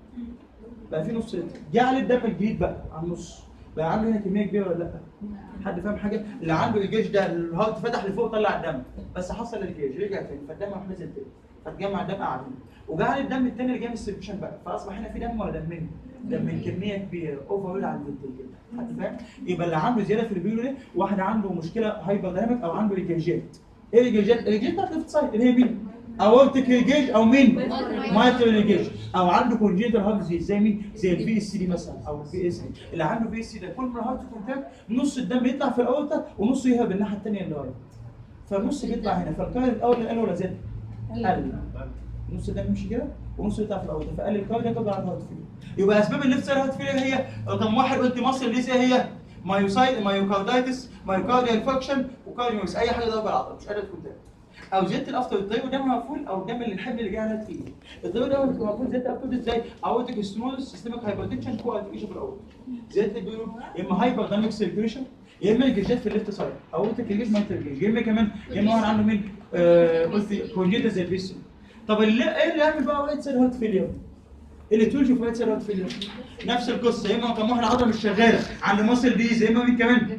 بقى في نص لتر جه عليه الدم الجديد بقى على النص بقى عنده هنا كميه كبيره ولا لا؟ حد فاهم حاجه؟ اللي عنده الجيش ده الهارت فتح لفوق طلع الدم بس حصل الجيش رجع تاني فالدم راح نزل تاني فتجمع الدم قعد هنا وجه عليه الدم التاني اللي جاي من السيركيشن بقى فاصبح هنا في دم ولا دمين؟ دمين كميه كبيره اوفر على الفنتل كده حد فاهم؟ يبقى اللي عنده زياده في البيولو ده واحد عنده مشكله هايبر دايناميك او عنده ريجيجات ايه الريجيجات؟ الريجيجات بتاعت الليفت سايد اللي هي مين؟ اورتيك ريجيج او مين؟ مايترال ريجيج او عنده كونجيتال هارت ديزيز زي مين؟ زي البي اس سي دي مثلا او البي اس دي اللي عنده بي اس سي ده كل ما الهارت كونتاكت نص الدم يطلع في الاورتا ونصه يهرب الناحيه الثانيه اللي ورا فالنص بيطلع هنا فالكارت الاول اللي قال ولا زاد؟ قل نص الدم يمشي كده ونص يطلع في الاوضه فقال الكاردياك يبقى على الهارت فيلير يبقى اسباب الليفت سايد هارت فيلير هي رقم واحد قلت مصر ليس هي مايوسايد مايوكاردايتس مايوكارديال فاكشن وكارديوميس اي حاجه ضربه العضله مش قادره تكون تاني او زياده الافتر الطيب قدام مقفول او قدام الحمل اللي جاي على التقيل الطيب ده بيبقى مقفول زياده الافتر ازاي اورتيك ستنوز سيستمك هايبرتنشن كو ارتيكيشن في الاول زياده البيرو يا اما هايبر دايناميك سيركيوليشن يا اما الجيجات في الليفت سايد اورتيك الجيج ما يا اما كمان يا اما واحد عنده مين آه، قلت كونجيتا زي البيسو طب اللي ايه اللي يعمل بقى واحد سيل هارت فيلير اللي تولجي في واحد سيل هارت فيلير نفس القصه يا اما كان واحد عضله مش شغاله عند ماسل بيز يا اما مين كمان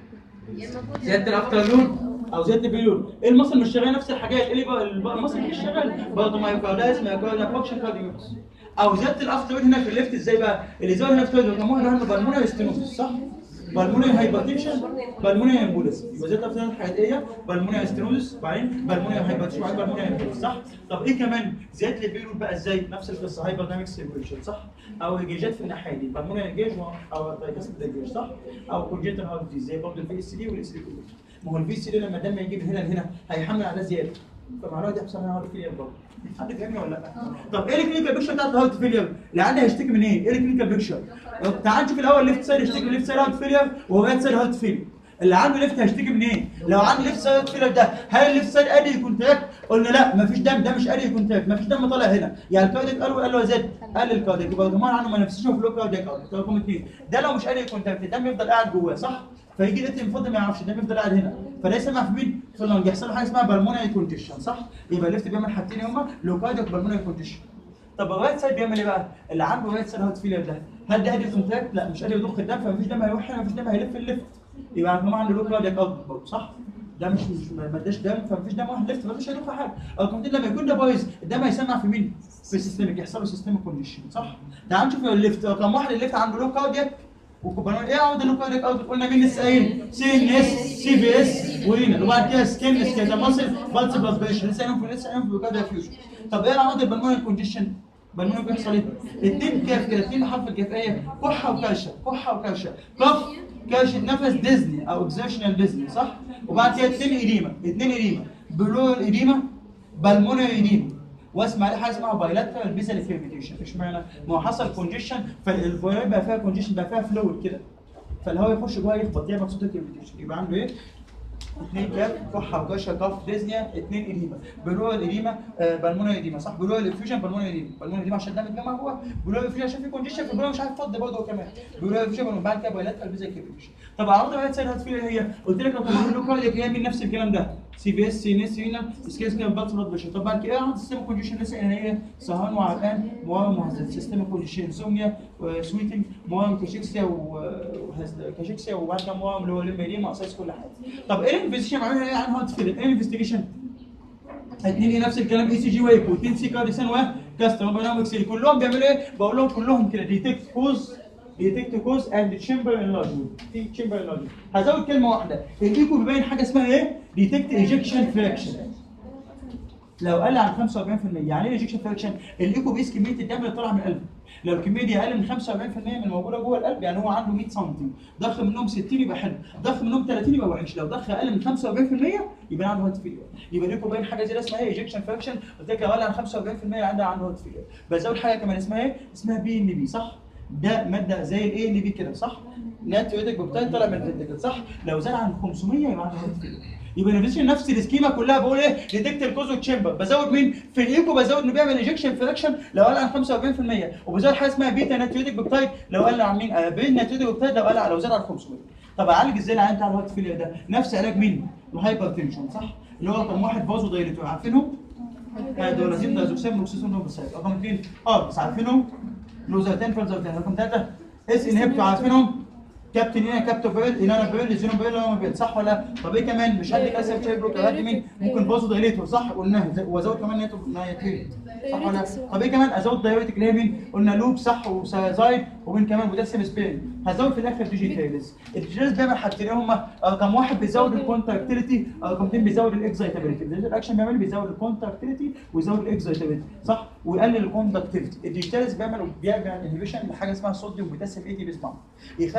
زياده الافترلون او زياده البيلون ايه المصل مش شغال نفس الحاجات ايه اللي بقى الب- المصل مش شغال برضه مايوكاردايتس مايوكاردايتس فاكشن كارديوميكس او زياده الافترلون هنا في الليفت ازاي بقى اللي زود هنا في التويد كان واحد عنده بالمونري ستينوزس صح بالمونري هايبرتنشن بالمونري امبوليس يبقى زياده الافترلون الحقيقيه بالمونري ستينوزس بعدين بالمونري هايبرتنشن وبعدين بالمونري امبوليس صح طب ايه كمان زياده البيلون بقى ازاي نفس القصه هايبر دايناميك سيركيوليشن صح او الجيجات في الناحيه دي بالمونري جيج او تايكاسيك جيج صح او كونجنتال هارت ديز زي برضه الفي اس دي والاس دي كله ما هو الفي سي دي لما الدم يجي من هنا لهنا هيحمل على زياده فمعناها دي هيحصل لها هارت فيلير برضه حد فاهمني ولا لا؟ طب ايه الكلينيكال بيكشر بتاعت الهارت فيلير؟ اللي عندي هيشتكي من ايه؟ ايه الكلينيكال بيكشر؟ تعال نشوف الاول ليفت سايد يشتكي من ليفت سايد هارت فيلير وهو رايت سايد هارت فيلير اللي عنده ليفت هيشتكي من ايه؟ لو عنده ليفت سايد فيلر ده هل الليفت سايد قادر يكون تراك؟ قلنا لا مفيش دم ده مش قادر يكون تراك مفيش دم طالع هنا يعني الكارديك قال قال له يا زد قال الكارديك يبقى ضمان عنه ما نفسيش في لو كارديك اوت رقم اثنين ده لو مش قادر يكون تراك الدم يفضل قاعد جواه صح؟ فيجي الاتم المفضل ما يعرفش الدم يفضل قاعد هنا فده يسمع في مين؟ في اللنج يحصل له حاجه اسمها بالمونري كونتيشن صح؟ يبقى الليفت بيعمل حاجتين هما لو كارديك بالمونري كونتيشن طب الرايت سايد بيعمل ايه بقى؟ اللي عنده رايت سايد هارت فيلر ده هل ده قادر يكونتراكت؟ لا مش قادر يضخ الدم فمفيش دم هيروح هنا مفيش دم هيلف الليفت يبقى طبعا عنده لو كاردياك اوت برضه صح؟ ده مش مش ما اداش دم فمفيش دم واحد ليفت فمش هيضخ حاجه رقم اتنين لما يكون ده بايظ الدم هيسمع في مين؟ في السيستمك يحصل له سيستمك كونديشن صح؟ تعال نشوف الليفت رقم واحد الليفت عنده لو كاردياك وكوبانون ايه عوض اللو كاردياك اوت قلنا مين لسه قايل سي ان اس سي بي اس ورينا وبعد كده سكين اس كده ماسل بالس بلس بريشر لسه قايلين في لسه قايلين في كاردياك فيوجن طب ايه العوض البلمونري كونديشن بالمونري بيحصل ايه؟ اتنين كاف كده اتنين حرف الكاف ايه؟ كحه وكرشه كحه وكرشه كف كرشه نفس ديزني او اكزيشنال ديزني صح؟ وبعد كده اتنين اديمه اتنين اديمه بلو الاديمه بالمونري اديمه واسمع عليه حاجه اسمها بايلاترال بيزال فيرميتيشن اشمعنى؟ ما هو حصل كونجيشن فالفيرويد بقى فيها كونجيشن بقى فيها فلويد كده فالهواء يخش جوه يخبط يعمل صوت الكيرميتيشن يبقى عنده ايه؟ اثنين كاف كحه وكشه كف ديزنيا اثنين اديمه بلوع الاديمه آه بالمونري اديمه صح بلوع الافيوجن بالمونري اديمه بالمونري اديمه عشان الدم اتجمع جوه بلوع الافيوجن عشان في كونجيشن في البلوع مش عارف يفضي برضه هو كمان بلوع الافيوجن وبعد كده بايلات البيزا كيرميتيشن طب عرض بقى سيد هتفيل هي قلت لك لو كان له كاردياك هي من نفس الكلام ده سي في اس سي نس هنا سكيس كان باتس بلاد بريشر طب بعد كده عند سيستم كونجيشن لسه ان هي سهران وعرقان موارم وهزات سيستم كونجيشن سومنيا سويتنج موارم كاشيكسيا وكاشيكسيا وبعد كده موارم اللي هو ليمبيريما اساس كل حاجه طب ايه الانفستيجيشن عملها ايه عن هارت فيلر ايه الانفستيجيشن اثنين ايه نفس الكلام اي سي جي ويكو اثنين سي كارديسان وكاستر باينامكس كلهم بيعملوا ايه بقول لهم كلهم كده ديتكت كوز ديتكت كوز اند تشامبر انلارجمنت في تشامبر انلارجمنت هزود كلمه واحده الايكو بيبين حاجه اسمها ايه ديتكت ايجكشن فراكشن لو قل عن 45% يعني ايه ايجكشن فراكشن الايكو بيس كميه الدم اللي طالعه من القلب لو الكميه دي اقل من 45% من الموجوده جوه القلب يعني هو عنده 100 سم ضخ منهم 60 يبقى حلو ضخ منهم 30 يبقى وحش لو ضخ اقل من 45% يبقى عنده هارت فيلير يبقى ليكو باين حاجه زي ده اسمها ايه ايجكشن فراكشن قلت لك لو اقل عن 45% عنده عنده هارت فيلير بزود حاجه كمان اسمها ايه اسمها بي ان بي صح ده ماده زي الايه ان بي كده صح ناتريتك بوبتاين طالع من الفنتكل صح لو زاد عن 500 يبقى عنده هارت فيلير يبقى الانفستيجيشن نفس السكيما كلها بقول ايه ديتكت الكوز تشامبر بزود مين في الايكو بزود انه بيعمل ايجكشن فراكشن لو قل عن 45% وبزود حاجه اسمها بيتا ناتريتك بوبتايد لو قل عن مين آه بين ناتريتك بوبتايد لو قل لو زاد عن 500 طب اعالج ازاي العيان بتاع الهارت فيلير ده نفس علاج مين الهايبرتنشن صح اللي هو رقم واحد بازو دايليتور عارفينهم هيدرولازين دازوكسام نوكسيسون نوبسايد رقم اثنين اه بس عارفينهم لوزاتين فلزاتين رقم ثلاثه اس انهبتور عارفينهم كابتن هنا كابتن بيل هنا بيل زينو بيل هنا بيل صح ولا لا؟ طب ايه كمان مش هدي كالسيوم شاي بروك هدي مين ممكن بازو دايليتور صح قلناها زي- وازود كمان نيتو نيتريت صح ولا لا؟ طب ايه كمان ازود دايوريتك اللي هي مين قلنا لوب صح وسايزايد ومين كمان بوتاسيوم سبيرين هزود في الاخر ديجيتالز الديجيتالز دايما حاجتين هم رقم واحد بيزود الكونتراكتيليتي رقم اثنين بيزود الاكزايتابيلتي الديجيتال اكشن بيعمل بيزود الكونتراكتيليتي ويزود الاكزايتابيلتي صح ويقلل الكوندكتيفيتي الديجيتالز بيعمل بيعمل انهبيشن لحاجه اسمها صوديوم بوتاسيوم اي تي بيز يخلي الصوديوم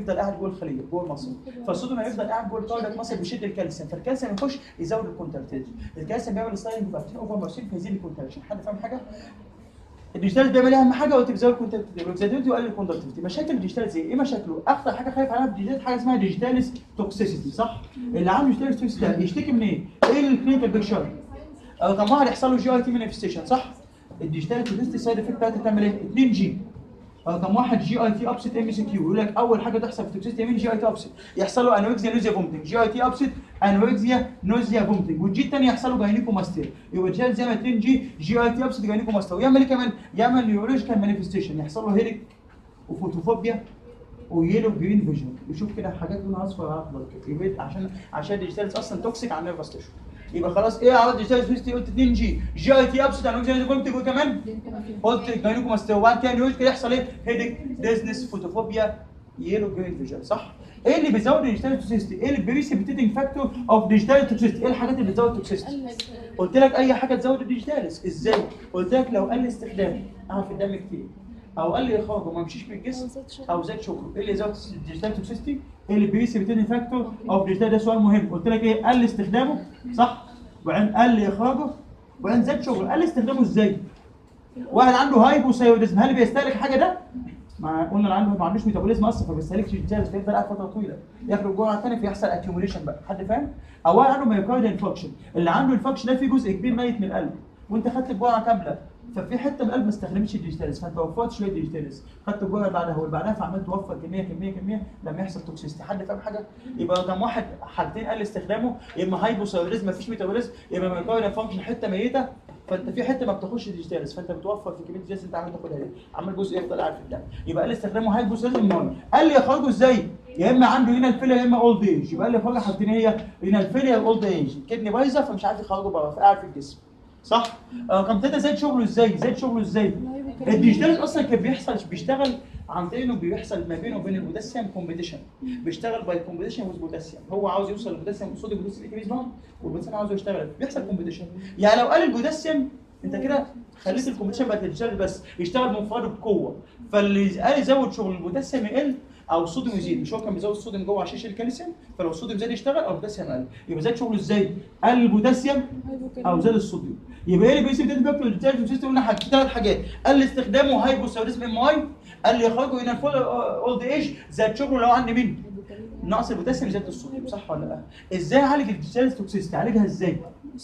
هيفضل قاعد جوه الخليه جوه المصل فالصوديوم هيفضل قاعد جوه الكاردياك مصل بيشد الكالسيوم فالكالسيوم يخش يزود الكونتراكتيليتي الكالسيوم بيعمل سلايدنج فاكتين اوفر مارسين فيزيد الكونتراكشن حد فاهم حاجه؟ الديجيتال بيعمل اهم حاجه قلت بيزود الكونتراكتيفيتي والزيادتي ويقلل الكونتراكتيفيتي مشاكل الديجيتال زي ايه مشاكله اكتر حاجه خايف عليها في الديجيتال حاجه اسمها ديجيتاليس توكسيسيتي صح اللي عنده ديجيتاليس توكسيسيتي ده يشتكي من ايه ايه الكلينيكال بيكشر او كم واحد يحصل له جي اي تي مانيفستيشن صح الديجيتال توكسيسيتي سايد افكت بتاعتها تعمل ايه 2 جي او كم واحد جي اي تي ابسيت ام سي كيو يقول لك اول حاجه تحصل في توكسيسيتي يمين جي اي تي ابسيت يحصل له انوركسيا نوزيا فومتنج جي اي تي ابسيت انوركسيا نوزيا فومتنج والجي الثاني يحصل له جاينيكوماستير يبقى الجهاز زي ما 2 جي جي اي تي ابسيت جاينيكوماستير ويعمل ايه كمان يعمل نيورولوجيكال مانيفستيشن يحصل له هيريك وفوتوفوبيا ويلو جرين فيجن يشوف كده حاجات لونها اصفر على اخضر كده يبقى عشان عشان الديجيتالز اصلا توكسيك على النيرفس تيشو يبقى خلاص ايه عوض ديجيتالز فيستي قلت 2 جي جي اي تي ابسط انا قلت قلت كمان قلت جاينكم مستوى وبعد كده نيوز كده يحصل ايه هيدك ديزنس فوتوفوبيا يلو جرين فيجن صح ايه اللي بيزود الديجيتال توكسيستي ايه البريسيبيتيتنج فاكتور اوف ديجيتال توكسيستي ايه الحاجات اللي بتزود التوكسيستي قلت لك اي حاجه تزود الديجيتالز ازاي قلت لك لو قل استخدامه قعد في الدم كتير او قل اخراجه وما مشيش من الجسم او زاد شغله ايه اللي يزود الديجيتال توكسيستي ايه اللي بريسيبيتيتنج فاكتور اوف ديجيتال ده سؤال مهم قلت لك ايه قل استخدامه صح وبعدين قل اخراجه وبعدين زاد شغله قل استخدامه ازاي واحد عنده هايبوثايروديزم هل بيستهلك حاجه ده ما قلنا اللي عنده ما عندوش ميتابوليزم اصلا فما بيستهلكش الجهاز فيفضل قاعد فتره طويله ياخد جرعه ثانيه فيحصل اكيوميليشن بقى حد فاهم؟ او واحد عنده مايوكارديال انفكشن اللي عنده الفكشن ده فيه جزء كبير ميت من القلب وانت خدت الجرعه كامله ففي حته من القلب ما استخدمتش الديجيتاليز فانت وفرت شويه ديجيتاليز خدت الجرعه اللي بعدها واللي بعدها فعمال توفر كميه كميه كميه لما يحصل توكسيستي حد فاهم حاجه يبقى كم واحد حاجتين قل استخدامه يا اما هايبوثايروديزم مفيش ميتابوليزم يا اما مايوكارديال فانكشن حته ميته فانت في حته ما بتاخدش ديجيتاليز فانت بتوفر في كميه الجهاز انت عمال تاخدها دي عمال جزء يفضل قاعد في الدم يبقى قال استخدامه هايبوثايروديزم مهم قال لي يخرجوا ازاي يا اما عنده هنا الفيليا يا اما اولد ايج يبقى قال لي يخرج حاجتين هي هنا الفيليا اولد ايج الكدني بايظه فمش عارف يخرجه بره فقاعد في الجسم صح؟ آه رقم ثلاثة زاد شغله ازاي؟ زاد شغله ازاي؟ الديجيتال اصلا كان بيحصل بيشتغل عن طريق انه بيحصل ما بينه وبين البوتاسيوم كومبيتيشن بيشتغل باي كومبيتيشن وذ بوتاسيوم هو عاوز يوصل للبوتاسيوم قصاد البوتاسيوم الاكيميز بوند والبوتاسيوم عاوز يشتغل بيحصل كومبيتيشن يعني لو قال البوتاسيوم انت كده خليت الكومبيتيشن بقت الديجيتال بس يشتغل منفرد بقوه فاللي قال يزود شغل البوتاسيوم يقل او الصوديوم يزيد مش هو كان بيزود الصوديوم جوه عشان يشيل الكالسيوم فلو الصوديوم زاد يشتغل او البوتاسيوم قل يبقى زاد شغله ازاي؟ قل البوتاسيوم او زاد الصوديوم يبقى ايه اللي بيسيب ده فاكتور الديجيتال سيستم قلنا حاجات ثلاث حاجات قل استخدامه هايبوثايروديزم ام اي قال لي اخراجه هنا فول اولد ايج زاد شغله لو عندي مين؟ نقص البوتاسيوم زاد الصوديوم صح ولا لا؟ ازاي اعالج الديجيتال توكسيستي؟ اعالجها ازاي؟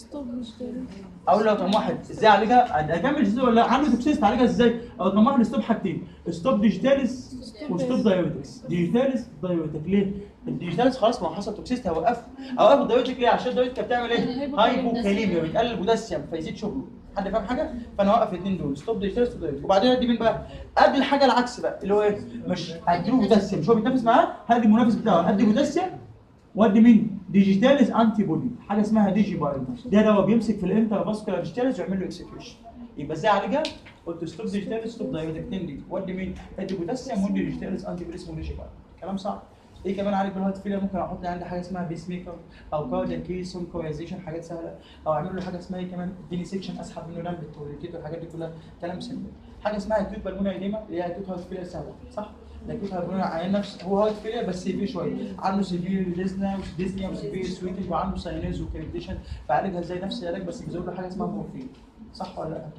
اقول له رقم واحد ازاي اعالجها؟ اكمل ازاي ولا عنده توكسيستي اعالجها ازاي؟ او رقم واحد ستوب حاجتين ستوب ديجيتاليس وستوب دايوريتكس ديجيتاليس دايوريتك ليه؟ الديجيتاليس خلاص ما هو حصل توكسيستي هوقفه اوقف الدايوريتك ليه؟ عشان الدايوريتك بتعمل ايه؟ هايبوكاليميا بتقلل البوتاسيوم فيزيد شغله حد فاهم حاجه؟ فانا اوقف الاثنين دول ستوب ديجيتاليس ستوب دايوريتك وبعدين ادي مين بقى؟ ادي الحاجه العكس بقى اللي هو ايه؟ مش اديله بوتاسيوم مش هو بيتنافس معاه؟ هدي المنافس بتاعه ادي بوتاسيوم وادي مين؟ ديجيتاليز انتي بودي حاجه اسمها ديجي بايل ده دواء بيمسك في الانتر فاسكولار ديجيتاليز ويعمل له اكسكيوشن يبقى ازاي اعالجها؟ قلت ستوب ديجيتاليز ستوب دايوريتك اثنين دي وادي مين؟ ادي بوتاسيوم وادي ديجيتاليز انتي بودي اسمه ديجي بايل كلام صعب ايه كمان عالج بالهارت فيلر ممكن احط لي عندي حاجه اسمها بيس ميكر او كاردياك كيسون كويزيشن حاجات سهله او اعمل له حاجه اسمها ايه كمان ديني سيكشن اسحب منه دم بالتوريكيت والحاجات دي كلها كلام سهل حاجه اسمها اكيوت بالمونري ايديما اللي هي اكيوت هارت فيلر سهله صح؟ الاكيوت هارت فيلر عيان نفس هو هارت فيلر بس سيفير شويه عنده سيفير ديزنا وديزنيا وسيفير سويتنج وعنده ساينيز وكريبتيشن فعالجها ازاي نفس العلاج بس بيزود له حاجه اسمها مورفين صح ولا لا؟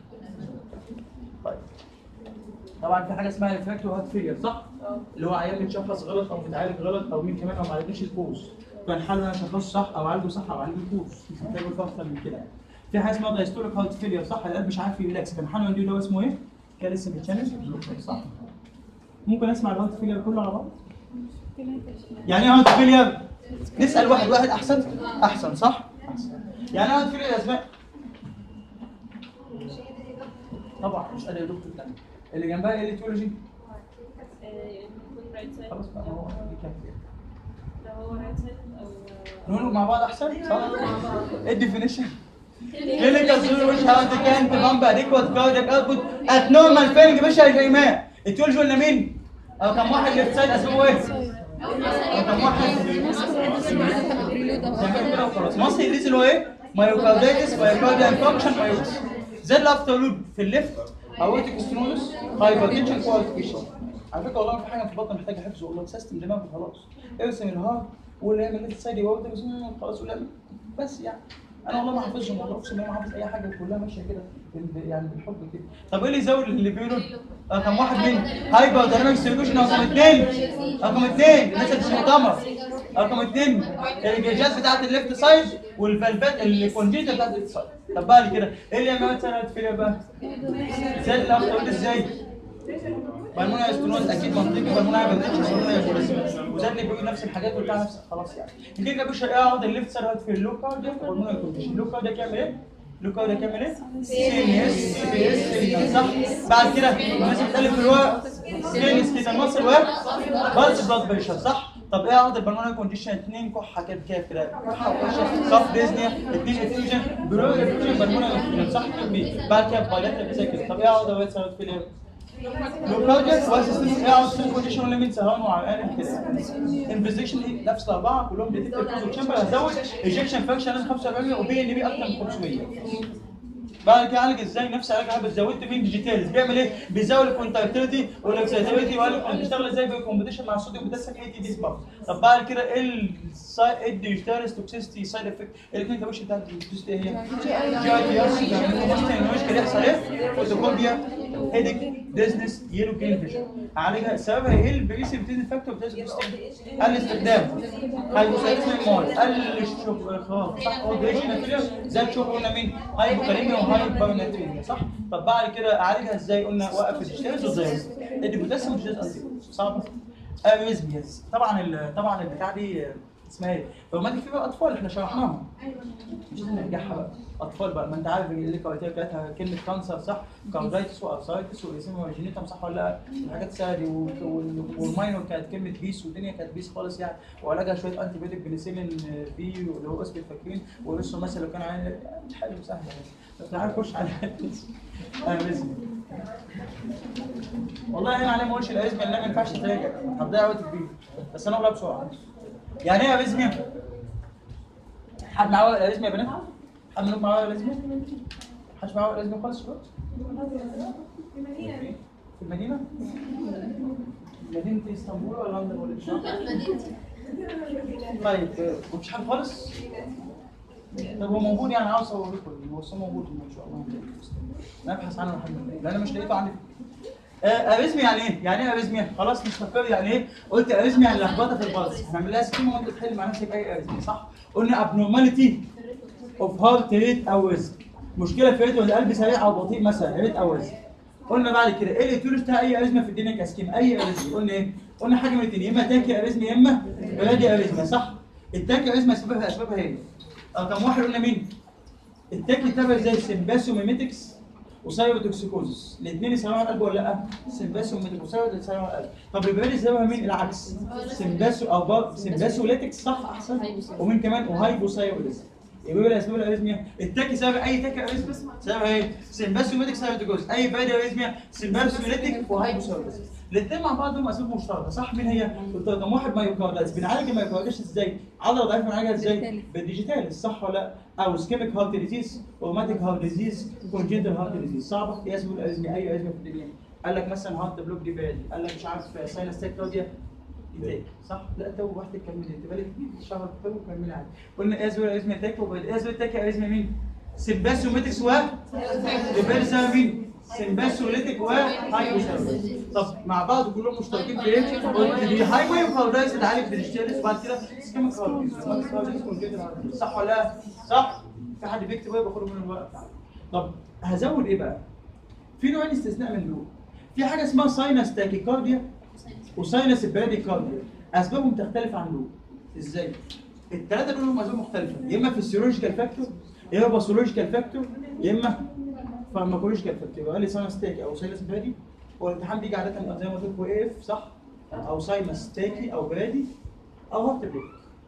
طيب طبعا في حاجه اسمها ريفراكتور هارت فيلير صح؟ اللي هو عيان بيتشخص غلط او بيتعالج غلط او مين كمان او ما عالجش الكوز فالحل انا اشخصه صح او اعالجه صح او اعالجه الكوز مش محتاج اكتر من كده في حاجه اسمها دايستوليك هارت فيلير صح القلب مش عارف يريلاكس كان حلو نديه دواء اسمه ايه؟ كالسيوم تشانل صح؟ ممكن اسمع الهارت فيلير كله على بعض؟ يعني ايه هارت فيلير؟ نسال واحد واحد احسن احسن صح؟ احسن يعني ايه هارت فيلير يا اسماء؟ طبعا مش قادر يا دكتور تاني اللي جنبها ايه الاتيولوجي؟ خلاص بقى ما هو دي كافيه نقول مع بعض احسن صح؟ ايه الديفينيشن؟ clinical solution how they can pump adequate cardiac output at normal failing يا باشا يا شيماء اتولجوا قلنا مين؟ او كم واحد ليفت سايد اسمه ايه؟ او كم واحد تعمل كده وخلاص مصري انجليزي اللي هو ايه؟ مايوكارديتس مايوكارديال فانكشن مايوكس زي الافتر لود في الليفت اورتيك ستنوزس هايبرتنشن كواليفيكيشن على فكره والله ما في حاجه في البطن محتاجه حفظ والله سيستم دماغك خلاص ارسم الهارت واللي يعمل ليفت سايد يورد خلاص ولا بس يعني انا والله ما حافظهم والله اقسم بالله ما حافظ اي حاجه كلها ماشيه كده بال- يعني بالحب كده طب ايه اللي يزود اللي بيقولوا رقم واحد مين؟ هايبر دايناميك سيركيشن رقم اثنين رقم اثنين الناس اللي مش مؤتمر رقم اثنين الجهاز بتاعت الليفت سايد والفالفات الكونجيتا بتاعت الليفت سايد طب بقى لي كده ايه اللي يعمل مثلا فيها بقى؟ ازاي الاخ تقول ازاي؟ بالمونة استرونز اكيد منطقي بالمونة هايبرتنشن بالمونة هايبرتنشن وزي اللي بيقول نفس الحاجات وبتاع نفس خلاص يعني يجي يا باشا اقعد الليفت سايد في اللو كارديا بالمونة هايبرتنشن اللو كارديا كامل ايه؟ اللو كارديا كامل ايه؟ سي اس سي اس صح بعد كده الناس بتقلب في الورق سينس كده المصل ورق بالس بلاد بريشر صح؟ طب ايه اقعد البلمونري كونديشن اثنين كحه كده كده كده كحه وكحه صف ديزنيا اثنين افيوجن برو افيوجن بلمونري افيوجن صح كده بعد كده بايلات زي كده طب ايه اقعد اوقات سبب في الايه؟ لو بروجكت واسيستنت اقعد في كونديشن ليميت سهران وعرقان كده انفستيشن ايه نفس الاربعه كلهم ديتكتيف كوز تشامبر هزود ايجكشن فانكشن 45 وبي ان بي اكتر من 500 بعد كده عالج ازاي نفس علاج حابب زودت مين ديجيتالز بيعمل ايه بيزود الكونتاكتيفيتي والاكسيتيفيتي وقال بيشتغل ازاي بالكومبيتيشن مع الصوديوم بوتاسيوم اي تي دي سباب طب بعد كده ايه الساي- إيه الديجيتالز توكسيستي سايد افكت الاثنين ده وش بتاعت التوكسيستي هي جي اي تي اس المشكله يحصل ايه فوتوكوبيا هيدك ديزنس يلو جرين فيجن عالجها سببها ايه البريسي بتين فاكتور بتاعت قل استخدام هايبوثايريزم المواد قل الشوك خلاص صح هو جريشن ناتريا زي الشوك قلنا مين هايبوكاليميا وهايبرناتريميا صح طب بعد كده اعالجها ازاي قلنا وقف الديجيتالز وازاي ادي بوتاسيوم ديجيتالز صعب اريزمياز طبعا ال- طبعا البتاع دي اسمها ايه؟ روماتيك فيبر اطفال احنا شرحناها مش لازم نرجعها بقى اطفال بقى ما انت عارف اللي كويتيه بتاعتها كلمه كانسر صح كاردايتس وارثرايتس واسمها جينيتم صح ولا لا الحاجات السهله دي وال- وال- والماينور كانت كلمه بيس والدنيا كانت بيس خالص يعني وعلاجها شويه انتي بيوتيك بنسلين بي اللي هو اسم فاكرين ورسوا مثلا لو كان عايز حلو سهل يعني بس عارف خش على الاريزميا والله هنا عليه ما اقولش الاريزميا اللي ما ينفعش تراجع هتضيع وقت كبير بس انا اقولها بسرعه يعني ايه اريزميا؟ حد معاه ورق الاريزميا يا بنات؟ حد منكم معاه ورق الاريزميا؟ محدش معاه ورق الاريزميا خالص دلوقتي؟ في المدينة؟ مدينة اسطنبول ولا لندن ولا إيه؟ طيب آه، مفيش حاجة خالص؟ طب هو موجود يعني عاوز اصور لكم هو أصلاً موجود ان شاء الله نبحث عنه لحد ما لان انا مش لقيته عندي آه، اريزميا يعني ايه؟ يعني ايه اريزميا؟ خلاص مش فاكر يعني ايه؟ قلت اريزميا يعني لخبطه في البلس هنعمل لها سكيما وانت تحل مع نفسك اي اريزميا صح؟ قلنا ابنورماليتي اوف هارت ريت او ريسك مشكله في ريت القلب سريع او بطيء مثلا ريت او ريسك قلنا بعد كده ايه اللي تقول بتاع اي اريزميا في الدنيا كسكيم اي اريزميا قلنا ايه؟ قلنا حاجه من الاثنين يا اما تاكي اريزميا يا اما برادي اريزميا صح؟ التاكي اريزميا اسبابها اسبابها ايه؟ رقم واحد قلنا مين؟ التاكي تابع زي السمباسوميميتكس وسايروتوكسيكوزس الاثنين يسموها على القلب ولا لا؟ سمباسوميميتكس وسايروتوكسيكوزس يسموها على القلب طب البرادي سببها مين؟ العكس سمباسو او بار سمباسوليتكس صح احسن ومين كمان وهايبوثايروديزم يبقى ايه الاسباب الاريزميا التاكي سبب اي تاكي اريزميا سبب ايه سمباسوميتك سايروتوكوز اي برادي اريزميا سمباسوليتك وهايبوثايروديزم الاثنين مع بعض هم اسباب مشتركه صح مين هي قلت رقم واحد مايوكاردايتس بنعالج المايوكاردايتس ازاي عضله ضعيفه بنعالجها ازاي بالديجيتال صح ولا لا او سكيميك هارت ديزيز روماتيك هارت ديزيز كونجنتال هارت ديزيز صعبه ايه اسباب الاريزميا اي اريزميا في الدنيا قال لك مثلا هارت بلوك دي بادي قال لك مش عارف ساينس تاكيكارديا ازاي صح لا تو واحده كملي انت بالك شهر تو كملي عادي قلنا ايه اسباب الاريزميا تاكي وبعد ايه اسباب التاكي اريزميا مين سمباسوميتكس و يبقى مين سمباسوليتك وهايبوثايرويد طب مع بعض كلهم مشتركين في ايه؟ قلت دي هايبوثايرويد بتعالج بالاشتيالس وبعد كده سكيميك هايبوثايرويد صح ولا لا؟ صح؟ في حد بيكتب ايه باخده من الورق بتاعه طب هزود ايه بقى؟ في نوعين استثناء من دول في حاجه اسمها ساينس تاكيكارديا وساينس براديكارديا اسبابهم تختلف عن دول ازاي؟ الثلاثه دول لهم اسباب مختلفه يا اما فيسيولوجيكال فاكتور يا اما باثولوجيكال فاكتور يا اما فارماكولوجيكال فاكتور يبقى لي ساينس تاكي او ساينس برادي هو الامتحان بيجي عاده زي ما قلت لكم ايه صح؟ او ساينس تاكي او برادي او هارت بلوك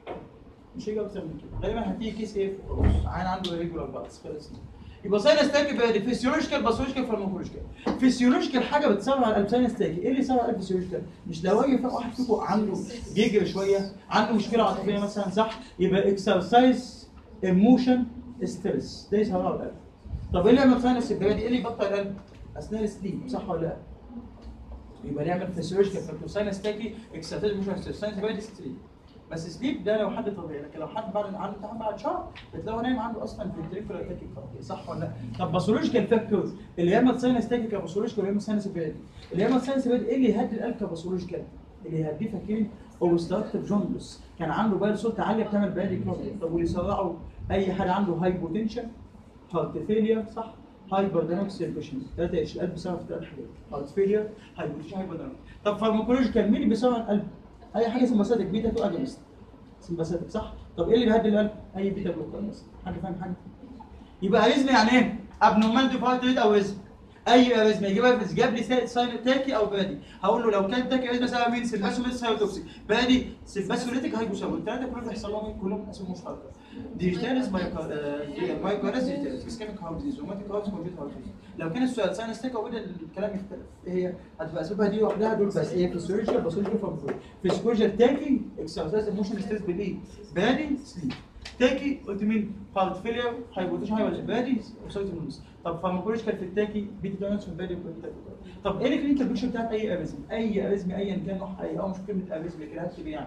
مش هيجي اكتر من كده غالبا هتيجي كيس ايه خلاص عين عنده ريجولار بالانس خلاص يبقى ساينس تاكي برادي فيسيولوجيكال باثولوجيكال فارماكولوجيكال فيسيولوجيكال حاجه بتسرع على القلب ساينس تاكي ايه اللي يسرع على القلب فيسيولوجيكال مش لو اي واحد فيكم عنده بيجري شويه عنده مشكله عاطفيه مثلا صح يبقى اكسرسايز ايموشن ستريس ده يسرع على القلب طب ايه اللي يعمل ساينس البرادي ايه اللي يبطئ القلب اثناء السليب صح ولا لا يبقى نعمل فيسيولوجيكال فاكتور ساينس تاكي اكساتيز مش ساينس بايد سليب بس سليب ده لو حد طبيعي لكن لو حد بعد عنده امتحان بعد شهر بتلاقيه نايم عنده اصلا فنتريكولا تاكي صح ولا لا؟ طب باثولوجيكال فاكتورز اللي يعمل ساينس تاكي كباثولوجيكال ولا يعمل ساينس بايد اللي يعمل ساينس بايد ايه اللي يهدي القلب كباثولوجيكال؟ اللي يهديه فاكرين اوبستراكتيف جوندس كان عنده بايل سولت عاليه بتعمل بادي كلوبين طب واللي يسرعوا اي حد عنده هايبوتنشن هارت فيلير صح هايبر دايناميك سيركيشن ثلاثه ايش القلب بيسرع في ثلاث حاجات هارت فيلير هايبوتنشن هايبر دايناميك طب فارماكولوجيكال مين اللي بيسرع القلب؟ اي حاجه سمباثيك بيتا تو اجونست سمباثيك صح؟ طب ايه اللي بيهدي القلب؟ اي بيتا بلوكر مثلا حد فاهم حاجه؟ يبقى اريزمي يعني ايه؟ ابنورمال دي هارت ريت او اريزم اي اريزمي يجيبها في جاب لي ساين تاكي او بادي هقول له لو كان تاكي اريزمي سبب مين؟ سيلباسوليتيك هايبوتوكسيك بادي سيلباسوليتيك هايبوساوي الثلاثه كلهم بيحصل لهم إيه؟ كلهم اسمهم مشتركه ديجيتاليز مايكوراس ديجيتاليز اسكيميك هارت ديزيز روماتيك هارت كونجيت هارت ديزيز لو كان السؤال ساينس تاكي وبدا الكلام يختلف إيه هي هتبقى اسبابها دي لوحدها دول بس هي فيسيولوجيا باثولوجيا فامبول فيسيولوجيا تاكي اكسرسايز ايموشن ستريس بليد بادي سليب تاكي قلت مين هارت فيلير هايبوتنشن هايبر بادي وسايتومونس طب فارماكولوجيكال في التاكي بيتا دونتس في البادي وبيتا طب ايه الكلينيكال بيكشر بتاعت اي اريزم اي اريزم ايا كان نوعها اي او مش كلمه اريزم كده هكتب يعني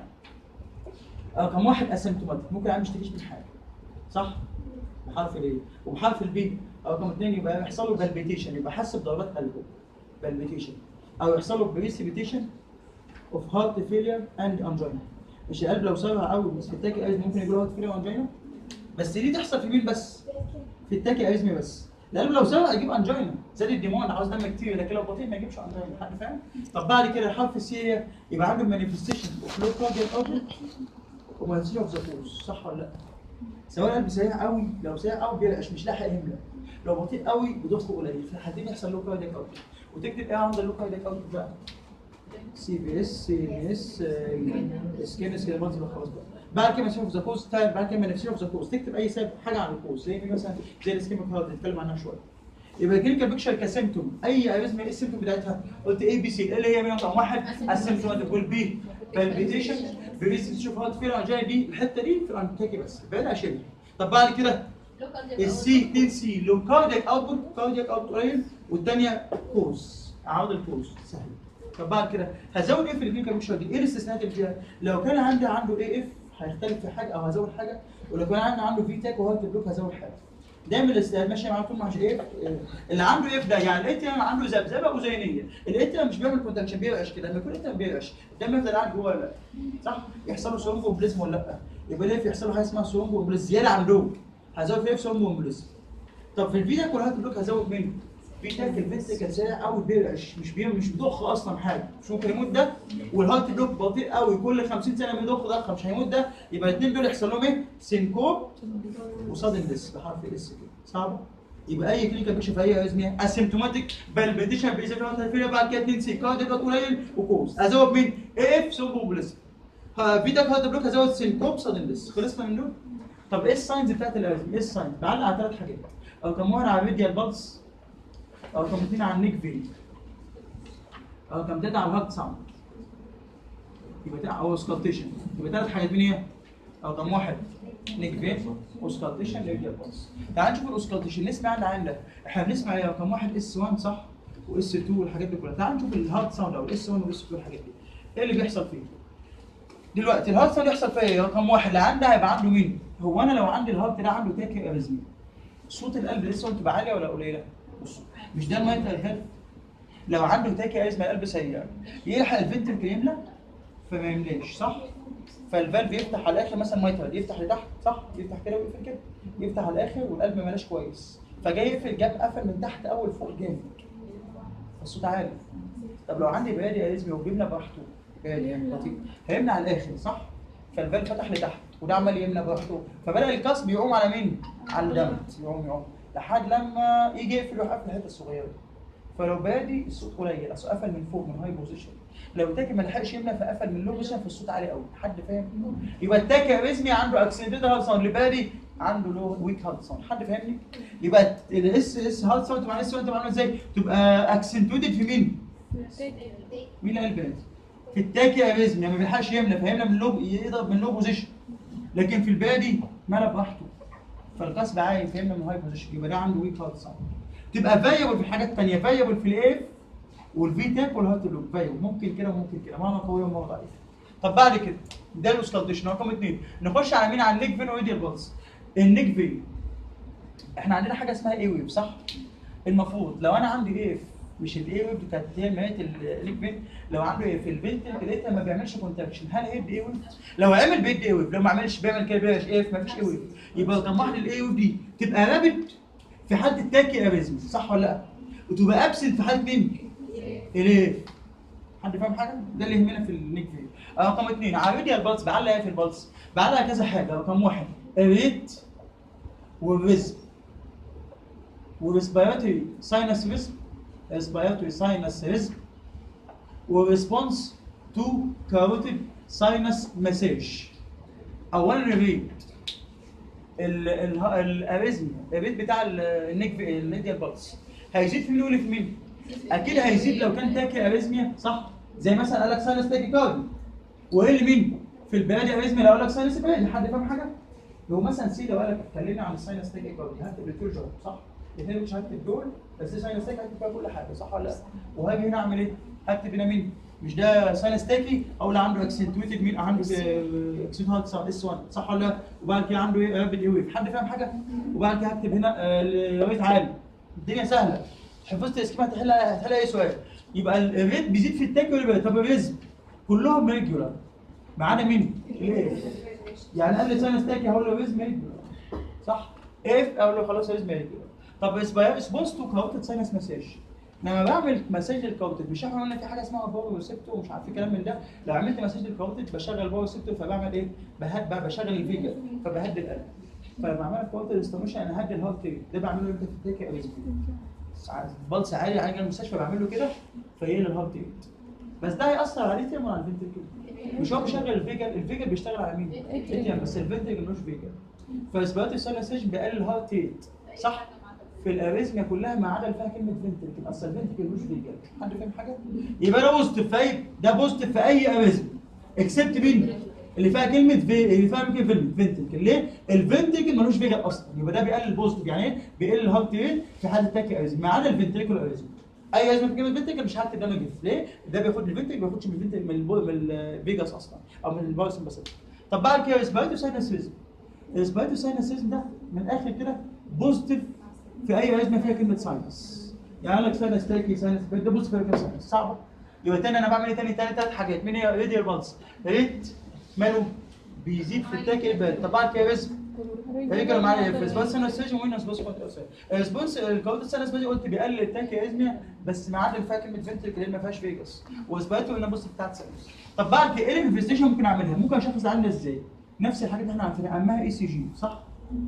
رقم واحد اسيمتوماتيك ممكن عم يشتكيش من حاجه صح بحرف الايه وبحرف البي رقم اثنين يبقى يحصل له بالبيتيشن يبقى حس بضربات قلبه بالبيتيشن او يحصل له بريسيبيتيشن اوف هارت فيلير اند انجينا مش القلب لو سرع قوي بس في التاكي اريزم ممكن يجي له هارت فيلير وانجينا بس دي تحصل في مين بس في التاكي اريزمي بس القلب لو سرع يجيب انجينا زاد الديمون عاوز دم كتير لكن لو بطيء ما يجيبش انجينا حد فاهم طب بعد كده الحرف السي يبقى عنده مانيفستيشن اوف لو كارديال اوتبوت ومانيفستيشن اوف ذا فورس صح ولا لا سواء القلب سريع قوي لو سريع قوي بيرقش مش لاحق يملى لو بطيء قوي بضخه قليل في الحالتين يحصل له كاردياك اوتبوت وتكتب ايه عند اللو كاردياك اوتبوت بقى سي بي اس سي ام اس سكينس كده منظر خلاص بقى بعد كده مسافه ذا كوز تايب بعد كده منافسيه ذا كوز تكتب اي سبب حاجه عن الكوز زي مين مثلا زي الاسكيميك هارد نتكلم عنها شويه يبقى كلينيكال بيكشر كسيمتوم اي اريزم ايه السيمتوم بتاعتها قلت اي بي سي اللي هي مين رقم واحد السيمتوم والبي بالبيتيشن بريس تشوف هارت فيلر جاي دي الحته دي في الانتاكي بس بقى اشيلها طب بعد كده السي 2 سي لو كاردياك اوتبوت كاردياك اوتبوت قليل والثانيه كوز اعوض الكوز سهل طب بعد كده هزود ايه في الكلينيكال بيكشر دي؟ ايه الاستثناءات اللي فيها؟ لو كان عندي عنده اي اف هيختلف في حاجه او هزود حاجه ولو كان عندي عنده في تاك وهارت بلوك هزود حاجه. دايما الاستثناء ماشيه معاه طول ما ايه اللي عنده اف ده يعني الايتيام عنده ذبذبه اذينيه، الايتيام مش بيعمل كونتاكشن بيرعش كده لما يكون الايتيام بيرعش الدم يفضل قاعد جوه ولا لا؟ صح؟ يحصل له سومبو امبليزم ولا لا؟ يبقى ليه يحصل له حاجه اسمها سومبو امبليزم زياده عن لوك هزود فيها في سومبو امبليزم. طب في الفيتاك والهارت بلوك هزود منه فيتاك الفيتاك سريع قوي بيرعش مش بيعمل مش بيضخ اصلا حاجه مش ممكن يموت ده والهارت بلوك بطيء قوي كل 50 سنه بيضخ ضخه مش هيموت ده يبقى الاثنين دول يحصل لهم ايه؟ سينكوب وصادم ديس بحرف الاس كده صعب يبقى اي كلينيكال بيكشر في اي اريزميا اسيمتوماتيك بالبيتيشن بيزيفيا بعد كده 2 سي كاردياك قليل وكوز ازود مين؟ اف سومبوبلس فيتاك هارت بلوك ازود سينكوب صادم ديس خلصنا من دول؟ طب ايه الساينز بتاعت الاريزميا؟ ايه الساينز؟ بعلق على ثلاث حاجات رقم واحد على الميديال بالس رقم اثنين على النيك فين رقم ثلاثة على الهارت ساوند يبقى تع- او سكالتيشن يبقى ثلاث حاجات مين هي؟ رقم واحد نيك فين وسكالتيشن ليديال بالس تعال نشوف الاوسكالتيشن نسمع عن عن ده احنا بنسمع ايه رقم واحد اس 1 صح واس 2 والحاجات دي كلها تعال نشوف الهارت ساوند او الاس 1 والاس 2 والحاجات دي ايه اللي بيحصل فيه؟ دلوقتي الهارت ساوند يحصل فيها ايه؟ رقم واحد اللي عنده هيبقى عنده مين؟ هو انا لو عندي الهارت ده عنده تاكي اريزميا صوت القلب لسه تبقى عاليه ولا قليله؟ بص مش ده المايترال هيلث لو عنده تاكي اريزميا القلب سريع يلحق الفنتركل يملى فما يملاش صح؟ فالفالف يفتح على الاخر مثلا مايترال يفتح لتحت صح؟ يفتح كده ويقفل كده يفتح على الاخر والقلب ما ملاش كويس فجاي يقفل جاب قفل من تحت اول فوق جامد الصوت عالي طب لو عندي بادي اريزميا وبيملى براحته بادي يعني بطيء هيملى على الاخر صح؟ فالفالف فتح لتحت وده عمال يملى براحته فبدا الكسب يقوم على مين؟ على الدم يقوم يقوم لحد لما يجي يقفل يروح قافل الحته الصغيره فلو بادي الصوت قليل اصل قفل من فوق من هاي بوزيشن لو تاكي ما لحقش يملى فقفل من لو بوزيشن فالصوت عالي قوي حد فاهم يبقى التاكي اريزميا عنده اكسنتد هارت ساوند اللي بادي عنده لو ويك هارت ساوند حد فاهمني يبقى الاس اس هارت ساوند تبقى اس تبقى عامله ازاي تبقى اكسنتودد في مين مين اللي قال بادي في التاكي اريزميا ما بيلحقش يملى فيملى من لو يضرب من لو بوزيشن لكن في البادي ملى براحته فالقصب عالي فهمنا من هاي بوزيشن يبقى ده عنده ويك هارت ساوند تبقى فاريبل في الحاجات الثانيه فاريبل في الاف والفي تاك والهارت بلوك فايو ممكن كده وممكن كده مهما قويه ومهما ضعيفه طب بعد كده ده الاوسكالتيشن رقم اثنين نخش على مين على النيك فين وايديال بالز النيك فين احنا عندنا حاجه اسمها اي ويف صح المفروض لو انا عندي ايه مش الاي ويف كانت هي مهمه النيك فين لو عنده ايه في الفنتل لقيتها ما بيعملش كونتراكشن هل هي باي ويف لو عمل بيد اي ويف لو ما عملش بيعمل كده بيعمل ايه ما فيش اي ويف يبقى طمح لي الاي ويف دي تبقى رابد في حد التاكي اريزم صح ولا لا وتبقى ابسنت في حاله مين الايه حد فاهم حاجه؟ ده اللي يهمنا في النيك فيل. رقم اثنين عامل البلس بعلق ايه في البلس؟ بعلق كذا حاجه رقم واحد الريت والريزم وريسبيراتوري ساينس ريزم ريسبيراتوري ساينس ريزم وريسبونس تو كاروتيد ساينس مساج اولا الريت ال- ال- الاريزم الريت بتاع ال- النيك النيديال بلس هيزيد في مين ولا في مين؟ اكيد هيزيد لو كان تاكي اريزميا صح؟ زي مثلا قال لك ساينس تاكي كاردي وايه مين؟ في البلاد اريزميا لو قال لك ساينس بلاد حد فاهم حاجه؟ لو مثلا سي لو قال لك اتكلمنا عن الساينس تاكي كاردي هكتب الفيوجر صح؟ الاثنين مش هكتب دول بس دي ساينس تاكي هكتب فيها كل حاجه صح ولا لا؟ وهاجي هنا اعمل ايه؟ هكتب هنا مين؟ مش ده ساينس تاكي او اللي عنده اكسنتويتد مين عنده اكسنت هارت اس 1 صح ولا لا؟ وبعد كده عنده ايه رابد اي ويف حد فاهم حاجه؟ وبعد كده هكتب هنا آه، ريت عالي الدنيا سهله حفظت الاسكيما هتحل هتحل اي سؤال يبقى ال- الريت بيزيد في التاك ولا بيقل؟ طب الريزم كلهم ريجولار ما عدا مين؟ الايه يعني قال لي ساينس تاكي هقول له ريزم ريجولار صح؟ اف اقول له خلاص ريزم ريجولار طب سبوست تو كاوتد ساينس مساج لما بعمل مساج للكاوتد مش احنا قلنا في حاجه اسمها باور ريسبتور ومش عارف كلام من ده لو عملت مساج للكاوتد بشغل باور ريسبتور فبعمل ايه؟ بهد بقى بشغل الفيجا فبهدي القلب فلما اعمل كاوتد استيميشن انا هدي الهارت ريت ده بعمله امتى في التاكي اريزم بلس عالي عالي المستشفى بعمل له كده فيقل الهارت ريت بس ده هيأثر على الاتيم ولا على الفنتركل؟ مش هو بيشغل الفيجل الفيجل بيشتغل على مين؟ الاتيم بس الفنتركل ملوش فيجل فاثبات السيرسيشن بيقلل الهارت ريت صح؟ في الاريزميا كلها ما عدا اللي فيها كلمه فنتركل اصل الفنتركل ملوش فيجل حد فاهم حاجه؟ يبقى ده بوزيتيف في اي ده بوزيتيف في اي اريزم اكسبت مين؟ اللي فيها كلمه في اللي فيها كلمه فنتركل ليه؟ الفنتركل ملوش فيجل اصلا يبقى ده بيقلل بوزيتيف يعني ايه؟ بيقلل الهارت ريت في حاله تاكي اريزم ما عدا الفنتركل اريزم اي ازمه في كلمه فنتركل مش هكتب ده نيجاتيف ليه؟ ده بياخد الفنتركل ما بياخدش من الفنتركل من البو- من الفيجاس اصلا او من الباراسمباثيك طب بعد كده ريسبيراتو ساينسيزم الريسبيراتو ساينسيزم ده من الاخر كده بوزيتيف في اي ازمه فيها كلمه ساينس يعني قال لك ساينس تاكي ساينس ده بوزيتيف في كلمه ساينس صعبه يبقى تاني انا بعمل ايه تاني تاني تلات حاجات مين هي ريديال بالس ريت ماله بيزيد في التاكي البال طب بعد كده ريسك رجع معايا في ريسبونس سينوسيجن وين ريسبونس ريسبونس الكود السينوسيجن قلت بيقلل التاكي اريزميا بس ما عدا فيها كلمه فنتركل اللي ما فيهاش فيجاس واثبتوا ان بص بتاعت سينوس طب بعد كده ايه الانفستيشن ممكن اعملها ممكن اشخص عندنا ازاي نفس الحاجه اللي احنا عارفينها اهمها اي سي جي صح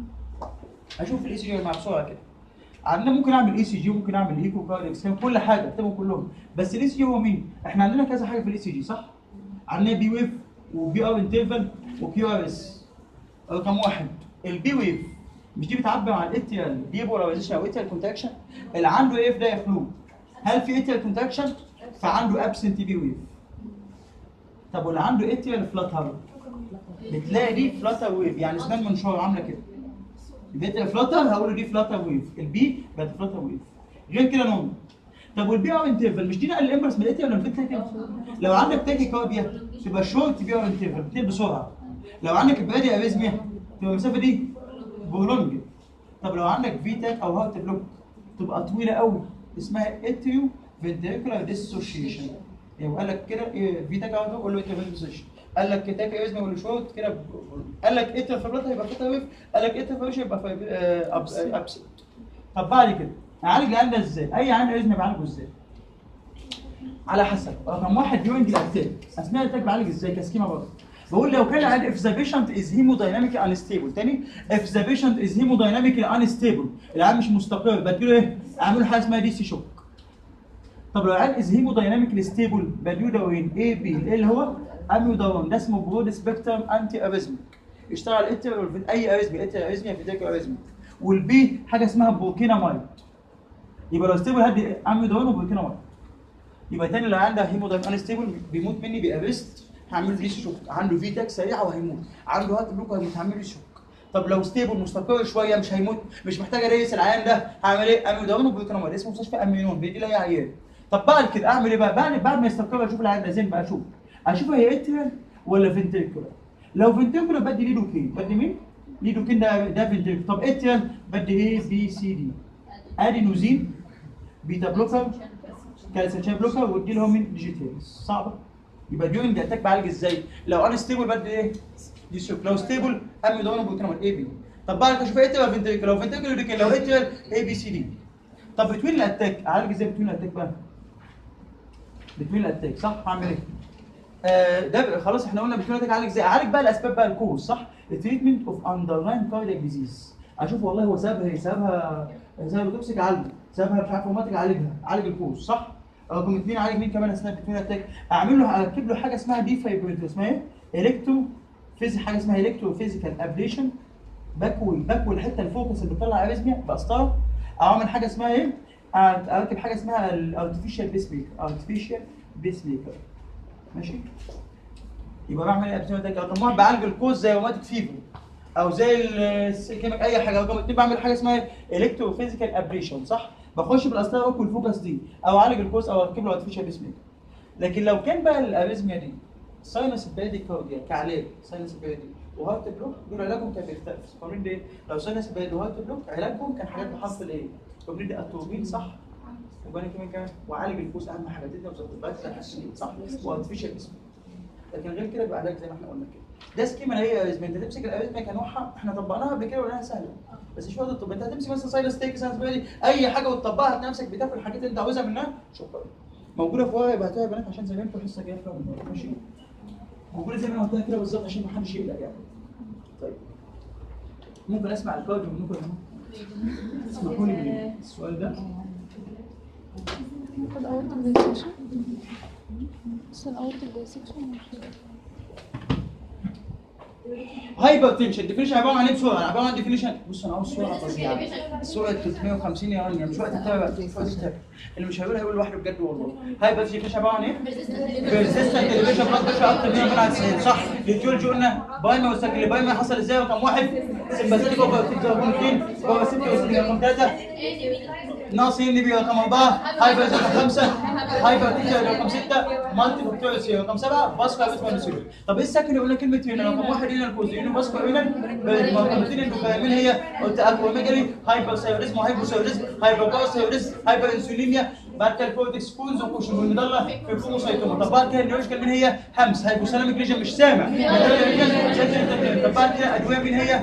اشوف الاي سي جي مع بسرعه كده عندنا ممكن اعمل اي سي جي ممكن اعمل ايكو كارديكس كل حاجه اكتبهم كلهم بس الاي سي جي هو مين احنا عندنا كذا حاجه في الاي سي جي صح عندنا بي ويف وبي ار انترفال وكيو ار اس رقم واحد البي ويف مش دي بتعبر عن الاتيال ديبولاريزيشن او اتيال كونتراكشن اللي عنده ايه في ده يا خلود هل في اتيال كونتراكشن فعنده ابسنت بي ويف طب واللي عنده اتيال فلاتر بتلاقي دي فلاتر ويف يعني اسنان منشار عامله كده يبقى فلاتر هقول له دي فلاتر ويف البي بقت فلاتر ويف غير كده نوم طب والبي ار انترفال مش دي نقل الامبرس من الاتيال ولا من كده لو عندك تاكي كارديا تبقى شورت بي ار انترفال بتنقل بسرعه لو عندك البادي اريزميا تبقى المسافه دي بولونج طب لو عندك فيتاك او هارت بلوك تبقى طويله قوي اسمها اتريو فنتريكولار ديسوشيشن يعني قال لك كده ايه فيتاك او قول له اتريو ديسوشيشن قال لك تاك اريزميا ولا شورت كده ب- قال لك اتريو فابلاتا يبقى فيتا ويف قال لك اتريو فابلاتا يبقى فايب- آه، أبس- آه، ابسنت طب بعد كده اعالج العيان ده ازاي؟ اي عيان اريزميا بعالجه ازاي؟ على حسب رقم واحد ديورنج الاتاك اثناء الاتاك بعالج ازاي كسكيما برضه بقول لو كان عندي if the patient is hemodynamically unstable تاني if the patient is hemodynamically unstable العيان مش مستقر بديله ايه؟ اعمل له حاجه اسمها دي سي شوك طب لو العيان is hemodynamically stable بديله دوايين ايه بي اللي هو اميوداون ده اسمه برود سبيكترم انتي اريزميك اشتغل اتر اي اريزمي اتر اريزميا في ذاك اريزمي والبي حاجه اسمها بوركينامايد يبقى لو ستيبل هدي اميوداون وبوركينامايد يبقى تاني لو عنده هيمودايم انستيبل بيموت مني بارست هعمل له شوك عنده فيتاك سريعه وهيموت عنده هارت بلوك وهيموت هعمل له شوك طب لو ستيبل مستقر شويه مش هيموت مش محتاج اريس العيان ده هعمل ايه اميوداون وبيوتناميد اسمه مستشفى امينون بيدي لي عيان طب بعد كده اعمل ايه بقى؟ بعد بعد ما يستقر اشوف العيان ده زين بقى اشوف اشوف هي اتريال ولا فنتريكولار لو فنتريكولار بدي ليدوكين بدي مين؟ ليدوكين ده ده فنتريكولار طب اتريال بدي ايه بي سي دي ادينوزين بيتا بلوكر كالسيوم بلوكر وادي لهم من ديجيتال صعبه يبقى ديورنج اتاك بعالج ازاي؟ لو انا ستيبل بدي ايه؟ دي سوب لو ستيبل امي دوران بوتنمال اي بي طب بعد كده اشوف ايه تبقى فنتريكولار لو فنتريكولار لو اتريال اي بي سي دي طب بتوين الاتاك اعالج ازاي بتوين الاتاك بقى؟ بتوين الاتاك صح؟ هعمل ايه؟ آه ده بقى خلاص احنا قلنا بتوين الاتاك اعالج ازاي؟ اعالج بقى الاسباب بقى الكوز صح؟ التريتمنت اوف اندرلاين كاردياك ديزيز اشوف والله هو سببها ايه؟ سببها سببها توكسيك اعالجه سببها مش عارف روماتيك اعالجها اعالج الكوز صح؟ رقم اثنين اعالج مين كمان اثناء بتوين الاتاك؟ اعمل له اركب له حاجه اسمها دي فايبريتو اسمها ايه؟ الكترو فيزي حاجه اسمها الكترو فيزيكال ابليشن بكوي بكوي الحته الفوكس اللي بتطلع اريزميا بقسطره او اعمل حاجه اسمها ايه؟ اركب حاجه اسمها الارتفيشال بيس ميكر ارتفيشال بيس ميكر ماشي يبقى بعمل ايه ابتدي اتاك رقم واحد بعالج الكوز زي روماتيك فيفر او زي السيكيميك اي حاجه رقم اثنين بعمل حاجه اسمها الكترو فيزيكال ابريشن صح بخش بالقسطره واكل الفوكس دي او اعالج الكوز او اركب له ارتفيشال بيس ميكر لكن لو كان بقى الاريزميا دي ساينس بادي كارديا كعلاج ساينس بادي وهارت بلوك دول علاجهم كان بيختلف فاهمين ليه؟ لو ساينس بادي وهارت بلوك علاجهم كان حاجات بحرف الايه؟ فاهمين دي اتروبين صح؟ وباني كمان كمان وعالج الفوز اهم حاجه تدي وظبط تحسين صح؟ وارتفيشال اسم لكن غير كده بيبقى علاج زي ما احنا قلنا كده ده سكيما هي اريزميا انت تمسك الاريزميا كنوعها احنا طبقناها قبل كده وقلناها سهله بس شويه الطب انت هتمسك مثلا ساينس تيك ساينس بادي اي حاجه وتطبقها هتلاقي نفسك بتاكل الحاجات اللي انت عاوزها منها شكرا موجوده في ورقه يبقى هاتوها يا بنات عشان زمايلكم الحصه الجايه فيها ماشي موجوده زي ما انا قلتها كده بالظبط عشان ما حدش يقلق يعني طيب ممكن اسمع الكارديو منكم يا جماعه اسمحوا لي السؤال ده ناخد اورتك دايسكشن بس الاورتك دايسكشن هايبر تنشن ديفينيشن عباره عن ايه بسرعه عباره عن ديفينيشن بص انا عاوز سرعه فظيعه سرعه 350 يا رانيا مش وقت التابع مش وقت التابع اللي مش هيقول هيقول لوحده بجد والله هايبر ديفينيشن عباره عن ايه؟ ريزيستنت الفيشن بلاد بريشر اكتر من 94 صح الجيولوجي قلنا بايما والسكن بايما حصل ازاي رقم واحد سمباثيك اوفر رقم اثنين اوفر 66 رقم ثلاثه ناقص ان بي رقم اربعه هايبر رقم خمسه هايبر تيجر رقم سته مالتي فاكتوريسي رقم سبعه باسكا بيتمانوسيل طب ايه السكن اللي قلنا كلمه هنا رقم واحد هنا الكوز هنا باسكا هنا رقم اثنين الدوبامين هي قلت اكروميجالي هايبر سيريزم وهايبر سيريزم هايبر باوسيريزم هايبر انسولينيا بعد كده الكورتكس فونز وكوشن والمضله في الفوموسايتوما طب بعد كده النيوروجيكال مين هي همس هايبوثالاميك ريجن مش سامع طب بعد كده ادويه مين هي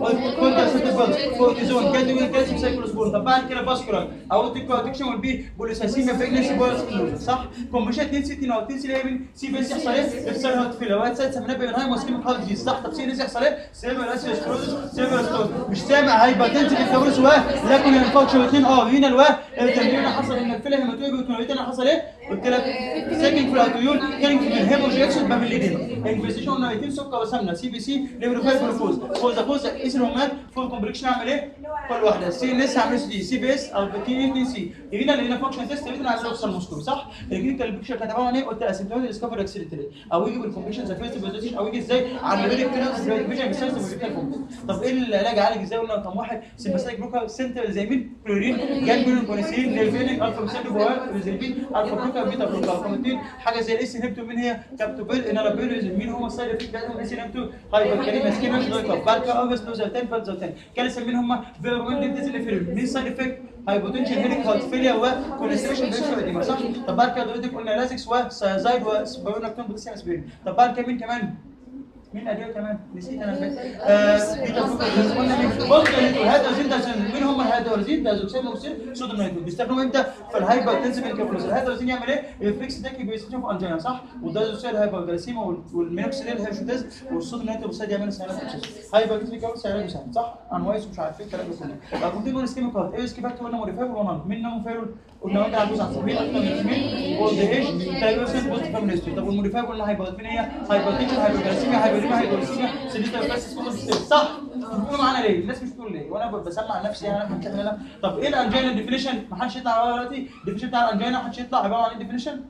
كورتيزون كادوين كالسيوم سايكلوسبون طب بعد كده باسكولار اورتيك كورتكشن والبي بوليسايسيميا بريجنسي بوليسكلوز صح كومبوشن 2 60 او 2 سي سي بي اس يحصل ايه؟ افصال هارت فيلر وقت سادسه من بينهايم وسكيميك هارت ديز صح طب سي ان اس يحصل ايه؟ سيرفر اسيسكلوز سيرفر سكلوز مش سامع هايبرتنسيف الكابولس و لكن الفانكشن اثنين اه رينال و التمرين حصل ان الفيلر هيماتويا بيوتونويتنا حصل ايه؟ قلت لك ساكن في الاتيول كان في الهيموجيكشن باب الليدين انفستيشن نايتين سكر وسمنه سي بي سي ليبروفايل جلوكوز كوزا كوزا قيس الهرمونات فول كومبلكشن اعمل ايه؟ كل واحده سي ان اس اعمل اس دي سي بي اس او بي 2 سي هنا اللي هنا فانكشن تيست هنا عايز اوصل مسكوي صح؟ الكلينيكال بيكشر كانت عباره عن ايه؟ قلت اسيمتوماتيك ديسكفري اكسلريتري او يجي بالكومبلكشن ذا فيرست بوزيشن او يجي ازاي على الليفل كلينكس فيجن بيسنس وفيجن طب ايه العلاج عالج ازاي؟ قلنا رقم واحد سيمباثيك بلوكر سنتر زي مين؟ كلورين جانبين كونيسين نيرفينيك الفا بيسيدو بوار ريزلبين الفا بلوكر بيتا بلوكر رقم اثنين حاجه زي الاس انهبتور مين هي؟ كابتوبيل انالابيل مين هو السايد افكت بتاعتهم الاس انهبتور هايبر كريم سكيما شويكر بالكا اوفس لوزرتين فالزرتين كالسيوم مين هم؟ فيرومين ديز اللي فيرم مين السايد افكت؟ هايبوتنشن هيريك هارت فيلير وكونستريشن بريشر اديما صح؟ طب بعد كده دلوقتي قلنا لازكس وسايزايد وسبيرونكتون بوتاسيوم اسبرين طب بعد كده مين كمان؟ مين ادويه كمان؟ نسيت انا الباقي. آه بيتا فلوكس قلنا مين؟ بص الهيدروزين ده مين هم الهيدروزين ده زوكسين ومسين صوديوم نايتروجين بيستخدموا امتى؟ في الهايبر تنسيف انكفلوس الهيدروزين يعمل ايه؟ الفريكس ده بيستخدموا في انجينا صح؟ والدايزوكسيد هايبر جلاسيما والمينوكسيديل هيرشوتيز والصوديوم نايتروكسيد يعمل سيانات اوكسيس هايبر تنسيف انكفلوس علاج مساعد صح؟ انوايس ومش عارف ايه الكلام ده كله. رقم 2 سكيميك هارت ايه سكيميك هارت قلنا موديفايبل ونان مين نون قلنا وانت عجوز عن مين اكتر من مين؟ اولد ايج تايروسين بوست فاميليستي طب والموديفايبل قلنا هايبر مين هي؟ هايبر تنشن هايبر جلاسيميا هايبر هايبر سيليتا بس صح بتقولوا معانا ليه؟ الناس مش بتقول ليه؟ وانا بسمع نفسي انا بمتحن انا طب ايه الانجينا ديفينيشن؟ ما حدش يطلع ورا دلوقتي الديفينيشن بتاع الانجينا ما حدش يطلع عباره عن ايه الديفينيشن؟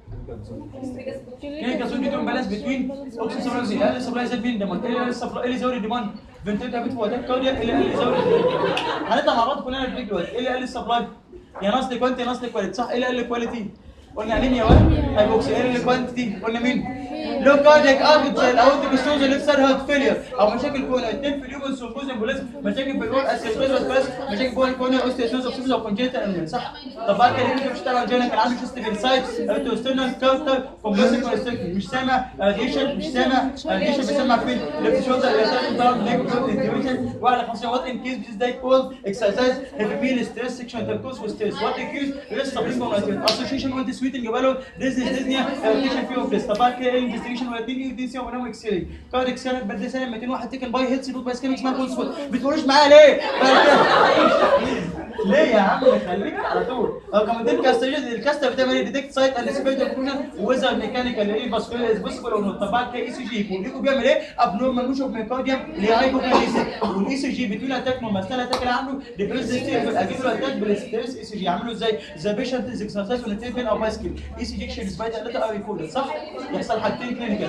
كلينيكال زون بتوين بالانس بتوين اوكسجين سبلاي اقل سبلاي زاد مين ديماند ايه اللي سبلاي ايه اللي زود الديماند؟ فنتيتا بيت واتاك كارديا ايه اللي قال لي زود هنطلع مع بعض كلنا البريك دلوقتي ايه اللي قال لي السبلاي؟ يا ناقص لي كواليتي يا ناقص لي كواليتي صح ايه اللي قال لي كواليتي؟ قلنا انيميا وهايبوكسيا ايه الكوانتيتي قلنا مين لو كاردياك اربط زي الاورتيك ستوز اللي في هارت فيلير او مشاكل كونا اتنين في اليوم سمبوز امبوليزم مشاكل في الجول اسيستوز بس مشاكل جوه الكونا اوستيوسوز اوبسيس او كونجيتا انمين صح طب بعد كده يمكن مش تابع جانا كان عنده شيست بيرسايت اوتوستيرنال كارتر كومبلسيف كونستركتيف مش سامع راديشن مش سامع راديشن بيسمع فين ليفت شولدر ريسيرش داون نيك انتويشن وعلى 50 وات ان كيس بيز داي كول اكسرسايز هيفي ميل ستريس سكشن انتركوز وستريس وات اكيوز ريس سبرينج اون اسوشيشن وانت سويتنج بالو ديزني ديزني اريتيشن فيو بليس طب بعد كده ايه الانفستيجيشن ولا دي دي سي ونام اكسري كارد اكسري بدي سنه 201 تيكن باي هيتس نوت باي سكيمكس ما كونس بتقولوش معايا ليه؟ بعد كده- ليه يا عم خليك على طول هو كمان كاستريجن الكاستر بتعمل ايه ديتكت سايت اند سبيد اوكلوجن ويزر ميكانيكال ايه باسكول از بوسيبل او نوت طبعا كاي سي جي بيقول بيعمل ايه ابنورمال موشن اوف ميكارديوم لهايبوكاليسيس والاي سي جي بتقول اتاك من المساله اتاك اللي عنده ديبريس اجيب له اتاك بالستريس اي سي جي يعملوا ازاي ذا بيشنت از اكسرسايز اون تيبل او بايسكل اي سي جي اكشن سبايد ليتر او ريكورد صح يحصل حاجتين كلينيكال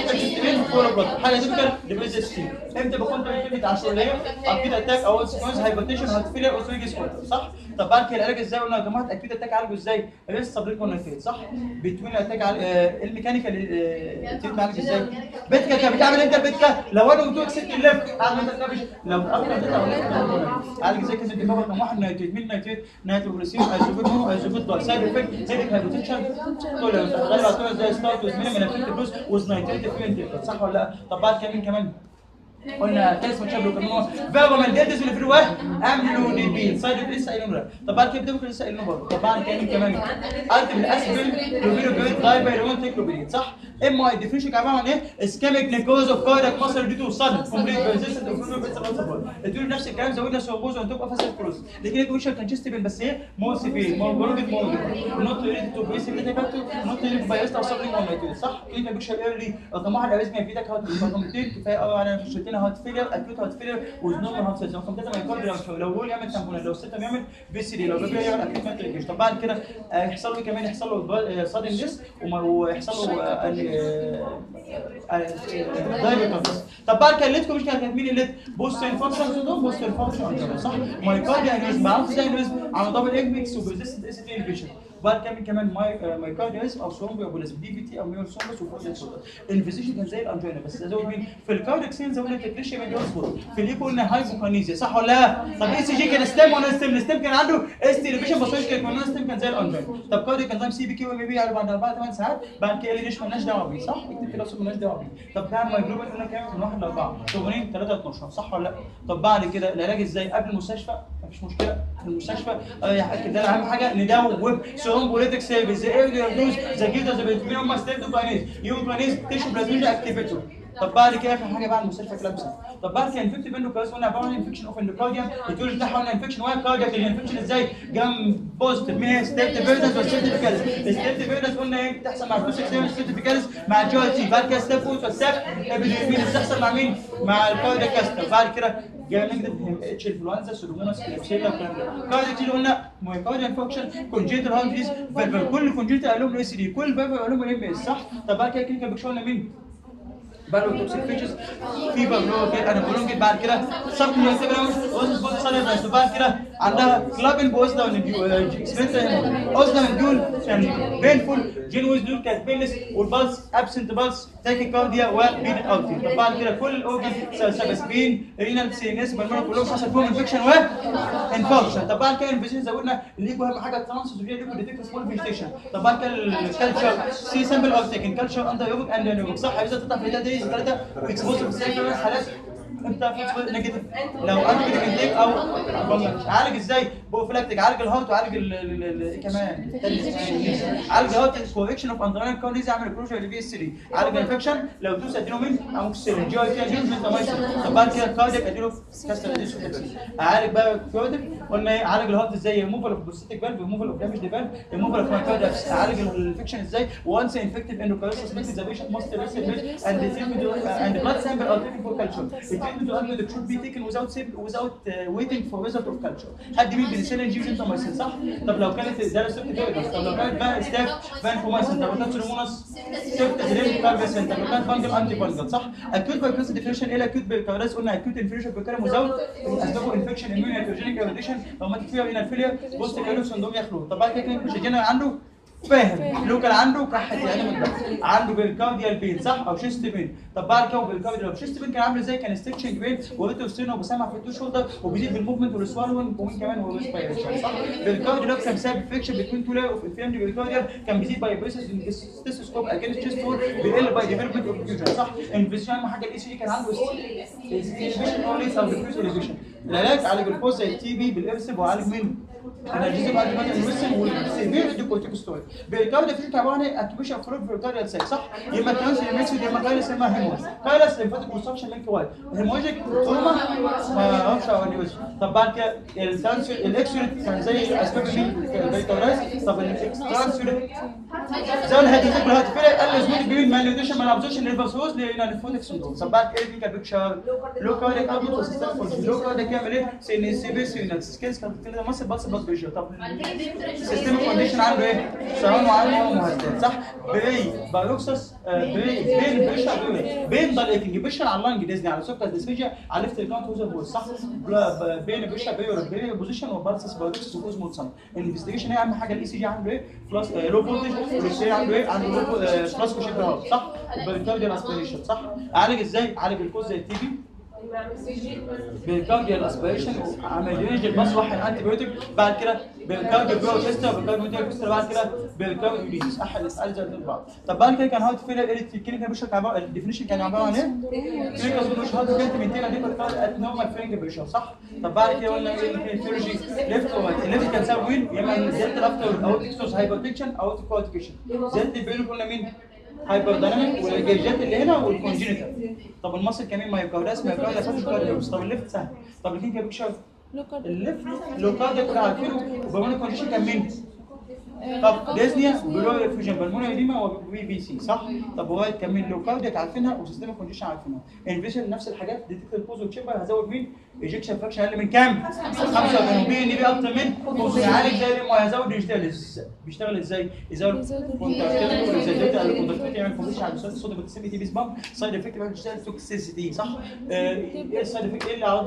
حاجه تيبيكال ديبريس ستيم امتى بكون كلمه عشوائيه اكيد اتاك او سكوز هايبوتنشن هارت فيلر او سويجس صح طب بعد كده العلاج ازاي قلنا يا جماعه اكيد اتاك عالجه ازاي ريس سبريك كونكتيد صح بتوين اتاك عالج آه، الميكانيكال آه، تيم عالج ازاي بيتكا كان بتعمل انت بيتكا لو انا قلت لك ست الليفت اعمل انت الكابش لو اكتر انت او ليفت عالج ازاي كلمه دماغ رقم واحد نايتريت مين نايتريت نايتروجليسين ايزوبيت مونو ايزوبيت دول سايد افكت هيدك هايبوتنشن توليرنس غالبا هتقول زي ستارت وز مينيمال افكت بلوس وز نايتريت فين صح ولا لا طب بعد كده مين كمان قلنا كاس ماتشاب لو كانوا فيرو من ديتس اللي في الواحد عملوا دي بي سايد لسه قايلين له طب بعد كده ممكن لسه قايلين برضه طب بعد كده مين كمان قلت بالاسبل لوبيرو جوينت داي باي ريمون تكلوبيد صح اما اي ديفينيشن عباره عن ايه اسكيميك نيكوز اوف كاردياك ماسل دي تو سادن كومبليت ريزيستنت اوف فلويد بيتس سبورت ادوا نفس الكلام زودنا سوبوز وانتو فاسل كروز لكن الكويشن كان جست بس ايه مور سيفير مور جولد مور نوت ريليتد تو بريسيف ديتاكتو نوت ريليتد باي استا سبرينج اون صح كده بيكشر ايرلي رقم واحد الاريزميا في ايدك هات رقم اثنين كفايه قوي على شلتين هات فيلر اكيوت هات فيلر وزنوم هات سيزون رقم ثلاثه ما يكون لو هو يعمل تامبون لو سته بيعمل بي سي دي لو بيبقى يعمل اكيوت ماتريكش طب بعد كده آه، يحصل له كمان يحصل له صادم ديس ويحصل له دايبيتوس طب بعد كده الليتكم مش كانت مين الليت بوست انفكشن سندروم بوست انفكشن صح مايكارديا انيزم بعرف ازاي انيزم على دبل ايج ميكس وبريزيستنت اس تي انفيشن وبعد كده مين كمان ماي مايكارديازم او ثرومبي اوبوليزم دي في تي او ميول سومبس وفوزيت سودا الانفيزيشن كان زي الانجينا بس زود مين في الكارديك سين زودنا تكريشيا من جونسبورت في الايكو قلنا هايبوكانيزيا صح ولا لا طب اي سي جي كان ستيم ولا ستيم الستيم كان عنده اس تي انفيشن بس مش كان ستيم كان زي الانجينا طب كارديك كان سي بي كيو ام بي على بعد 4 8 ساعات بعد كده ليش مالناش دعوه بيه صح اكتب كده اصلا مالناش دعوه بيه طب كان مايجلوبين قلنا كام من 1 ل 4 شغلين 3 12 صح ولا لا طب بعد كده العلاج ازاي قبل المستشفى مفيش مشكله في المستشفى آه، كده اهم حاجه ندوب سيروم بوليتك سيرفيس زي ايه يردوز زي كده زي بيتمين هم ستيب بانيز يوم بانيز تيشو بلازميجا اكتيفيتور طب بعد كده اخر حاجه بعد المستشفى كلابسه طب بعد كده انفكتيف اندوكارديوم قلنا عباره عن انفكشن اوف اندوكارديوم الجورج بتاعها قلنا انفكشن واي كاردياك الانفكشن ازاي جنب بوزيتيف مين هي ستيب فيرنس وستيب فيكالس ستيب فيرنس قلنا ايه بتحصل مع البوزيتيف ستيب فيكالس مع الجي تي بعد كده ستيب فوت والستيب ابيديمين بتحصل مع مين مع الكاردياك كاستر بعد كده جاي نجد اتش انفلونزا سودوموناس كلابسيلا الكلام ده كاردياك تي قلنا مايكارديال انفكشن كونجيتال هارت ديزيز فالفر كل كونجيتال قال لهم اس دي كل فالفر قال لهم ام اس صح طب بعد كده كلينيكال بيكشر قلنا مين بالو توكسيك فيتشز في بالو كده انا بقولهم كده بعد كده سب كلينيكال اوزس بوز ساليفا بعد كده عندها كلابن بوزدا اكسبرينس اوزدا مديول يعني بينفول جين ويز دول كانت بيلس والبلس ابسنت بلس تاكي كارديا وبين اوتي طب بعد كده كل الاورجن سباسبين رينال سي ان اس بالمره كلهم حصل فيهم انفكشن و انفكشن طب بعد كده الانفكشن زودنا الليجو اهم حاجه الترانسس وفيها ليجو ديتكت سمول فيجيتيشن طب بعد كده الكالتشر سي سامبل اوف تيكن كالتشر اندر يوبك اند يوبك صح عايزه تطلع في دايز ثلاثه اكسبوزر في حالات انت في نيجاتيف لو انت نيجاتيف او عالج ازاي بروفلاكتيك عالج الهارت وعالج ال- ال- ال- ايه كمان عالج الهارت كوركشن اوف اندرلاين كارنيز يعمل كلوجر للبي اس 3 عالج الانفكشن لو دوس اديله مين اموكسيلين جي اي تي اديله جنتامايسين طب بعد كده كاردياك اديله كاستر اديسوفلكسين عالج بقى كاردياك قلنا ايه عالج الهارت ازاي ريموفال اوف بروستاتيك فالف ريموفال اوف دامج فالف ريموفال اوف مايكاردياكس عالج الانفكشن ازاي وانس انفكتيف اندوكارديوس ميثود ذا بيشنت ماست ريسيف اند and blood sample are taken for culture. The treatment to admit should be taken without sim- without uh, waiting for result of culture. حد مين بنسلين جيب انت مايسين صح؟ طب لو كانت ده سبت فيروس طب لو كانت بقى ستاف فانكومايسين طب لو كانت سيروموناس سبت دريم كاربسين طب لو كانت فانجل انتي فانجل صح؟ اكيوت بايكوس ديفينيشن ايه الاكيوت بايكوس قلنا اكيوت انفيريشن بكلام وزاوت اسبابه انفكشن اميون هيتروجينيك ايروديشن لو ما تكفيها من الفيليا بوست كالو سندروم يخلو طب بعد كده كان مش عنده فاهم لو كان عنده كحه يعني من ده عنده بالكارديال بين صح او شيست بين طب بعد كده بالكارديال لو شيست بين كان عامل ازاي كان ستيتشنج بين وبيتو ستينو وبسمع في التو شولدر وبيزيد بالموفمنت والسوالوينج ومين كمان والريسبيريشن صح بالكارديال لو كان بسبب فيكشن بين تو لاير اوف انفيرمد بالكارديال كان بيزيد باي بريسس ستيثوسكوب اجينست تشيست وول بيقل باي ديفلوبمنت اوف فيوجن صح انفيشن اهم حاجه الاي سي كان عنده ستيشن اوليس او ديفيوز اليفيشن العلاج عالج الكوز زي التي بي بالارسب وعالج مين الانالجيزم بعد ما الوسم والسيفير ادي كورتيكوستويد بالكارديا في عباره عن اكتيفيشن اوف فلويد بالكارديا سيل صح يا اما كانسر يا ميكس يا اما كايلس يا اما هيموس كايلس ليمفاتيك كونستراكشن لينك وايد هيموجيك تروما ما اعرفش اقول طب بعد كده الكانسر الاكسوريت كان زي اسباب مين بالكارديا طب الاكسترانسوريت زي الهادي فكره الهادي فكره قال زميلي بيقول مالنيوتريشن مالابزوشن للفاسوز للفونيك سندروم طب بعد كده في بيكتشر لو كارديك اوتبوت وسيستم لو كارديك يعمل ايه سي سي بي سي سكيلز كانت كده مصر بس بلاد بريشر طب السيستم كونديشن عنده ايه؟ سواء وعنده مهدد صح؟ بري باروكسس بري بين بريشر بري بين ضل بريشر على اللنج ديزني على سكر ديسفيجيا على ليفت الكاونت وزر بول صح؟ بلا- ب- بين بريشر بري بري بوزيشن وبارسس باروكسس واوزموت سم الانفستيجيشن هي اهم حاجه الاي سي جي عنده ايه؟ بلس لو فولتج والاكس عنده ايه؟ عنده لو بلس كوشن هارت صح؟ بالكارديال اسبيريشن صح؟ عالج ازاي؟ عالج الكوز زي التي بي بالكارديال اسبيريشن عمل درينج الباص واحد انتي بايوتيك بعد كده بالكارديو برو تيستا بالكارديو تيستا بعد كده بالكارديو يوريس احد الاسئله زي بعض طب بعد كده كان هاوت فيلر قالت الكلينيكال بيشر كان عباره الديفينيشن كان عباره عن ايه؟ كلينيكال بيشر هاوت كانت مينتين دي ات نورمال فينج بريشر صح؟ طب بعد كده قلنا ايه الفيولوجي ليفت ورايت الليفت كان سبب مين؟ يا اما زياده الافتر او تكسوس هايبرتنشن او كواليفيكيشن زياده البيلو قلنا مين؟ هايبر دايناميك والجيجات اللي هنا والكونجينيتال طب المصل كمان ما يبقاش ما يبقاش كارديوس طب الليفت سهل طب الاثنين كان بيكشف الليفت لو كارديو كنا عارفينه وبرموني كونديشن كان مين؟ طب ديزنيا بلو ريفيوجن بالموني اديما وبي بي سي صح؟ طب ورايت كان مين؟ لو كارديك عارفينها وسيستم كونديشن عارفينها انفيشن نفس الحاجات ديتكت البوز والتشيمبر هزود مين؟ ايجكشن فراكشن اقل من كام؟ 85 بي ان بي اكتر من بص يعالج زي ما هيزود ديجيتاليز بيشتغل ازاي؟ يزود كونتاكتيفيتي والريزيدنت على الكونتاكتيفيتي يعمل كونديشن على الصوت الصوت بتسمي تي بي سبام سايد افكت بقى بتشتغل توكسيسيتي صح؟ آه، ايه السايد افكت ايه اللي عرض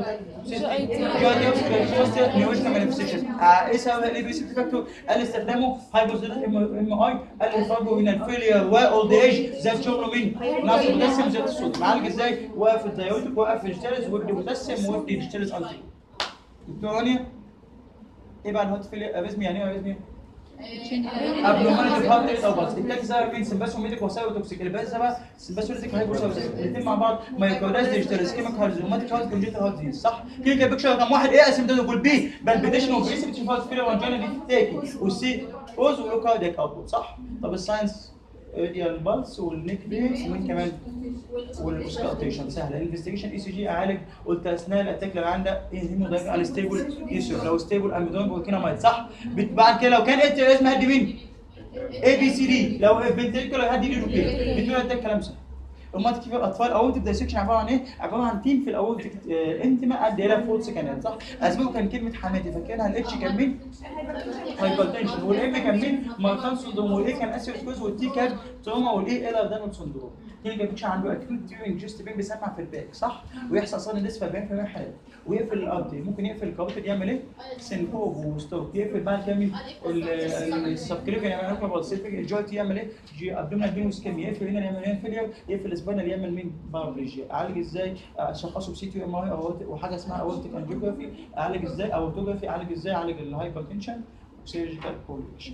نيوروجيكال مانيفستيشن ايه سبب الاي بي سي فاكتور؟ قال استخدامه هايبوزيتك ام اي قال الفرق بين الفيلير واولد ايج زاد شغله مين؟ نفس البوتاسيوم زاد الصوت معالج ازاي؟ وقف الدايوتيك وقف الجيتاليز وابدي بوتاسيوم وابدي ديجيتاليز انتي دكتور رانيا ايه بقى الهوت فيلير اريزمي يعني ايه اريزمي؟ ابنورماليتي هارت ريت او بلس التاني سبب مين سمباسوميتيك وسايروتوكسيك اللي بقى سبب سمباسوميتيك هايبوسايروتوكسيك الاثنين مع بعض مايكرولاس ديجيتال سكيميك هارزوماتيك هارت كونجيتال هارت ديز صح كده بيكشر رقم واحد ايه اسيمتوم بي بالبيتيشن وبريسبت هارت فيلر وانجينا دي تاكي والسي اوز ولوكارديك اوتبوت صح طب الساينس دي البلس والنيك بيس ومين كمان والاوسكالتيشن سهله الانفستيجيشن اي سي جي اعالج قلت اثناء الاتاك لو عندك هيمودايج انستيبل يسير لو ستيبل اميدون بوركينامايد صح بت- بعد كده لو كان انت لازم هدي مين؟ اي بي سي دي لو فنتريكولار هدي دي روكيه بتقول ده الكلام صح امال كيف الاطفال اورتيك دايسكشن عباره عن ايه؟ عباره عن تيم في الاورتيك انتما قد ايه فولس كانال صح؟ اسبابه كان كلمه حماتي فاكرها الاتش كان مين؟ هايبرتنشن والام كان مين؟ ماركان سندروم والاي كان اسيوسكوز والتي كان تروما والاي ايلر دانون سندروم كلينيكال بيكتشر عنده اكيوت ديورنج جيست بين بيسمع في الباك صح؟ ويحصل صار ديس في 40% من الحالات ويقفل الارتي ممكن يقفل الكاروتيد يعمل ايه؟ سينكوب وستوك يقفل بعد كده مين؟ السبكليفيان يعمل لكم بالسيفيك الجوينت يعمل ايه؟ جي ابدومينال بين وسكيم يقفل هنا يعمل هنا فيلير يقفل السباينال يعمل مين؟ بارابليجيا اعالج ازاي؟ اشخصه بسي تي ام اي او وحاجه اسمها اورتيك انجيوجرافي اعالج ازاي؟ او اوتوجرافي اعالج ازاي؟ اعالج الهايبرتنشن وسيرجيكال كوليشن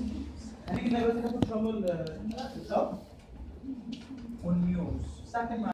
هنيجي دلوقتي ناخد ان شاء الله ال- الاب والميوز الساعه كام